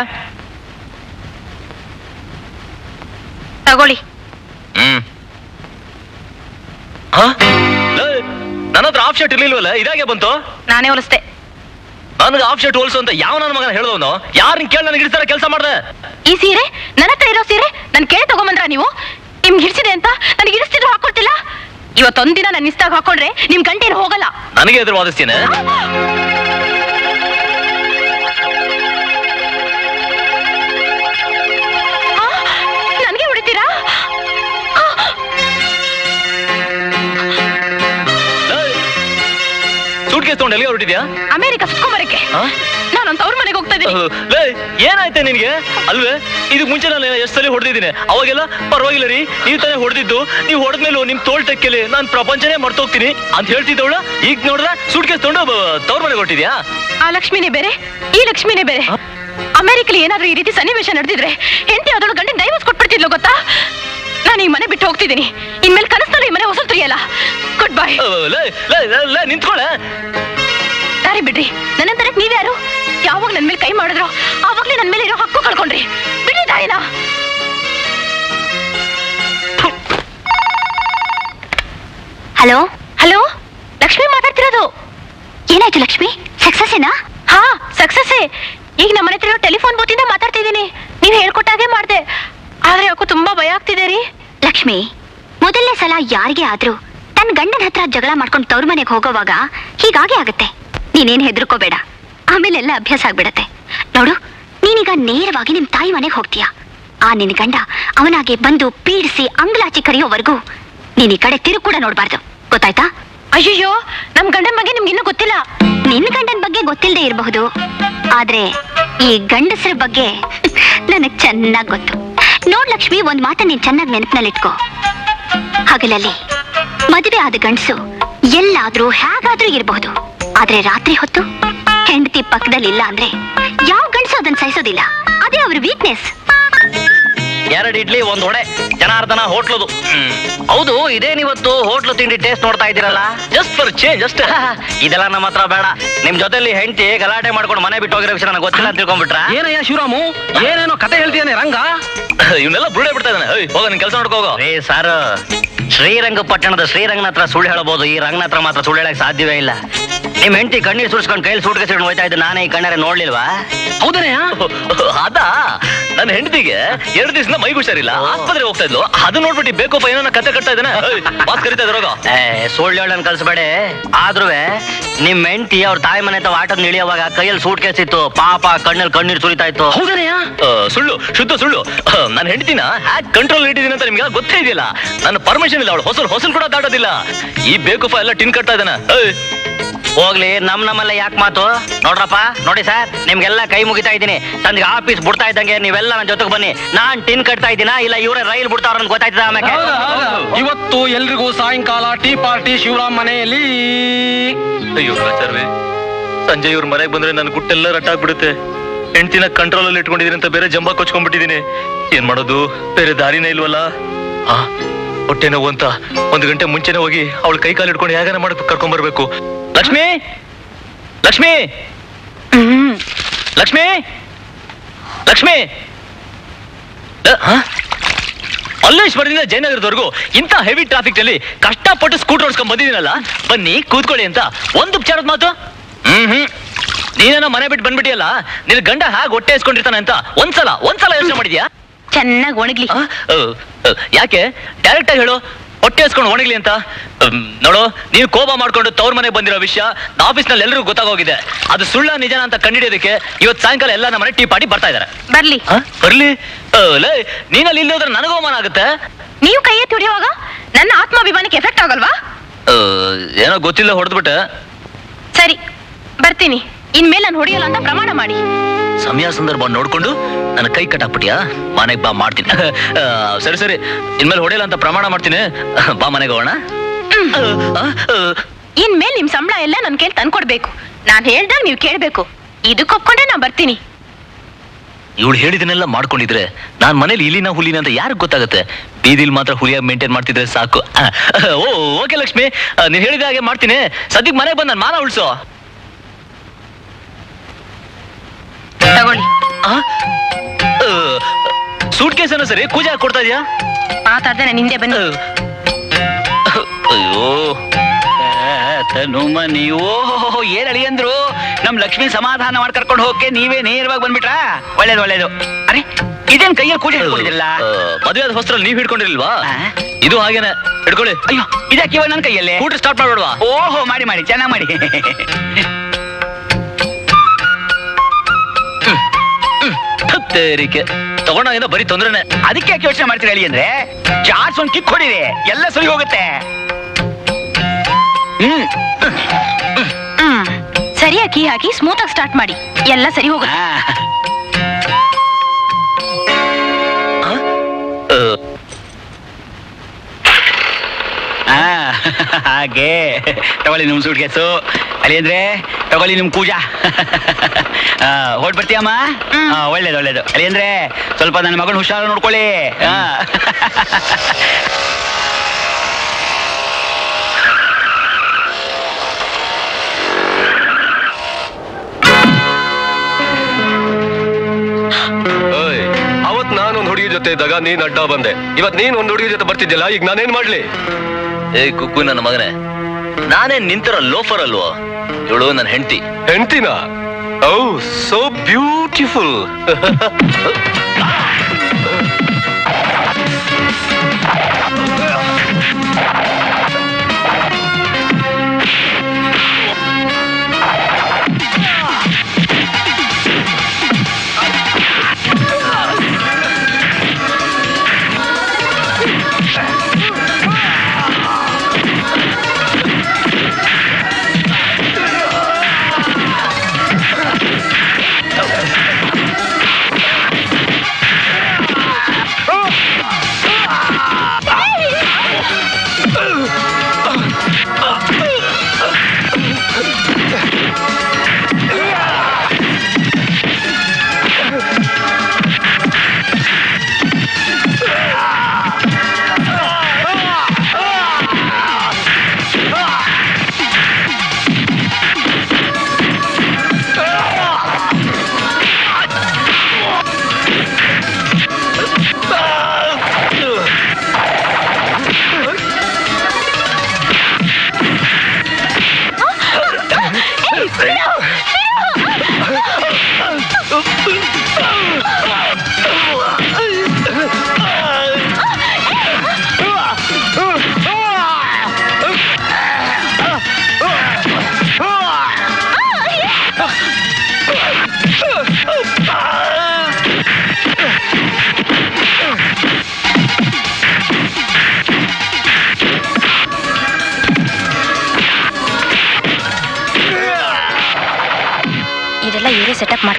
ತಗೊಳ್ಳಿ ಹ್ಮ್ ನನ್ನ ಹತ್ರ ಆಫ್ ಶರ್ಟ್ ಇರ್ಲಿಲ್ವಲ್ಲ ಇದಾಗೆ ಬಂತು ನಾನೇ ಹೊಲಿಸ್ದೆ ನನಗೆ ಆಫ್ ಶರ್ಟ್ ಹೋಲ್ಸು ಅಂತ ಯಾವ ನನ್ನ ಮಗನ ಹೇಳ್ದವನು ಯಾರನ್ನ ಕೇಳಿ ನನಗೆ ಇಡಿಸ್ತಾರ ಕೆಲಸ ಮಾಡ್ದೆ ಈ ಸೀರೆ ನನ್ನ ಹತ್ರ ಇರೋ ಸೀರೆ ನನ್ ಕೇಳಿ ತಗೊಂಬಂದ್ರ ನೀವು ನಿಮ್ಗೆ ಹಿಡಿಸಿದೆ ಅಂತ ನನಗೆ ಹಿಡಿಸ್ತಿದ್ರು ಹಾಕೊಳ್ತಿಲ್ಲ ಇವತ್ತೊಂದಿನ ನನ್ನ ಇಷ್ಟಾಗ ಹಾಕೊಂಡ್ರೆ ನಿಮ್ ಗಂಟೇನು ಹೋಗಲ್ಲ ನನಗೆ ಎದುರು ವಾದಿಸ್ತೀನಿ ನನಗೆ ಹೊಡಿತೀರಾ ಸೂಟ್ ಕೇಸ್ ತಗೊಂಡು ಎಲ್ಲಿಗೆ ಹೊರಟಿದ್ಯಾ ಅಮೆರಿಕ ಸುತ್ಕೊಂಬರಕ್ಕೆ ಆ? ನಾನು ತವ್ರ ಮನೆಗೆ ಹೋಗ್ತಾ ಇದ್ದೀನಿ ಲೇ ಏನಾಯ್ತೆ ನಿನ್ಗೆ ಅಲ್ವೇ ಇದಕ್ ಮುಂಚೆ ನಾನು ಎಷ್ಟು ಸಲ ಹೊಡೆದಿದ್ದೀನಿ ಅವಾಗೆಲ್ಲ ಪರವಾಗಿಲ್ಲ ರೀ ನೀವು ತಾನೇ ಹೊಡೆದಿದ್ದು ನೀವು ಹೊಡೆದ್ಮೇಲೂ ನಿಮ್ ತೋಳ್ ಟೆಕ್ಕೆಲಿ ನಾನು ಪ್ರಪಂಚನೇ ಮರ್ತೋಗ್ತೀನಿ ಅಂತ ಹೇಳ್ತಿದ್ದವಳ ಈಗ ನೋಡಿದ್ರೆ ಸೂಟ್ ಕೇಸ್ ತಗೊಂಡು ತವ್ರ ಮನೆಗೆ ಹೊರಟಿದ್ಯಾ ಆ ಲಕ್ಷ್ಮಿನೇ ಬೇರೆ ಈ ಲಕ್ಷ್ಮಿನೇ ಬೇರೆ ಅಮೆರಿಕಲಿ ಏನಾದ್ರೂ ಈ ರೀತಿ ಸನ್ನಿವೇಶ ನಡೆದಿದ್ರೆ ಹೆಂಡತಿ ಅದೊಳು ಗಂಡನ ಡೈವರ್ಸ್ ಕೊಟ್ಬಿಡ್ತಿದ್ಲು ಗೊತ್ತಾ ನಾನು ಈ ಮನೆ ಬಿಟ್ಟು ಹೋಗ್ತಿದ್ದೀನಿ ಇನ್ಮೇಲೆ ಕನಸಲ್ಲಿ ಈ ಮನೆ ಹೊಸ ತುರಿಯಲ್ಲ ಗುಡ್ ಬೈ ಲೇ ಲೇ ಲೇ, ಲೇ ನಿಂತ್ಕೊಳ್ಳೆ ದಾರಿ ಬಿಡ್ರಿ ನನ್ನಂತರ ನೀವ್ಯಾರು ಯಾವಾಗ ನನ್ ಮೇಲೆ ಕೈ ಮಾಡಿದ್ರು ಆವಾಗ್ಲೇ ನನ್ ಮೇಲೆ ಇರೋ ಹಕ್ಕು ಕಳ್ಕೊಂಡ್ರಿ ಬಿಡ್ರಿ ದಾರಿನ ಹಲೋ ಹಲೋ ಲಕ್ಷ್ಮಿ ಮಾತಾಡ್ತಿರೋದು ಏನಾಯ್ತು ಲಕ್ಷ್ಮಿ ಸಕ್ಸಸ್ ಏನಾ ಹಾ ಸಕ್ಸಸ್ಸೇ ಈಗ ನಮ್ಮ ಮನೆ ಹತ್ರ ಇರೋ ಟೆಲಿಫೋನ್ ಬೂತಿಂದ ಮಾತಾಡ್ತಿದ್ದೀನಿ ನೀವ್ ಹೇಳ್ಕೊಟ್ಟಾಗೆ ಮಾಡ್ದೆ ಆದ್ರೆ ಯಾಕೋ ತುಂಬಾ ಭಯ ಆಗ್ತಿದೆ ರೀ ಲಕ್ಷ್ಮಿ ಮೊದಲನೇ ಸಲ ಯಾರಿಗೇ ಆದ್ರೂ ತನ್ನ ಗಂಡನ ಹತ್ರ ಜಗಳ ಮಾಡ್ಕೊಂಡು ತವ್ರ ಮನೆಗೆ ಹೋಗೋವಾಗ ಹೀಗಾಗೆ ಆಗುತ್ತೆ ನೀನೇನ್ ಹೆದರ್ಕೋಬೇಡ ಆಮೇಲೆ ಎಲ್ಲ ಅಭ್ಯಾಸ ಆಗ್ಬಿಡತ್ತೆ ನೋಡು ನೀನೀಗ ನೇರವಾಗಿ ನಿಮ್ ತಾಯಿ ಮನೆಗೆ ಹೋಗ್ತೀಯ ಆ ನಿನ್ ಗಂಡ ಅವನಾಗೆ ಬಂದು ಪೀಡಿಸಿ ಅಂಗ್ಲಾಚಿ ಕರೆಯೋವರೆಗೂ ನೀನ್ ಈ ಕಡೆ ತಿರುಗ್ ಕೂಡ ನೋಡ್ಬಾರ್ದು ಗೊತ್ತಾಯ್ತಾ ಅಯ್ಯಯ್ಯೋ ನಮ್ ಗಂಡನ ಬಗ್ಗೆ ನಿಮ್ಗೆ ಇನ್ನೂ ಗೊತ್ತಿಲ್ಲ ನಿನ್ ಗಂಡನ ಬಗ್ಗೆ ಗೊತ್ತಿಲ್ಲದೆ ಇರಬಹುದು ಆದ್ರೆ ಈ ಗಂಡಸರ ಬಗ್ಗೆ ನನಗ್ ಚೆನ್ನಾಗ್ ಗೊತ್ತು ನೋಡ್ ಲಕ್ಷ್ಮಿ ಒಂದ್ ಮಾತ ನೀನ್ ಚೆನ್ನಾಗಿ ನೆನಪಿನಲ್ಲಿಟ್ಕೋ ಹಗಲಲ್ಲಿ ಮದುವೆ ಆದ ಗಂಡಸು ಎಲ್ಲಾದ್ರೂ ಹೇಗಾದ್ರೂ ಇರಬಹುದು ಆದ್ರೆ ರಾತ್ರಿ ಹೊತ್ತು ಹೆಂಡತಿ ಪಕ್ಕದಲ್ಲಿ ಇಲ್ಲ ಅಂದ್ರೆ ಯಾವ ಗಂಡಸು ಅದನ್ನ ಸಹಿಸೋದಿಲ್ಲ ಅದೇ ಅವ್ರ ವೀಕ್ನೆಸ್ ಎರಡು ಇಡ್ಲಿ ಒಂದ್ ವಡೆ ಜನಾರ್ದನ ಹೋಟ್ಲದು ಹೌದು ಇದೇನಿವತ್ತು ಹೋಟ್ಲು ತಿಂಡಿ ಟೇಸ್ಟ್ ನೋಡ್ತಾ ಇದ್ದೀರಲ್ಲ ಜಸ್ಟ್ ಫಾರ್ ಚೇಂಜ್ ಅಷ್ಟೇ ಇದೆಲ್ಲ ನಮ್ಮ ಹತ್ರ ಬೇಡ ನಿಮ್ ಜೊತೆಲಿ ಹೆಂಡತಿ ಗಲಾಟೆ ಮಾಡ್ಕೊಂಡು ಮನೆ ಬಿಟ್ಟು ಹೋಗಿರೋ ವಿಷಯ ನನಗೆ ಗೊತ್ತಿಲ್ಲ ಅಂತ ತಿಳ್ಕೊಂಡ್ಬಿಟ್ರ ಏನಯ್ಯ ಶಿವರಾಮು ಏನೇನೋ ಕತೆ ಹೇಳ್ತೀಯಾನೆ ರಂಗ ಇವನ್ನೆಲ್ಲ ಬುರುಡೆ ಬಿಡ್ತಾ ಇದ್ದಾನೆ ಏಯ್, ಹೋಗೋ ನಿನ್ ಕೆಲಸ ನೋಡ್ಕೋ ಹೋಗೋ ರೇ ಸಾರ್ ಶ್ರೀರಂಗಪಟ್ಟಣದ ಶ್ರೀರಂಗನ ಹತ್ರ ಸುಳ್ಳು ಹೇಳ್ಬೋದು ಈ ರಂಗನ ಹತ್ರ ಮಾತ್ರ ಸುಳ್ಳು ಹೇಳಕ್ ಸಾಧ್ಯವೇ ಇಲ್ಲ ನಿಮ್ ಹೆಂಡತಿ ಕಣ್ಣೀರ್ ಸುಡ್ಸ್ಕೊಂಡು ಕೈಲಿ ಸೂಟ್ಕೆ ಸಿಡ್ಕೊಂಡು ಹೋಯ್ತಾ ಇದ್ದು ನಾನೇ ಈ ಕಣ್ಣಾರೆ ನೋಡ್ಲಿಲ್ವಾ ಹೌದನಯ್ಯ ಅದ ನನ್ನ ಹೆಂಡತಿಗೆ ಎರಡು ದಿವಸದಿಂದ ಮೈಗೆ ಹುಷಾರಿಲ್ಲ ಆಸ್ಪತ್ರೆ ಹೋಗ್ತಾ ಇದ್ಲು ಅದು ನೋಡ್ಬಿಟ್ಟು ಈ ಬೇಕೋಪ ಏನೋ ಕತೆ ಕಟ್ತಾ ಇದ್ದಾನೆ ಏಯ್, ಬಾಸ್ ಕರಿತಾ ಇದ್ರು ಹೋಗೋ ಏ ಸುಳ್ಳು ಹೇಳನ್ ಕಲ್ಸ್ಬೇಡಿ ಆದ್ರೂ ನಿಮ್ ಹೆಂಡತಿ ಅವ್ರ ತಾಯಿ ಮನೆ ಹತ್ರ ಆಟದ ನಿಳಿಯುವಾಗ ಕೈಯಲ್ಲಿ ಸೂಟ್ ಕೇಸ್ ಇತ್ತು ಪಾಪ ಕಣ್ಣಲ್ಲಿ ಕಣ್ಣೀರ್ ಸುರಿತಾ ಇತ್ತು ಹೌದನಯ್ಯ ಆ, ಸುಳ್ಳು ಶುದ್ಧ ಸುಳ್ಳು ನನ್ನ ಹೆಂಡತಿನ ಹ್ಯಾಕ್ ಕಂಟ್ರೋಲ್ ಇಟ್ಟಿದ್ದೀನಿ ಅಂತ ನಿಮ್ಗೆ ಗೊತ್ತೇ ಇದೆಯಲ್ಲ ನನ್ನ ಪರ್ಮಿಷನ್ ಇಲ್ಲ ಅವಳು ಹೊಸಲು ಹೊಸಲು ಕೂಡ ದಾಟೋದಿಲ್ಲ ಈ ಬೇಕುಫ ಎಲ್ಲ ಟಿನ್ ಕಟ್ತಾ ಇದ್ದಾನೆ ಏಯ್, ಹೋಗ್ಲಿ ನಮ್ ನಮ್ಮಲ್ಲ ಯಾಕೆ ಮಾತು ನೋಡ್ರಪ್ಪ ನೋಡಿ ಸರ್ ನಿಮ್ಗೆಲ್ಲ ಕೈ ಮುಗಿತಾ ಇದ್ದೀನಿ ಸಂಜೆ ಆಫೀಸ್ ಬಿಡ್ತಾ ಇದ್ದಂಗೆ ನೀವೆಲ್ಲ ನನ್ನ ಜೊತೆಗೆ ಬನ್ನಿ ನಾನ್ ಟಿನ್ ಕಟ್ತಾ ಇದ್ದೀನಾ ಇಲ್ಲ ಇವರೇ ರೈಲ್ ಬಿಡ್ತಾವ್ರ ಅಂತ ಗೊತ್ತಾಯ್ತದ ಆಮೇಲೆ ಇವತ್ತು ಎಲ್ರಿಗೂ ಸಾಯಂಕಾಲ ಟೀ ಪಾರ್ಟಿ ಶಿವರಾಮ್ ಮನೆಯಲ್ಲಿ ಅಯ್ಯೋ ಆಚಾರ್ವೆ ಸಂಜೆ ಇವ್ರ ಮನೆಗೆ ಬಂದ್ರೆ ನನ್ನ ಗುಟ್ಟೆಲ್ಲ ರಟ್ಟಾಗ್ಬಿಡುತ್ತೆ ಹೆಂಡ್ತಿನ ಕಂಟ್ರೋಲ್ ಅಲ್ಲಿ ಇಟ್ಕೊಂಡಿದೀನಿ ಅಂತ ಬೇರೆ ಜಂಬ ಕೊಚ್ಕೊಂಡ್ಬಿಟ್ಟಿದೀನಿ ಏನ್ ಮಾಡೋದು ಬೇರೆ ದಾರಿನೇ ಇಲ್ವಲ್ಲ ಆ ಹೊಟ್ಟೆ ನೋವು ಅಂತ ಒಂದು ಗಂಟೆ ಮುಂಚೆನೆ ಹೋಗಿ ಅವಳ ಕೈ ಕಾಲು ಇಟ್ಕೊಂಡು ಹೇಗಾನ ಮಾಡಿ ಕರ್ಕೊಂಡ್ ಬರ್ಬೇಕು ಲಕ್ಷ್ಮಿ ಲಕ್ಷ್ಮಿ ಲಕ್ಷ್ಮಿ ಲಕ್ಷ್ಮಿ ಅ, ಹ? ಮಲ್ಲೇಶ್ವರದಿಂದ ಜಯನಗರದವರೆಗೂ ಇಂಥ ಹೆವಿ ಟ್ರಾಫಿಕ್ ನಲ್ಲಿ ಕಷ್ಟಪಟ್ಟು ಸ್ಕೂಟರ್ ಓಡಿಸ್ಕೊಂಡ್ ಬಂದಿದ್ದೀನಲ್ಲ ಬನ್ನಿ ಕೂತ್ಕೊಳ್ಳಿ ಅಂತ ಒಂದು ವಿಚಾರದ ಮಾತು ಹ್ಮ್ ಹ್ಮ್ ನೀನೇನೋ ಮನೆ ಬಿಟ್ಟು ಬಂದ್ಬಿಟ್ಟಿಯಲ್ಲ ನಿನ್ ಗಂಡ ಹಾಗೆ ಹೊಟ್ಟೆ ಇಸ್ಕೊಂಡಿರ್ತಾನೆ ಅಂತ ಒಂದ್ಸಲ ಒಂದ್ಸಲ ಯೋಚನೆ ಮಾಡಿದ್ಯಾ ಚೆನ್ನಾಗಿ ಒಣಗ್ಲಿ ಆ? ಅ, ಅ, ಯಾಕೆ ಡೈರೆಕ್ಟ್ ಆಗಿ ಹೇಳು ಹೊಟ್ಟೆ ಹಸ್ಕೊಂಡು ಒಣಗ್ಲಿ ಅಂತ ಅಮ್, ನೋಡು ನೀನು ಕೋಪ ಮಾಡ್ಕೊಂಡು ತವ್ರ ಮನೆಗೆ ಬಂದಿರೋ ವಿಷಯ ಆಫೀಸ್ ನಲ್ಲಿ ಎಲ್ಲರಿಗೂ ಗೊತ್ತಾಗೋಗಿದೆ ಅದು ಸುಳ್ಳ ನಿಜನ ಅಂತ ಕಂಡಿಡಿಯೋದಕ್ಕೆ ಇವತ್ತು ಸಾಯಂಕಾಲ ಎಲ್ಲ ನಮ್ಮ ಮನೆ ಟೀ ಪಾರ್ಟಿ ಬರ್ತಾ ಇದಾರೆ ಬರ್ಲಿ ಆ? ಬರ್ಲಿ ಅ, ಲೇ ನೀನಲ್ಲಿ ಇಲ್ಲಿ ಹೋದ್ರೆ ನನಗೂ ಅವಮಾನ ಆಗುತ್ತೆ ನೀವು ಕೈ ಎತ್ತಿ ಹೊಡಿಯುವಾಗ ನನ್ನ ಆತ್ಮಾಭಿಮಾನಕ್ಕೆ ಎಫೆಕ್ಟ್ ಆಗಲ್ವಾ ಆ, ಏನೋ ಗೊತ್ತಿಲ್ಲ ಹೊಡೆದ್ಬಿಟ್ಟೆ ಸರಿ ಬರ್ತೀನಿ ಇನ್ಮೇಲೆ ನಾನು ಹೊಡಿಯಲ್ಲ ಅಂತ ಪ್ರಮಾಣ ಮಾಡಿ ಸಮಯ ಸಂದರ್ಭ ನೋಡ್ಕೊಂಡು ನನ್ನ ಕೈ ಕಟ್ಟಾಕ್ಬಿಟ್ಯಾ ಮನೆಗೆ ಬಾ ಮಾಡ್ತೀನಿ ಆ, ಸರಿ ಸರಿ ಇನ್ಮೇಲೆ ಹೊಡೆಯಲ್ಲ ಅಂತ ಪ್ರಮಾಣ ಮಾಡ್ತೀನಿ ಬಾ ಮನೆಗೆ ಹೋಗೋಣ ಆ, ಆ, ಇನ್ಮೇಲೆ ನಿಮ್ ಸಂಬಳ ಎಲ್ಲ ನನ್ ಕೈಲಿ ತಂದ್ಕೊಡ್ಬೇಕು ನಾನ್ ಹೇಳ್ದಾಗ ನೀವು ಕೇಳ್ಬೇಕು ಇದಕ್ಕೆ ಒಪ್ಕೊಂಡ್ರೆ ನಾ ಬರ್ತೀನಿ ಇವಳು ಹೇಳಿದನ್ನೆಲ್ಲ ಮಾಡ್ಕೊಂಡಿದ್ರೆ ನಾನ್ ಮನೇಲಿ ಇಲ್ಲಿನ ಹುಲಿನ ಅಂತ ಯಾರಿಗೆ ಗೊತ್ತಾಗುತ್ತೆ ಬೀದಿಲ್ ಮಾತ್ರ ಹುಲಿಯಾಗಿ ಮೇಂಟೈನ್ ಮಾಡ್ತಿದ್ರೆ ಸಾಕು ಆ, ಓ ಓಕೆ ಲಕ್ಷ್ಮಿ ಆ, ನೀನ್ ಹೇಳಿದ ಹಾಗೆ ಮಾಡ್ತೀನಿ ಸದ್ಯಕ್ಕೆ ಮನೆಗೆ ಬಂದು ನಾನು ಮಾನ ಉಳ್ಸೋ ತಗೊಳ್ಳಿ ಸೂಟ್ ಕೇಸ್ ಏನೋ ಸರಿ ಕೂಜೆ ಹಾಕ್ ಕೊಡ್ತಾ ಇದೆಯಾ ಮಾತಾಡ್ದೆ ನಾನು ಹಿಂದೆ ಬನ್ನಿ ಅಯ್ಯೋ ತನುಮ ನೀವು ಏನ್ ಅಳಿಯಂದ್ರು ನಮ್ ಲಕ್ಷ್ಮಿ ಸಮಾಧಾನ ಮಾಡಿ ಕರ್ಕೊಂಡು ಹೋಗಕ್ಕೆ ನೀವೇ ನೇರವಾಗಿ ಬಂದ್ಬಿಟ್ರಾ ಒಳ್ಳೇದು ಒಳ್ಳೇದು ಅರೆ ಇದೇನ್ ಕೈಯಲ್ಲಿ ಕೂಡಿ ಹಿಡ್ಕೊಂಡಿದ್ರಲ್ಲ ಆ, ಮದುವೆ ಆದ ಹೊಸ್ತ್ರಲ್ಲಿ ನೀವ್ ಹಿಡ್ಕೊಂಡಿರ್ಲಿಲ್ವಾ ಆ? ಇದು ಹಾಗೇನೆ ಹಿಡ್ಕೊಳ್ಳಿ ಅಯ್ಯೋ ಇದಕ್ಕೆ ಇವಾಗ ನನ್ನ ಕೈಯಲ್ಲೇ ಊಟ ಸ್ಟಾರ್ಟ್ ಮಾಡ್ಬೇಡ್ವಾ ಓಹೋ ಮಾಡಿ ಮಾಡಿ ಚೆನ್ನಾಗಿ ಮಾಡಿ ತೇರಿಕೆ ತಗೊಂಡಾಗಿಂದ ಬರೀ ತೊಂದ್ರೆನೆ ಅದಕ್ಕೆ ಯಾಕೆ ಯೋಚನೆ ಮಾಡ್ತೀರಿ ಹೇಳಿ ಅಂದ್ರೆ ಚಾರ್ಜ್ ಒಂದ್ ಕಿಕ್ ಹೊಡಿರಿ ಎಲ್ಲ ಸರಿ ಹೋಗುತ್ತೆ ಹ್ಮ್ ಹ್ಮ್ ಸರಿಯಾಗಿ ಕೀ ಹಾಕಿ ಸ್ಮೂತ್ ಆಗಿ ಸ್ಟಾರ್ಟ್ ಮಾಡಿ ಎಲ್ಲ ಸರಿ ಹೋಗುತ್ತೆ ಆ. ಆ, ಆ, ಹಾಗೆ ತಗೊಳ್ಳಿ ನಿಮ್ ಸೂಟ್ ಕೇಸು ಅಲ್ಲಿ ಅಂದ್ರೆ ತಗೊಳ್ಳಿ ನಿಮ್ ಕೂಜಾ ಆ, ಹೊರಟ್ ಬರ್ತೀಯಮ್ಮ ಆ, ಒಳ್ಳೇದು ಒಳ್ಳೇದು ಅಲ್ಲಿ ಅಂದ್ರೆ ಸ್ವಲ್ಪ ನನ್ನ ಮಗನ ಹುಷಾರು ನೋಡ್ಕೊಳ್ಳಿ ಆ. ಓಯ್ ಅವತ್ ನಾನು ಒಂದ್ ಹುಡುಗಿ ಜೊತೆ ಇದ್ದಾಗ ನೀನ್ ಅಡ್ಡ ಬಂದೆ ಇವತ್ ನೀನ್ ಒಂದ್ ಹುಡುಗಿ ಜೊತೆ ಬರ್ತಿದ್ಯಲ್ಲ ಈಗ ನಾನೇನ್ ಮಾಡ್ಲಿ ಏ ಕುಕ್ಕು ನನ್ನ ಮಗನೇ ನಾನೇ ನಿಂತಿರೋ ಲೋಫರ್ ಅಲ್ವೋ ಇವಳು ನನ್ನ ಹೆಂಡತಿ ಹೆಂಡ್ತಿನ ಓ ಸೋ ಬ್ಯೂಟಿಫುಲ್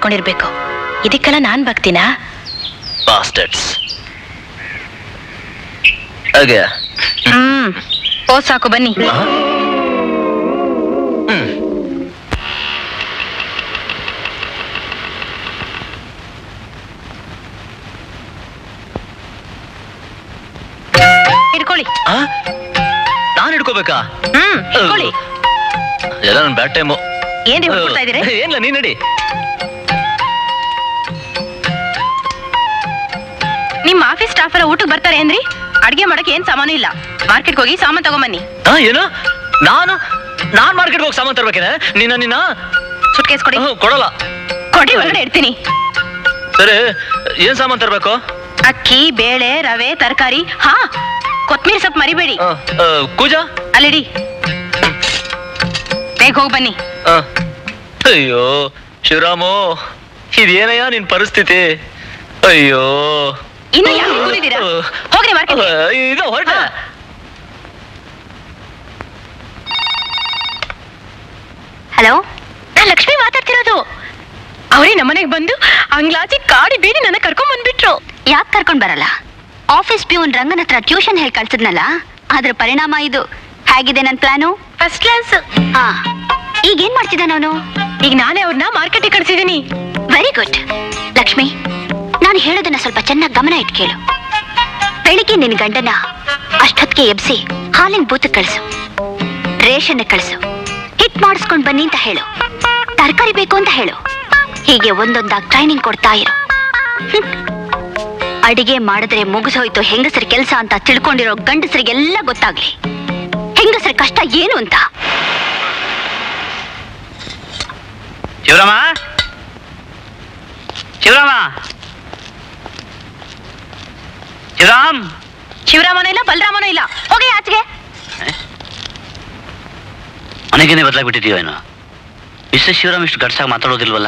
ಇಟ್ಕೊಂಡಿರ್ಬೇಕು ಇದಕ್ಕೆಲ್ಲ ನಾನ್ ಬಗ್ತೀನಾ ಬಾಸ್ಟರ್ಸ್ ಹಾಗೆ ಹ್ಮ್ ಓ ಸಾಕು ಬನ್ನಿ ಹಿಡ್ಕೊಳ್ಳಿ ನಾನು ಹಿಡ್ಕೋಬೇಕಾ ಹ್ಮ್ ಹಿಡ್ಕೊಳ್ಳಿ ಎಲ್ಲ ನನ್ ಬ್ಯಾಡ್ ಟೈಮು ಏನ್ರಿ ಹೊಡ್ಕೊಳ್ತಾ ಇದೀರಿ ಏನಿಲ್ಲ ನೀನ್ ನಡಿ ನಿಮ್ ಆಫೀಸ್ ಸ್ಟಾಫ್ ಎಲ್ಲ ಊಟಕ್ಕೆ ಬರ್ತಾರೆ ಏನ್ರಿ ಅಡ್ಗೆ ಮಾಡಕ್ ಏನ್ ಸಾಮಾನು ಇಲ್ಲ ಮಾರ್ಕೆಟ್ಗೆ ಹೋಗಿ ಸಾಮಾನ್ ತಗೊಂಬನ್ನಿ ಹಾ ಏನು ನಾನು ನಾನ್ ಮಾರ್ಕೆಟ್ ಹೋಗಿ ಸಾಮಾನ್ ತರ್ಬೇಕೇನೆ ನಿನ್ನ ನಿನ್ನ ಸುಟ್ಕೇಸ್ ಕೊಡಿ ಹ್ಮ್, ಕೊಡಲ್ಲ ಕೊಡಿ ಒಳಗಡೆ ಇಡ್ತೀನಿ ಸರಿ ಏನ್ ಸಾಮಾನ್ ತರ್ಬೇಕು ಅಕ್ಕಿ ಬೇಳೆ ರವೆ ತರಕಾರಿ ಹಾ ಕೊತ್ಮೀರಿ ಸೊಪ್ಪು ಮರಿಬೇಡಿ ಆ, ಆ, ಕೂಜಾ ಅಲ್ಲಿಡಿ ಬೇಗ ಹೋಗಿ ಬನ್ನಿ ಆ. ಅಯ್ಯೋ ಶಿವರಾಮು ಇದೇನಯ್ಯ ನಿನ್ ಪರಿಸ್ಥಿತಿ ಅಯ್ಯೋ ಇನ್ನು ಯಾಕೆ ಕೂತಿದ್ದೀರಾ ಹೋಗ್ರಿ ಮಾರ್ಕೆಟ್ ಆ, ಇದು ಹೊರಟ ಹಲೋ ನಾನ್ ಲಕ್ಷ್ಮಿ ಮಾತಾಡ್ತಿರೋದು ಅವರೇ ನಮ್ಮನೆಗೆ ಬಂದು ಅಂಗ್ಲಾಚಿ ಕಾಡಿ ಬೇಡಿ ನನ್ನ ಕರ್ಕೊಂಡ್ ಬಂದ್ಬಿಟ್ರು ಯಾಕೆ ಕರ್ಕೊಂಡ್ ಬರಲ್ಲ ಆಫೀಸ್ ಪ್ಯೂನ್ ರಂಗನ ಹತ್ರ ಟ್ಯೂಷನ್ ಹೇಳಿ ಕಳ್ಸಿದ್ನಲ್ಲ ಅದ್ರ ಪರಿಣಾಮ ಇದು ಹೇಗಿದೆ ನನ್ ಪ್ಲಾನು ಫಸ್ಟ್ ಕ್ಲಾಸ್ ಹಾ ಈಗ ಏನ್ ಮಾಡ್ತಿದ್ದಾನ ಅವನು ಈಗ ನಾನೇ ಅವ್ರನ್ನ ಮಾರ್ಕೆಟಿಗೆ ಕಳ್ಸಿದೀನಿ ವೆರಿ ಗುಡ್ ಲಕ್ಷ್ಮಿ ನಾನು ಹೇಳೋದನ್ನ ಸ್ವಲ್ಪ ಚೆನ್ನಾಗಿ ಗಮನ ಇಟ್ ಕೇಳು ಬೆಳಿಗ್ಗೆ ನಿನ್ ಗಂಡನ ಅಷ್ಟೊತ್ತಿಗೆ ಎಬ್ಸಿ ಹಾಲಿನ ಬೂತ್ ಕಳಿಸು ರೇಷನ್ ಕಳಿಸು ಹಿಟ್ ಮಾಡಿಸ್ಕೊಂಡ್ ಬನ್ನಿ ಅಂತ ಹೇಳು ತರಕಾರಿ ಬೇಕು ಅಂತ ಹೇಳು ಹೀಗೆ ಒಂದೊಂದಾಗಿ ಟ್ರೈನಿಂಗ್ ಕೊಡ್ತಾ ಇರು ಹ್ಮ್. ಅಡಿಗೆ ಮಾಡಿದ್ರೆ ಮುಗಿಸೋಯ್ತು ಹೆಂಗಸರ ಕೆಲಸ ಅಂತ ತಿಳ್ಕೊಂಡಿರೋ ಗಂಡಸರಿಗೆಲ್ಲ ಗೊತ್ತಾಗ್ಲಿ ಹೆಂಗಸರ ಕಷ್ಟ ಏನು ಅಂತ ಶಿವರಾಮ ಶಿವರಾಮ ಶಿವರಾಮ್ ಶಿವರಾಮನೂ ಇಲ್ಲ ಬಲರಾಮನೂ ಇಲ್ಲ ಹೋಗಿ ಆಚೆಗೆ ಮನೆಗೇನೆ ಬದಲಾಗ್ಬಿಟ್ಟಿದೀಯೋ ಏನೋ ಮಿಸ್ಸಸ್ ಶಿವರಾಮ್ ಇಷ್ಟು ಗಡ್ಸಾಗಿ ಮಾತಾಡೋದಿಲ್ವಲ್ಲ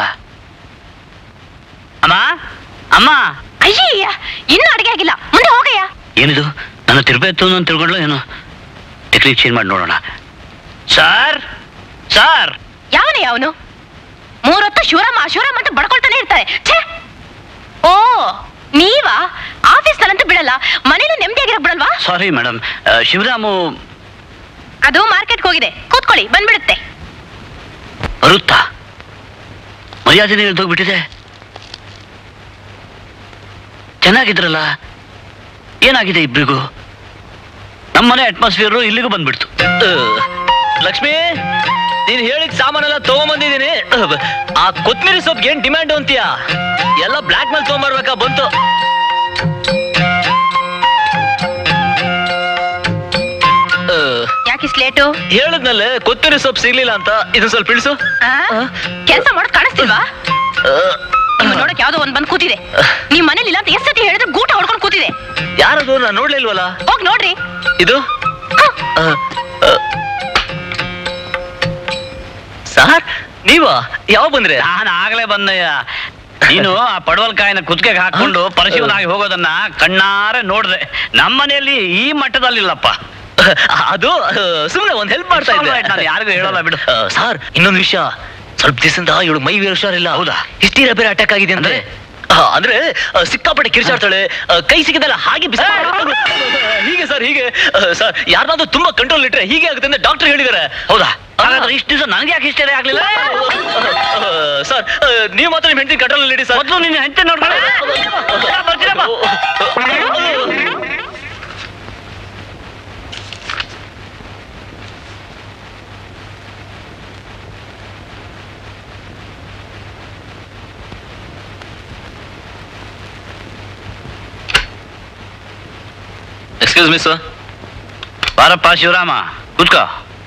ಅಮ್ಮ ಅಮ್ಮ ಅಯ್ಯಯ್ಯ ಇನ್ನೂ ಅಡಿಗೆ ಆಗಿಲ್ಲ ಮುಂದೆ ಹೋಗಯ್ಯ ಏನಿದು ನನ್ನ ತಿರ್ಬೇತು ಅಂತ ತಿಳ್ಕೊಂಡ್ಲು ಏನೋ ಟೆಕ್ನಿಕ್ ಚೇಂಜ್ ಮಾಡಿ ನೋಡೋಣ ಸರ್ ಸರ್ ಯಾವನೇ ಅವನು ಮೂರೊತ್ತು ಶಿವರಾಮ ಶಿವರಾಮ ಅಂತ ಬಡ್ಕೊಳ್ತಾನೆ ಇರ್ತಾರೆ ಛೇ ಓ ನೀವಾ ಆಫೀಸ್ ನಲ್ಲಂತೂ ಬಿಡಲ್ಲ ಮನೇಲಿ ನೆಮ್ಮದಿಯಾಗಿರೋ ಬಿಡಲ್ವಾ ಸಾರಿ ಮೇಡಮ್ ಶಿವರಾಮು ಅದು ಮಾರ್ಕೆಟ್ಗೆ ಹೋಗಿದೆ ಕೂತ್ಕೊಳ್ಳಿ ಬಂದ್ಬಿಡುತ್ತೆ ಬರುತ್ತಾ ಮರ್ಯಾದೆ ಹೋಗ್ಬಿಟ್ಟಿದೆ ಚೆನ್ನಾಗಿದ್ರಲ್ಲ ಏನಾಗಿದೆ ಇಬ್ರಿಗೂ ನಮ್ಮನೆ ಅಟ್ಮಾಸ್ಫಿಯರು ಇಲ್ಲಿಗೂ ಬಂದ್ಬಿಡ್ತು ಲಕ್ಷ್ಮಿ ನೀನ್ ಹೇಳಿದ ಸಾಮಾನೆಲ್ಲ ತಗೊಂಬಂದಿದೀನಿ ಆ ಕೊತ್ಮಿರಿ ಸೊಪ್ಗೆ ಏನ್ ಡಿಮ್ಯಾಂಡ್ ಅಂತೀಯ ಎಲ್ಲ ಬ್ಲಾಕ್ ಮೇಲ್ ತಗೊಂಬರ್ಬೇಕಾ ಬಂತು ಆ, ಯಾಕೆ ಲೇಟು ಹೇಳದ್ನಲ್ಲೇ ಕೊತ್ಮಿರಿ ಸೊಪ್ಪು ಸಿಗ್ಲಿಲ್ಲ ಅಂತ ಇದನ್ನ ಸ್ವಲ್ಪ ಇಳಿಸು ಕೆಲಸ ಮಾಡೋದ್ ಕಾಣಿಸ್ತಿಲ್ವಾ ನಿಮ್ಮ ನೋಡಕ್ ಯಾವ್ದೋ ಒಂದ್ ಬಂದ್ ಕೂತಿದೆ ನಿಮ್ ಮನೇಲಿ ಇಲ್ಲ ಅಂತ ಎಷ್ಟ್ ಸತಿ ಹೇಳಿದ್ರೆ ಗೂಟ ಹೊಡ್ಕೊಂಡು ಕೂತಿದೆ ಯಾರದು ನಾನು ನೋಡ್ಲಿಲ್ವಲ್ಲ ಹೋಗ್ ನೋಡ್ರಿ ಇದು ಆ, ಆ. ಸಾರ್ ನೀವಾ ಯಾವಾಗ ಬಂದ್ರೆ ನಾನು ಆಗ್ಲೇ ಬಂದಯ್ಯ ನೀನು ಆ ಪಡವಲ್ಕಾಯಿನ ಕುತ್ತಿಗೆಗೆ ಹಾಕೊಂಡು ಪರಿಶೀಲನಾಗಿ ಹೋಗೋದನ್ನ ಕಣ್ಣಾರೆ ನೋಡ್ದೆ ನಮ್ಮನೆಯಲ್ಲಿ ಈ ಮಟ್ಟದಲ್ಲಿಲ್ಲಪ್ಪ ಅದು ಸುಮ್ಮನೆ ಒಂದ್ ಹೆಲ್ಪ್ ಮಾಡ್ತಾ ಇದ್ದೆ Alright, ನಾನು ಯಾರಿಗೂ ಹೇಳೋಲ್ಲ ಬಿಡು. ಆ, ಸಾರ್ ಇನ್ನೊಂದು ವಿಷಯ ಸ್ವಲ್ಪ ದಿವಸದಿಂದ ಇವಳು ಮೈ ವೀರ ಹುಷಾರಿಲ್ಲ ಹೌದಾ? ಹಿಸ್ಟೀರಿಯಾ ಬೇರೆ ಅಟ್ಯಾಕ್ ಆಗಿದೆ ಅಂದ್ರೆ ಆ, ಅಂದ್ರೆ ಆ, ಸಿಕ್ಕಾಪಟ್ಟೆ ಕಿರ್ಚಾಡ್ತಾಳೆ ಆ, ಕೈ ಸಿಗದಲ್ಲ ಹಾಗೆ ಬಿಸಿ ಹೀಗೆ ಸರ್ ಹೀಗೆ ಆ, ಸರ್ ಯಾರನ್ನಾದ್ರೂ ತುಂಬಾ ಕಂಟ್ರೋಲ್ ಇಟ್ರೆ ಹೀಗೆ ಆಗುತ್ತೆ ಅಂತ ಡಾಕ್ಟರ್ ಹೇಳಿದಾರೆ ಹೌದಾ ಹಾಗಾದ್ರೆ ಇಷ್ಟು ದಿವಸ ನನಗೆ ಯಾಕೆ ಇಷ್ಟ ಆಗ್ಲಿಲ್ಲ ಆ, ಸರ್ ಆ, ನೀವು ಮಾತ್ರ ನಿಮ್ಮ ಹೆಂಡತಿ ಕಂಟ್ರೋಲ್ ಇಡಿ ಸರ್ ಮೊದಲು ನಿನ್ನ ಹೆಂಡತಿ ನೋಡ್ಕೊಳ್ಳಿ ಬರ್ತೀರಪ್ಪ ಎಕ್ಸ್ಕ್ಯೂಸ್ ಮಿ ಸರ್ ಬಾರಪ್ಪ ಶಿವರಾಮ ಕೂತ್ಕೋ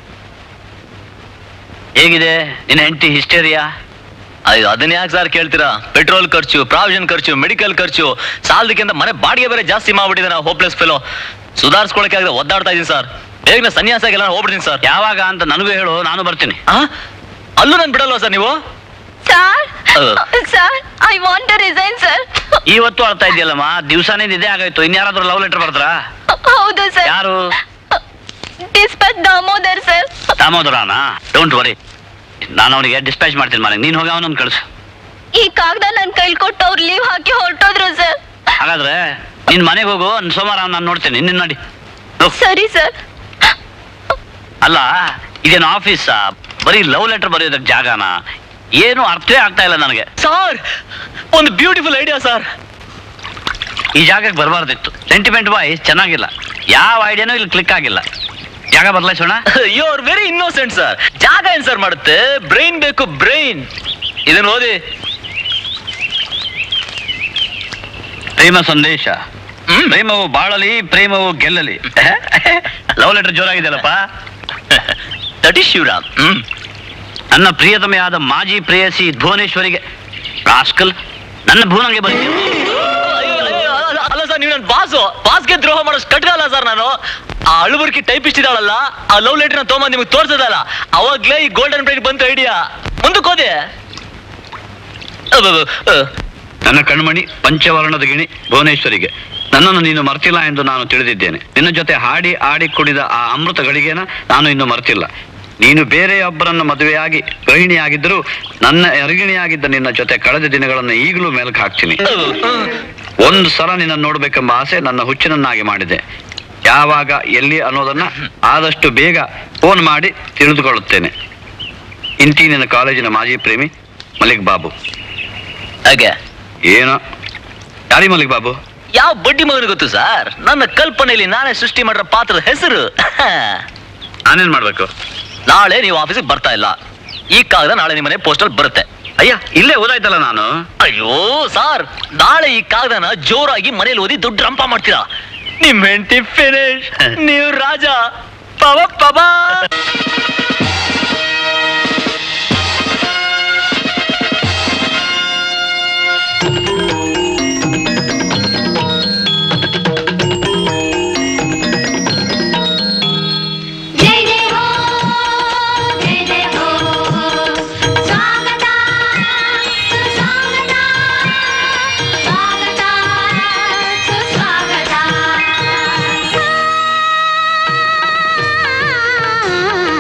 ಹೇಗಿದೆ ನಿನ್ನ ಹೆಂಡತಿ ಹಿಸ್ಟೇರಿಯಾ ಅಯ್ಯೋ ಅದನ್ನ ಯಾಕೆ ಸರ್ ಕೇಳ್ತೀರಾ ಪೆಟ್ರೋಲ್ ಖರ್ಚು ಪ್ರಾವಿಷನ್ ಖರ್ಚು ಮೆಡಿಕಲ್ ಖರ್ಚು ಸಾಲದಕ್ಕಿಂತ ಮನೆ ಬಾಡಿಗೆ ಬೇರೆ ಜಾಸ್ತಿ ಮಾಡ್ಬಿಟ್ಟಿದೆ ನಾವು ಹೋಪ್ಲೆಸ್ ಫೆಲೋ ಸುಧಾರಿಸ್ಕೊಳಕ್ಕೆ ಆಗದೆ ಒದ್ದಾಡ್ತಾ ಇದೀನಿ ಸರ್ ಬೇಗನೆ ಸನ್ಯಾಸಾಗೆಲ್ಲ ಹೋಗ್ಬಿಡ್ತೀನಿ ಸರ್ ಯಾವಾಗ ಅಂತ ನನಗೂ ಹೇಳು ನಾನು ಬರ್ತೀನಿ ಆ? ಅಲ್ಲೂ ನಾನು ಬಿಡಲ್ವಾ ಸರ್ ನೀವು sir Uh. Sir I want to resign sir ಇವತ್ತು ಅಳ್ತಾ ಇದೆಯಲ್ಲಮ್ಮ ದಿವಸನೇ ಇದೇ ಆಗೋಯ್ತು ಇನ್ಯಾರಾದ್ರೂ ಲವ್ ಲೆಟರ್ ಬರ್ದ್ರಾ ಹೌದು ಸರ್ ಯಾರು ಡಿಸ್ಪತ್ ದಾಮೋದರ್ ಸರ್ ದಾಮೋದರನಾ ಡೋಂಟ್ ವರಿ ನಾನು ಅವನಿಗೆ ಡಿಸ್ಪ್ಯಾಚ್ ಮಾಡ್ತೀನಿ ಮನೆಗೆ ನೀನು ಹೋಗಿ ಅವನನ್ನು ಕಳಿಸು ಈ ಕಾಗದ ನನ್ ಕೈಲಿ ಕೊಟ್ಟು ಅವ್ರು ಲೀವ್ ಹಾಕಿ ಹೊರಟೋದ್ರು ಸರ್ ಹಾಗಾದ್ರೆ ನಿನ್ ಮನೆಗೆ ಹೋಗು ನಾನ್ ಸೋಮವಾರ ನಾನು ನೋಡ್ತೇನೆ ನಿನ್ನ ನೋಡಿ ಸರಿ ಸರ್ ಅಲ್ಲ ಇದೇನು ಆಫೀಸಾ ಬರೀ ಲವ್ ಲೆಟರ್ ಬರೆಯೋದಕ್ಕೆ ಜಾಗನ ಏನು ಅರ್ಥವೇ ಆಗ್ತಾ ಇಲ್ಲ ನನಗೆ ಸಾರ್ ಒಂದು ಬ್ಯೂಟಿಫುಲ್ ಐಡಿಯಾ ಸರ್ ಈ ಜಾಗಕ್ಕೆ ಬರಬಾರ್ದಿತ್ತು ಸೆಂಟಿಮೆಂಟ್ ವಾಯ್ಸ್ ಚೆನ್ನಾಗಿಲ್ಲ ಯಾವ ಐಡಿಯಾನೂ ಇಲ್ಲಿ ಕ್ಲಿಕ್ ಆಗಿಲ್ಲ ಜಾಗ ಬದಲಾಯಿಸೋಣ you are very innocent sir ಜಾಗ ಏನ್ ಸರ್ ಮಾಡುತ್ತೆ ಬ್ರೈನ್ ಬೇಕು ಬ್ರೈನ್ ಇದನ್ನ ಓದಿ ಪ್ರೇಮ ಸಂದೇಶ ಪ್ರೇಮವು ಬಾಳಲಿ ಪ್ರೇಮವು ಗೆಲ್ಲಲಿ ಲವ್ ಲೆಟರ್ ಜೋರಾಗಿದೆಯಲ್ಲಪ್ಪ ದಟ್ ಇಸ್ ಶಿವರಾಮ್ ಹ್ಮ್ ನನ್ನ ಪ್ರಿಯತಮೆಯಾದ ಮಾಜಿ ಪ್ರೇಯಸಿ ಭುವನೇಶ್ವರಿಗೆ ರಾಸ್ಕಲ್ ನನ್ನ ಭುವನಗೆ ಬರೀ ಅಯ್ಯೋ, ಅಯ್ಯೋ, ಅಲ್ಲ- ಅಲ್ಲ ಸರ್ ನೀವು ನನ್ನ ಬಾಸು ಬಾಸ್ಗೆ ದ್ರೋಹ ಮಾಡೋಷ್ಟು ಕಟ್ಗಲ್ಲ ಸರ್ ನಾನು ಆ ಅಳುಬುರ್ಕಿ ಟೈಪಿಸ್ಟ್ ಇದ್ದಾಳಲ್ಲ ಆ ಲವ್ ಲೆಟರ್ ತೊಗೊಂಬಂದು ನಿಮಗೆ ತೋರ್ಸದಲ್ಲ ಅವಾಗ್ಲೇ ಈ ಗೋಲ್ಡನ್ ಬ್ರೇಕ್ ಬಂತು ಐಡಿಯಾ ಮುಂದಕ್ಕೆ ಹೋದೆ ಅಬ್ಬಬ್ಬ, ಅ. ನನ್ನ ಕಣ್ಮಣಿ ಪಂಚವರ್ಣದ ಗಿಣಿ ಭುವನೇಶ್ವರಿಗೆ ನನ್ನನ್ನು ನೀನು ಮರ್ತಿಲ್ಲ ಎಂದು ನಾನು ತಿಳಿದಿದ್ದೇನೆ ನಿನ್ನ ಜೊತೆ ಹಾಡಿ ಆಡಿ ಕುಡಿದ ಆ ಅಮೃತ ಗಳಿಗೆನ ನಾನು ಇನ್ನು ಮರ್ತಿಲ್ಲ ನೀನು ಬೇರೆಯೊಬ್ಬರನ್ನು ಮದುವೆಯಾಗಿ ಗೃಹಿಣಿಯಾಗಿದ್ದರೂ ನನ್ನ ಅರ್ಗಿಣಿಯಾಗಿದ್ದ ನಿನ್ನ ಜೊತೆ ಕಳೆದ ದಿನಗಳನ್ನು ಈಗಲೂ ಮೆಲುಕು ಹಾಕ್ತೀನಿ ಒಂದು ಸಲ ನಿನ್ನ ನೋಡ್ಬೇಕೆಂಬ ಆಸೆ ನನ್ನ ಹುಚ್ಚಿನನ್ನಾಗಿ ಮಾಡಿದೆ ಯಾವಾಗ ಎಲ್ಲಿ ಅನ್ನೋದನ್ನ ಆದಷ್ಟು ಬೇಗ ಫೋನ್ ಮಾಡಿ ತಿಳಿದುಕೊಳ್ಳುತ್ತೇನೆ ಇಂತಿ ನಿನ್ನ ಕಾಲೇಜಿನ ಮಾಜಿ ಪ್ರೇಮಿ ಮಲಿಕ್ ಬಾಬು ಹಾಗೆ ಏನೋ ಯಾರಿ ಮಲಿಕ್ ಬಾಬು ಯಾವ ಬಡ್ಡಿ ಮಗನಿಗೆ ಗೊತ್ತು ಸರ್ ನನ್ನ ಕಲ್ಪನೆಯಲ್ಲಿ ನಾನೇ ಸೃಷ್ಟಿ ಮಾಡಿರೋ ಪಾತ್ರದ ಹೆಸರು ನಾನೇನ್ ಮಾಡ್ಬೇಕು ನಾಳೆ ನೀವು ಆಫೀಸಿಗೆ ಬರ್ತಾ ಇಲ್ಲ ಈ ಕಾಗದ ನಾಳೆ ನಿಮ್ಮ ಮನೆ ಪೋಸ್ಟಲ್ ಬರುತ್ತೆ ಅಯ್ಯ ಇಲ್ಲೇ ಓದಾಯ್ತಲ್ಲ ನಾನು ಅಯ್ಯೋ ಸಾರ್ ನಾಳೆ ಈ ಕಾಗದನ ಜೋರಾಗಿ ಮನೇಲಿ ಓದಿ ದುಡ್ಡು ರಂಪ ಮಾಡ್ತೀರಾ ನಿಮ್ ಹೆಂಡತಿ ಫಿನಿಶ್ ನೀವು ರಾಜ ಪವ ಪವ जय जय हो जय जय हो स्वागत सुस्वागत स्वागत सुस्वागत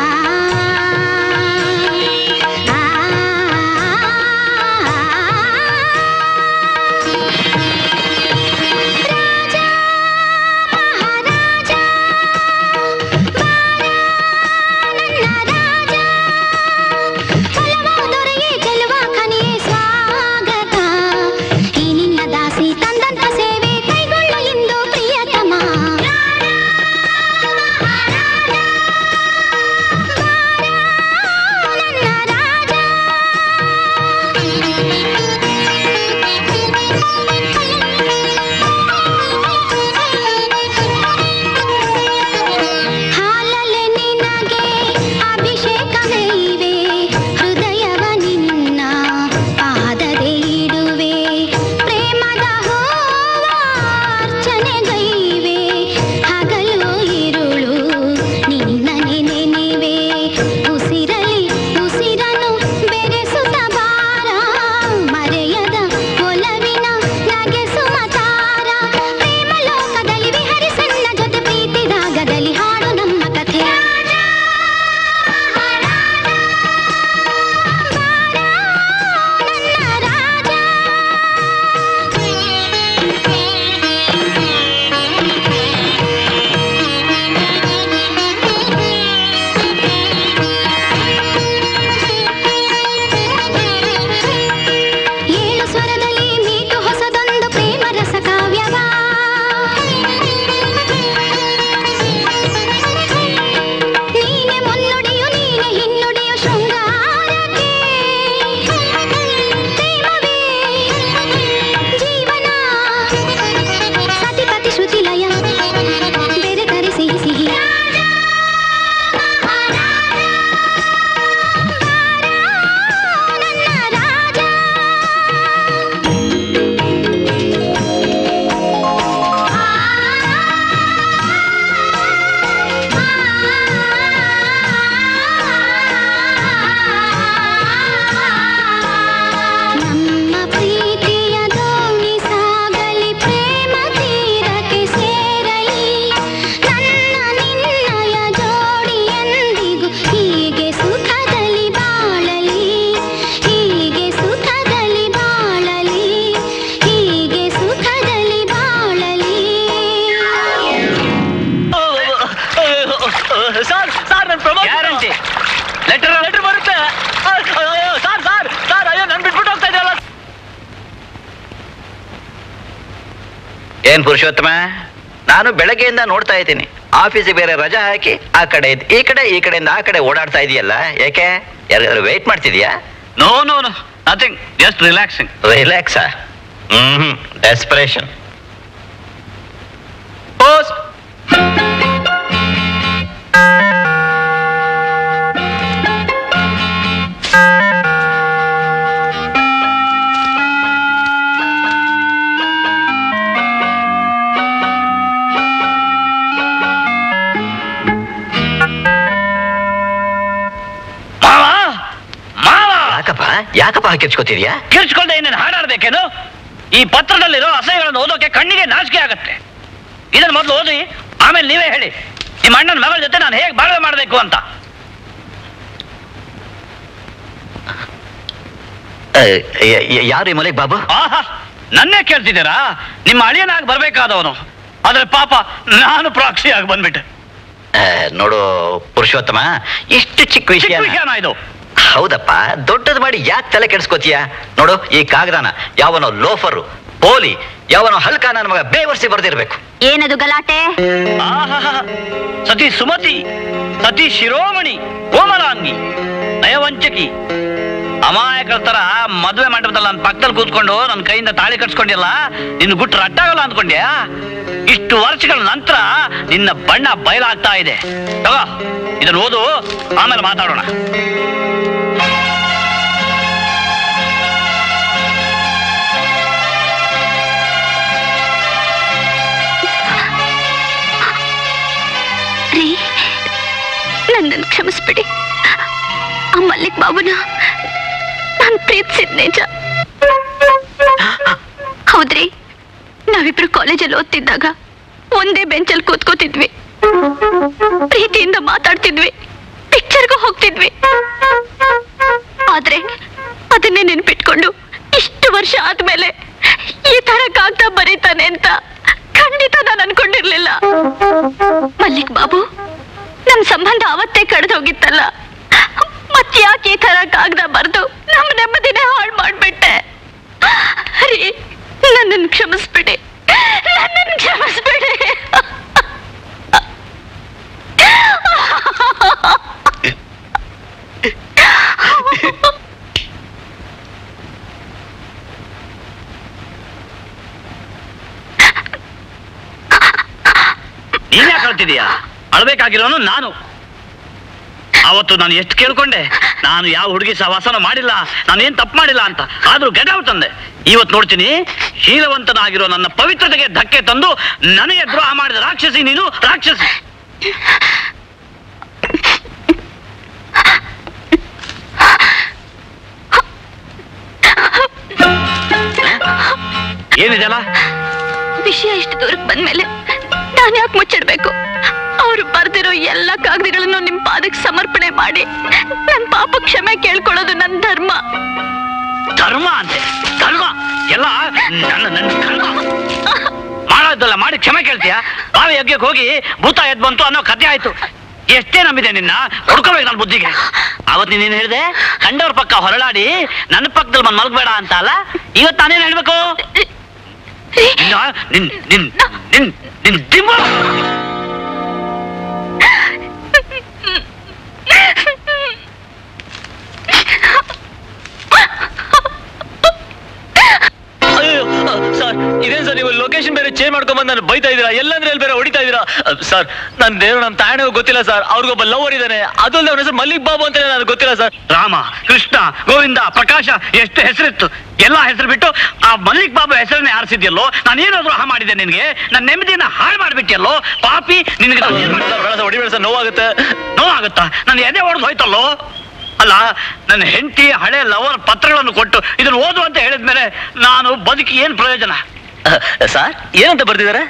ಸರ್ ಸರ್ ನನ್ನ ಪ್ರಮೋದ್ ಗ್ಯಾರಂಟಿ ಲೆಟರ್ ಲೆಟರ್ ಬರುತ್ತೆ ಅಯ್ಯೋ ಸರ್ ಸರ್ ಸರ್ ಅಯ್ಯೋ ನನ್ ಬಿಟ್ಬಿಟ್ಟು ಹೋಗ್ತಾ ಇದೆಯಲ್ಲ ಏನ್ ಪುರುಷೋತ್ತಮ ನಾನು ಬೆಳಗ್ಗೆಯಿಂದ ನೋಡ್ತಾ ಇದ್ದೀನಿ ಆಫೀಸಿಗೆ ಬೇರೆ ರಜಾ ಹಾಕಿ ಆ ಕಡೆ ಇದ್- ಈ ಕಡೆ ಈ ಕಡೆಯಿಂದ ಆ ಕಡೆ ಓಡಾಡ್ತಾ ಇದೆಯಲ್ಲ ಯಾಕೆ ಯಾರಿಗಾದ್ರು ವೇಟ್ ಮಾಡ್ತಿದ್ಯಾ no no no nothing just relaxing ರಿಲ್ಯಾಕ್ಸಾ ಹ್ಮ್ ಡೆಸ್ಪರೇಷನ್ ಪೋಸ್ಟ್ ಮಾವ ಮಾವ ಯಾಕಪ್ಪ ಯಾಕಪ್ಪ ಹಾಕಿರ್ಚ್ಕೋತಿದ್ಯಾ ಕಿರ್ಚ್ಕೊಳ್ದೆ ಇನ್ನೇನು ಹಾಡಾಡ್ಬೇಕೇನು ಈ ಪತ್ರದಲ್ಲಿರೋ ಅಸಹ್ಯಗಳನ್ನು ಓದೋಕೆ ಕಣ್ಣಿಗೆ ನಾಚಿಕೆ ಆಗತ್ತೆ ಇದನ್ನ ಮೊದಲು ಓದಿ ಆಮೇಲೆ ನೀವೇ ಹೇಳಿ ನಿಮ್ಮ ಅಣ್ಣನ ಮಗಳ ಜೊತೆ ನಾನು ಹೇಗೆ ಬಾಳ್ವೆ ಮಾಡಬೇಕು ಅಂತ ಯಾರು ಈ ಮಲಿಕ್ ಬಾಬು ಆಹಾ ನನ್ನೇ ಕೇಳ್ತಿದ್ದೀರಾ ನಿಮ್ಮ ಅಳಿಯನಾಗಿ ಬರ್ಬೇಕಾದವನು ಆದ್ರೆ ಪಾಪ ನಾನು ಪ್ರಾಕ್ಷಿ ಆಗಿ ಬಂದ್ಬಿಟ್ಟೆ ಆ, ನೋಡು ಪುರುಷೋತ್ತಮ ಇಷ್ಟು ಚಿಕ್ಕ ವಿಷಯ ಚಿಕ್ಕ ವಿಷಯನಾ ಇದು ಹೌದಪ್ಪ ದೊಡ್ಡದು ಮಾಡಿ ಯಾಕೆ ತಲೆ ಕೆಡಿಸ್ಕೋತೀಯ ನೋಡು ಈ ಕಾಗದಾನ ಯಾವನೋ ಲೋಫರು ಪೋಲಿ ಯಾವನೋ ಹಲ್ಕ ನನ್ನ ಮಗ ಬೇವರ್ಸಿ ಬರ್ದಿರ್ಬೇಕು ಏನದು ಗಲಾಟೆ ಆಹಾಹಾ. ಸತಿ ಸುಮತಿ ಸತಿ ಶಿರೋಮಣಿ ಕೋಮಲಾಂಗಿ ನಯವಂಚಕಿ ಅಮಾಯಕರ ತರ ಮದುವೆ ಮಂಟಪದಲ್ಲಿ ನನ್ನ ಪಕ್ಕದಲ್ಲಿ ಕೂತ್ಕೊಂಡು ನನ್ನ ಕೈಯಿಂದ ತಾಳಿ ಕಟ್ಸ್ಕೊಂಡಿಲ್ಲ ನಿನ್ನ ಗುಟ್ಟು ರಟ್ಟಾಗಲ್ಲ ಅಂದ್ಕೊಂಡ್ಯಾ ಇಷ್ಟು ವರ್ಷಗಳ ನಂತರ ನಿನ್ನ ಬಣ್ಣ ಬಯಲಾಗ್ತಾ ಇದೆ ತಗೋ ಇದನ್ನ ಓದು ಆಮೇಲೆ ಮಾತಾಡೋಣ ರೀ ನನ್ನನ್ನು ಕ್ಷಮಿಸ್ಬಿಡಿ ಆ ಮಲ್ಲಿಕ್ ಬಾಬುನ ನಾನು ಪ್ರೀತಿಸಿದ್ ನಿಜ ಹೌದ್ರಿ ನಾವಿಬ್ರು ಕಾಲೇಜಲ್ಲಿ ಓದ್ತಿದ್ದಾಗ ಒಂದೇ ಬೆಂಚಲ್ಲಿ ಕೂತ್ಕೋತಿದ್ವಿ ಪ್ರೀತಿಯಿಂದ ಮಾತಾಡ್ತಿದ್ವಿ ಪಿಕ್ಚರ್ಗೂ ಹೋಗ್ತಿದ್ವಿ ಆದ್ರೆ ಅದನ್ನೇ ನೆನ್ಪಿಟ್ಕೊಂಡು ಇಷ್ಟು ವರ್ಷ ಆದ್ಮೇಲೆ ಈ ತರ ಕಾಗ್ದ ಬರೀತಾನೆ ಅಂತ ಖಂಡಿತ ನಾನು ಅನ್ಕೊಂಡಿರ್ಲಿಲ್ಲ ಮಲ್ಲಿಕ್ ಬಾಬು ನಮ್ ಸಂಬಂಧ ಅವತ್ತೇ ಕಡ್ದು ಹೋಗಿತ್ತಲ್ಲ ಮತ್ ಯಾಕೆ ಈ ತರ ಕಾಗ್ದ ಬರ್ದು ನಮ್ ನೆಮ್ಮದಿನೇ ಹಾಳು ಮಾಡ್ಬಿಟ್ಟೆ ರೀ ನನ್ನನ್ನು ಕ್ಷಮಿಸ್ಬಿಡಿ ನನ್ನನ್ನು ಕ್ಷಮಿಸ್ಬಿಡಿ ನೀನ್ ಯಾಕೆ ಅಳ್ತಿದೀಯಾ ಅಳ್ಬೇಕಾಗಿರೋನು ನಾನು ಅವತ್ತು ನಾನು ಎಷ್ಟು ಕೇಳ್ಕೊಂಡೆ ನಾನು ಯಾವ ಹುಡುಗಿ ಸಹವಾಸನ ಮಾಡಿಲ್ಲ ನಾನು ಏನ್ ತಪ್ಪು ಮಾಡಿಲ್ಲ ಅಂತ ಆದ್ರೂ ಗೆಡವ್ ತಂದೆ ಇವತ್ತು ನೋಡ್ತೀನಿ ಶೀಲವಂತನಾಗಿರೋ ನನ್ನ ಪವಿತ್ರತೆಗೆ ಧಕ್ಕೆ ತಂದು ನನಗೆ ದ್ರೋಹ ಮಾಡಿದ ರಾಕ್ಷಸಿ ನೀನು ರಾಕ್ಷಸಿ ಏನಿದೆಲ್ಲ ವಿಷಯ ಇಷ್ಟು ದೂರಕ್ಕೆ ಬಂದ್ಮೇಲೆ ನಾನು ಯಾಕೆ ಮುಚ್ಚಿಡ್ಬೇಕು ಅವರು ಬರ್ದಿರೋ ಎಲ್ಲ ಕಾಗದಗಳನ್ನು ನಿಮ್ ಪಾದಕ್ಕೆ ಸಮರ್ಪಣೆ ಮಾಡಿ ನನ್ ಪಾಪ ಕ್ಷಮೆ ಕೇಳ್ಕೊಳ್ಳೋದು ನನ್ನ ಧರ್ಮ ಧರ್ಮ ಅಂತೆ ಧರ್ಮ ಎಲ್ಲ ನನ್ನ ನನ್ನ ಕರ್ಮ ಮಾಡೋದಲ್ಲ ಮಾಡಿ ಕ್ಷಮೆ ಕೇಳ್ತೀಯ ಬಾವಿ ಯಜ್ಞಕ್ಕೆ ಹೋಗಿ ಭೂತ ಎದ್ ಬಂತು ಅನ್ನೋ ಕಥೆ ಆಯ್ತು ಎಷ್ಟೇ ನಂಬಿದೆ ನಿನ್ನ ಹೊಡ್ಕೋಬೇಕು ನನ್ನ ಬುದ್ಧಿಗೆ ಅವತ್ತು ನೀನೇನು ಹೇಳಿದೆ ಕಂಡವ್ರ ಪಕ್ಕ ಹೊರಳಾಡಿ ನನ್ನ ಪಕ್ಕದಲ್ಲಿ ಬಂದು ಮಲ್ಗಬೇಡ ಅಂತ ಅಲ್ಲ ಇವತ್ತು ನಾನೇನು ಹೇಳ್ಬೇಕು ನಿನ್ನ- ನಿನ್ ನಿನ್ ನಿನ್ ನಿನ್ ದಿಂಬು ಅಯ್ಯೋ ಸರ್ ಇದೇನ್ ಸರ್ ನೀವು ಲೊಕೇಶನ್ ಬೇರೆ ಚೇಂಜ್ ಮಾಡ್ಕೊಂಡ್ ನಾನು ಬೈತಾ ಇದೀರಾ ಎಲ್ಲಂದ್ರೆ ಎಲ್ಲಿ ಬೇರೆ ಹೊಡಿತಾ ಇದೀರಾ ಸರ್ ನನ್ ದೇವ್ರು ನಮ್ ತಾಯಣಿಗೂ ಗೊತ್ತಿಲ್ಲ ಸರ್ ಅವ್ರಿಗೊಬ್ಬ ಲವರ್ ಇದ್ದಾನೆ ಅದಲ್ಲದೆ ಅವ್ರ ಹೆಸರು ಮಲ್ಲಿಕ್ ಬಾಬು ಅಂತ ನನಗೆ ಗೊತ್ತಿಲ್ಲ ಸರ್ ರಾಮ ಕೃಷ್ಣ ಗೋವಿಂದ ಪ್ರಕಾಶ ಎಷ್ಟು ಹೆಸರಿತ್ತು ಎಲ್ಲ ಹೆಸರು ಬಿಟ್ಟು ಆ ಮಲ್ಲಿಕ್ ಬಾಬು ಹೆಸರನ್ನೇ ಆರಿಸಿದ್ಯಲ್ಲೋ ನಾನು ಏನೋ ದ್ರೋಹ ಮಾಡಿದೆ ನಿನಗೆ ನನ್ನ ನೆಮ್ಮದಿನ ಹಾಳು ಮಾಡ್ಬಿಟ್ಟಿಯಲ್ಲೋ ಪಾಪಿ ನಿನಗೆ ನಾನು ಏನ್ ಮಾಡ್ದೆ? ಬೇಡ ಸರ್ ಹೊಡಿಬೇಡ ಸರ್ ನೋವಾಗುತ್ತೆ ನೋವಾಗುತ್ತಾ ನನ್ನ ಎದೆ ಹೊಡೆದು ಹೋಯ್ತಲ್ಲೋ ಅಲ್ಲ ನನ್ನ ಹೆಂಡತಿ ಹಳೆ ಲವರ್ ಪತ್ರಗಳನ್ನು ಕೊಟ್ಟು ಇದನ್ನು ಓದು ಅಂತ ಹೇಳಿದ್ಮೇಲೆ ನಾನು ಬದುಕಿ ಏನ್ ಪ್ರಯೋಜನ ಸರ್ ಏನಂತ ಬರ್ದಿದ್ದಾರೆ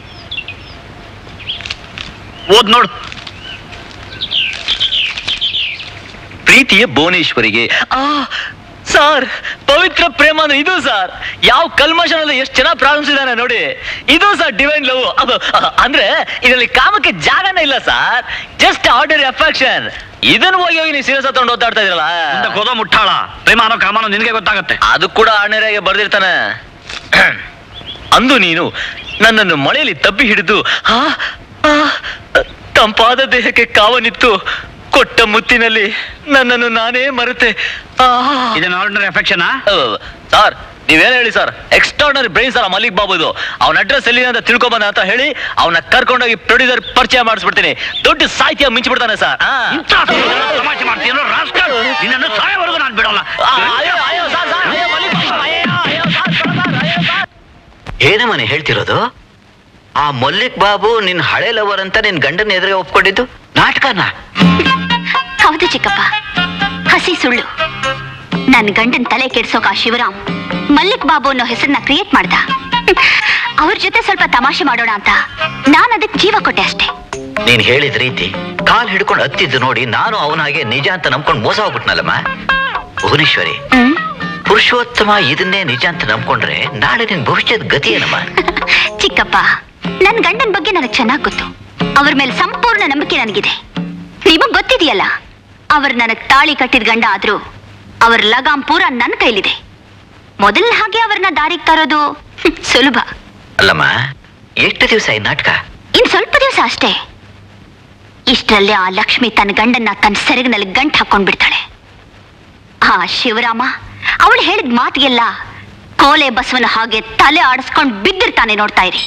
ಓದ್ ನೋಡು ಪ್ರೀತಿಯ ಭುವನೇಶ್ವರಿಗೆ ಆ ಸರ್ ಪವಿತ್ರ ಪ್ರೇಮ ಅಂದ್ರೆ ಇದು ಸರ್ ಯಾವ ಕಲ್ಮಶನಲ್ಲಿ ಎಷ್ಟು ಚೆನ್ನಾಗಿ ಪ್ರಾರಂಭಿಸಿದಾನೆ ನೋಡಿ ಇದು ಸರ್ ಡಿವೈನ್ ಲವ್ ಅದು ಅಹ್, ಅಂದ್ರೆ ಇದರಲ್ಲಿ ಕಾಮಕ್ಕೆ ಜಾಗನೇ ಇಲ್ಲ ಸರ್ ಜಸ್ಟ್ ಆರ್ಡರ್ ಅಫೆಕ್ಷನ್ ಇದನ್ನ ಹೋಗಿ ಹೋಗಿ ನೀವು ಸೀರಿಯಸ್ ತಗೊಂಡು ಓದಾಡ್ತಾ ಇದ್ರಲ್ಲ ಮುಂದಕ್ಕೆ ಹೋದೋ ಮುಟ್ಟಾಳ ಪ್ರೇಮಾನೋ ಕಾಮನೋ ನಿನಗೆ ಗೊತ್ತಾಗತ್ತೆ ಅದು ಕೂಡ ಆಣೆರಾಗೆ ಬರ್ದಿರ್ತಾನೆ ಅಂದು ನೀನು ನನ್ನನ್ನು ಮಳೆಯಲ್ಲಿ ತಬ್ಬಿ ಹಿಡಿದು ಆ, ಆ, ತಂಪಾದ ದೇಹಕ್ಕೆ ಕಾವನಿತ್ತು ಕೊಟ್ಟ ಮುತ್ತಿನಲ್ಲಿ ನನ್ನನ್ನು ನಾನೇ ಮರೆತೆ ಆ. ಇದನ್ನ ಆರ್ಡಿನರಿ ಅಫೆಕ್ಷನ್ ಅಹ್, ಸರ್ ನೀವೇನ್ ಹೇಳಿ sir extraordinary brain sir Malik ಬಾಬುದು ಅವನ ಅಡ್ರೆಸ್ ಎಲ್ಲಿದೆ ಅಂತ ತಿಳ್ಕೊಬಂದ ಅಂತ ಹೇಳಿ ಅವನ ಕರ್ಕೊಂಡೋಗಿ ಪ್ರೊಡ್ಯೂಸರ್ ಪರಿಚಯ ಮಾಡಿಸ್ಬಿಡ್ತೀನಿ ದೊಡ್ಡ ಸಾಹಿತ್ಯ ಮಿಂಚಿಬಿಡ್ತಾನೆ ಸರ್ ಆ. ಇಂಥ ತಮಾಷೆ ಮಾಡ್ತೀನೋ ರಾಸ್ಕಲ್ ನಿನ್ನನ್ನು ಸಾಯವರೆಗೂ ನಾನು ಬಿಡೋಲ್ಲ ಆ, ಅಯ್ಯೋ, ಅಯ್ಯೋ, ಸರ್, ಸರ್, ಅಯ್ಯೋ, ಮಲಿಕ್ ಬಾಬು, ಅಯ್ಯೋ, ಅಯ್ಯೋ, ಸರ್, ಸರ್, ಸರ್, ಅಯ್ಯೋ, ಸರ್. ಏನಮ್ಮನೆ ಹೇಳ್ತಿರೋದು ಆ ಮಲ್ಲಿಕ್ ಬಾಬು ನಿನ್ ಹಳೆ ಲವರ್ ಅಂತ ನಿನ್ ಗಂಡನ ಎದುರಿಗೆ ಒಪ್ಕೊಂಡಿದ್ದು ನಾಟಕನ ಹೌದು ಚಿಕ್ಕಪ್ಪ ಹಸಿ ಸುಳ್ಳು ನನ್ನ ಗಂಡನ್ ತಲೆ ಕೆಡ್ಸೋಕ ಆ ಶಿವರಾಮ್ ಮಲ್ಲಿಕ್ ಬಾಬು ಅನ್ನೋ ಹೆಸರನ್ನ ಕ್ರಿಯೇಟ್ ಮಾಡ್ದ ಅವ್ರ ಜೊತೆ ಸ್ವಲ್ಪ ತಮಾಷೆ ಮಾಡೋಣ ಅಂತ ನಾನು ಅದಕ್ಕೆ ಜೀವ ಕೊಟ್ಟೆ ಅಷ್ಟೇ ನೀನ್ ಹೇಳಿದ ರೀತಿ ಕಾಲ್ ಹಿಡ್ಕೊಂಡು ಹತ್ತಿದ್ದು ನೋಡಿ ನಾನು ಅವನಾಗೆ ನಿಜ ಅಂತ ನಂಬ್ಕೊಂಡು ಮೋಸ ಹೋಗ್ಬಿಟ್ನಲ್ಲಮ್ಮ ಭುವನೇಶ್ವರಿ ಹ್ಮ್ ಪುರುಷೋತ್ತಮ ಇದನ್ನೇ ನಿಜ ಅಂತ ನಂಬ್ಕೊಂಡ್ರೆ ನಾಳೆ ನಿನ್ ಭವಿಷ್ಯದ ಗತಿ ಏನಮ್ಮ ಚಿಕ್ಕಪ್ಪ ನನ್ ಗಂಡನ್ ಬಗ್ಗೆ ನನಗೆ ಚೆನ್ನಾಗ್ ಗೊತ್ತು ಅವ್ರ ಮೇಲೆ ಸಂಪೂರ್ಣ ನಂಬಿಕೆ ನನಗಿದೆ ನಿಮಗ್ ಗೊತ್ತಿದೆಯಲ್ಲ ಅವ್ರ ನನಗ್ ತಾಳಿ ಕಟ್ಟಿದ ಗಂಡ ಆದ್ರೂ ಅವ್ರ ಲಗಾಮ್ ಪೂರ ನನ್ನ ಕೈಲಿದೆ ಮೊದಲ ಹಾಗೆ ಅವ್ರನ್ನ ದಾರಿಗೆ ತರೋದು ಹ್ಮ್, ಸುಲಭ ಅಲ್ಲಮ್ಮ ಎಷ್ಟು ದಿವಸ ಈ ನಾಟಕ ಇನ್ ಸ್ವಲ್ಪ ದಿವಸ ಅಷ್ಟೇ ಇಷ್ಟರಲ್ಲೇ ಆ ಲಕ್ಷ್ಮಿ ತನ್ನ ಗಂಡನ್ನ ತನ್ನ ಸೆರಗಿನಲ್ಲಿ ಗಂಟ್ ಹಾಕೊಂಡ್ ಬಿಡ್ತಾಳೆ ಆ ಶಿವರಾಮ ಅವಳು ಹೇಳಿದ ಮಾತಿಗೆಲ್ಲ ಕೋಲೆ ಬಸವನ ಹಾಗೆ ತಲೆ ಆಡಿಸ್ಕೊಂಡ್ ಬಿದ್ದಿರ್ತಾನೆ ನೋಡ್ತಾ ಇರಿ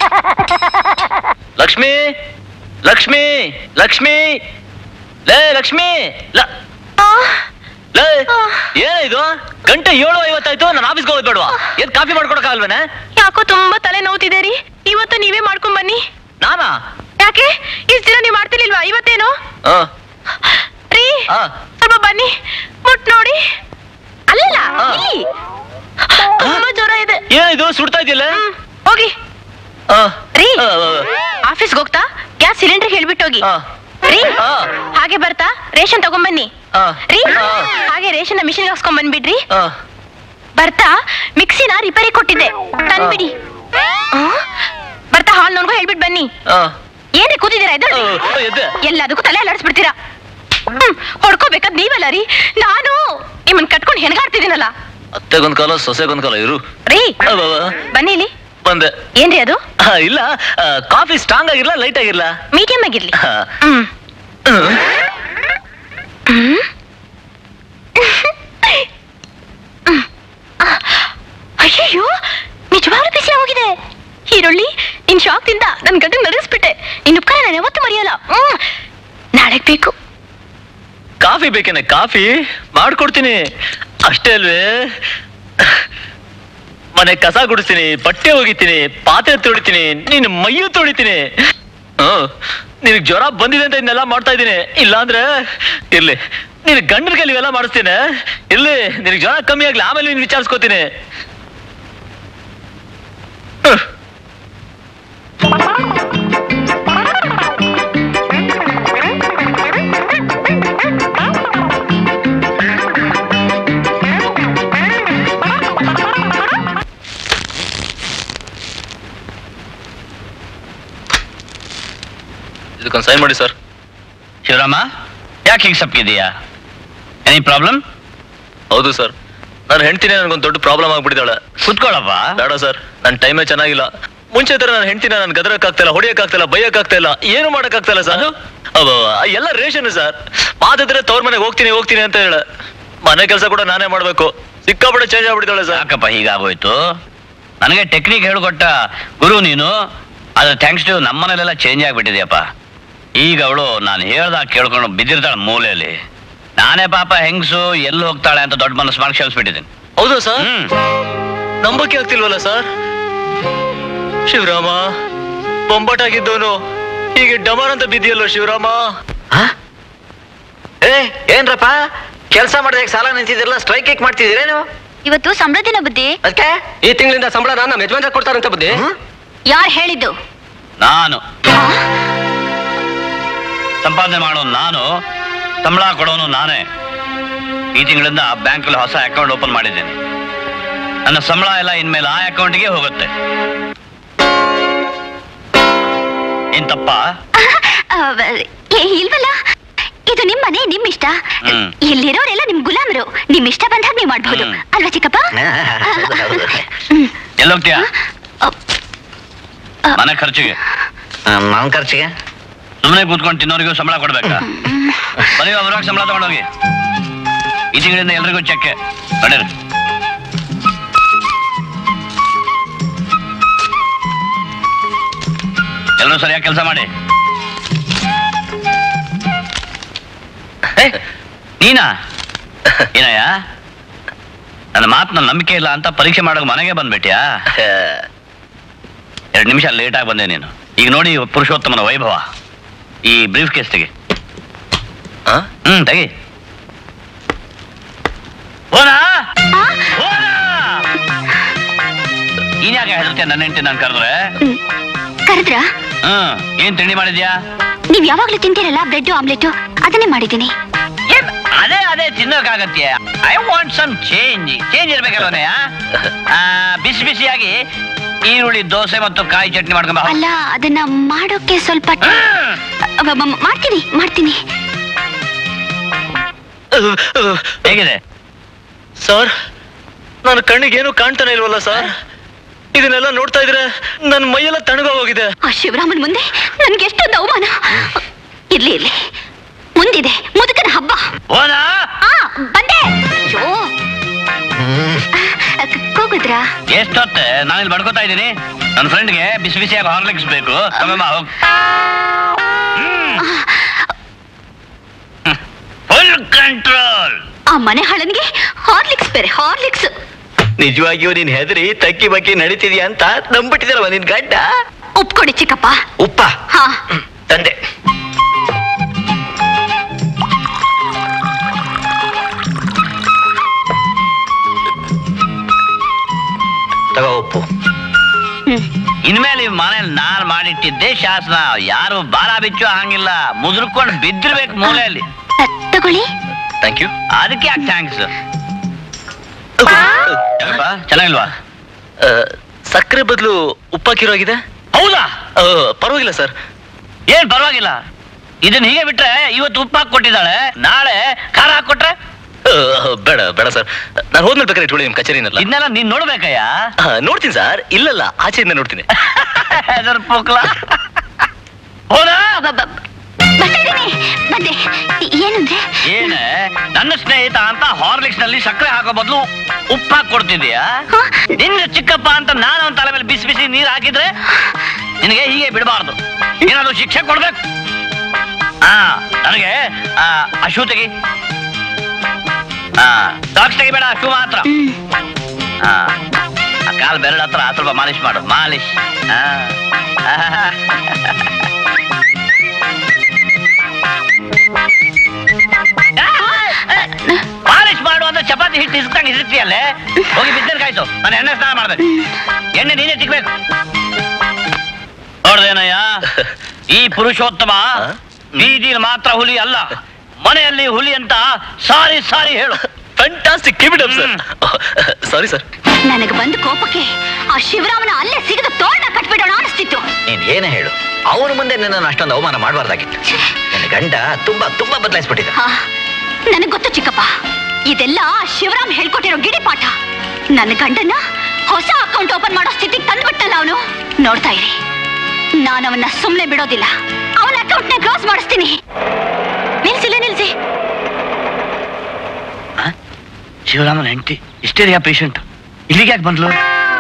ಲಕ್ಷ್ಮಿ ಲಕ್ಷ್ಮಿ ಲಕ್ಷ್ಮಿ ಲೇ ಲಕ್ಷ್ಮಿ ಲ ಲೇ ಏನಿದು ಗಂಟೆ ಏಳು ಐವತ್ತಾಯ್ತು ನಾನು ಆಫೀಸ್ಗೆ ಹೋಗೋದು ಬೇಡವಾ ಏನ್ ಕಾಫಿ ಮಾಡ್ಕೊಡಕ್ಕಾಗಲ್ವೇನೆ ಯಾಕೋ ತುಂಬಾ ತಲೆ ನೋವ್ತಿದೆ ರೀ ಇವತ್ತು ನೀವೇ ಮಾಡ್ಕೊಂಡ್ ಬನ್ನಿ ನಾನಾ ಯಾಕೆ ಇಷ್ಟ ದಿನ ನೀವು ಮಾಡ್ತಿರ್ಲಿಲ್ವಾ ಇವತ್ತೇನು ಆ, ರೀ ಆ. ಸ್ವಲ್ಪ ಬನ್ನಿ ಮುಟ್ ನೋಡಿ ಅಲ್ಲಲ್ಲ ಆ. ಇಲ್ಲಿ ತುಂಬಾ ಜ್ವರ ಇದೆ ಏನಿದು ಸುಡ್ತಾ ಇದೆಯಲ್ಲ ಹ್ಮ್, ಹೋಗಿ ರೀ ಆಫೀಸ್ಗೆ ಹೋಗ್ತಾ ಗ್ಯಾಸ್ ಸಿಲಿಂಡರ್ ಹೇಳ್ಬಿಟ್ಟು ಹೋಗಿ ಆ. ರೀ ಆ. ಹಾಗೆ ಬರ್ತಾ ರೇಷನ್ ತಗೊಂಬನ್ನಿ ಆ. ರೀ ಆ. ಹಾಗೆ ರೇಷನ್ ಮಿಷಿನ್ ಹಾಕ್ಸ್ಕೊಂಡ್ ಬಂದ್ಬಿಡ್ರಿ ಬರ್ತಾ ಮಿಕ್ಸಿನ ರಿಪೇರಿ ಕೊಟ್ಟಿದ್ದೆ ತಂದ್ಬಿಡಿ ಆ? ಬರ್ತಾ ಹಾಲ್ ನೋಡ್ಕೊ ಹೇಳ್ಬಿಟ್ ಬನ್ನಿ ಏನ್ರಿ ಕೂತಿದ್ದೀರಾ ಎದ್ದೇಳ್ರಿ. ಎದ್ದೆ ಎಲ್ಲದಕ್ಕೂ ತಲೆ ಅಲ್ಲಾಡಿಸ್ಬಿಡ್ತೀರಾ ಹ್ಮ್ ಹೊಡ್ಕೋಬೇಕಾದ್ ನೀವಲ್ಲ ರೀ ನಾನು ನಿಮ್ಮನ್ ಕಟ್ಕೊಂಡು ಹೆಣಗಾಡ್ತಿದ್ದೀನಲ್ಲ ಅತ್ತೆಗೊಂದ್ ಕಾಲ ಸೊಸೆಗೊಂದ್ ಕಾಲ ಇರು ರೀ ಅವ್ವ, ಬನ್ನಿ ಇಲ್ಲಿ ಬಂದೆ ಏನ್ರಿ ಅದು ಆ, ಇಲ್ಲ ಕಾಫಿ ಸ್ಟ್ರಾಂಗ್ ಆಗಿರ್ಲಾ ಲೈಟ್ ಆಗಿರ್ಲಾ ಮೀಡಿಯಂ ಆಗಿರ್ಲಿ ಆ, ಹ್ಮ್ ಹ್ಮ್. ಹ್ಮ್. ಅಯ್ಯಯ್ಯೋ ನಿಜವಾಗ್ಲೂ ಬಿಸಿ ಹೋಗಿದೆ ಈರುಳ್ಳಿ ನಿನ್ ಶಾಕ್ದಿಂದ ನನ್ ಗಂಡನ್ ನಡೆಸ್ಬಿಟ್ಟೆ ನಿನ್ ಉಪಕಾರ ನಾನು ಯಾವತ್ತೂ ಮರೆಯಲ್ಲ ಹ್ಮ್ ನಾಳೆಗ್ ಬೇಕು ಕಾಫಿ ಬೇಕೇನೆ ಕಾಫಿ ಮಾಡ್ಕೊಡ್ತೀನಿ ಅಷ್ಟೇ ಅಲ್ವೇ ಮನೆ ಕಸ ಗುಡಿಸ್ತೀನಿ ಬಟ್ಟೆ ಒಗಿತೀನಿ ಪಾತ್ರೆ ತೊಳಿತೀನಿ ನೀನು ಮೈಯು ತೊಳಿತೀನಿ ಹ್ಮ್ ನಿನಗ್ ಜ್ವರ ಬಂದಿದೆ ಅಂತ ಇದನ್ನೆಲ್ಲ ಮಾಡ್ತಾ ಇದ್ದೀನಿ ಇಲ್ಲಾಂದ್ರೆ ಇರ್ಲಿ ನಿನ್ ಗಂಡನ ಕೈಲಿ ಇವೆಲ್ಲ ಮಾಡಿಸ್ತೀನಿ ಇರ್ಲಿ ನಿನಗ್ ಜ್ವರ ಕಮ್ಮಿ ಆಗ್ಲಿ ಆಮೇಲೆ ನೀನ್ ವಿಚಾರಿಸ್ಕೋತೀನಿ ಹ್ಮ್. ಇದಕ್ಕೊಂದು ಸೈನ್ ಮಾಡಿ ಸರ್ ಶಿವರಾಮ ಯಾಕೆ ಹಿಂಗ್ ಸಪ್ಪಿದೀಯಾ ಎನಿ ಪ್ರಾಬ್ಲಮ್ ಹೌದು ಸರ್ ನಾನು ಹೆಂಡ್ತೀನಿ ನನಗೊಂದು ದೊಡ್ಡ ಪ್ರಾಬ್ಲಮ್ ಆಗ್ಬಿಟ್ಟಿದ್ದಾಳೆ ಕುತ್ಕೊಳ್ಳಪ್ಪ ಬೇಡ ಸರ್ ನನ್ನ ಟೈಮೇ ಚೆನ್ನಾಗಿಲ್ಲ ಮುಂಚೆ ತರ ನಾನು ಹೆಂಡ್ತಿನ ನಾನು ಗದರಕ್ಕಾಗ್ತಿಲ್ಲ ಹೊಡಿಯಕ್ಕಾಗ್ತಿಲ್ಲ ಬೈಯಕ್ಕಾಗ್ತಿಲ್ಲ ಏನು ಮಾಡಕ್ಕಾಗ್ತಿಲ್ಲ ಸರ್ ಅದು ಎಲ್ಲ ರೇಷನ್ ಸರ್ ಮಾತಿದ್ರೆ ತವ್ರ ಮನೆಗೆ ಹೋಗ್ತೀನಿ ಹೋಗ್ತೀನಿ ಅಂತ ಹೇಳ ಮನೆ ಕೆಲಸ ಕೂಡ ನಾನೇ ಮಾಡ್ಬೇಕು ಸಿಕ್ಕಾಪಟ್ಟೆ ಚೇಂಜ್ ಆಗ್ಬಿಟ್ಟಿದ್ದಾಳೆ ಸರ್ ಯಾಕಪ್ಪ ಹೀಗಾಗೋಯ್ತು ನನಗೆ ಟೆಕ್ನಿಕ್ ಹೇಳ್ಕೊಟ್ಟ ಗುರು ನೀನು ಅದ್ರ ಥ್ಯಾಂಕ್ಸ್ ಟು ನಮ್ಮನೇಲೆಲ್ಲ ಚೇಂಜ್ ಆಗ್ಬಿಟ್ಟಿದ್ಯಪ್ಪ ಈಗ ಅವಳು ನಾನು ಹೇಳ್ದಾಗ ಕೇಳ್ಕೊಂಡು ಬಿದ್ದಿರ್ತಾಳೆ ಮೂಲೆಯಲ್ಲಿ ನಾನೇ ಪಾಪ ಹೆಂಗಸು ಎಲ್ಲಿ ಹೋಗ್ತಾಳೆ ಅಂತ ದೊಡ್ಡ ಮನಸ್ಸು ಮಾಡಿ ಕ್ಷಮಿಸ್ಬಿಟ್ಟಿದ್ದೀನಿ ಹೌದಾ ಸರ್ ಹ್ಮ್ ನಂಬಕ್ಕೆ ಆಗ್ತಿಲ್ವಲ್ಲ ಸರ್ ಶಿವರಾಮ ಬೊಂಬಾಟಾಗಿದ್ದವನು ಹೀಗೆ ಡಮರ್ ಅಂತ ಬಿದ್ದಿಯಲ್ಲೋ ಶಿವರಾಮ ಆ? ಏ ಏನ್ರಪ್ಪ ಕೆಲಸ ಮಾಡಿದಾಗ ಸಾಲ ನಿಂತಿದ್ದೀರಲ್ಲ ಸ್ಟ್ರೈಕ್ ಏಕ್ ಮಾಡ್ತಿದ್ದೀರಾ ನೀವು ಇವತ್ತು ಸಮೃದ್ಧಿನ ಬುದ್ಧಿ ಅದಕ್ಕೆ ಈ ತಿಂಗಳಿಂದ ಸಂಬಳ ನಮ್ಮ ಯಜಮಾನ್ರ ಕೊಡ್ತಾರಂತ ಬುದ್ಧಿ ಯಾರು ಹೇಳಿದ್ದು ನಾನು ಸಂಪಾದನೆ ಮಾಡೋನು ನಾನು ಸಂಬಳ ಕೊಡೋನು ನಾನೇ ಈ ತಿಂಗಳಿಂದ ಬ್ಯಾಂಕಲ್ಲಿ ಹೊಸ ಅಕೌಂಟ್ ಓಪನ್ ಮಾಡಿದ್ದೇನೆ ನನ್ನ ಸಂಬಳ ಎಲ್ಲ ಇನ್ಮೇಲೆ ಆ ಅಕೌಂಟ್ಗೆ ಹೋಗುತ್ತೆ ಏನ್ ತಪ್ಪ ಆ, ಏ, ಇಲ್ವಲ್ಲ ಇದು ನಿಮ್ ಮನೆ ನಿಮ್ ಇಷ್ಟ ಹ್ಮ್. ಇಲ್ಲಿರೋರೆಲ್ಲ ನಿಮ್ ಗುಲಾಮರು ನಿಮ್ ಇಷ್ಟ ಬಂದಾಗ ನೀವ್ ಮಾಡ್ಬೋದು ಹ್ಮ್. ಅಲ್ವಾ ಚಿಕ್ಕಪ್ಪ ಎಲ್ಲೋಗ್ತೀಯಾ ಅ, ಮನೆ ಖರ್ಚಿಗೆ ಮಾವನ ಖರ್ಚಿಗೆ ಸುಮ್ಮನೆ ಕೂತ್ಕೊಂಡು ತಿನ್ನೋರಿಗೂ ಸಂಬಳ ಕೊಡ್ಬೇಕಾ ಬರೀ ಒಬ್ಬರಾಗ ಸಂಬಳ ತಗೊಂಡೋಗಿ ಈ ತಿಂಗಳಿಂದ ಎಲ್ರಿಗೂ ಚೆಕ್ ನಡೀರಿ ಎಲ್ಲರೂ ಸರಿಯಾಗಿ ಕೆಲಸ ಮಾಡಿ ಏ, ನೀನಾ ಏನಯ್ಯ ನನ್ನ ಮಾತನ್ನ ನಂಬಿಕೆ ಇಲ್ಲ ಅಂತ ಪರೀಕ್ಷೆ ಮಾಡೋಕೆ ಮನೆಗೆ ಬಂದ್ಬಿಟ್ಯಾ ಎರಡು ನಿಮಿಷ ಲೇಟ್ ಆಗಿ ಬಂದೆ ನೀನು ಈಗ ನೋಡಿ ಪುರುಷೋತ್ತಮನ ವೈಭವ ಈ ಬ್ರೀಫ್ ಕೇಸ್ ತೆಗಿ ಹ್ಮ್ ತೆಗಿ ಓನಾ ಆ, ಓನಾ ನೀನ್ ಯಾಕೆ ಹೆದರ್ತೀಯ ನನ್ನ ಹೆಂಡತಿ ನಾನು ಕರೆದ್ರೆ ಹ್ಮ್. ಕರೆದ್ರ ಹ್ಮ್ ಏನ್ ತಿಂಡಿ ಮಾಡಿದ್ಯಾ ನೀವ್ ಯಾವಾಗ್ಲೂ ತಿಂತೀರಲ್ಲ ಬ್ರೆಡ್ ಆಮ್ಲೆಟ್ ಅದನ್ನೇ ಮಾಡಿದ್ದೀನಿ ಏನ್ ಅದೇ ಅದೇ ತಿನ್ನೋಕಾಗತ್ತೆ I want some change change ಇರ್ಬೇಕಲ್ವನೇ ಬಿಸಿ ಬಿಸಿಯಾಗಿ ಈರುಳ್ಳಿ ದೋಸೆ ಮತ್ತು ಕಾಯಿ ಚಟ್ನಿ ಮಾಡ್ಕೊಂಬ ಅಲ್ಲ ಅದನ್ನ ಮಾಡೋಕೆ ಸ್ವಲ್ಪ ಟ- ಅವ- ಮ- ಮಾಡ್ತೀನಿ ಮಾಡ್ತೀನಿ ಹೇಗಿದೆ ಸರ್ ನನ್ನ ಕಣ್ಣಿಗೆ ಏನು ಕಾಣ್ತಾನೆ ಇಲ್ವಲ್ಲ ಸರ್ ಇದನ್ನೆಲ್ಲ ನೋಡ್ತಾ ಇದ್ರೆ ನನ್ನ ಮೈಯೆಲ್ಲ ತಣ್ಣಗೋಗಿದೆ ಆ ಶಿವರಾಮನ್ ಮುಂದೆ ನನ್ಗೆ ಎಷ್ಟೊಂದು ಅವಮಾನ ಇರ್ಲಿ ಇರ್ಲಿ ಮುಂದಿದೆ ಮುದುಕನ ಹಬ್ಬ ಓನಾ ಆ ಬಂದೆ ಅಯ್ಯೋ ಆ, ಕ- ಕೂಗುದ್ರಾ ಎಷ್ಟೊತ್ತೆ ನಾನಿಲ್ಲಿ ಬಡ್ಕೋತಾ ಇದ್ದೀನಿ ನನ್ನ ಫ್ರೆಂಡ್ಗೆ ಬಿಸಿ ಬಿಸಿಯಾಗಿ ಹಾರ್ಲಿಕ್ಸ್ ಬೇಕು ತಗೊಂಬ ಹೋಗ್ ಫುಲ್ ಕಂಟ್ರೋಲ್ ಆ ಮನೆ ಹಳನ್ಗೆ ಹಾರ್ಲಿಕ್ಸ್ ಬೇರೆ ಹಾರ್ಲಿಕ್ಸ್ ನಿಜವಾಗಿಯೂ ನೀನ್ ಹೆದರಿ ತಕ್ಕಿ ಬಕ್ಕಿ ನಡೀತಿದ್ಯಾ ಅಂತ ನಂಬಿಟ್ಟಿದ್ರವ ನಿನ್ ಗಡ್ಡ ಒಪ್ಕೊಡಿ ಚಿಕ್ಕಪ್ಪ ಉಪ್ಪ ಹಾ ತಂದೆ ತಗೋ ಉಪ್ಪು ಹ್ಮ್ ಇನ್ಮೇಲೆ ಈ ಮನೇಲಿ ನಾನ್ ಮಾಡಿಟ್ಟಿದ್ದೆ ಶಾಸನ ಯಾರು ಬಾಲ ಬಿಚ್ಚೋ ಹಂಗಿಲ್ಲ ಮುದ್ರಕೊಂಡು ಬಿದ್ದಿರ್ಬೇಕು ಮೂಲೆಯಲ್ಲಿ ಆ, ತಗೊಳ್ಳಿ ಥ್ಯಾಂಕ್ ಯು ಅದಕ್ಕೆ ಯಾಕೆ ಥ್ಯಾಂಕ್ಸ್ ಚೆನ್ನಾಗಿಲ್ವಾ ಸಕ್ಕರೆ ಬದಲು ಉಪ್ಪಾಕಿರೋ ಆಗಿದೆ ಹೌದಾ ಆ, ಪರವಾಗಿಲ್ಲ ಸರ್ ಏನ್ ಪರವಾಗಿಲ್ಲ ಇದನ್ನ ಹೀಗೆ ಬಿಟ್ರೆ ಇವತ್ತು ಉಪ್ಪು ಹಾಕಿ ಕೊಟ್ಟಿದ್ದಾಳೆ ನಾಳೆ ಖಾರ ಹಾಕೊಟ್ರೆ ಆ, ಬೇಡ ಬೇಡ ಸರ್ ನಾನು ಹೋದ್ಮೇಲೆ ಬೇಕಾದ್ರೆ ಇಟ್ಕೊಳ್ಳಿ ನಿಮ್ ಕಚೇರಿನಲ್ಲ ಇದನ್ನೆಲ್ಲ ನೀನ್ ನೋಡ್ಬೇಕಯ್ಯ ಆ, ನೋಡ್ತೀನಿ ಸರ್ ಇಲ್ಲಲ್ಲ ಆಚೆಯಿಂದ ನೋಡ್ತೀನಿ ಹೆದರ್ ಪೋಕ್ಲ ಹೌದಾ ಬ- ಬ- ಬರ್ತಾ ಇದೀನಿ ಬಂದೆ ಏನಂದ್ರೆ ಏನ ನನ್ನ ಸ್ನೇಹಿತ ಅಂತ ಹಾರ್ಲಿಕ್ಸ್ ನಲ್ಲಿ ಸಕ್ಕರೆ ಹಾಕೋ ಬದಲು ಉಪ್ಪು ಹಾಕಿ ಕೊಡ್ತಿದ್ಯಾ ಹಾ? ನಿನ್ನ ಚಿಕ್ಕಪ್ಪ ಅಂತ ನಾನು ಅವನ ತಲೆ ಮೇಲೆ ಬಿಸಿ ಬಿಸಿ ನೀರು ಹಾಕಿದ್ರೆ ನಿನಗೆ ಹೀಗೆ ಬಿಡಬಾರ್ದು ಏನಾದ್ರು ಶಿಕ್ಷೆ ಕೊಡ್ಬೇಕು ಹಾ ನನಗೆ ಆ, ಆ ಶೂ ತೆಗಿ ಹಾ ಸಾಕ್ಸ್ ತೆಗಿಬೇಡ ಶೂ ಮಾತ್ರ ಹ್ಮ್ ಹಾ ಆ ಕಾಲ್ ಬೆರಳ ಹತ್ರ ಸ್ವಲ್ಪ ಮಾಲಿಶ್ ಮಾಡು ಮಾಲಿಶ್ ಹಾ ಮಾಲಿಶ್ ಮಾಡು ಅಂದ್ರೆ ಚಪಾತಿ ಹಿಟ್ಟು ಇಸ್ದಂಗೆ ಇರ್ತೀಯಲ್ಲೇ ಹೋಗಿ ಬಿದ್ದರ್ಕಾಯ್ತು ನಾನು ಎಣ್ಣೆ ಸ್ನಾನ ಮಾಡ್ಬೇಕು ಎಣ್ಣೆ ನೀನೇ ತಿಕ್ಬೇಕು ನೋಡ್ದೇನಯ್ಯ ಈ ಪುರುಷೋತ್ತಮ ಬೀದಿಲಿ ಮಾತ್ರ ಹುಲಿ ಅಲ್ಲ ಮನೆಯಲ್ಲಿ ಹುಲಿ ಅಂತ ಸಾರಿ ಸಾರಿ ಹೇಳು fantastic keep it up sir sorry sir ನನಗೆ ಬಂದ ಕೋಪಕ್ಕೆ ಆ ಶಿವರಾಮನ ಅಲ್ಲೇ ಸಿಗದ ತೋರಣ ಕಟ್ಬಿಡೋಣ ಅನಿಸ್ತಿತ್ತು ನೀನ್ ಏನೇ ಹೇಳು ಅವನ ಮುಂದೆ ನಿನ್ನನ್ನು ಅಷ್ಟೊಂದು ಅವಮಾನ ಮಾಡಬಾರ್ದಾಗಿತ್ತು ನಿನ್ನ ಗಂಡ ತುಂಬಾ ತುಂಬಾ ಬದಲಾಯಿಸ್ಬಿಟ್ಟಿದ್ದ ಹಾ ನನಗ್ ಗೊತ್ತು ಚಿಕ್ಕಪ್ಪ ಇದೆಲ್ಲ ಆ ಶಿವರಾಮ್ ಹೇಳ್ಕೊಟ್ಟಿರೋ ಗಿಡಿಪಾಠ ನನ್ನ ಗಂಡನ್ನ ಹೊಸ ಅಕೌಂಟ್ ಓಪನ್ ಮಾಡೋ ಸ್ಥಿತಿಗೆ ತಂದ್ಬಿಟ್ಟಲ್ಲ ಅವನು ನೋಡ್ತಾ ಇರಿ ನಾನು ಅವನ್ನ ಸುಮ್ನೆ ಬಿಡೋದಿಲ್ಲ ಅವನ ಅಕೌಂಟ್ನ ಕ್ಲೋಸ್ ಮಾಡಿಸ್ತೀನಿ ನಿಲ್ಸಿಲ್ಲ ನಿಲ್ಸಿ ಶಿವರಾಮನ್ ಹೆಂಡತಿ ಇಷ್ಟೇರಿಯಾ ಪೇಷಂಟ್ ಇಲ್ಲಿಗೆ ಯಾಕೆ ಬಂದ್ಲು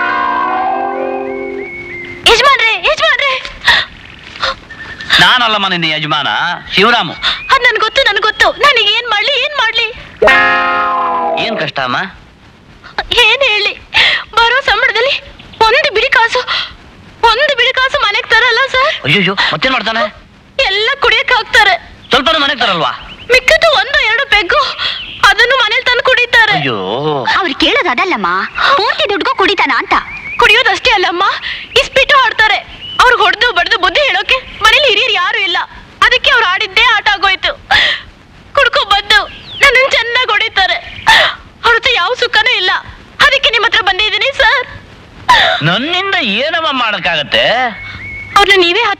ಯಜಮಾನ್ರೆ ಯಜಮಾನ್ರೆ ನಾನಲ್ಲಮ್ಮ ನಿನ್ನ ಯಜಮಾನ ಶಿವರಾಮು ಅದ್ ನನ್ ಗೊತ್ತು ನನ್ ಗೊತ್ತು ನನಗೆ ಏನ್ ಮಾಡ್ಲಿ ಏನ್ ಮಾಡ್ಲಿ ಏನ್ ಕಷ್ಟ ಅಮ್ಮ ಏನ್ ಹೇಳಿ ಬರೋ ಸಂಬಳದಲ್ಲಿ ಒಂದು ಬಿಡಿ ಕಾಸು ಒಂದು ಬಿಡಿ ಕಾಸು ಮನೆಗ್ ತರಲ್ಲ ಸರ್ ಅಯ್ಯೋ ಮತ್ತೇನ್ ಮಾಡ್ತಾನೆ ಎಲ್ಲ ಕುಡಿಯಕ್ ಹಾಕ್ತಾರೆ ಸ್ವಲ್ಪ ಮನೆಗೆ ತರಲ್ವಾ ಮಿಕ್ಕದ್ದು ಒಂದು ಎರಡು ಪೆಗ್ಗು ಅದನ್ನು ಮನೇಲಿ ತಂದು ಕುಡಿತಾರೆ ಅಯ್ಯೋ ಅವ್ರು ಕೇಳೋದು ಅದಲ್ಲಮ್ಮ ಪೂರ್ತಿ ದುಡ್ಡು ಕುಡಿತಾನ ಅಂತ ಕುಡಿಯೋದಷ್ಟೇ ಅಲ್ಲಮ್ಮ ಇಸ್ಪಿಟ್ಟು ಆಡ್ತಾರೆ ಅವ್ರಿಗೆ ಹೊಡೆದು ಬಡ್ದು ಬುದ್ಧಿ ಹೇಳೋಕೆ ಮನೇಲಿ ಹಿರಿಯರು ಯಾರು ಇಲ್ಲ ಅದಕ್ಕೆ ಅವ್ರು ಆಡಿದ್ದೇ ಆಟ ಆಗೋಯ್ತು ಕುಡ್ಕೊ ಬಂದು ನನ್ನನ್ನು ಚೆನ್ನಾಗಿ ಹೊಡಿತಾರೆ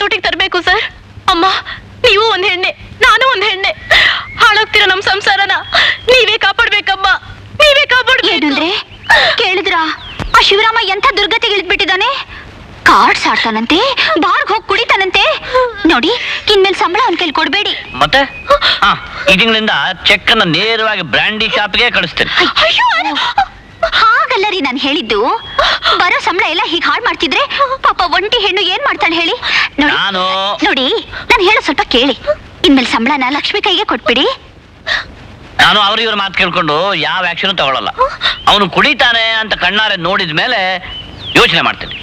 ಹತೋಟಿಗೆ ತರಬೇಕು ಸರ್ ಅಮ್ಮ ನೀವು ಒಂದ್ ಹೆಣ್ಣೆ ನಾನು ಒಂದ್ ಹೆಣ್ಣೆ ಹಾಳಾಗ್ತಿರೋ ನಮ್ ಸಂಸಾರನ ನೀವೇ ಕಾಪಾಡ್ಬೇಕಮ್ಮ ನೀವೇ ಕಾಪಾಡ್ಬೇಕು ಏನಂದ್ರೆ ಕೇಳಿದ್ರ ಆ ಶಿವರಾಮ ಎಂಥ ದುರ್ಗತಿಗೆ ಇಳಿದ್ಬಿಟ್ಟಿದ್ದಾನೆ ಕಾರ್ಡ್ಸ್ ಆಡ್ತಾನಂತೆ ಬಾರ್ಗ್ ಹೋಗಿ ಕುಡಿತಾನಂತೆ ನೋಡಿ ಇನ್ಮೇಲೆ ಸಂಬಳ ಅವನ್ ಕೈಲಿ ಕೊಡ್ಬೇಡಿ ಮತ್ತೆ ಹಾ ಈ ತಿಂಗಳಿಂದ ಚೆಕ್ ಅನ್ನ ನೇರವಾಗಿ ಬ್ರ್ಯಾಂಡಿ ಶಾಪ್ಗೆ ಕಳಿಸ್ತೇನೆ ಅಯ್ಯೋ ಹಾಗಲ್ಲ ರೀ ನಾನು ಹೇಳಿದ್ದು ಬರೋ ಸಂಬಳ ಎಲ್ಲ ಹೀಗೆ ಹಾಳು ಮಾಡ್ತಿದ್ರೆ ಪಾಪ ಒಂಟಿ ಹೆಣ್ಣು ಏನ್ ಮಾಡ್ತಾಳೆ ಹೇಳಿ ನೋಡಿ ನಾನು ನೋಡಿ ನಾನು ಹೇಳೋ ಸ್ವಲ್ಪ ಕೇಳಿ ಇನ್ಮೇಲೆ ಸಂಬಳನ ಲಕ್ಷ್ಮಿ ಕೈಗೆ ಕೊಟ್ಬಿಡಿ ನಾನು ಅವ್ರ ಇವ್ರ ಮಾತು ಕೇಳ್ಕೊಂಡು ಯಾವ ಆಕ್ಷನ್ ತಗೊಳಲ್ಲ ಅವನು ಕುಡಿತಾನೆ ಅಂತ ಕಣ್ಣಾರೆ ನೋಡಿದ ಮೇಲೆ ಯೋಚನೆ ಮಾಡ್ತೀನಿ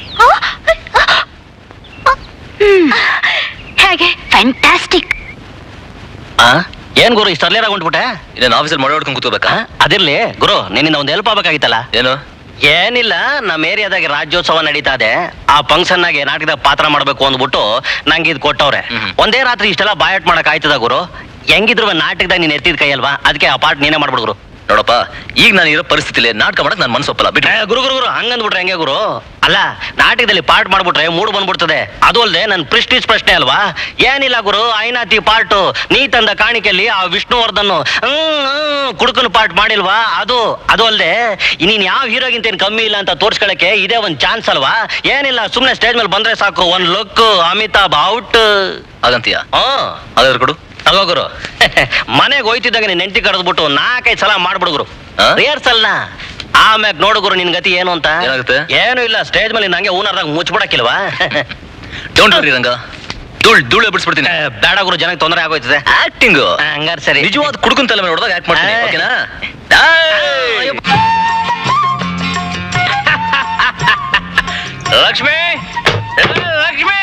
ಹೇಗೆ ಫ್ಯಾಂಟಾಸ್ಟಿಕ್ ಏನ್ ಗುರು ಇಷ್ಟು ಅರ್ಲಿಯರಾಗ ಹೊಂಟ್ಬಿಟ್ಟೆ ಇದನ್ನ ಆಫೀಸಲ್ಲಿ ಮಾಡೋಡ್ಕೊಂಡು ಕೂತ್ಕೋಬೇಕಾ ಅದಿರ್ಲಿ ಗುರು ನಿನ್ನಿಂದ ಒಂದು ಹೆಲ್ಪ್ ಆಗ್ಬೇಕಾಗಿತ್ತಲ್ಲ ಏನು ಏನಿಲ್ಲ ನಮ್ಮ ಏರಿಯಾದಾಗ ರಾಜ್ಯೋತ್ಸವ ನಡೀತಾ ಇದೆ ಆ ಫಂಕ್ಷನ್ ನಾಗೆ ನಾಟಕದಾಗ ಪಾತ್ರ ಮಾಡ್ಬೇಕು ಅಂದ್ಬಿಟ್ಟು ನಂಗೆ ಇದು ಕೊಟ್ಟವ್ರೆ ಹ್ಮ್. ಒಂದೇ ರಾತ್ರಿ ಇಷ್ಟೆಲ್ಲ ಬಾಯಟ್ ಮಾಡಕ್ ಆಯ್ತದ ಗುರು ಹೆಂಗಿದ್ರು ನಾಟಕದಾಗ ನೀನ್ ಎತ್ತಿದ ಕೈ ಅಲ್ವಾ ಅದಕ್ಕೆ ಆ ಪಾರ್ಟ್ ನೀನೇ ಮಾಡ್ಬಿಡು ಗುರು ನೋಡಪ್ಪ ಈಗ ನಾನು ಇರೋ ಪರಿಸ್ಥಿತಿಲಿ ನಾಟಕ ಮಾಡಕ್ ನಾನು ಮನಸ್ಸು ಒಪ್ಪಲ್ಲ ಬಿಟ್ಟು ಏ, ಗುರು ಗುರು ಗುರು ಹಂಗಂದ್ಬಿಟ್ರೆ ಹೆಂಗೆ ಗುರು ಅಲ್ಲ ನಾಟಕದಲ್ಲಿ ಪಾರ್ಟ್ ಮಾಡ್ಬಿಟ್ರೆ ಮೂಡ್ ಬಂದ್ಬಿಡ್ತದೆ ಅದು ಅಲ್ಲದೆ ನನ್ನ ಪ್ರಿಸ್ಟೀಜ್ ಪ್ರಶ್ನೆ ಅಲ್ವಾ ಏನಿಲ್ಲ ಗುರು ಐನಾತಿ ಪಾರ್ಟು ನೀ ತಂದ ಕಾಣಿಕೆಯಲ್ಲಿ ಆ ವಿಷ್ಣುವರ್ಧನ್ ಕುಡುಕನ ಪಾರ್ಟ್ ಮಾಡಿಲ್ವಾ ಅದು ಅದು ಅಲ್ಲದೆ ನೀನ್ ಯಾವ ಹೀರೋಗಿಂತ ಏನ್ ಕಮ್ಮಿ ಇಲ್ಲ ಅಂತ ತೋರ್ಸ್ಕೊಳಕ್ಕೆ ಇದೇ ಒಂದ್ ಚಾನ್ಸ್ ಅಲ್ವಾ ಏನಿಲ್ಲ ಸುಮ್ನೆ ಸ್ಟೇಜ್ ಮೇಲೆ ಬಂದ್ರೆ ಸಾಕು ಒಂದ್ ಲುಕ್ ಅಮಿತಾಬ್ ಔಟ್ ಹಾಗಂತೀಯ ಹ್ಮ್ ಹಾಗಾದ್ರೆ ಕೊಡು ಅಲ್ವಾ ಗುರು ಮನೆಗೆ ಹೋಯ್ತಿದ್ದಾಗ ನೀನ್ ನೆಂಟಿ ಕರೆದ್ಬಿಟ್ಟು ನಾಲ್ಕೈದು ಸಲ ಮಾಡ್ಬಿಡು ಗುರು ಆ? ರಿಹರ್ಸಲ್ನ ಆಮ್ಯಾಗ ನೋಡು ಗುರು ನಿನ್ ಗತಿ ಏನು ಅಂತ ಏನಾಗುತ್ತೆ? ಏನು ಇಲ್ಲ ಸ್ಟೇಜ್ ಮೇಲೆ ನಂಗೆ ಊನರ್ದಾಗ ಮುಚ್ಬಿಡಕ್ಕಿಲ್ವಾ ಡೋಂಟ್ ವರಿ ರಂಗ ಧೂಳ್ ಧೂಳು ಬಿಡಿಸ್ಬಿಡ್ತೀನಿ ಬೇಡ ಗುರು ಜನಕ್ಕೆ ತೊಂದರೆ ಆಗೋಯ್ತದೆ ಆಕ್ಟಿಂಗ್ ಹಂಗಾರೆ ಸರಿ ನಿಜವಾದ ಕುಡುಕನ್ ತಲೆ ಮೇಲೆ ನೋಡಿದಾಗ ಆಕ್ಟ್ ಮಾಡ್ತೀನಿ ಏ. ಓಕೆನಾ ಅಯ್ಯೋ. ಲಕ್ಷ್ಮಿ ಲಕ್ಷ್ಮಿ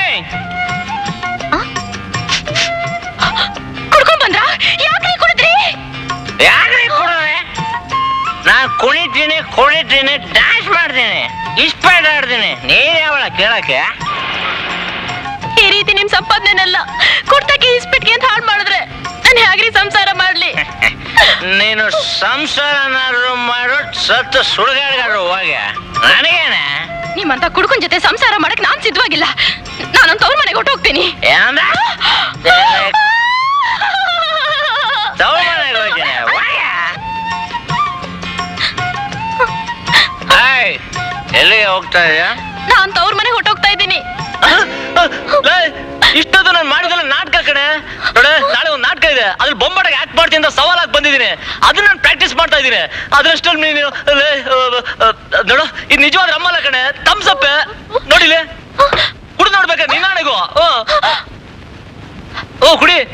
ಕುಡ್ಕೊಂಡ್ ಬಂದ್ರ ಯಾಕ್ರಿ ಕುಡಿದ್ರಿ ಯಾಕ್ರಿ ಕೊಡೋದೆ ನಾನ್ ಕುಣಿತೀನಿ ಕುಣಿತೀನಿ ಡ್ಯಾನ್ಸ್ ಮಾಡ್ತೀನಿ ಇಸ್ಪೇಟ್ ಆಡ್ತೀನಿ ನೀನ್ ಯಾವಳ ಕೇಳಕ್ಕೆ ಈ ರೀತಿ ನಿಮ್ ಸಂಪಾದನೆನೆಲ್ಲ ಕುಡ್ತಕ್ಕೆ ಇಸ್ಪಿಟ್ಗೆ ಅಂತ ಹಾಳು ಮಾಡಿದ್ರೆ ನಾನು ಹೇಗ್ರಿ ಸಂಸಾರ ಮಾಡ್ಲಿ ನೀನು ಸಂಸಾರನಾದ್ರು ಮಾಡು ಸತ್ತು ಸುಡುಗಾಡ್ಗಾಡ್ರು ಹೋಗ ನನಗೇನೆ ನಿಮ್ಮಂತ ಕುಡ್ಕನ್ ಜೊತೆ ಸಂಸಾರ ಮಾಡಕ್ ನಾನ್ ಸಿದ್ಧವಾಗಿಲ್ಲ ನಾನೊಂದ್ ತವ್ರ ಮನೆಗೆ ಹೊಟ್ಟೋಗ್ತೀನಿ ಏನಂದ ತವ್ರ ಮನೆಗೆ ಹೋಗ್ತೀನಿ ಹೋಗ ಏಯ್, ಎಲ್ಲಿಗೆ ಹೋಗ್ತಾ ಇದೆಯಾ ನಾನ್ ತವ್ರ ಮನೆಗೆ ಹೊಟ್ಟೋಗ್ತಾ ಇದ್ದೀನಿ ಇಷ್ಟೊತ್ತು ನಾನು ಮಾಡಿದಲ್ಲ ನಾಟಕ ಕಣೆ ನೋಡ ನಾಳೆ ಒಂದು ನಾಟಕ ಇದೆ ಅದ್ರಲ್ಲಿ ಬೊಂಬಾಟಾಗಿ ಆಕ್ಟ್ ಮಾಡ್ತೀನಿ ಅಂತ ಸವಾಲಾಗಿ ಬಂದಿದ್ದೀನಿ ಅದನ್ನ ನಾನು ಪ್ರಾಕ್ಟೀಸ್ ಮಾಡ್ತಾ ಇದ್ದೀನಿ ಅದ್ರಷ್ಟಲ್ಲಿ ನೀನು ಲೇ, ಆ, ಆ, ಆ, ನೋಡು ಇದು ನಿಜವಾದ ರಮ್ಮಲ್ಲ ಕಣೆ ತಮ್ಸಪ್ಪೆ ನೋಡಿಲೆ ಕುಡಿದು ನೋಡ್ಬೇಕ ನಿನ್ನಾಣೆಗೂ ಓ ಓ ಕುಡಿ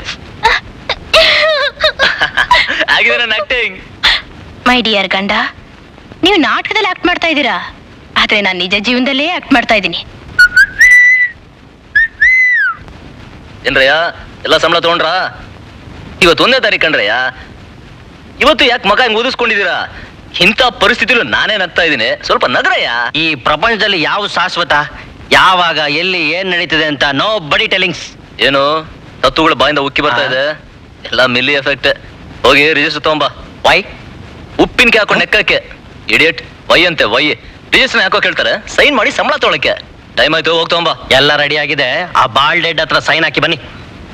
ಆಗಿದೆ ನನ್ನ ಆಕ್ಟಿಂಗ್ ಮೈ ಡಿಯರ್ ಗಂಡ ನೀವು ನಾಟಕದಲ್ಲಿ ಆಕ್ಟ್ ಮಾಡ್ತಾ ಇದ್ದೀರಾ ಆದ್ರೆ ನಾನು ನಿಜ ಜೀವನದಲ್ಲೇ ಆಕ್ಟ್ ಮಾಡ್ತಾ ಇದ್ದೀನಿ ಏನ್ರಯ್ಯ ಎಲ್ಲ ಸಂಬಳ ತಗೊಂಡ್ರ ಇವತ್ತು ಒಂದೇ ತಾರೀಕು ಕಣ್ರಯ್ಯ ಇವತ್ತು ಯಾಕೆ ಮಗ ಹಿಂಗ್ ಓದಿಸ್ಕೊಂಡಿದ್ದೀರಾ ಇಂಥ ಪರಿಸ್ಥಿತಿಲೂ ನಾನೇ ನಗ್ತಾ ಇದ್ದೀನಿ ಸ್ವಲ್ಪ ನಗರಯ್ಯ ಈ ಪ್ರಪಂಚದಲ್ಲಿ ಯಾವ ಶಾಶ್ವತ ಯಾವಾಗ ಎಲ್ಲಿ ಏನ್ ನಡೀತದೆ ಅಂತ ನೋ ಬಡಿ ಟೆಲಿಂಗ್ಸ್ ಏನು ತತ್ತುಗಳ ಬಾಯಿಂದ ಉಕ್ಕಿ ಬರ್ತಾ ಇದೆ ಎಲ್ಲ ಮಿಲ್ಲಿ ಎಫೆಕ್ಟ್ ಹೋಗಿ ರಿಜಿಸ್ಟರ್ ತಗೊಂಬ ವೈ ಉಪ್ಪಿನಕಾಯಿ ಹಾಕೊಂಡು ನೆಕ್ಕಕ್ಕೆ ಇಡಿಯಟ್ ವೈ ಅಂತೆ ವೈ ರಿಜಿಸ್ಟರ್ ಹಾಕೋ ಕೇಳ್ತಾರೆ ಸೈನ್ ಮಾಡಿ ಸಂಬಳ ತೊಗೊಳಕ್ಕೆ ಟೈಮ್ ಆಯ್ತು ಹೋಗ್ ತಗೊಂಬ ಎಲ್ಲ ರೆಡಿ ಆಗಿದೆ ಆ ಬಾಲ್ ಡೆಡ್ ಹತ್ರ ಸೈನ್ ಹಾಕಿ ಬನ್ನಿ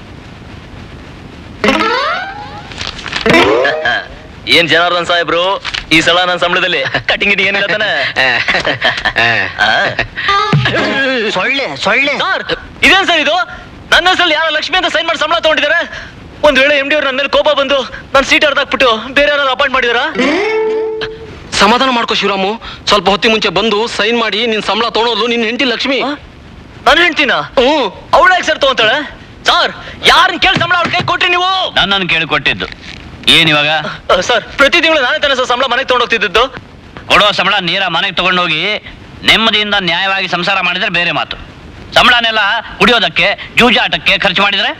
ಏನ್ ಜನಾರ್ದನ್ ಸಾಹೇಬ್ರು ಈ ಸಲ ನನ್ನ ಸಂಬಳದಲ್ಲಿ ಕಟಿಂಗ್ ಗಿಟಿಂಗ್ ಏನಿಲ್ಲ ತಾನೆ ಆ? ಸೊಳ್ಳೆ ಸೊಳ್ಳೆ ಸರ್ ಇದೇನ್ ಸರ್ ಇದು ನನ್ನ ಹೆಸರಲ್ಲಿ ಯಾರೋ ಲಕ್ಷ್ಮಿ ಅಂತ ಸೈನ್ ಮಾಡಿ ಸಂಬಳ ತಗೊಂಡಿದ್ದಾರೆ ಒಂದ್ ವೇಳೆ ಎಂ ಡಿ ಅವ್ರು ನನ್ನ ಮೇಲೆ ಕೋಪ ಬಂದು ನನ್ನ ಸೀಟ್ ಅರ್ಧಾಕ್ಬಿಟ್ಟು ಬೇರೆ ಯಾರು ಅಪಾಯಿಂಟ್ ಮಾಡಿದಾರಾ ಸಮಾಧಾನ ಮಾಡ್ಕೋ ಶಿವರಾಮು ಸ್ವಲ್ಪ ಹೊತ್ತಿ ಮುಂಚೆ ಬಂದು ಸೈನ್ ಮಾಡಿ ನಿನ್ ಸಂಬಳ ತೊಗೊಳೋದು ನಿನ್ ಹೆಂಡತಿ ಲಕ್ಷ್ಮಿ ನನ್ನ ಹೆಂಡ್ತಿನ ಹ್ಮ್ ಅವಳ ಯಾಕೆ ಸರ್ ತಗೊಂತಾಳೆ ಸರ್ ಯಾರನ್ನ ಕೇಳಿ ಸಂಬಳ ಅವ್ರ ಕೈ ಕೊಟ್ರಿ ನೀವು ನನ್ನನ್ನು ಕೇಳಿಕೊಟ್ಟಿದ್ದು ಏನ್ ಇವಾಗ ಅಹ್, ಸರ್ ಪ್ರತಿ ತಿಂಗಳು ನಾನೇ ತಾನೇ ಸರ್ ಸಂಬಳ ಮನೆಗೆ ತಗೊಂಡೋಗ್ತಿದ್ದು ಕೊಡೋ ಸಂಬಳ ನೇರ ಮನೆಗೆ ತಗೊಂಡೋಗಿ ನೆಮ್ಮದಿಯಿಂದ ನ್ಯಾಯವಾಗಿ ಸಂಸಾರ ಮಾಡಿದ್ರೆ ಬೇರೆ ಮಾತು ಸಂಬಳನೆಲ್ಲ ಕುಡಿಯೋದಕ್ಕೆ ಜೂಜಾಟಕ್ಕೆ ಖರ್ಚು ಮಾಡಿದ್ರೆ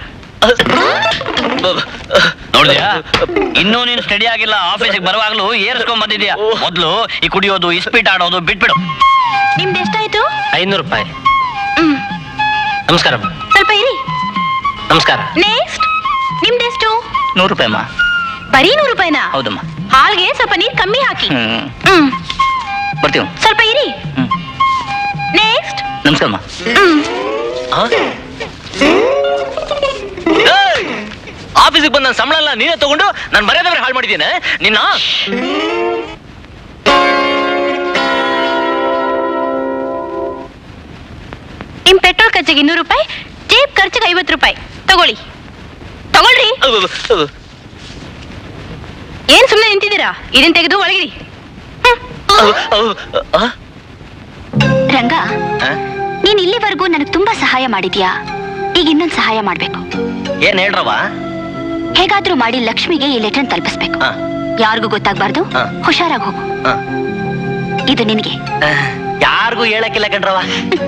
ನೋಡಿದ್ಯಾ ಇನ್ನೂ ನೀನು ಸ್ಟಡಿ ಆಗಿಲ್ಲ ಆಫೀಸಿಗೆ ಬರುವಾಗ್ಲೂ ಏರ್ಸ್ಕೊಂಡ್ ಬಂದಿದ್ಯಾ ಮೊದ್ಲು ಈ ಕುಡಿಯೋದು ಇಸ್ಪೀಟ್ ಆಡೋದು ಬಿಟ್ಬಿಡು ನಿಮ್ದು ಎಷ್ಟಾಯ್ತು ಐನೂರು ರೂಪಾಯಿ ಹ್ಮ್ ನಮಸ್ಕಾರ ಸ್ವಲ್ಪ ಇರಿ ನಮಸ್ಕಾರ ನೆಕ್ಸ್ಟ್ ನಿಮ್ದೆಷ್ಟು ನೂರು ರೂಪಾಯಿ ಅಮ್ಮ ಬರೀ ನೂರು ರೂಪಾಯಿನಾ ಹೌದಮ್ಮ ಹಾಲ್ಗೆ ಸ್ವಲ್ಪ ನೀರ್ ಕಮ್ಮಿ ಹಾಕಿ ಹ್ಮ್ ಹ್ಮ್ ಬರ್ತೀವಿ ಸ್ವಲ್ಪ ಇರಿ ಹ್ಮ್. ನೆಕ್ಸ್ಟ್ ನಮಸ್ಕಾರಮ್ಮ ಹ್ಮ್ ಆಫೀಸಿಗೆ ಬಂದ ನನ್ನ ಸಂಬಳ ಎಲ್ಲ ನೀನೇ ತಗೊಂಡು ನಾನು ಮರ್ಯಾದೆ ಹಾಳು ಮಾಡಿದ್ದೇನೆ ನಿನ್ನ ನಿಮ್ ಪೆಟ್ರೋಲ್ ಖರ್ಚಿಗೆ ಇನ್ನೂರು ರೂಪಾಯಿ ಜೇಬ್ ಖರ್ಚಿಗೆ ಐವತ್ತು ರೂಪಾಯಿ ತಗೊಳ್ಳಿ ತಗೊಳ್ರಿ ಏನ್ ಸುಮ್ಮನೆ ನಿಂತಿದ್ದೀರಾ ಇದನ್ ತೆಗೆದು ಒಳಗಿರಿ ರಂಗ ನೀನ್ ಇಲ್ಲಿವರೆಗೂ ನನಗೆ ತುಂಬಾ ಸಹಾಯ ಮಾಡಿದ್ಯಾ ಈಗ ಇನ್ನೊಂದ್ ಸಹಾಯ ಮಾಡ್ಬೇಕು ಏನ್ ಹೇಳ್ರವ ಹೇಗಾದ್ರೂ ಮಾಡಿ ಲಕ್ಷ್ಮಿಗೆ ಈ ಲೆಟರ್ ತಲುಪಿಸ್ಬೇಕು ಹಾ. ಯಾರಿಗೂ ಗೊತ್ತಾಗ್ಬಾರ್ದು ಹಾ. ಹುಷಾರಾಗಿ ಹೋಗು ಹಾ. ಇದು ನಿನಗೆ ಯಾರಿಗೂ ಹೇಳಕ್ಕಿಲ್ಲ ಕಣ್ರವ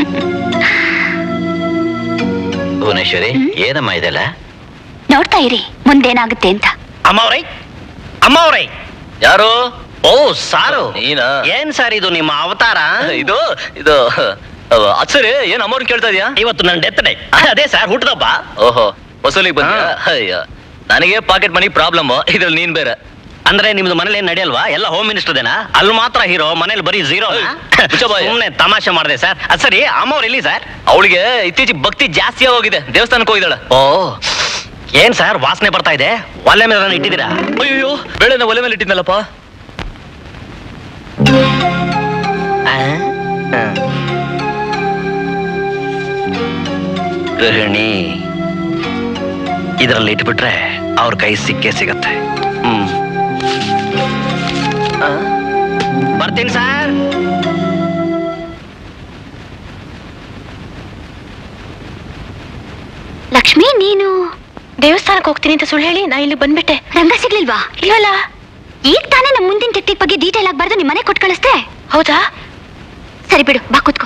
ಭುವನೇಶ್ವರಿ ಏನಮ್ಮ ಇದೆಲ್ಲ ನೋಡ್ತಾ ಇರಿ ಮುಂದೇನಾಗುತ್ತೆ ಅಂತ ಅಮ್ಮವ್ರೈ ಅಮ್ಮವ್ರೈ ಯಾರು ಓ ಸಾರು ನೀನಾ ಏನ್ ಸರ್ ಇದು ನಿಮ್ಮ ಅವತಾರ ಇದು ಇದು ಅದ್ ಸರಿ ಏನ್ ಅಮ್ಮವ್ರನ್ನ ಕೇಳ್ತಾ ಇದೀಯಾ ಇವತ್ತು ನನ್ನ ಡೆತ್ ಡೇ ಅದೇ ಸರ್ ಹುಟ್ಟದಬ್ಬ ಓಹೋ ವಸೂಲಿಗೆ ಬಂದ ಅಯ್ಯ ನನಗೆ ಪಾಕೆಟ್ ಮನಿ ಪ್ರಾಬ್ಲಮ್ ಇದ್ರಲ್ಲಿ ನೀನ್ ಬೇರೆ ಅಂದ್ರೆ ನಿಮ್ದು ಮನೇಲಿ ಏನ್ ನಡೆಯಲ್ವಾ ಎಲ್ಲ ಹೋಮ್ ಮಿನಿಸ್ಟರ್ದೇನಾ ಅಲ್ಲಿ ಮಾತ್ರ ಹೀರೋ ಮನೇಲಿ ಬರೀ ಝೀರೋ ಏಯ್, ಮುಚ್ಚ ಬಾಯಿ. ಸುಮ್ನೆ ತಮಾಷೆ ಮಾಡಿದೆ ಸರ್ ಅದ್ ಸರಿ ಅಮ್ಮವ್ರು ಎಲ್ಲಿ ಸರ್ ಅವಳಿಗೆ ಇತ್ತೀಚೆಗೆ ಭಕ್ತಿ ಜಾಸ್ತಿ ಆಗೋಗಿದೆ ದೇವಸ್ಥಾನಕ್ಕೆ ಹೋಗಿದ್ದಾಳೆ ಓ ಏನ್ ಸರ್ ವಾಸನೆ ಬರ್ತಾ ಇದೆ ಒಲೆ ಮೇಲೆ ಏನಾದ್ರು ಇಟ್ಟಿದ್ದೀರಾ ಅಯ್ಯೋ ಬೆಳೆನ ಒಲೆ ಮೇಲೆ ಇಟ್ಟಿದ್ನಲ್ಲಪ್ಪ ಆ? ಆ. ಗೃಹಿಣಿ ಇದರಲ್ಲಿ ಇಟ್ಬಿಟ್ರೆ ಅವ್ರ ಕೈ ಸಿಕ್ಕೇ ಸಿಗತ್ತೆ ಹ್ಮ್ ಆ? ಬರ್ತೀನಿ ಸರ್ ಲಕ್ಷ್ಮಿ ನೀನು ದೇವಸ್ಥಾನಕ್ಕೆ ಹೋಗ್ತೀನಿ ಅಂತ ಸುಳ್ಳು ಹೇಳಿ ನಾ ಇಲ್ಲಿ ಬಂದ್ಬಿಟ್ಟೆ ರಂಗ ಸಿಗ್ಲಿಲ್ವಾ ಇಲ್ವಲ್ಲ ಈಗ ತಾನೇ ನಮ್ಮ ಮುಂದಿನ ಟೆಕ್ನಿಕ್ ಬಗ್ಗೆ ಡೀಟೇಲ್ ಆಗ್ಬಾರ್ದು ನಿಮ್ಮ ಮನೆ ಕೊಟ್ಟು ಕಳಿಸ್ದೆ ಹೌದಾ ಸರಿ ಬಿಡು ಬಾ ಕೂತ್ಕೋ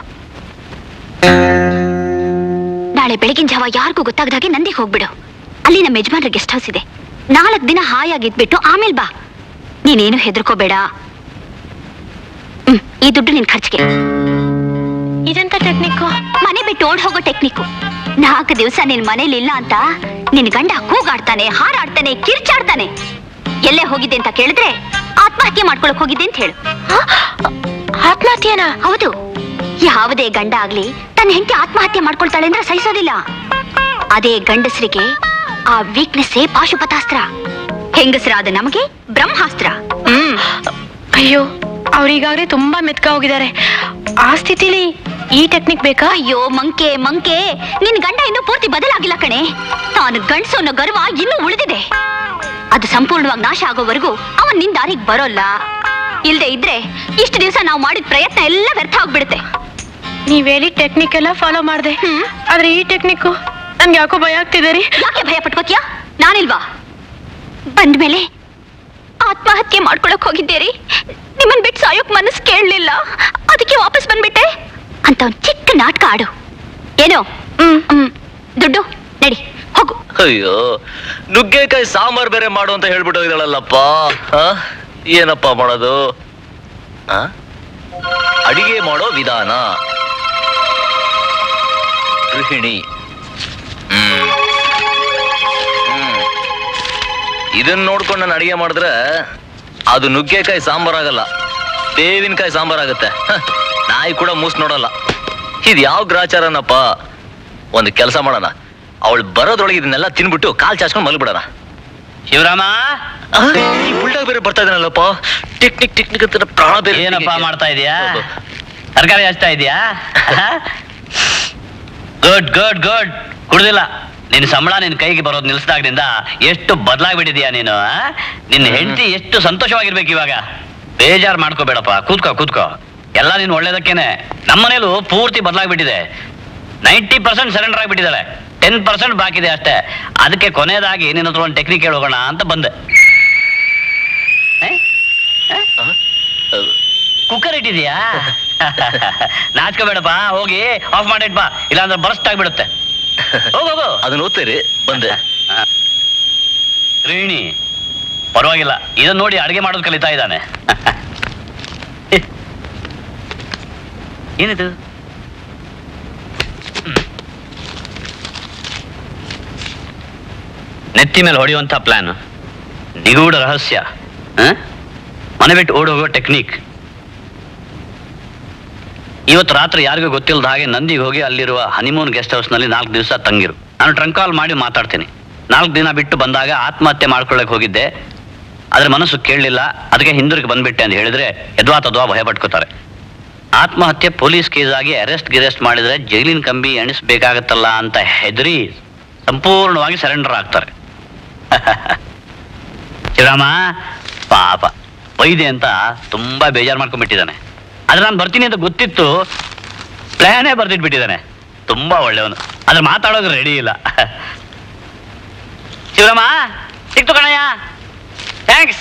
ನಾಳೆ ಬೆಳಗಿನ ಜಾವ ಯಾರಿಗೂ ಗೊತ್ತಾಗದಾಗೆ ನಂದಿಗೆ ಹೋಗ್ಬಿಡು ಅಲ್ಲಿ ನಮ್ಮ ಯಜಮಾನ್ರ ಗೆಸ್ಟ್ ಹೌಸ್ ಇದೆ ನಾಲ್ಕು ದಿನ ಹಾಯಾಗಿದ್ಬಿಟ್ಟು ಆಮೇಲೆ ಬಾ ನೀನೇನು ಹೆದರ್ಕೋಬೇಡ ಹ್ಮ್ ಈ ದುಡ್ಡು ನಿನ್ ಖರ್ಚಿಗೆ ಇದೆಂತ ಟೆಕ್ನಿಕ್ಕು ಮನೆ ಬಿಟ್ಟು ಓಡ್ ಹೋಗೋ ಟೆಕ್ನಿಕ್ಕು ನಾಲ್ಕು ದಿವಸ ನಿನ್ ಮನೇಲಿ ಇಲ್ಲ ಅಂತ ನಿನ್ ಗಂಡ ಕೂಗಾಡ್ತಾನೆ ಹಾರಾಡ್ತಾನೆ ಕಿರ್ಚಾಡ್ತಾನೆ ಎಲ್ಲೇ ಹೋಗಿದ್ದೆ ಅಂತ ಕೇಳಿದ್ರೆ ಆತ್ಮಹತ್ಯೆ ಮಾಡ್ಕೊಳಕ್ ಹೋಗಿದ್ದೆ ಅಂತ ಹೇಳು ಆತ್ಮಹತ್ಯೆನಾ ಹೌದು ಯಾವುದೇ ಗಂಡ ಆಗ್ಲಿ ತನ್ನ ಹೆಂಡತಿ ಆತ್ಮಹತ್ಯೆ ಮಾಡ್ಕೊಳ್ತಾಳೆ ಅಂದ್ರೆ ಸಹಿಸೋದಿಲ್ಲ ಅದೇ ಗಂಡಸರಿಗೆ ಆ ವೀಕ್ನೆಸ್ಸೇ ಪಾಶುಪತಾಸ್ತ್ರ ಹೆಂಗಸರಾದ ನಮಗೆ ಬ್ರಹ್ಮಾಸ್ತ್ರ ಹ್ಮ್ ಅಯ್ಯೋ ಅವ್ರೀಗಾಗ್ಲೇ ತುಂಬಾ ಮೆತ್ಕ ಹೋಗಿದ್ದಾರೆ ಆ ಸ್ಥಿತಿಲಿ ಈ ಟೆಕ್ನಿಕ್ ಬೇಕಾ ಅಯ್ಯೋ ಮಂಕೆ ಮಂಕೆ ನಿನ್ ಗಂಡ ಇನ್ನೂ ಪೂರ್ತಿ ಬದಲಾಗಿಲ್ಲ ಕಣೆ ತಾನು ಗಂಡಸು ಅನ್ನೋ ಗರ್ವ ಇನ್ನೂ ಉಳಿದಿದೆ ಅದು ಸಂಪೂರ್ಣವಾಗಿ ನಾಶ ಆಗೋವರೆಗೂ ಅವನ್ ನಿನ್ ದಾರಿಗೆ ಬರೋಲ್ಲ ಇಲ್ದೆ ಇದ್ರೆ ಇಷ್ಟು ದಿವಸ ನಾವು ಮಾಡಿದ ಪ್ರಯತ್ನ ಎಲ್ಲ ವ್ಯರ್ಥ ಆಗ್ಬಿಡುತ್ತೆ ನೀವ್ ಹೇಳಿ ಟೆಕ್ನಿಕ್ ಎಲ್ಲ ಫಾಲೋ ಮಾಡ್ದೆ ಹ್ಮ್. ಆದ್ರೆ ಈ ಟೆಕ್ನಿಕ್ ನನ್ಗೆ ಯಾಕೋ ಭಯ ಆಗ್ತಿದೆ ರೀ ಯಾಕೆ ಭಯ ಪಟ್ಕೋತ್ಯಾ ನಾನಿಲ್ವಾ ಬಂದ್ಮೇಲೆ ಆತ್ಮಹತ್ಯೆ ಮಾಡ್ಕೊಳಕ್ ಹೋಗಿದ್ದೀರಿ ನಿಮ್ಮನ್ ಬಿಟ್ಟು ಸಾಯೋಕ್ ಮನಸ್ಸು ಕೇಳಲಿಲ್ಲ ಅದಕ್ಕೆ ವಾಪಸ್ ಬಂದ್ಬಿಟ್ಟೆ ಅಂತ ಒಂದ್ ಚಿಕ್ಕ ನಾಟಕ ಆಡು ಏನೋ ಹ್ಮ್ ಹ್ಮ್ ದುಡ್ಡು ನಡಿ ಹೋಗು ಅಯ್ಯೋ ನುಗ್ಗೆಕಾಯಿ ಸಾಂಬಾರ್ ಬೇರೆ ಮಾಡು ಅಂತ ಹೇಳ್ಬಿಟ್ಟು ಹೋಗಿದ್ದಾಳಲ್ಲಪ್ಪ ಆ? ಏನಪ್ಪ ಮಾಡೋದು ಆ? ಅಡಿಗೆ ಮಾಡೋ ವಿಧಾನ ಗೃಹಿಣಿ ಹ್ಮ್. ಹ್ಮ್. ಇದನ್ನ ನೋಡ್ಕೊಂಡು ನಾನು ಅಡಿಗೆ ಮಾಡಿದ್ರೆ ಅದು ನುಗ್ಗೆಕಾಯಿ ಸಾಂಬಾರ್ ಆಗಲ್ಲ ಬೇವಿನಕಾಯಿ ಸಾಂಬಾರ್ ಆಗತ್ತೆ ಹ, ನಾಯಿ ಕೂಡ ಮೂಸ್ ನೋಡಲ್ಲ ಇದು ಯಾವ ಗ್ರಾಚಾರನಪ್ಪ ಒಂದು ಕೆಲಸ ಮಾಡೋಣ ಅವಳು ಬರೋದ್ರೊಳಗೆ ಇದನ್ನೆಲ್ಲ ತಿನ್ಬಿಟ್ಟು ಕಾಲ್ ಚಾಚ್ಕೊಂಡು ಮಲ್ಬಿಡೋಣ ಶಿವರಾಮ ಈ ಬುಲ್ಡಾಗ್ ಬೇರೆ ಬರ್ತಾ ಇದ್ದಾನಲ್ಲಪ್ಪ ಟೆಕ್ನಿಕ್ ಟೆಕ್ನಿಕ್ ಅಂತ ಪ್ರಾಣ ಬೇರೆ ಏನಪ್ಪ ಹೀಗೆ. ಮಾಡ್ತಾ ಇದೀಯಾ ಹೌದು. ತರಕಾರಿ ಹಚ್ತಾ ಇದೀಯಾ ಗುಡ್ ಗುಡ್ ಗುಡ್ ಕುಡ್ದಿಲ್ಲ ನಿನ್ನ ಸಂಬಳ ನಿನ್ನ ಕೈಗೆ ಬರೋದು ನಿಲ್ಸಿದಾಗ್ನಿಂದ ಎಷ್ಟು ಬದಲಾಗ್ಬಿಟ್ಟಿದ್ಯಾ ನೀನು ಆ? ನಿನ್ನ ಹೆಂಡತಿ ಎಷ್ಟು ಸಂತೋಷವಾಗಿರ್ಬೇಕು ಇವಾಗ ಬೇಜಾರ್ ಮಾಡ್ಕೋಬೇಡಪ್ಪ ಕೂತ್ಕೋ ಕೂತ್ಕೋ ಎಲ್ಲ ನೀನು ಒಳ್ಳೇದಕ್ಕೇನೆ ನಮ್ಮನೇಲೂ ಪೂರ್ತಿ ಬದಲಾಗ್ಬಿಟ್ಟಿದೆ ನೈಂಟಿ ಪರ್ಸೆಂಟ್ ಸರೆಂಡರ್ ಆಗಿಬಿಟ್ಟಿದ್ದಾಳೆ ಟೆನ್ ಪರ್ಸೆಂಟ್ ಬಾಕಿ ಇದೆ ಅಷ್ಟೇ ಅದಕ್ಕೆ ಕೊನೆಯದಾಗಿ ನಿನ್ನ ಹತ್ರ ಒಂದು ಟೆಕ್ನಿಕ್ ಹೇಳೋಣ ಅಂತ ಬಂದೆ ಏ? ಏ? ಕುಕ್ಕರ್ ಇಟ್ಟಿದ್ಯಾ ನಾಚ್ಕೋಬೇಡಪ್ಪ ಹೋಗಿ ಆಫ್ ಮಾಡಿಟ್ ಬಾ ಇಲ್ಲಾಂದ್ರೆ ಬರ್ಸ್ಟ್ ಆಗ್ಬಿಡುತ್ತೆ ಹೋಗು ಹೋಗು ಅದನ್ನ ಓದ್ತೀರಿ ಬಂದೆ ಗೃಹಿಣಿ ಪರವಾಗಿಲ್ಲ ಇದನ್ನ ನೋಡಿ ಅಡುಗೆ ಮಾಡೋದು ಕಲಿತಾ ಇದ್ದಾನೆ ಏನಿದು ಹ್ಮ್. ನೆತ್ತಿ ಮೇಲೆ ಹೊಡೆಯುವಂಥ ಪ್ಲಾನ್ ನಿಗೂಢ ರಹಸ್ಯ ಹ? ಮನೆ ಬಿಟ್ಟು ಓಡಿ ಹೋಗೋ ಟೆಕ್ನಿಕ್ ಇವತ್ತು ರಾತ್ರಿ ಯಾರಿಗೂ ಗೊತ್ತಿಲ್ಲದ ಹಾಗೆ ನಂದಿಗೆ ಹೋಗಿ ಅಲ್ಲಿರುವ ಹನಿಮೂನ್ ಗೆಸ್ಟ್ ಹೌಸ್ನಲ್ಲಿ ನಾಲ್ಕು ದಿವಸ ತಂಗಿರು ನಾನು ಟ್ರಂಕ್ ಕಾಲ್ ಮಾಡಿ ಮಾತಾಡ್ತೀನಿ ನಾಲ್ಕು ದಿನ ಬಿಟ್ಟು ಬಂದಾಗ ಆತ್ಮಹತ್ಯೆ ಮಾಡ್ಕೊಳ್ಳಕ್ಕೆ ಹೋಗಿದ್ದೆ ಅದ್ರ ಮನಸ್ಸು ಕೇಳಲಿಲ್ಲ ಅದಕ್ಕೆ ಹಿಂದಿರುಗಿ ಬಂದ್ಬಿಟ್ಟೆ ಅಂತ ಹೇಳಿದ್ರೆ ಎದ್ವಾ ತದ್ವಾ ಭಯ ಪಟ್ಕೋತಾರೆ ಆತ್ಮಹತ್ಯೆ ಪೊಲೀಸ್ ಕೇಸ್ ಆಗಿ ಅರೆಸ್ಟ್ ಗಿರೆಸ್ಟ್ ಮಾಡಿದ್ರೆ ಜೈಲಿನ ಕಂಬಿ ಎಣಿಸ್ಬೇಕಾಗತ್ತಲ್ಲ ಅಂತ ಹೆದರಿ ಸಂಪೂರ್ಣವಾಗಿ ಸರೆಂಡರ್ ಆಗ್ತಾರೆ ಶಿವರಾಮ ಪಾಪ ವೈದ್ಯ ಅಂತ ತುಂಬಾ ಬೇಜಾರು ಮಾಡ್ಕೊಂಡ್ಬಿಟ್ಟಿದ್ದಾನೆ ಆದ್ರೆ ನಾನು ಬರ್ತೀನಿ ಅಂತ ಗೊತ್ತಿತ್ತು ಪ್ಲಾನೇ ಬರ್ದಿಟ್ಬಿಟ್ಟಿದ್ದಾನೆ ತುಂಬಾ ಒಳ್ಳೆಯವನು ಆದ್ರೆ ಮಾತಾಡೋದು ರೆಡಿ ಇಲ್ಲ ಶಿವರಾಮ ಸಿಕ್ತು ಕಣಯ್ಯ ಥ್ಯಾಂಕ್ಸ್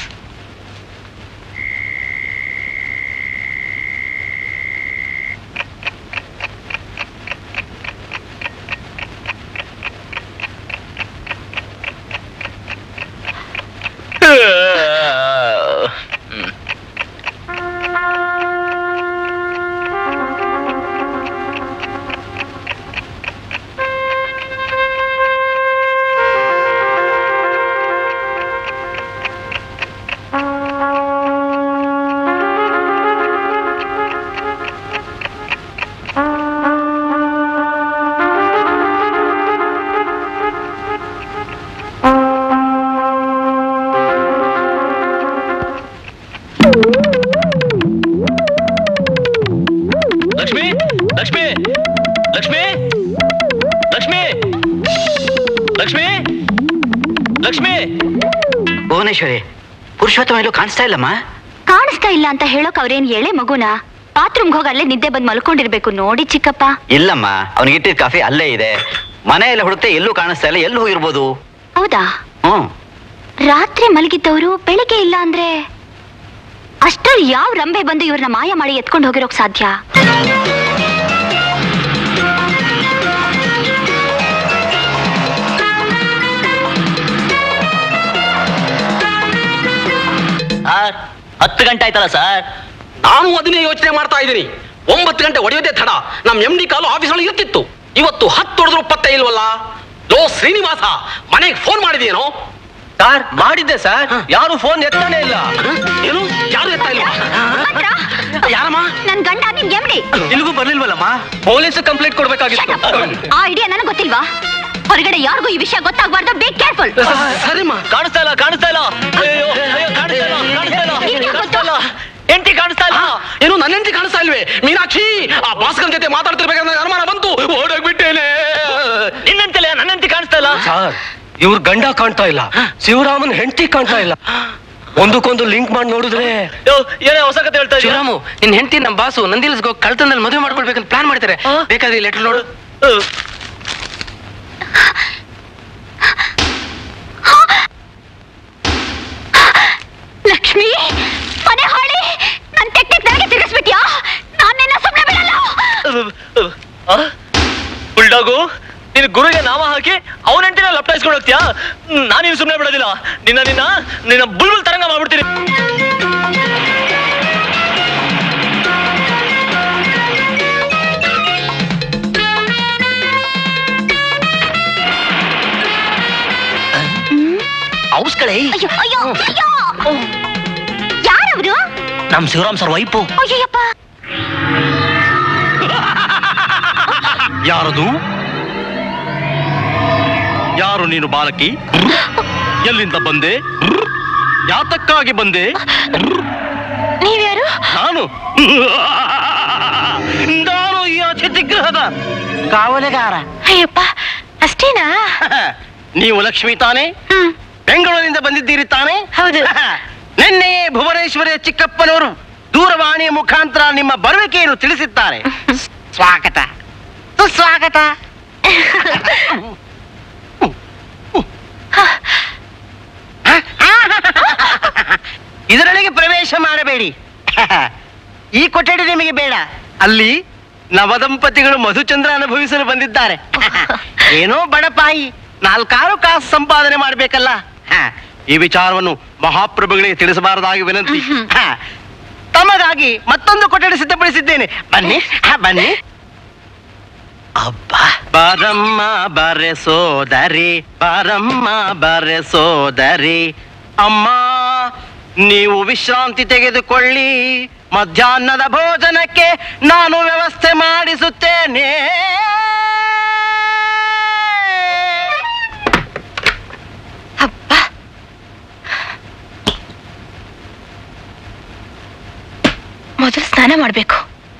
ಲಕ್ಷ್ಮಿ ಲಕ್ಷ್ಮಿ ಲಕ್ಷ್ಮಿ ಲಕ್ಷ್ಮಿ ಲಕ್ಷ್ಮಿ ಲಕ್ಷ್ಮಿ ಭುವನೇಶ್ವರಿ ಪುರುಷೋತ್ತಮ ಎಲ್ಲೂ ಕಾಣಿಸ್ತಾ ಇಲ್ಲಮ್ಮ ಕಾಣಿಸ್ತಾ ಇಲ್ಲ ಅಂತ ಹೇಳೋಕ್ ಅವ್ರೇನ್ ಎಳೆ ಮಗುನ ಬಾತ್ರೂಮ್ಗೆ ಹೋಗಿ ಅಲ್ಲೇ ನಿದ್ದೆ ಬಂದ್ ಮಲ್ಕೊಂಡಿರ್ಬೇಕು ನೋಡಿ ಚಿಕ್ಕಪ್ಪ ಇಲ್ಲಮ್ಮ ಅವನಿಗೆ ಇಟ್ಟಿದ್ದ ಕಾಫಿ ಅಲ್ಲೇ ಇದೆ ಮನೆಯಲ್ಲಿ ಹುಡುಕ್ತೆ ಎಲ್ಲೂ ಕಾಣಿಸ್ತಾ ಇಲ್ಲ ಎಲ್ಲಿ ಹೋಗಿರ್ಬೋದು ಹೌದಾ ಹ್ಮ್ ರಾತ್ರಿ ಮಲಗಿದ್ದವರು ಬೆಳಿಗ್ಗೆ ಇಲ್ಲ ಅಂದ್ರೆ ಅಷ್ಟ್ರಲ್ಲಿ ಯಾವ ರಂಬೆ ಬಂದು ಇವ್ರನ್ನ ಮಾಯ ಮಾಡಿ ಎತ್ಕೊಂಡು ಹೋಗಿರೋಕ್ ಸಾಧ್ಯ ಸರ್ ಹತ್ತು ಗಂಟೆ ಆಯ್ತಲ್ಲ ಸರ್ ನಾನು ಅದನ್ನೇ ಯೋಚನೆ ಮಾಡ್ತಾ ಇದ್ದೀನಿ ಒಂಬತ್ತು ಗಂಟೆ ಹೊಡೆಯೋದೇ ತಡ ನಮ್ ಎಂ ಡಿ ಕಾಲು ಆಫೀಸ್ ಒಳಗೆ ಇರ್ತಿತ್ತು ಇವತ್ತು ಹತ್ತು ಹೊಡೆದ್ರು ಪತ್ತೆ ಇಲ್ವಲ್ಲ ಲೋ ಶ್ರೀನಿವಾಸ ಮನೆಗೆ ಫೋನ್ ಮಾಡಿದೇನೋ ಸರ್ ಮಾಡಿದ್ದೆ ಸರ್ ಯಾರು ಫೋನ್ ಎತ್ತಾನೆ ಇಲ್ಲ ಏನು ಯಾರು ಎತ್ತಾ ಇಲ್ವಾ ಯಾರಮ್ಮ ನನ್ ಗಂಡ ನಿಮ್ ಎಮ್ಡಿ ಇಲ್ಲಿಗೂ ಬರ್ಲಿಲ್ವಲ್ಲಮ್ಮ ಪೊಲೀಸ್ ಕಂಪ್ಲೇಂಟ್ ಕೊಡ್ಬೇಕಾಗಿತ್ತು ಆ ಐಡಿಯಾ ನನಗ್ ಗೊತ್ತಿಲ್ವಾ ಹೊರಗಡೆ ಯಾರಿಗೂ ಈ ವಿಷಯ ಗೊತ್ತಾಗ್ಬಾರ್ದು ಬಿ ಕೇರ್ಫುಲ್ ಸರಿಮ್ಮ ಕಾಣಿಸ್ತಾ ಇಲ್ಲ ಕಾಣಿಸ್ತಾ ಇಲ್ಲ ಅಯ್ಯೋ ಅಯ್ಯೋ ಕಾಣಿಸ್ತಾ ಇಲ್ಲ ಕಾಣಿಸ್ತಾ ಇಲ್ಲ ಕಾಣಿಸ್ತಾ ಇಲ್ಲ ಎಂಟಿ ಕಾಣಿಸ್ತಾ ಇಲ್ಲ ಏನು ನನ್ನ ಹೆಂಡತಿ ಕಾಣಿಸ್ತಾ ಇಲ್ವೇ ಮೀನಾಕ್ಷಿ ಆ ಭಾಸ್ಕರ್ ಜೊತೆ ಮಾತಾಡ್ತಿರ್ಬೇಕಾದ್ರೆ ನನಗೆ ಅನುಮಾನ ಬಂತು ಓಡೋಗ್ಬಿಟ್ಟೇನೆ ನಿನ್ನಂತೆಲ್ಲ ನನ್ನಂತೆ ಕಾಣಿಸ್ತಾ ಇಲ್ಲ ಸರ್ ಇವ್ರ ಗಂಡ ಕಾಣ್ತಾ ಇಲ್ಲ ಶಿವರಾಮನ್ ಹೆಂಡತಿ ಕಾಣ್ತಾ ಇಲ್ಲ ಒಂದಕ್ಕೊಂದು ಲಿಂಕ್ ಮಾಡಿ ನೋಡಿದ್ರೆ ಯೋ, ಏನೇ ಹೊಸ ಕತೆ ಹೇಳ್ತಾ ಇದೀಯ ಶಿವರಾಮು ನಿನ್ ಹೆಂಡತಿ ನಮ್ಮ ಬಾಸು ನಂದಿಲ್ಸ್ಗೋ ಕಳ್ತನದಲ್ಲಿ ಮದುವೆ ಮಾಡ್ಕೊಳ್ಬೇಕಂತ ಪ್ಲಾನ್ ಮಾಡ್ತಾರೆ ಬೇಕಾದ್ರೆ ಲೆಟರ್ ನೋಡು ಲಕ್ಷ್ಮಿ ಮನೆ ಹಾಳಿ ನನ್ ಟೆಕ್ನಿಕ್ ನನಗೆ ತಿರ್ಗಿಸ್ಬಿಟ್ಯಾ ನಾನೆಲ್ಲ ಸುಮ್ಮನೆ ಬಿಡಲ್ಲ ಬುಲ್ಡಾಗು ನಿನ್ ಗುರುಗೆ ನಾಮ ಹಾಕಿ ಅವನ ಹೆಂಡತಿನ ಲಪ್ಟಾಯಿಸ್ಕೊಂಡು ಹೋಗ್ತೀಯಾ ನಾನಿನ್ ಸುಮ್ಮನೆ ಬಿಡೋದಿಲ್ಲ ನಿನ್ನ ನಿನ್ನ ನಿನ್ನ ಬುಲ್ಬುಲ್ ತರಂಗ ಮಾಡ್ಬಿಡ್ತೀನಿ ಔಸ್ಗಳೇ ಅಯ್ಯೋ ಅಯ್ಯೋ ಅಯ್ಯೋ ಯಾರವರು ನಮ್ ಶಿವರಾಮ್ ಸರ್ ವೈಪು ಅಯ್ಯಪ್ಪ ಯಾರದು ಯಾರು ನೀನು ಬಾಲಕಿ ಎಲ್ಲಿಂದ ಬಂದೆ ಯಾತಕ್ಕಾಗಿ ಬಂದೆ ನೀವ್ಯಾರು ನಾನು ನಾನು ಈ ಅತಿಥಿಗೃಹದ ಕಾವಲೆಗಾರ ಅಯ್ಯಪ್ಪ ಅಷ್ಟೇನಾ ನೀವು ಲಕ್ಷ್ಮಿ ತಾನೇ ಹ್ಮ್ ಬೆಂಗಳೂರಿನಿಂದ ಬಂದಿದ್ದೀರಿ ತಾನೇ ಹೌದು ನಿನ್ನೆಯೇ ಭುವನೇಶ್ವರಿಯ ಚಿಕ್ಕಪ್ಪನವರು ದೂರವಾಣಿಯ ಮುಖಾಂತರ ನಿಮ್ಮ ಬರುವಿಕೆಯನ್ನು ತಿಳಿಸಿದ್ದಾರೆ ಸ್ವಾಗತ ಸುಸ್ವಾಗತ ಇದರೊಳಗೆ ಪ್ರವೇಶ ಮಾಡಬೇಡಿ ಈ ಕೊಠಡಿ ನಿಮಗೆ ಬೇಡ ಅಲ್ಲಿ ನವದಂಪತಿಗಳು ಮಧುಚಂದ್ರ ಅನುಭವಿಸಲು ಬಂದಿದ್ದಾರೆ ಏನೋ ಬಡಪಾಯಿ ನಾಲ್ಕಾರು ಕಾಸು ಸಂಪಾದನೆ ಮಾಡಬೇಕಲ್ಲ ಈ ವಿಚಾರವನ್ನು ಮಹಾಪ್ರಭುಗಳಿಗೆ ತಿಳಿಸಬಾರದಾಗಿ ವಿನಂತಿ ಹ. ತಮಗಾಗಿ ಮತ್ತೊಂದು ಕೊಠಡಿ ಸಿದ್ಧಪಡಿಸಿದ್ದೇನೆ ಬನ್ನಿ ಹ, ಬನ್ನಿ ಅಬ್ಬಾ ಬಾರಮ್ಮ ಬರೆ ಸೋದರಿ ಬಾರಮ್ಮ ಬರೆ ಸೋದರಿ ಅಮ್ಮ ನೀವು ವಿಶ್ರಾಂತಿ ತೆಗೆದುಕೊಳ್ಳಿ ಮಧ್ಯಾಹ್ನದ ಭೋಜನಕ್ಕೆ ನಾನು ವ್ಯವಸ್ಥೆ ಮಾಡಿಸುತ್ತೇನೆ ಸ್ನಾನ ಮಾಡ್ಬೇಕು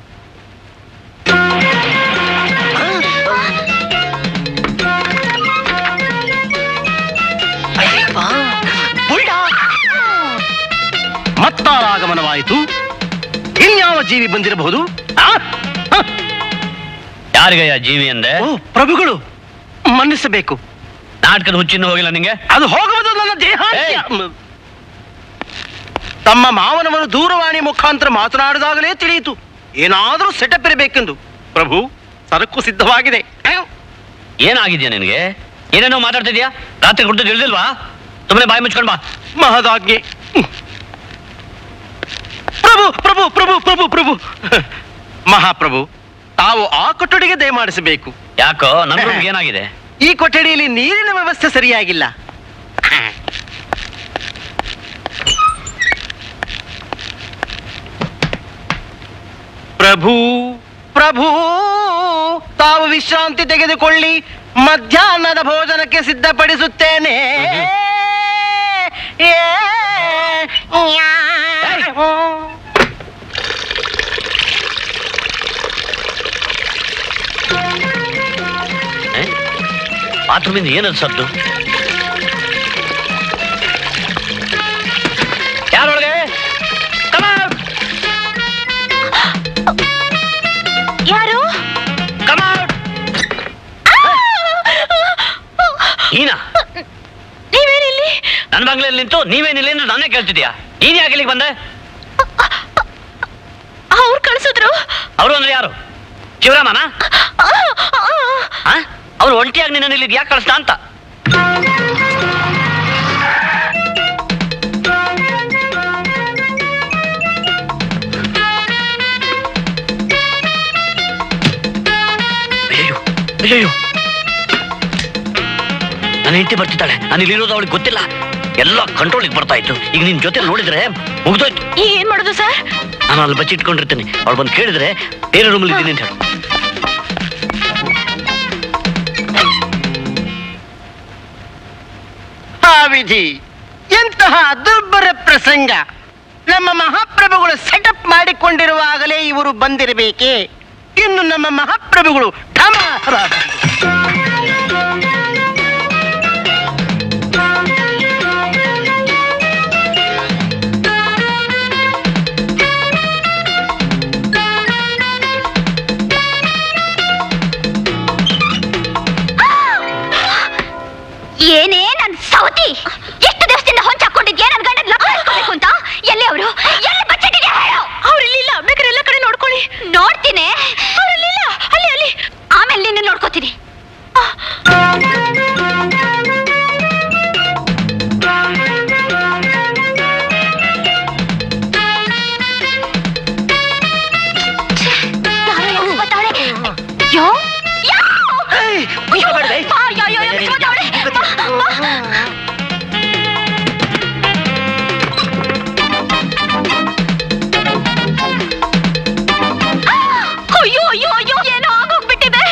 ಮತ್ತಾರಾಗಮನವಾಯಿತು ಇನ್ಯಾವ ಜೀವಿ ಬಂದಿರಬಹುದು ಆ? ಆ? ಯಾರಿಗಯ್ಯ ಜೀವಿ ಅಂದೆ ಓ ಪ್ರಭುಗಳು ಮನ್ನಿಸಬೇಕು ನಾಟಕದ ಹುಚ್ಚಿನ ಹೋಗಿಲ್ಲ ನಿಂಗೆ ಅದು ಹೋಗುವುದು ನನ್ನ ದೇಹಾಂತ್ಯ ಏಯ್! ಮ್. ತಮ್ಮ ಮಾವನವರು ದೂರವಾಣಿ ಮುಖಾಂತರ ಮಾತನಾಡಿದಾಗಲೇ ತಿಳಿಯಿತು ಏನಾದರೂ ಸೆಟಪ್ ಇರಬೇಕೆಂದು ಪ್ರಭು ಸರಕು ಸಿದ್ಧವಾಗಿದೆ ಏನಾಗಿದ್ಯಾ ನಿನಗೆ ಏನೇನೋ ಮಾತಾಡ್ತಿದ್ಯಾ ರಾತ್ರಿ ಕುಡ್ದು ತಿಳಿದಿಲ್ವಾ ಸುಮ್ಮನೆ ಬಾಯಿ ಮುಚ್ಕೊಂಡ್ ಬಾ ಮಹದಾಜ್ಞೆ ಹ್ಮ್. ಪ್ರಭು ಪ್ರಭು ಪ್ರಭು ಪ್ರಭು ಪ್ರಭು ಮಹಾಪ್ರಭು ತಾವು ಆ ಕೊಠಡಿಗೆ ದಯಮಾಡಿಸಬೇಕು ಯಾಕೋ ನನ್ನ ರೂಮ್ಗೆ ಏನಾಗಿದೆ ಈ ಕೊಠಡಿಯಲ್ಲಿ ನೀರಿನ ವ್ಯವಸ್ಥೆ ಸರಿಯಾಗಿಲ್ಲ ಪ್ರಭು ಪ್ರಭು ತಾವು ವಿಶ್ರಾಂತಿ ತೆಗೆದುಕೊಳ್ಳಿ ಮಧ್ಯಾಹ್ನದ ಭೋಜನಕ್ಕೆ ಸಿದ್ಧಪಡಿಸುತ್ತೇನೆ ಏ, ಯಾ. ಬಾತ್ರೂಮಿಂದ ಏನದು ಸದ್ದು ಯಾರೊಳಗೆ Come out! ಯಾರು Come out! ನೀನಾ ನೀವೇನಿಲ್ಲಿ ನನ್ನ ಬಂಗ್ಲೆಯಲ್ಲಿ ನಿಂತು ನೀವೇನಿಲ್ಲ ಅಂದ್ರೆ ನಾನೇ ಕೇಳ್ತಿದ್ಯಾ ನೀನ್ ಯಾಕೆ ಇಲ್ಲಿಗೆ ಬಂದೆ ಅವ್ರು ಕಳ್ಸಿದ್ರು ಅವರು ಅಂದ್ರೆ ಯಾರು ಶಿವರಾಮನ ಅವ್ರು ಒಂಟಿಯಾಗಿ ನಿನ್ನ ಇಲ್ಲಿಗೆ ಯಾಕೆ ಕಳಿಸ್ತಾ ಅಂತ ಅಯ್ಯಯ್ಯೋ ಅಯ್ಯಯ್ಯೋ ನನ್ನ ಹೆಂಡತಿ ಬರ್ತಿದ್ದಾಳೆ ನಾನು ಇಲ್ಲಿರೋದು ಅವಳಿಗೆ ಗೊತ್ತಿಲ್ಲ ಎಲ್ಲ ಕಂಟ್ರೋಲಿಗೆ ಬರ್ತಾ ಇತ್ತು ಈಗ ನಿನ್ ಜೊತೆ ನೋಡಿದ್ರೆ ಮುಗ್ದೋಯ್ತು ಈಗ ಏನ್ ಮಾಡೋದು ಸರ್ ನಾನು ಅಲ್ಲಿ ಬಚ್ಚಿಟ್ಕೊಂಡಿರ್ತೀನಿ ಅವಳು ಬಂದು ಕೇಳಿದ್ರೆ ಬೇರೆ ರೂಮಲ್ಲಿ ಇದ್ದೀನಿ ಅಂತ ಹೇಳು ಆ ವಿಧಿ ಎಂತಹ ದುರ್ಬರ ಪ್ರಸಂಗ ನಮ್ಮ ಮಹಾಪ್ರಭುಗಳು ಸೆಟಪ್ ಮಾಡಿಕೊಂಡಿರುವಾಗಲೇ ಇವರು ಬಂದಿರಬೇಕೆ ಇನ್ನು ನಮ್ಮ ಮಹಾಪ್ರಭುಗಳು ಢಮಾರ ಏನೇ ನನ್ ಸೌತಿ ಎಷ್ಟು ದಿವಸದಿಂದ ಹೊಂಚಾಕೊಂಡಿದ್ಯಾ ನನ್ ಗಂಡನ್ ಲಗ್ನ ಇಟ್ಕೋಬೇಕು ಅಂತ ಎಲ್ಲಿ ಅವರು ಎಲ್ಲಿ ಬಚ್ಚಿಟ್ಟಿದ್ಯಾ ಹೇಳು ಅವ್ರಿಲ್ಲಿಲ್ಲ ಬೇಕಾದ್ರೆ ಎಲ್ಲ ಕಡೆ ನೋಡ್ಕೊಳ್ಳಿ ನೋಡ್ತೀನಿ ಅವ್ರಿಲ್ಲಿಲ್ಲ ಅಲ್ಲಿ ಅಲ್ಲಿ ಆಮೇಲೆ ನಿನ್ನ ನೋಡ್ಕೋತೀನಿ ಯಾರೋ ಎಬ್ಸ್ ಬರ್ತಾವ್ಳೆ. ಯೋ ಯೋ! ಅಯ್ಯೋ! ಬಾ, ಯೋ, ಯೋ, ಯೋ, ಎಬ್ಸ್ ಬರ್ತಾವ್ಳೆ. ಬಾ, ಬಾ. ಅಯ್ಯೋ ಅಯ್ಯೋ ಅಯ್ಯೋ ಏನೋ ಆಗೋಗ್ಬಿಟ್ಟಿದೆ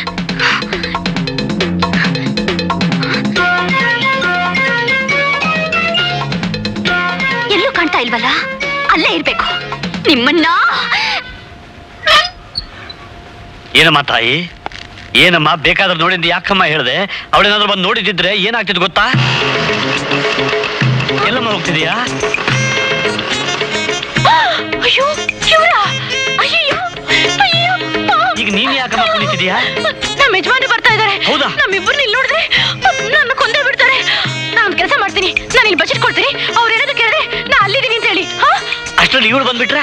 ಎಲ್ಲೂ ಕಾಣ್ತಾ ಇಲ್ವಲ್ಲ ಅಲ್ಲೇ ಇರ್ಬೇಕು ನಿಮ್ಮನ್ನ ಏನಮ್ಮ ತಾಯಿ ಏನಮ್ಮ ಬೇಕಾದ್ರೆ ನೋಡಿದ್ದು ಯಾಕಮ್ಮ ಹೇಳ್ದೆ ಅವಳೇನಾದ್ರೂ ಬಂದು ನೋಡಿದಿದ್ರೆ ಏನಾಗ್ತಿದ್ ಗೊತ್ತಾ ಎಲ್ಲಮ್ಮ ಹೋಗ್ತಿದೀಯಾ ಅಯ್ಯೋ ಶಿವರ ಅಯ್ಯೋ ಅಯ್ಯೋ ಈಗ ನೀನ್ ಯಾಕಮ್ಮ ಕುಣಿತಿದೀಯಾ ನಮ್ಮ ಯಜಮಾನ್ರು ಬರ್ತಾ ಇದಾರೆ ಹೌದಾ? ನಮ್ಮಿಬ್ಬರನ್ನ ಇಲ್ಲಿ ನೋಡಿದ್ರೆ ನನ್ನ ಕೊಂದೇ ಬಿಡ್ತಾರೆ ನಾನು ಕೆಲಸ ಮಾಡ್ತೀನಿ ನಾನು ಇಲ್ಲಿ ಬಜೆಟ್ ಕೊಡ್ತೀನಿ ಅವ್ರು ಏನಾದ್ರು ಕೇಳಿದ್ರೆ ನಾ ಅಲ್ಲಿದ್ದೀನಿ ಅಂತ ಹೇಳಿ ಹಾ ಅಷ್ಟರಲ್ಲಿ ಇವಳು ಬಂದ್ಬಿಟ್ರೆ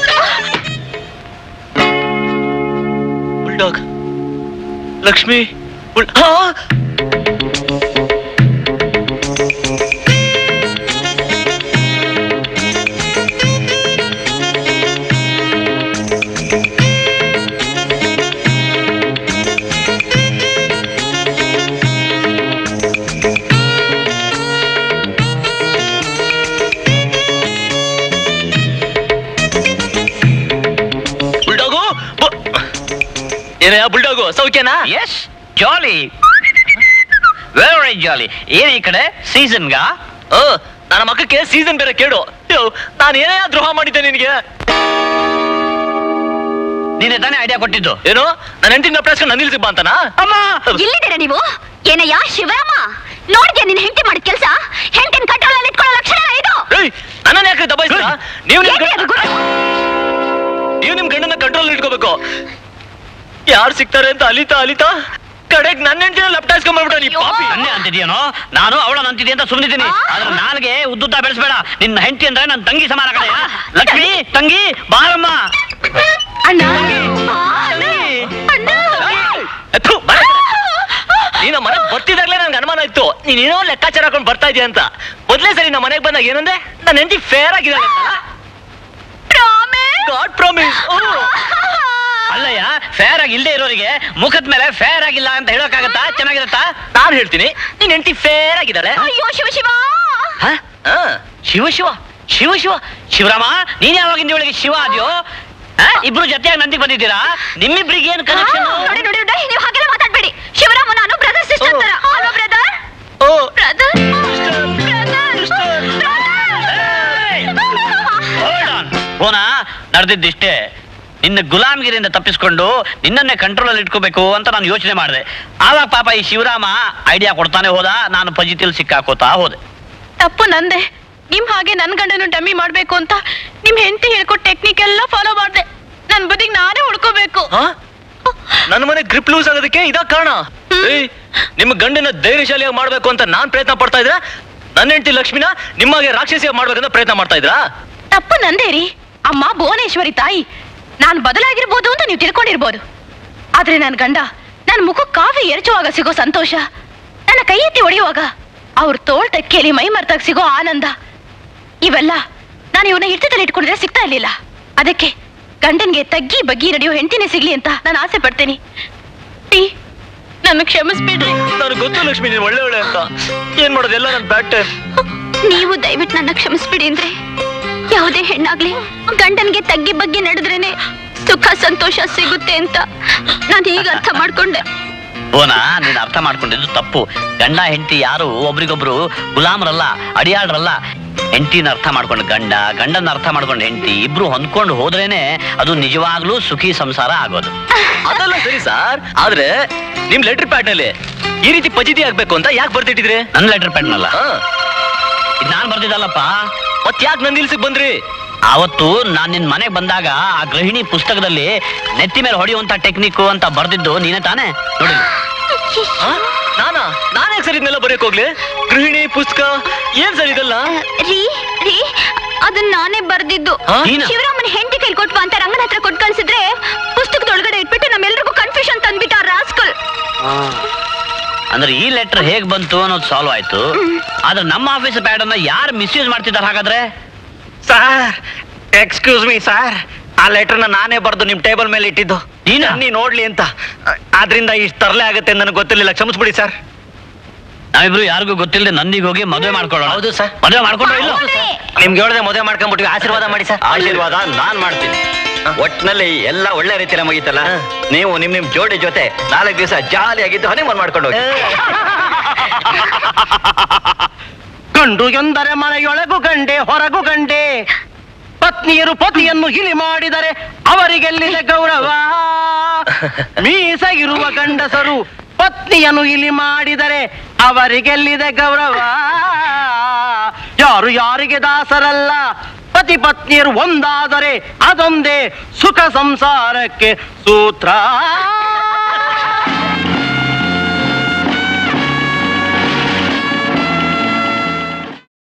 ಬುಲ್ಡಾಗ್ ಲಕ್ಷ್ಮಿ ಬುಲ್- ಹಾ! ಬುಲ್ಡಾಗು ಬು- ಏನಯ್ಯ ಬುಲ್ಡಾಗು ಸೌಖ್ಯನಾ ಎಸ್ ಜಾಲಿ ವೆರಿ ಜಾಲಿ ಏನ್ ಈ ಕಡೆ ಸೀಸನ್ಗಾ ಓ ನನ್ನ ಮಕ್ಕಕ್ಕೆ ಸೀಸನ್ ಬೇರೆ ಕೇಳು ನಾನು ಏನೇ ದ್ರೋಹ ಮಾಡಿದ್ದೆ ನಿನಗೆ ನೀನೆ ತಾನೇ ಐಡಿಯಾ ಕೊಟ್ಟಿದ್ದು ಏನು ನನ್ನ ಹೆಂಡತಿನ ಅಪ್ರಾಸ್ಕೊಂಡು ನನ್ನ ನಿಲ್ಸಿ ಬಾ ಅಂತನಾ ಅಮ್ಮ ಇಲ್ಲಿದ್ದೀರಾ ನೀವು ಏನಯ್ಯ ಶಿವರಾಮ ನೋಡಿದ್ಯಾ ನಿನ್ ಹೆಂಡತಿ ಮಾಡಿದ ಕೆಲಸ ಹೆಂಡತಿನ ಕಂಟ್ರೋಲ್ ಇಟ್ಕೊಳ್ಳೋ ಲಕ್ಷಣ ಇದು ಏಯ್ ನನ್ನನ್ನ ಯಾಕೆ ದಬಾಯಿಸ್ತೀರಾ ನೀವು ನಿಮ್ ಏನ್ರಿ ಅದು ಗಂಡ- ಗುರು? ನೀವು ನಿಮ್ ಗಂಡನ ಕಂಟ್ರೋಲ್ ಇಟ್ಕೋಬೇಕು ಯಾರು ಸಿಗ್ತಾರೆ ಅಂತ ಅಲಿತಾ ಅಲಿತಾ ಕಡೆಗ್ ನನ್ನ ಹೆಂಡತಿನ ಲಪ್ಟಾಯಿಸ್ಕೊಂಡ್ಬಿಟ್ಟ ನೀ ಪಾಪಿ ನನ್ನೇ ಅಂತಿದ್ಯೇನೋ ನಾನು ಅವಳ ಅಂತಿದ್ದೆ ಅಂತ ಸುಮ್ಮನಿದ್ದೀನಿ ಆದ್ರೆ ನಾಲ್ಗೆ ಉದ್ದುದ್ದ ಬೆಳೆಸ್ಬೇಡ ನಿನ್ನ ಹೆಂಡತಿ ಅಂದ್ರೆ ನನ್ನ ತಂಗಿ ಸಮಾನ ಕಡೆಯ ಲಕ್ಷ್ಮಿ ತಂಗಿ ಬಾರಮ್ಮ ಅಣ್ಣ ಅಣ್ಣ ಥು, ಬಾ ಈ ಕಡೆ. ನೀನು ಮನೆಗೆ ಬರ್ತಿದಾಗ್ಲೇ ನನ್ಗೆ ಅನುಮಾನ ಇತ್ತು ನೀನ್ ಏನೋ ಲೆಕ್ಕಾಚಾರ ಹಾಕೊಂಡು ಬರ್ತಾ ಇದೀಯ ಅಂತ ಮೊದ್ಲೇ ಸರಿ ನಮ್ಮ ಮನೆಗೆ ಬಂದಾಗ ಏನಂದೆ ನನ್ನ ಹೆಂಡತಿ ಫೇರ್ ಆಗಿದ್ದಾಳೆ ಗಾಡ್ ಪ್ರಾಮಿಸ್ ಅಲ್ಲಯ್ಯ ಫೇರ್ ಆಗಿ ಇಲ್ಲದೆ ಇರೋರಿಗೆ ಮುಖದ ಮೇಲೆ ಫೇರ್ ಆಗಿಲ್ಲ ಅಂತ ಹೇಳೋಕ್ಕಾಗತ್ತಾ ಚೆನ್ನಾಗಿರುತ್ತಾ ನಾನು ಹೇಳ್ತೀನಿ ನಿನ್ ಹೆಂಡತಿ ಫೇರ್ ಆಗಿದ್ದಾಳೆ ಅಯ್ಯೋ ಶಿವ ಶಿವ ಹ? ಹಾ ಶಿವ ಶಿವ ಶಿವ ಶಿವ ಶಿವರಾಮ ನೀನ್ ಯಾವಾಗಿಂದ ಇವಳಿಗೆ ಶಿವ ಆದ್ಯೋ ಹ? ಇಬ್ರು ಜೊತೆಯಾಗಿ ನಂದಿಗೆ ಬಂದಿದ್ದೀರಾ ನಿಮ್ಮಿಬ್ರಿಗೆ ಏನ್ ಕನೆಕ್ಷನ್ ನೋಡಿ ನೋಡಿ ನೋಡಿ ನೀವು ಹಾಗೆಲ್ಲ ಮಾತಾಡ್ಬೇಡಿ ಶಿವರಾಮ ನಾನು ಬ್ರದರ್ ಸಿಸ್ಟರ್ ತರ ಹಲೋ ಬ್ರದರ್ ಓ ಬ್ರದರ್ ಓನ ನಡೆದಿದ್ದಿಷ್ಟೇ ನಿನ್ನ ಗುಲಾಮಗಿರಿಯಿಂದ ತಪ್ಪಿಸ್ಕೊಂಡು ನಿನ್ನನ್ನೇ ಕಂಟ್ರೋಲ್ ಅಲ್ಲಿ ಇಟ್ಕೋಬೇಕು ಅಂತ ನಾನು ಯೋಚನೆ ಮಾಡಿದೆ ಆವಾಗ ಪಾಪ ಈ ಶಿವರಾಮ ಐಡಿಯಾ ಕೊಡ್ತಾನೆ ಹೋದ ನಾನು ಪಜಿತಿಲ್ ಸಿಕ್ಕಾಕೋತಾ ಹೋದೆ ತಪ್ಪು ನಂದೆ ನಿಮ್ ಹಾಗೆ ನನ್ ಗಂಡನು ಡಮ್ಮಿ ಮಾಡ್ಬೇಕು ಅಂತ ನಿಮ್ ಹೆಂಡತಿ ಹೇಳ್ಕೊಟ್ ಟೆಕ್ನಿಕ್ ಎಲ್ಲ ಫಾಲೋ ಮಾಡ್ದೆ ನನ್ ಬದಿಗ್ ನಾನೇ ಹುಡ್ಕೋಬೇಕು ಹಾ ನನ್ನ ಮನೆ ಗ್ರಿಪ್ ಲೂಸ್ ಆಗೋದಕ್ಕೆ ಇದಾ ಕಾರಣ ಏಯ್ ನಿಮ್ಮ ಗಂಡನ ಧೈರ್ಯಶಾಲಿಯಾಗಿ ಮಾಡ್ಬೇಕು ಅಂತ ನಾನ್ ಪ್ರಯತ್ನ ಪಡ್ತಾ ಇದ್ರೆ ನನ್ನ ಹೆಂಡತಿ ಲಕ್ಷ್ಮಿನ ನಿಮ್ಮಾಗೆ ರಾಕ್ಷಸಿಯಾಗಿ ಮಾಡ್ಬೇಕಂತ ಪ್ರಯತ್ನ ಮಾಡ್ತಾ ಇದ್ರಾ ತಪ್ಪು ನಂದೇ ರೀ ಅಮ್ಮ ಭುವನೇಶ್ವರಿ ತಾಯಿ ನಾನ್ ಬದಲಾಗಿರ್ಬೋದು ಅಂತ ನೀವು ತಿಳ್ಕೊಂಡಿರ್ಬೋದು ಆದ್ರೆ ನನ್ ಗಂಡ ನನ್ ಮುಖ ಕಾಫಿ ಎರಚುವಾಗ ಸಿಗೋ ಸಂತೋಷ ನನ್ನ ಕೈ ಎತ್ತಿ ಹೊಡೆಯುವಾಗ ಅವ್ರ ತೋಳ್ ತಕ್ಕಿಯಲ್ಲಿ ಮೈ ಮರ್ತಾಗ ಸಿಗೋ ಆನಂದ ಇವೆಲ್ಲ ನಾನು ಇವನ್ನ ಹಿಡಿತದಲ್ಲಿ ಇಟ್ಕೊಂಡಿದ್ರೆ ಸಿಗ್ತಾ ಇರ್ಲಿಲ್ಲ ಅದಕ್ಕೆ ಗಂಡನ್ಗೆ ತಗ್ಗಿ ಬಗ್ಗಿ ನಡೆಯೋ ಹೆಂಡತಿನೇ ಸಿಗ್ಲಿ ಅಂತ ನಾನು ಆಸೆ ಪಡ್ತೀನಿ ಟೀ ನನ್ನ ಕ್ಷಮಿಸ್ಬಿಡ್ರಿ ನನಗೆ ಗೊತ್ತು ಲಕ್ಷ್ಮಿ ನೀನ್ ಒಳ್ಳೆ ಒಳ್ಳೆ ಅಂತ ಏನ್ ಮಾಡೋದು ಎಲ್ಲ ನನ್ ಬ್ಯಾಡ್ ಟೈಮ್ ನೀವು ದಯವಿಟ್ಟು ನನ್ನ ಕ್ಷಮಿಸ್ಬಿಡಿ ಅಂದ್ರೆ ಯಾವುದೇ ಹೆಣ್ಣಾಗ್ಲಿ ಗಂಡನ್ಗೆ ತಗ್ಗಿ ಬಗ್ಗಿ ನಡೆದ್ರೇನೆ ಸುಖ ಸಂತೋಷ ಸಿಗುತ್ತೆ ಅಂತ ನಾನು ಈಗ ಅರ್ಥ ಮಾಡ್ಕೊಂಡೆ ಓನ ನೀನು ಅರ್ಥ ಮಾಡ್ಕೊಂಡಿದ್ದು ತಪ್ಪು ಗಂಡ ಹೆಂಡತಿ ಯಾರು ಒಬ್ರಿಗೊಬ್ರು ಗುಲಾಮರಲ್ಲ ಅಡಿಯಾಳ್ರಲ್ಲ ಹೆಂಡತಿನ ಅರ್ಥ ಮಾಡ್ಕೊಂಡು ಗಂಡ ಗಂಡನ ಅರ್ಥ ಮಾಡ್ಕೊಂಡು ಹೆಂಡತಿ ಇಬ್ರು ಹೊಂದ್ಕೊಂಡು ಹೋದ್ರೇನೆ ಅದು ನಿಜವಾಗ್ಲೂ ಸುಖಿ ಸಂಸಾರ ಆಗೋದು ಅದೆಲ್ಲ ಸರಿ ಸರ್ ಆದ್ರೆ ನಿಮ್ ಲೆಟರ್ ಪ್ಯಾಡ್ ನಲ್ಲಿ ಈ ರೀತಿ ಪಜಿತಿ ಆಗ್ಬೇಕು ಅಂತ ಯಾಕೆ ಬರ್ತಿಟ್ಟಿದ್ರಿ ನನ್ನ ಲೆಟರ್ ಪೆನ್ನಲ್ಲ ಹಾ ಇದು ನಾನು ಬರ್ದಿದ್ದಲ್ಲಪ್ಪ ಮತ್ ಯಾಕೆ ನನ್ ನಿಲ್ಸಕ್ ಬಂದ್ರಿ ಅವತ್ತು ನಾನ್ ನಿನ್ ಮನೆಗೆ ಬಂದಾಗ ಆ ಗೃಹಿಣಿ ಪುಸ್ತಕದಲ್ಲಿ ನೆತ್ತಿ ಮೇಲೆ ಹೊಡೆಯುವಂತ ಟೆಕ್ನಿಕ್ ಅಂತ ಬರ್ದಿದ್ದು ನೀನೇ ತಾನೇ ನೋಡಿ ಆ? ನಾನಾ ನಾನ್ ಯಾಕೆ ಸರ್ ಇದನ್ನೆಲ್ಲ ಬರೆಯಕ್ ಹೋಗ್ಲಿ ಗೃಹಿಣಿ ಪುಸ್ತಕ ಏನ್ ಸರ್ ಇದೆಲ್ಲ ರೀ ರೀ ಅದನ್ನ ನಾನೇ ಬರ್ದಿದ್ದು ಹಾ? ನೀನಾ? ಶಿವರಾಮನ ಹೆಂಡತಿ ಕೈಲಿ ಕೊಟ್ವಾ ಅಂತ ರಂಗನ ಹತ್ರ ಕೊಟ್ಟು ಕಳ್ಸಿದ್ರೆ ಪುಸ್ತಕದೊಳಗಡೆ ಇಟ್ಬಿಟ್ಟು ನಮ್ಮೆಲ್ರಿಗೂ ಕನ್ಫ್ಯೂಷನ್ ತಂದ್ಬಿಟ್ಟ ರಾಸ್ಕಲ್ ಅಂದ್ರೆ ಈ ಲೆಟರ್ ಹೇಗ್ ಬಂತು ಅನ್ನೋದು ಸಾಲ್ವ್ ಆಯ್ತು ಆದ್ರೆ ನಮ್ಮ ಆಫೀಸ್ ಪ್ಯಾಡ್ ಅನ್ನ ಯಾರು ಮಿಸ್ಯೂಸ್ ಮಾಡ್ತಿದ್ದಾರೆ ಹಾಗಾದ್ರೆ ಸರ್ ಎಕ್ಸ್ಕ್ಯೂಸ್ ಮೀ ಸರ್ ಆ ಲೆಟರ್ನ ನಾನೇ ಬರೆದು ನಿಮ್ ಟೇಬಲ್ ಮೇಲೆ ಇಟ್ಟಿದ್ದು ನೀನಾ? ನೀ ನೋಡ್ಲಿ ಅಂತ ಆದ್ರಿಂದ ಇಷ್ಟು ತರಲೆ ಆಗುತ್ತೆ ಅಂತ ನನಗೆ ಗೊತ್ತಿರ್ಲಿಲ್ಲ ಕ್ಷಮಿಸ್ಬಿಡಿ ಸರ್ ನಾವಿಬ್ರು ಯಾರಿಗೂ ಗೊತ್ತಿಲ್ಲದೆ ನಂದಿಗೆ ಹೋಗಿ ಮದುವೆ ಮಾಡ್ಕೊಳ್ಳೋಣ ಹೌದು ಸರ್. ಮದುವೆ ಮಾಡ್ಕೊಂಡ್ರೆ ಇಲ್ಲ ನಿಮ್ಗೆ ಹೇಳ್ದೆ ಮದುವೆ ಮಾಡ್ಕೊಂಡ್ಬಿಟ್ವಿ ಆಶೀರ್ವಾದ ಮಾಡಿ ಸರ್ ಆಶೀರ್ವಾದ ನಾನ್ ಮಾಡ್ತೀನಿ ಒಟ್ನಲ್ಲಿ ಎಲ್ಲ ಒಳ್ಳೆ ರೀತಿಯಲ್ಲಿ ಮುಗೀತಲ್ಲ ನೀವು ನಿಮ್ ನಿಮ್ ಜೋಡಿ ಜೊತೆ ನಾಲ್ಕು ದಿವಸ ಜಾಲಿಯಾಗಿದ್ದು ಹನಿಮೂನ್ ಮಾಡ್ಕೊಂಡು ಹೋಗಿ ಗಂಡು ಎಂದರೆ ಮನೆಯೊಳಗು ಗಂಡೆ ಹೊರಗು ಗಂಡೆ ಪತ್ನಿಯರು ಪತಿಯನ್ನು ಹಿಲಿ ಮಾಡಿದರೆ ಅವರಿಗೆಲ್ಲಿದೆ ಗೌರವ ಮೀಸ ಇರುವ ಗಂಡಸರು ಪತ್ನಿಯನ್ನು ಇಲಿ ಮಾಡಿದರೆ ಅವರಿಗೆಲ್ಲಿದೆ ಗೌರವ ಯಾರು ಯಾರಿಗೆ ದಾಸರಲ್ಲ ಪತಿ ಪತ್ನಿಯರು ಒಂದಾದರೆ ಅದೊಂದೇ ಸುಖ ಸಂಸಾರಕ್ಕೆ ಸೂತ್ರ